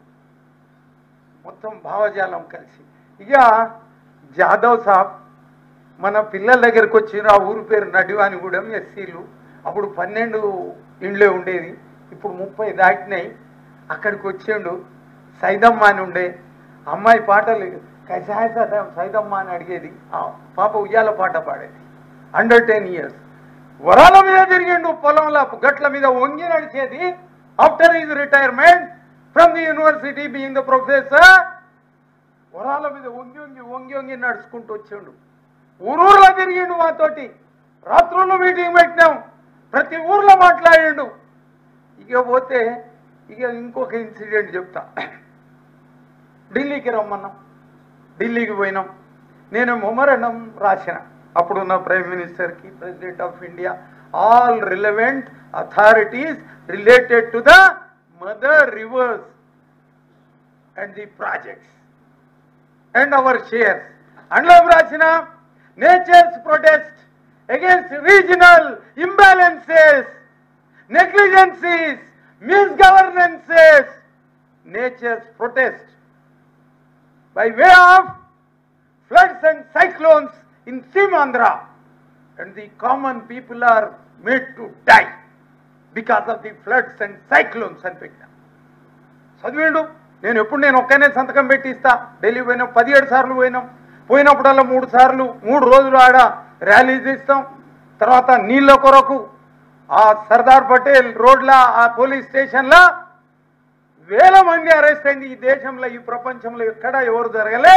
D: మొత్తం భావజాలం కలిసి ఇక జాదవ్ సాబ్ మన పిల్లల దగ్గరికి వచ్చిన ఆ ఊరు పేరు నడివానిగూడెం ఎస్సీలు అప్పుడు పన్నెండు ఇండ్లే ఉండేది ఇప్పుడు ముప్పై దాటినాయి అక్కడికి వచ్చిండు సైదమ్మ అని ఉండే అమ్మాయి పాటలు కైసాయ సైదమ్మ అని అడిగేది ఆ పాప ఉయ్యాల పాట పాడేది అండర్ టెన్ ఇయర్స్ వరాల మీద తిరిగిండు పొలంలో గట్ల మీద వంగి నడిచేది after his retirement from the university being the professor వరాల మీద వంగి వంగి వంగి వంగి నడుచుకుంటూ వచ్చిండు ఊరూర్లో తిరిగిండు మాతోటి రాత్రుల్లో మీటింగ్ పెట్టినాం ప్రతి ఊర్లో మాట్లాడిండు ఇక పోతే ఇక ఇంకొక ఇన్సిడెంట్ చెప్తా ఢిల్లీకి రమ్మన్నాం ఢిల్లీకి పోయినాం నేను మొమరణం రాసిన అప్పుడున్న ప్రైమ్ మినిస్టర్కి president of India all relevant authorities related to the mother rivers and the projects and our shares అందులో ఏం రాసిన nature's protest against regional imbalances negligencies, misgovernances, nature's protest by way of floods and cyclones in Simandra. And the common people are made to die because of the floods and cyclones అని పెట్టినా చదివిండు నేను ఎప్పుడు నేను ఒక్కనే సంతకం పెట్టిస్తా ఢిల్లీ పోయినాం పదిహేడు సార్లు పోయినాం పోయినప్పుడల్లా మూడు సార్లు మూడు రోజులు ఆడ ర్యాలీస్ ఇస్తాం తర్వాత నీళ్ళ కొరకు ఆ సర్దార్ పటేల్ రోడ్ల ఆ పోలీస్ స్టేషన్లో వేల మంది అరెస్ట్ అయింది ఈ దేశంలో ఈ ప్రపంచంలో ఎక్కడ ఎవరు జరగలే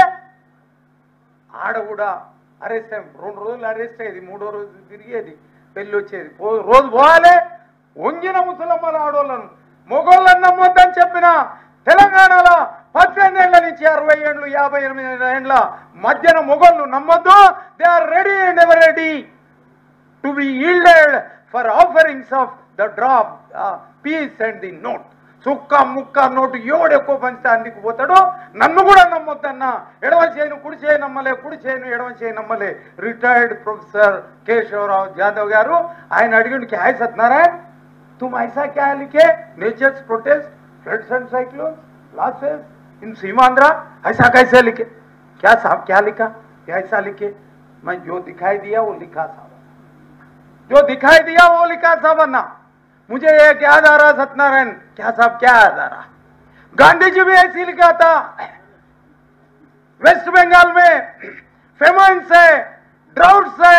D: ఆడ కూడా అరెస్ట్ అయ్యి రెండు రోజులు అరెస్ట్ అయ్యేది మూడో రోజు తిరిగేది పెళ్ళి వచ్చేది పో- రోజు పోవాలి వంగిన ముసలమ్మల ఆడోళ్ళను మొగోళ్ళని నమ్మొద్దని చెప్పిన తెలంగాణలో పద్దెనిమిది ఏళ్ల నుంచి అరవై ఏళ్ళు యాభై ఎనిమిది ఏళ్ళ మధ్యన మొగోళ్ళు నమ్మొద్దు they are ready and ever ready to be yielded for offerings of the drop piece and the note చుక్క ముక్క నోటు ఎవడు ఎక్కువ పంచితే అందుకు పోతాడో నన్ను కూడా నమ్మొద్దన్నా ఎడవ చేయను కుడి చేయి నమ్మలే కుడి చేయను ఎడవ చేయి నమ్మలే రిటైర్డ్ ప్రొఫెసర్ కేశవరావు జాదవ్ గారు ఆయన అడిగిండు క్యా హై సత్యనారాయణ तुम ऐसा क्या लिखे nature's protest floods and cyclone losses in Seemandhra ऐसा कैसे लिखे क्या साहब क्या लिखा क्या ऐसा लिखे मैं जो दिखाई दिया वो लिखा साहब जो दिखाई दिया वो लिखा साहब अन्ना मुझे एक याद आ रहा सत्यनारायण क्या साहब क्या याद आ रहा गांधी जी भी ऐसी लिखा था वेस्ट बंगाल में फेमन से ड्राउट से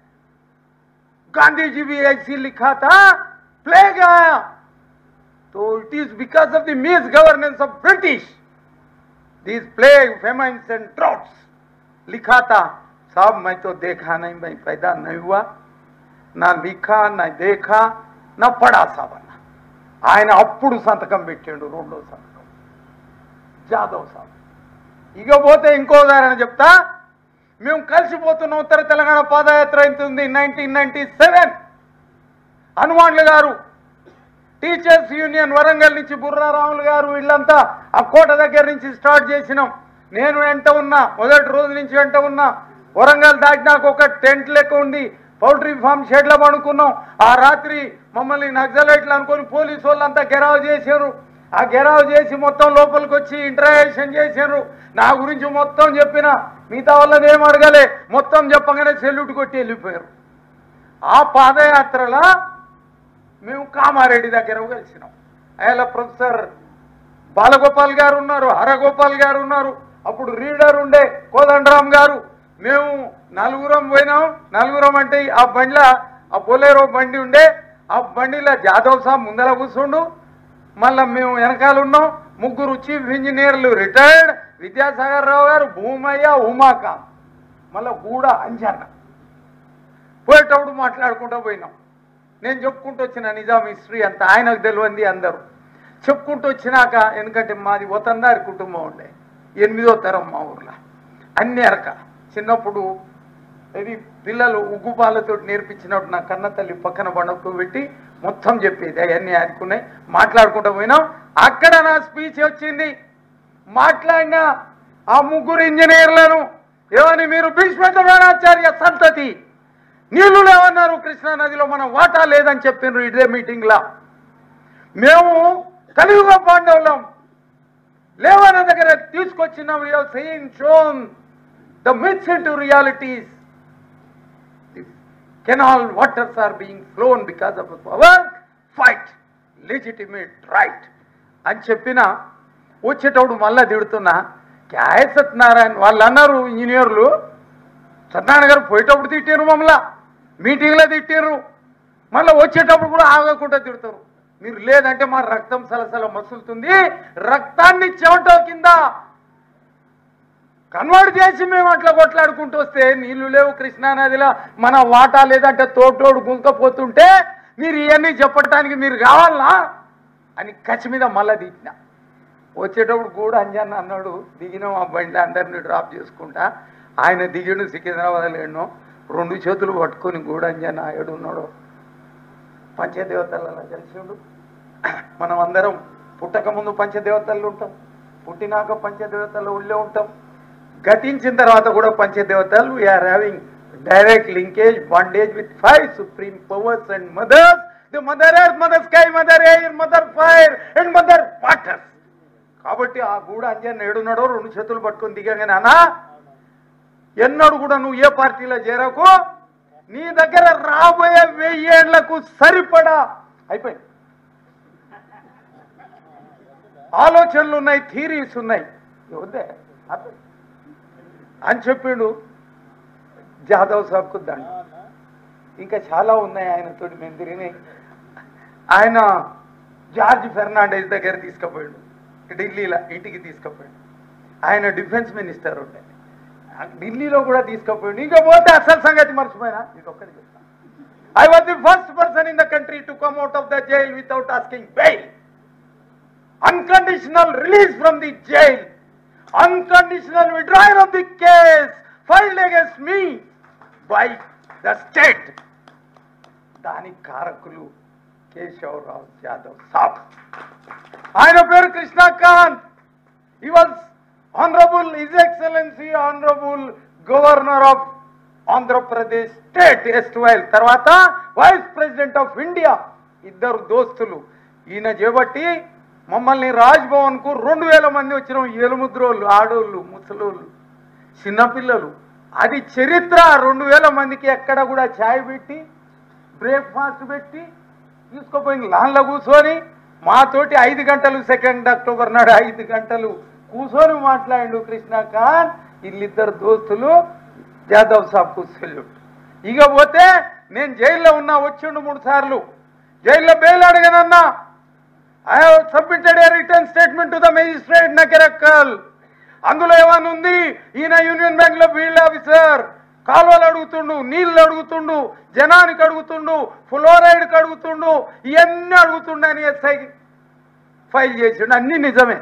D: गांधी जी भी ऐसी लिखा था प्लेग आया तो it is because of the misgovernance of British this plague famines and droughts लिखा था साहब मैं तो देखा नहीं मैं पैदा नहीं हुआ ना लिखा ना देखा నా పడా సాబన్న ఆయన అప్పుడు సంతకం పెట్టాడు రెండో సంతకం జాదవ్ సాబ్ ఇక పోతే ఇంకో ఉదాహరణ చెప్తా మేము కలిసిపోతున్న ఉత్తర తెలంగాణ పాదయాత్ర అవుతుంది నైన్టీన్ నైన్టీ సెవెన్ హనుమాన్లు గారు టీచర్స్ యూనియన్ వరంగల్ నుంచి బుర్రారాములు గారు వీళ్ళంతా ఆ కోట దగ్గర నుంచి స్టార్ట్ చేసినాం నేను వెంట ఉన్నా మొదటి రోజు నుంచి వెంట ఉన్నా వరంగల్ దాటినాక ఒక టెంట్ లెక్క ఉంది పౌల్ట్రీ ఫామ్ షెడ్లో పడుకున్నాం ఆ రాత్రి మమ్మల్ని నక్సలైట్లు అనుకొని పోలీసు వాళ్ళంతా గెరావ్ చేశారు ఆ గెరావ్ చేసి మొత్తం లోపలికి వచ్చి ఇంటరాక్షన్ చేశారు నా గురించి మొత్తం చెప్పిన మిగతా వాళ్ళని ఏం అడగలే మొత్తం చెప్పగానే సెల్యూట్ కొట్టి వెళ్ళిపోయారు ఆ పాదయాత్రలో మేము కామారెడ్డి దగ్గర కలిసినాం ఆయన ప్రొఫెసర్ బాలగోపాల్ గారు ఉన్నారు హరగోపాల్ గారు ఉన్నారు అప్పుడు రీడర్ ఉండే కోదండరామ్ గారు మేము నలుగురం పోయినాం నలుగురం అంటే ఆ బండిల ఆ బొలేరో బండి ఉండే ఆ బండిలో జాదవ్ సాబ్ ముందర కూర్చుండు మళ్ళా మేము వెనకాల ఉన్నాం ముగ్గురు చీఫ్ ఇంజనీర్లు రిటైర్డ్ విద్యాసాగర్ రావు గారు భూమయ్య ఉమాకాంత్ మళ్ళా గూడ అంజన్న పోయేటప్పుడు మాట్లాడుకుంటూ పోయినాం నేను చెప్పుకుంటూ వచ్చిన నిజాం హిస్టరీ అంతా ఆయనకు తెలియంది అందరూ చెప్పుకుంటూ వచ్చినాక ఎందుకంటే మాది వతందారి కుటుంబం ఉండే ఎనిమిదో తరం మా ఊర్లో అన్ని అరక చిన్నప్పుడు ఇది పిల్లలు ఉగ్గుపాలతో నేర్పించినప్పుడు నా కన్న తల్లి పక్కన బండకు పెట్టి మొత్తం చెప్పేది అవన్నీ ఆదుకున్నాయి మాట్లాడుకుంటూ పోయినాం అక్కడ నా స్పీచ్ వచ్చింది మాట్లాడిన ఆ ముగ్గురు ఇంజనీర్లను ఏమని మీరు భీష్మద్రోణాచార్య సంతతి నీళ్లు లేవన్నారు కృష్ణా నదిలో మన వాటా లేదని చెప్పిండ్రు ఇదే మీటింగ్లా మేము కలియుగ పాండవులం లేవన్న దగ్గర తీసుకొచ్చిన saying shown the myths into realities canal waters are being flown because of power fight legitimate right అని చెప్పిన వచ్చేటప్పుడు మళ్ళా తిడుతున్నా క్యాయ్ సత్యనారాయణ వాళ్ళు అన్నారు ఇంజనీర్లు సత్యనారాయణ గారు పోయేటప్పుడు తిట్టారు మమ్మల్ని మీటింగ్లో తిట్టారు మళ్ళీ వచ్చేటప్పుడు కూడా ఆగకుండా తిడతారు మీరు లేదంటే మా రక్తం సలసల మసులుతుంది రక్తాన్ని చెమట కింద కన్వర్ట్ చేసి మేము అట్లా కొట్లాడుకుంటూ వస్తే నీళ్లు లేవు కృష్ణానదిలో మన వాటా లేదంటే తోటోడు గుంకపోతుంటే మీరు ఇవన్నీ చెప్పడానికి మీరు కావాలా అని కచ్చి మీద మళ్ళా దిగిన వచ్చేటప్పుడు కూడా అంజన్న అన్నాడు దిగినాం ఆ బండి అందరిని డ్రాప్ చేసుకుంటా ఆయన దిగిడు సికింద్రాబాద్ లేడో రెండు చేతులు పట్టుకొని కూడా అంజన్న ఆయుడు ఉన్నాడు పంచదేవతలలో కలిసిండు మనం అందరం పుట్టక ముందు పంచదేవతలు ఉంటాం పుట్టినాక పంచదేవతలు ఉళ్ళే ఉంటాం గతించిన తర్వాత కూడా పంచదేవతలు we are having direct linkage bondage with five supreme powers and mothers the mother earth mother sky mother air mother fire and mother water కాబట్టి ఆ గూడ అంజన్ ఏడున్నాడో రెండు చేతులు పట్టుకొని దిగంగానే అన్నా ఎన్నడు కూడా నువ్వు ఏ పార్టీలో చేరకు నీ దగ్గర రాబోయే వెయ్యేళ్లకు సరిపడా అయిపోయింది ఆలోచనలు ఉన్నాయి థీరీస్ ఉన్నాయి వద్దే ఆపేయ్. అని చెప్పిండు జాదవ్ సాబ్కు దండ ఇంకా చాలా ఉన్నాయి ఆయనతోటి మేము తిరిగినాయి ఆయన జార్జ్ ఫెర్నాండెస్ దగ్గర తీసుకుపోయాడు ఢిల్లీలో ఇంటికి తీసుకుపోయాడు ఆయన డిఫెన్స్ మినిస్టర్ ఉండే ఢిల్లీలో కూడా తీసుకుపోయాడు ఇంకా పోతే అసలు సంగతి మర్చిపోయినా ఇది ఒక్కటి చెప్తా I was the first person in the country to come out of the jail without asking bail unconditional release from the jail, unconditional withdrawal of the case filed against me by the state. దానికి కారకులు కేశవరావు యాదవ్ సాబ్ ఆయన పేరు Krishnakant he was honourable his excellency honourable governor of Andhra Pradesh state erstwhile తర్వాత vice president of India ఇద్దరు దోస్తులు ఈయన చేపట్టి మమ్మల్ని రాజ్ భవన్ కు రెండు వేల మంది వచ్చినాం ఎలుముద్రోళ్ళు ఆడోళ్ళు ముసలోళ్ళు చిన్నపిల్లలు అది చరిత్ర రెండు వేల మందికి ఎక్కడ కూడా ఛాయ్ పెట్టి బ్రేక్ఫాస్ట్ పెట్టి తీసుకుపోయింది లాన్లో కూర్చొని మాతోటి ఐదు గంటలు సెకండ్ అక్టోబర్ నాడు ఐదు గంటలు కూర్చొని మాట్లాడిండు కృష్ణకాంత్ వీళ్ళిద్దరు దోస్తులు జాదవ్ సాబ్కు సెల్యూట్ ఇక పోతే నేను జైల్లో ఉన్నా వచ్చిండు మూడు సార్లు జైల్లో బెయిల్ అడగనన్నా I have submitted a return statement to the magistrate నకరక్కల్ అందులో ఏమని ఉంది ఈయన యూనియన్ బ్యాంక్ లో ఫీల్డ్ ఆఫీసర్ కాలువలు అడుగుతుండు నీళ్లు అడుగుతుండు జనానికి అడుగుతుండు ఫ్లోరైడ్కి అడుగుతుండు ఇవన్నీ అడుగుతుండు అని ఎస్ఐ ఫైల్ చేసిండు అన్ని నిజమే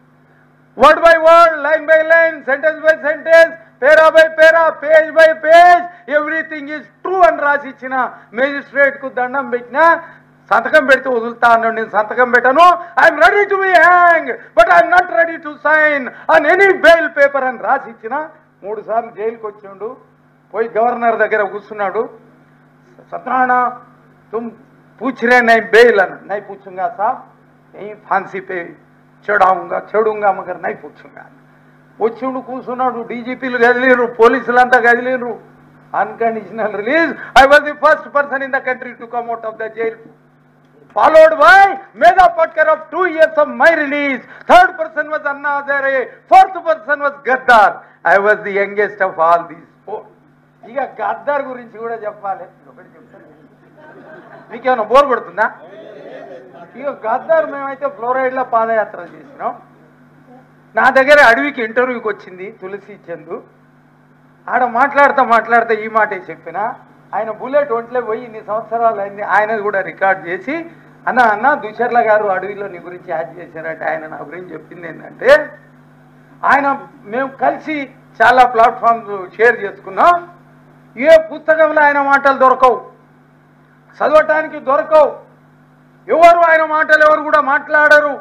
D: word by word line by line sentence by sentence para by para page by page everything is true అని రాసి ఇచ్చిన మేజిస్ట్రేట్ కు దండం పెట్టినా సంతకం పెడితే వదులుతా అన్నాడు నేను సంతకం పెట్టను I'm ready to be hang but I'm not ready to sign on any bail paper అని రాసి ఇచ్చిన మూడు సార్లు జైలుకి వచ్చిండు పోయి గవర్నర్ దగ్గర కూర్చున్నాడు సత్యనారాయణ తుమ్ పూछ रहे नहीं बेल नहीं पूछूंगा साहब नहीं फांसी पे చడాంగా చెడుంగా మగర్ నై పూచుంగా వచ్చిండు కూర్చున్నాడు డీజీపీలు కదిలేరు పోలీసులంతా కదిలేరు unconditional release I was the first person in the country to come out of the jail followed by Mega Patkar of two years of my release. Third person was Anna Hazare. Fourth person was Gaddar. I was the youngest of all these four. ఇక గద్దార్ గురించి కూడా చెప్పాలి ఒకటి చెప్తాను మీకేమైనా bore కొడుతుందా ఇక గద్దార్ మేమైతే ఫ్లోరైడ్లో పాదయాత్ర చేసినాం నా దగ్గర అడవికి ఇంటర్వ్యూకి వచ్చింది తులసి చందు ఆడ మాట్లాడుతూ మాట్లాడుతూ ఈ మాటే చెప్పిన ఆయన బుల్లెట్ ఒంట్లో పోయి ఇన్ని సంవత్సరాలు అయింది ఆయన కూడా రికార్డ్ చేసి అన్న అన్న దుషర్ల గారు అడవిలో నీ గురించి యాడ్ చేశారంటే ఆయన నా గురించి చెప్పింది ఏంటంటే ఆయన మేము కలిసి చాలా ప్లాట్ఫామ్స్ షేర్ చేసుకున్నాం ఏ పుస్తకంలో ఆయన మాటలు దొరకవు చదవటానికి దొరకవు ఎవరు ఆయన మాటలు ఎవరు కూడా మాట్లాడరు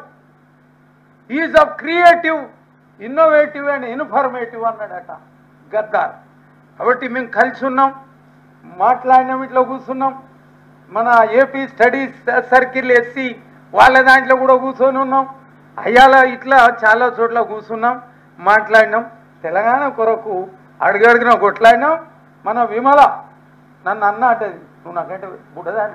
D: is of creative innovative and informative అన్నాడట గద్దార్ కాబట్టి మేము కలిసి ఉన్నాం మాట్లాడినాం ఇట్లా కూర్చున్నాం మన ఏపీ స్టడీస్ సర్కిల్ ఎస్సీ వాళ్ళ దాంట్లో కూడా కూర్చొని ఉన్నాం అయ్యాల ఇట్లా చాలా చోట్ల కూర్చున్నాం మాట్లాడినాం తెలంగాణ కొరకు అడుగడుగున కొట్లాడినాం మన విమల నన్ను అన్న అంటది నువ్వు నాకంటే బుడ్డదాని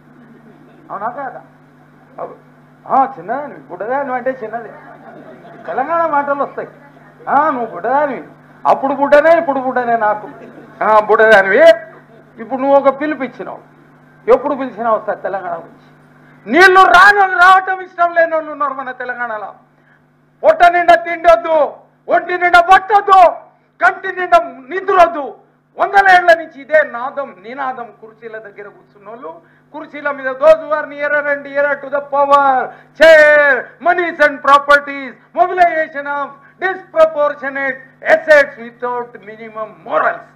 D: అవునా కాదా అవు- ఆ, చిన్నదానివి బుడ్డదాని అంటే చిన్నది తెలంగాణ మాటలు వస్తాయి ఆ, నువ్వు బుడ్డదానివి అప్పుడు బుడ్డనే ఇప్పుడు బుడ్డనే నాకు ఆ, బుడ్డదానివి ఇప్పుడు నువ్వు ఒక పిలుపు ఇచ్చినావు ఎప్పుడు పిలిచినావు వస్తా తెలంగాణ గురించి నీళ్లు రాను రావటం ఇష్టం లేని వాళ్ళు ఉన్నారు మన తెలంగాణలో పొట్ట నిండా తిండొద్దు ఒంటి నిండా పట్టొద్దు కంటి నిండా నిద్రొద్దు వందల ఏళ్ల నుంచి ఇదే నాదం నినాదం కుర్చీల దగ్గర కూర్చున్నోళ్ళు కుర్చీల మీద those are near and near to the power chair monies and properties mobilisation of disproportionate assets without minimum morals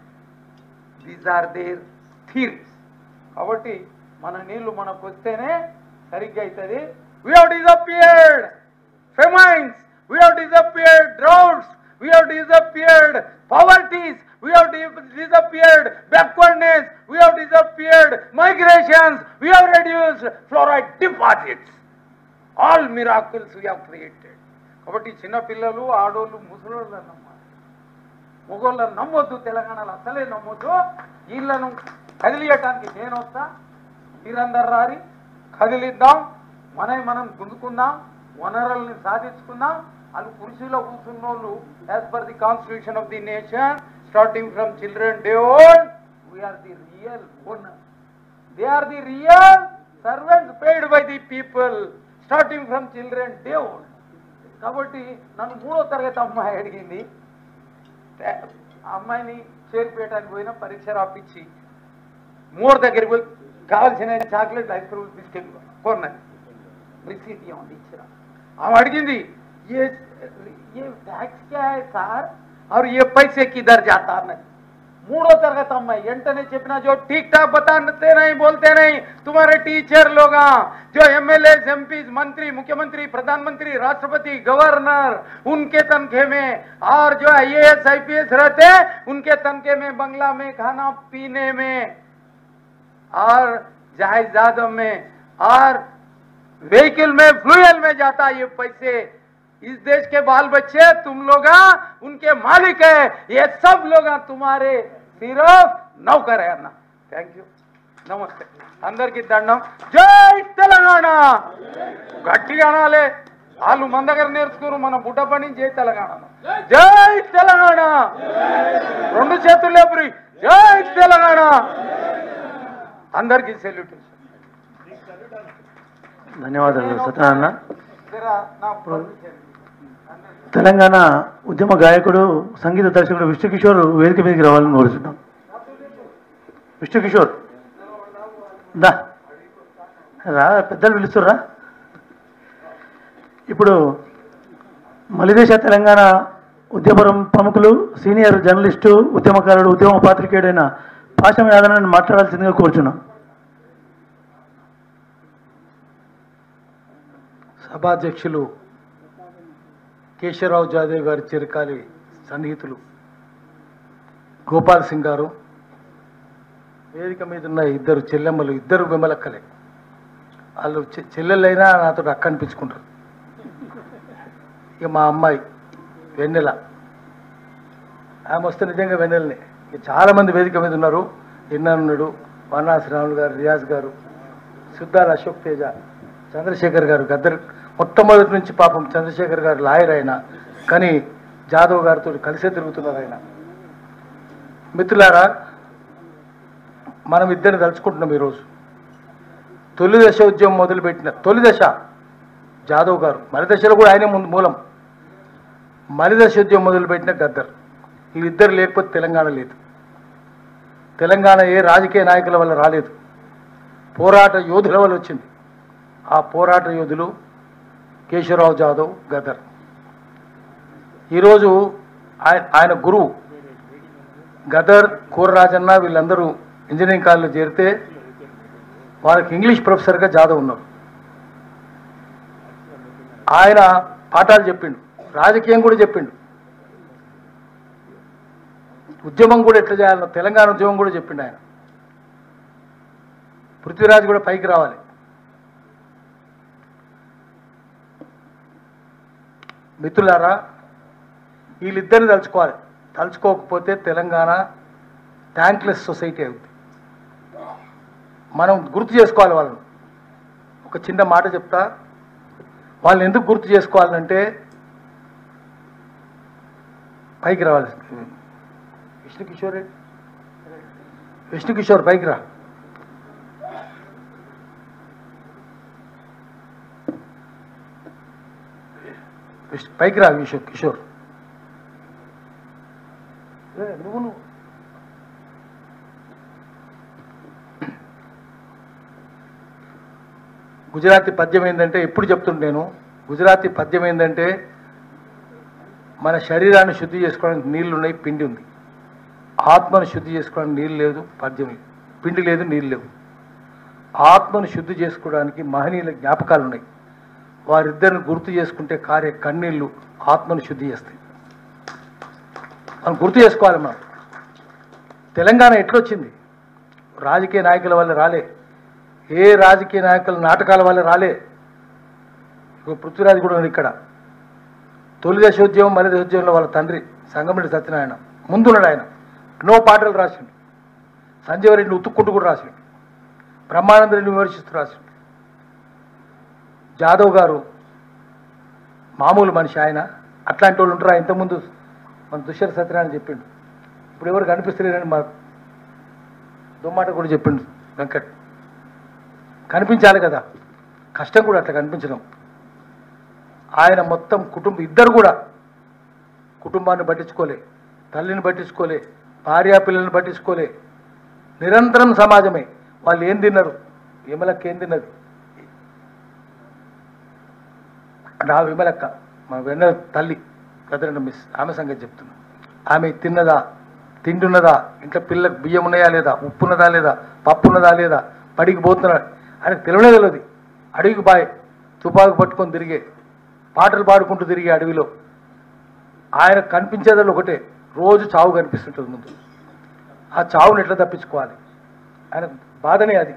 D: these are their theories కాబట్టి మన నీళ్లు మనకు వస్తేనే సరిగ్గా అవుతుంది we have disappeared famines we have disappeared droughts we have disappeared poverties we have di- disappeared backwardness, we have disappeared migrations, we have reduced fluoride deposits. All miracles we have created. కాబట్టి చిన్న పిల్లలు ఆడోళ్ళు ముసలోళ్ళు అన్నమాట మొగోళ్ళని నమ్మొద్దు తెలంగాణలో అసలే నమ్మొద్దు వీళ్ళను కదిలియటానికి నేను వస్తా మీరందరు రారి కదిలిద్దాం మనవి మనం గుంజుకుందాం వనరుల్ని సాధించుకుందాం వాళ్ళు కుర్చీలో కూర్చున్న వాళ్ళు as per the constitution of the nation starting from children day old we are the real owner they are the real servants paid by the people starting from children day old కాబట్టి నన్ను మూడో తరగతి అమ్మాయి అడిగింది ఆ అమ్మాయిని చేరిపేయడానికి పోయినా పరీక్ష రాపిచ్చి మోర్ దగ్గరికి పోయి కావాల్సిన చాక్లెట్ ఐస్ క్రీమ్ బిస్కెట్ కొన్నది రిసీట్ ఇవ్వండి ఇచ్చిన ఆమె అడిగింది ఏ ఏ ట్యాక్స్ క్యా హై సార్ और ये पैसे किधर जाता नहीं మూడో తరగతి అమ్మాయి వెంటనే చెప్పిన जो ठीक ठाक बताते नहीं बोलते नहीं तुम्हारे टीचर लोग जो एमएलए एमपी मंत्री मुख्यमंत्री प्रधानमंत्री राष्ट्रपति गवर्नर उनके तनखे में और जो आईएएस आईपीएस रहते उनके तनखे में बंगला में खाना पीने में और जायदादों में और व्हीकल में फ्लूयल में जाता ये पैसे इस देश के बाल बच्चे तुम लोग उनके मालिक है ये सब लोग तुम्हारे सिर्फ नौकर है अन्ना थैंक यू నమస్తే అందరికి దండం జై తెలంగాణ గట్టిగా అనాలే వాళ్ళు మన దగ్గర నేర్చుకున్నారు మన బుడ్డ పని జై తెలంగాణ జై తెలంగాణ రెండు చేతులు లేపురి జై తెలంగాణ అందరికి సెల్యూట్
C: ధన్యవాదాలు సత్యనారాయణ తెలంగాణ ఉద్యమ గాయకుడు సంగీత దర్శకుడు విష్ణుకిషోర్ వేదిక మీదకి రావాలని కోరుతున్నాం విష్ణుకిషోర్ దా రా పెద్దలు పిలుస్తుర్రా ఇప్పుడు మలిదేశ తెలంగాణ ఉద్యమరం ప్రముఖులు సీనియర్ జర్నలిస్టు ఉద్యమకారుడు ఉద్యమ పాత్రికేయుడైన పాశం యాదవని మాట్లాడాల్సిందిగా కోరుచున్నాం
E: సభాధ్యక్షులు కేశవరావు జాదేవ్ గారి చిరకాలి సన్నిహితులు గోపాల్ సింగ్ గారు వేదిక మీద ఉన్న ఇద్దరు చెల్లెమ్మలు ఇద్దరు విమలక్కలే వాళ్ళు చె- చెల్లెళ్ళైనా నాతో అక్క అనిపించుకుంటారు ఇక మా అమ్మాయి వెన్నెల ఆమె వస్తే నిజంగా వెన్నెలనే ఇక చాలామంది వేదిక మీద ఉన్నారు ఎన్న ఉన్నాడు వన్నాసి రాములు గారు రియాజ్ గారు సిద్ధార్ అశోక్ తేజ చంద్రశేఖర్ గారు గద్దర్ మొట్టమొదటి నుంచి పాపం చంద్రశేఖర్ గారు లాయర్ అయినా కానీ జాదవ్ గారితో కలిసే తిరుగుతున్నారు ఆయన మిత్రులారా మనం ఇద్దరిని తలుచుకుంటున్నాం ఈరోజు తొలి దశ ఉద్యమం మొదలుపెట్టిన తొలి దశ జాదవ్ గారు మరి దశలో కూడా ఆయనే ముందు మూలం మరి దశ ఉద్యమం మొదలుపెట్టిన గద్దర్ వీళ్ళిద్దరు లేకపోతే తెలంగాణ లేదు తెలంగాణ ఏ రాజకీయ నాయకుల వల్ల రాలేదు పోరాట యోధుల వల్ల వచ్చింది ఆ పోరాట యోధులు కేశవరావు జాదవ్ గదర్ ఈరోజు ఆయన ఆయన గురువు గదర్ కూరరాజన్న వీళ్ళందరూ ఇంజనీరింగ్ కాలేజీలో చేరితే వాళ్ళకి ఇంగ్లీష్ ప్రొఫెసర్గా జాదవ్ ఉన్నారు ఆయన పాఠాలు చెప్పిండు రాజకీయం కూడా చెప్పిండు ఉద్యమం కూడా ఎట్లా చేయాలనో తెలంగాణ ఉద్యమం కూడా చెప్పిండు ఆయన పృథ్వీరాజ్ కూడా పైకి రావాలి మిత్రులారా వీళ్ళిద్దరిని తలుచుకోవాలి తలుచుకోకపోతే తెలంగాణ ట్యాంక్లెస్ సొసైటీ అవుతుంది మనం గుర్తు చేసుకోవాలి వాళ్ళని ఒక చిన్న మాట చెప్తా వాళ్ళని ఎందుకు గుర్తు చేసుకోవాలంటే పైకి రావాలి విష్ణు కిషోర్ రెడ్డి విష్ణు కిషోర్ పైకి రా విష్ణు పైకి రా విష్ణు కిషోర్ ఏ, నువ్వు నువ్వు గుజరాతీ పద్యం ఏంటంటే ఎప్పుడు చెప్తుంటే నేను గుజరాతీ పద్యం ఏంటంటే మన శరీరాన్ని శుద్ధి చేసుకోవడానికి నీళ్లు ఉన్నాయి పిండి ఉంది ఆత్మను శుద్ధి చేసుకోవడానికి నీళ్ళు లేదు పద్యం లేదు పిండి లేదు నీళ్ళు లేవు ఆత్మను శుద్ధి చేసుకోవడానికి మహనీయుల జ్ఞాపకాలు ఉన్నాయి వారిద్దరిని గుర్తు చేసుకుంటే కారే కన్నీళ్లు ఆత్మను శుద్ధి చేస్తాయి మనం గుర్తు చేసుకోవాలి మనం తెలంగాణ ఎట్లొచ్చింది రాజకీయ నాయకుల వల్ల రాలే ఏ రాజకీయ నాయకుల నాటకాల వల్ల రాలే ఇగో పృథ్వీరాజ్ కూడా ఉన్నాడు ఇక్కడ తొలి దశోద్యమం మరి దశోద్యమంలో వాళ్ళ తండ్రి సంగమిడి సత్యనారాయణ ముందున్నాడు ఆయన ఎన్నో పాటలు రాసిండు సంజీవ రెడ్డిని ఉతుక్కుంటూ కూడా రాసిండు బ్రహ్మానంద రెడ్డిని విమర్శిస్తూ రాసిండు జాదవ్ గారు మామూలు మనిషి ఆయన అట్లాంటి వాళ్ళు ఉంటారా ఇంతకుముందు మన దుష్యర సత్యనారాయణ చెప్పిండు ఇప్పుడు ఎవరు కనిపిస్తలేరని మా దుమ్మాట కూడా చెప్పిండు వెంకట్ కనిపించాలి కదా కష్టం కూడా అట్లా కనిపించడం ఆయన మొత్తం కుటుంబం ఇద్దరు కూడా కుటుంబాన్ని పట్టించుకోలే తల్లిని పట్టించుకోలే భార్యా పిల్లల్ని పట్టించుకోలే నిరంతరం సమాజమే వాళ్ళు ఏం తిన్నారు విమలక్క ఏం తిన్నది నా విమలక్క మా వెన్న తల్లి కదరండి మిస్ ఆమె సంగతి చెప్తున్నా ఆమె తిన్నదా తింటున్నదా ఇంట్లో పిల్లలకు బియ్యం ఉన్నాయా లేదా ఉప్పు ఉన్నదా లేదా పప్పు ఉన్నదా లేదా పడికి పోతున్నాడా ఆయనకు తెలియనే తెలియదు అడవికి బాయ్ తుపాకు పట్టుకొని తిరిగే పాటలు పాడుకుంటూ తిరిగే అడవిలో ఆయన కనిపించేదాళ్ళు ఒకటే రోజు చావు కనిపిస్తుంటుంది ముందు ఆ చావుని ఎట్లా తప్పించుకోవాలి ఆయన బాధనే అది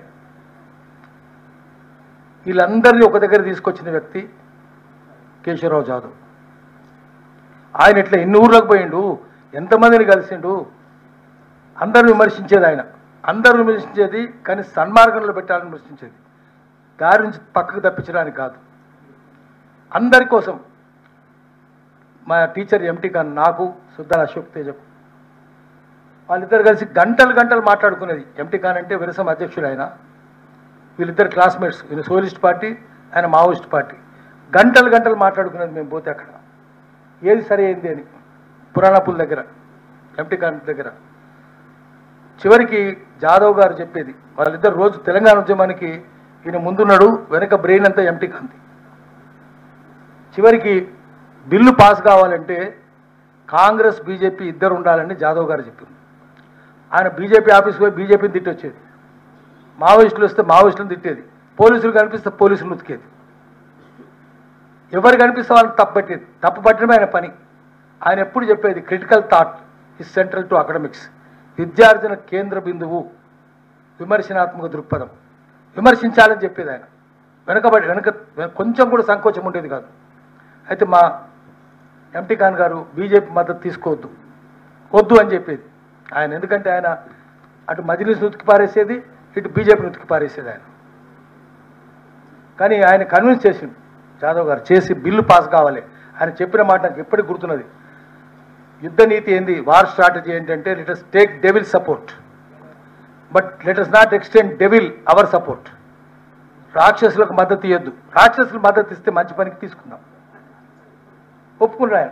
E: వీళ్ళందరినీ ఒక దగ్గర తీసుకొచ్చిన వ్యక్తి కేశవరావు జాదవ్ ఆయన ఇట్లా ఎన్ని ఊర్లకు పోయిండు ఎంతమందిని కలిసిండు అందరూ విమర్శించేది ఆయన అందరూ విమర్శించేది కానీ సన్మార్గంలో పెట్టాలని విమర్శించేది దారి నుంచి పక్కకు తప్పించడానికి కాదు అందరి కోసం మా టీచర్ ఎంటీ ఖాన్ నాకు సుద్దాల అశోక్ తేజకు వాళ్ళిద్దరు కలిసి గంటలు గంటలు మాట్లాడుకునేది ఎంటీ ఖాన్ అంటే విరసం అధ్యక్షుడు ఆయన వీళ్ళిద్దరు క్లాస్మేట్స్ ఈయన సోషలిస్ట్ పార్టీ ఆయన మావోయిస్ట్ పార్టీ గంటలు గంటలు మాట్లాడుకునేది మేము పోతే అక్కడ ఏది సరి అయింది అని పురాణపుల దగ్గర ఎంటీ ఖాన్ దగ్గర చివరికి జాదవ్ గారు చెప్పేది వాళ్ళిద్దరు రోజు తెలంగాణ ఉద్యమానికి ఈయన ముందున్నాడు వెనక బ్రెయిన్ అంతా ఎంటీ కాంతి చివరికి బిల్లు పాస్ కావాలంటే కాంగ్రెస్ బీజేపీ ఇద్దరు ఉండాలని జాదవ్ గారు చెప్పింది ఆయన బీజేపీ ఆఫీస్కి పోయి బీజేపీని తిట్టొచ్చేది మావోయిస్టులు వస్తే మావోయిస్టులను తిట్టేది పోలీసులు కనిపిస్తే పోలీసులు ఉతికేది ఎవరు కనిపిస్తే వాళ్ళని తప్పు పట్టేది తప్పు పట్టడమే ఆయన పని ఆయన ఎప్పుడు చెప్పేది critical thought is central to academics విద్యార్జన కేంద్ర బిందువు విమర్శనాత్మక దృక్పథం విమర్శించాలని చెప్పేది ఆయన వెనకబడి వెనక కొంచెం కూడా సంకోచం ఉండేది కాదు అయితే మా ఎంటీ ఖాన్ గారు బీజేపీ మద్దతు తీసుకోవద్దు వద్దు అని చెప్పేది ఆయన ఎందుకంటే ఆయన అటు మజిలీస్ ఉతికి పారేసేది ఇటు బీజేపీని ఉతికి పారేసేది ఆయన కానీ ఆయన కన్విన్స్ చేసిండు జాదవ్ గారు చేసి బిల్లు పాస్ కావాలి ఆయన చెప్పిన మాట నాకు ఎప్పటికి గుర్తున్నది యుద్ధ నీతి ఏంది వార్ స్ట్రాటజీ ఏంటంటే let us take devil support but let us not extend devil our support రాక్షసులకు మద్దతు ఇవ్వద్దు రాక్షసులకు మద్దతు ఇస్తే మంచి పనికి తీసుకుందాం ఒప్పుకున్నాడు ఆయన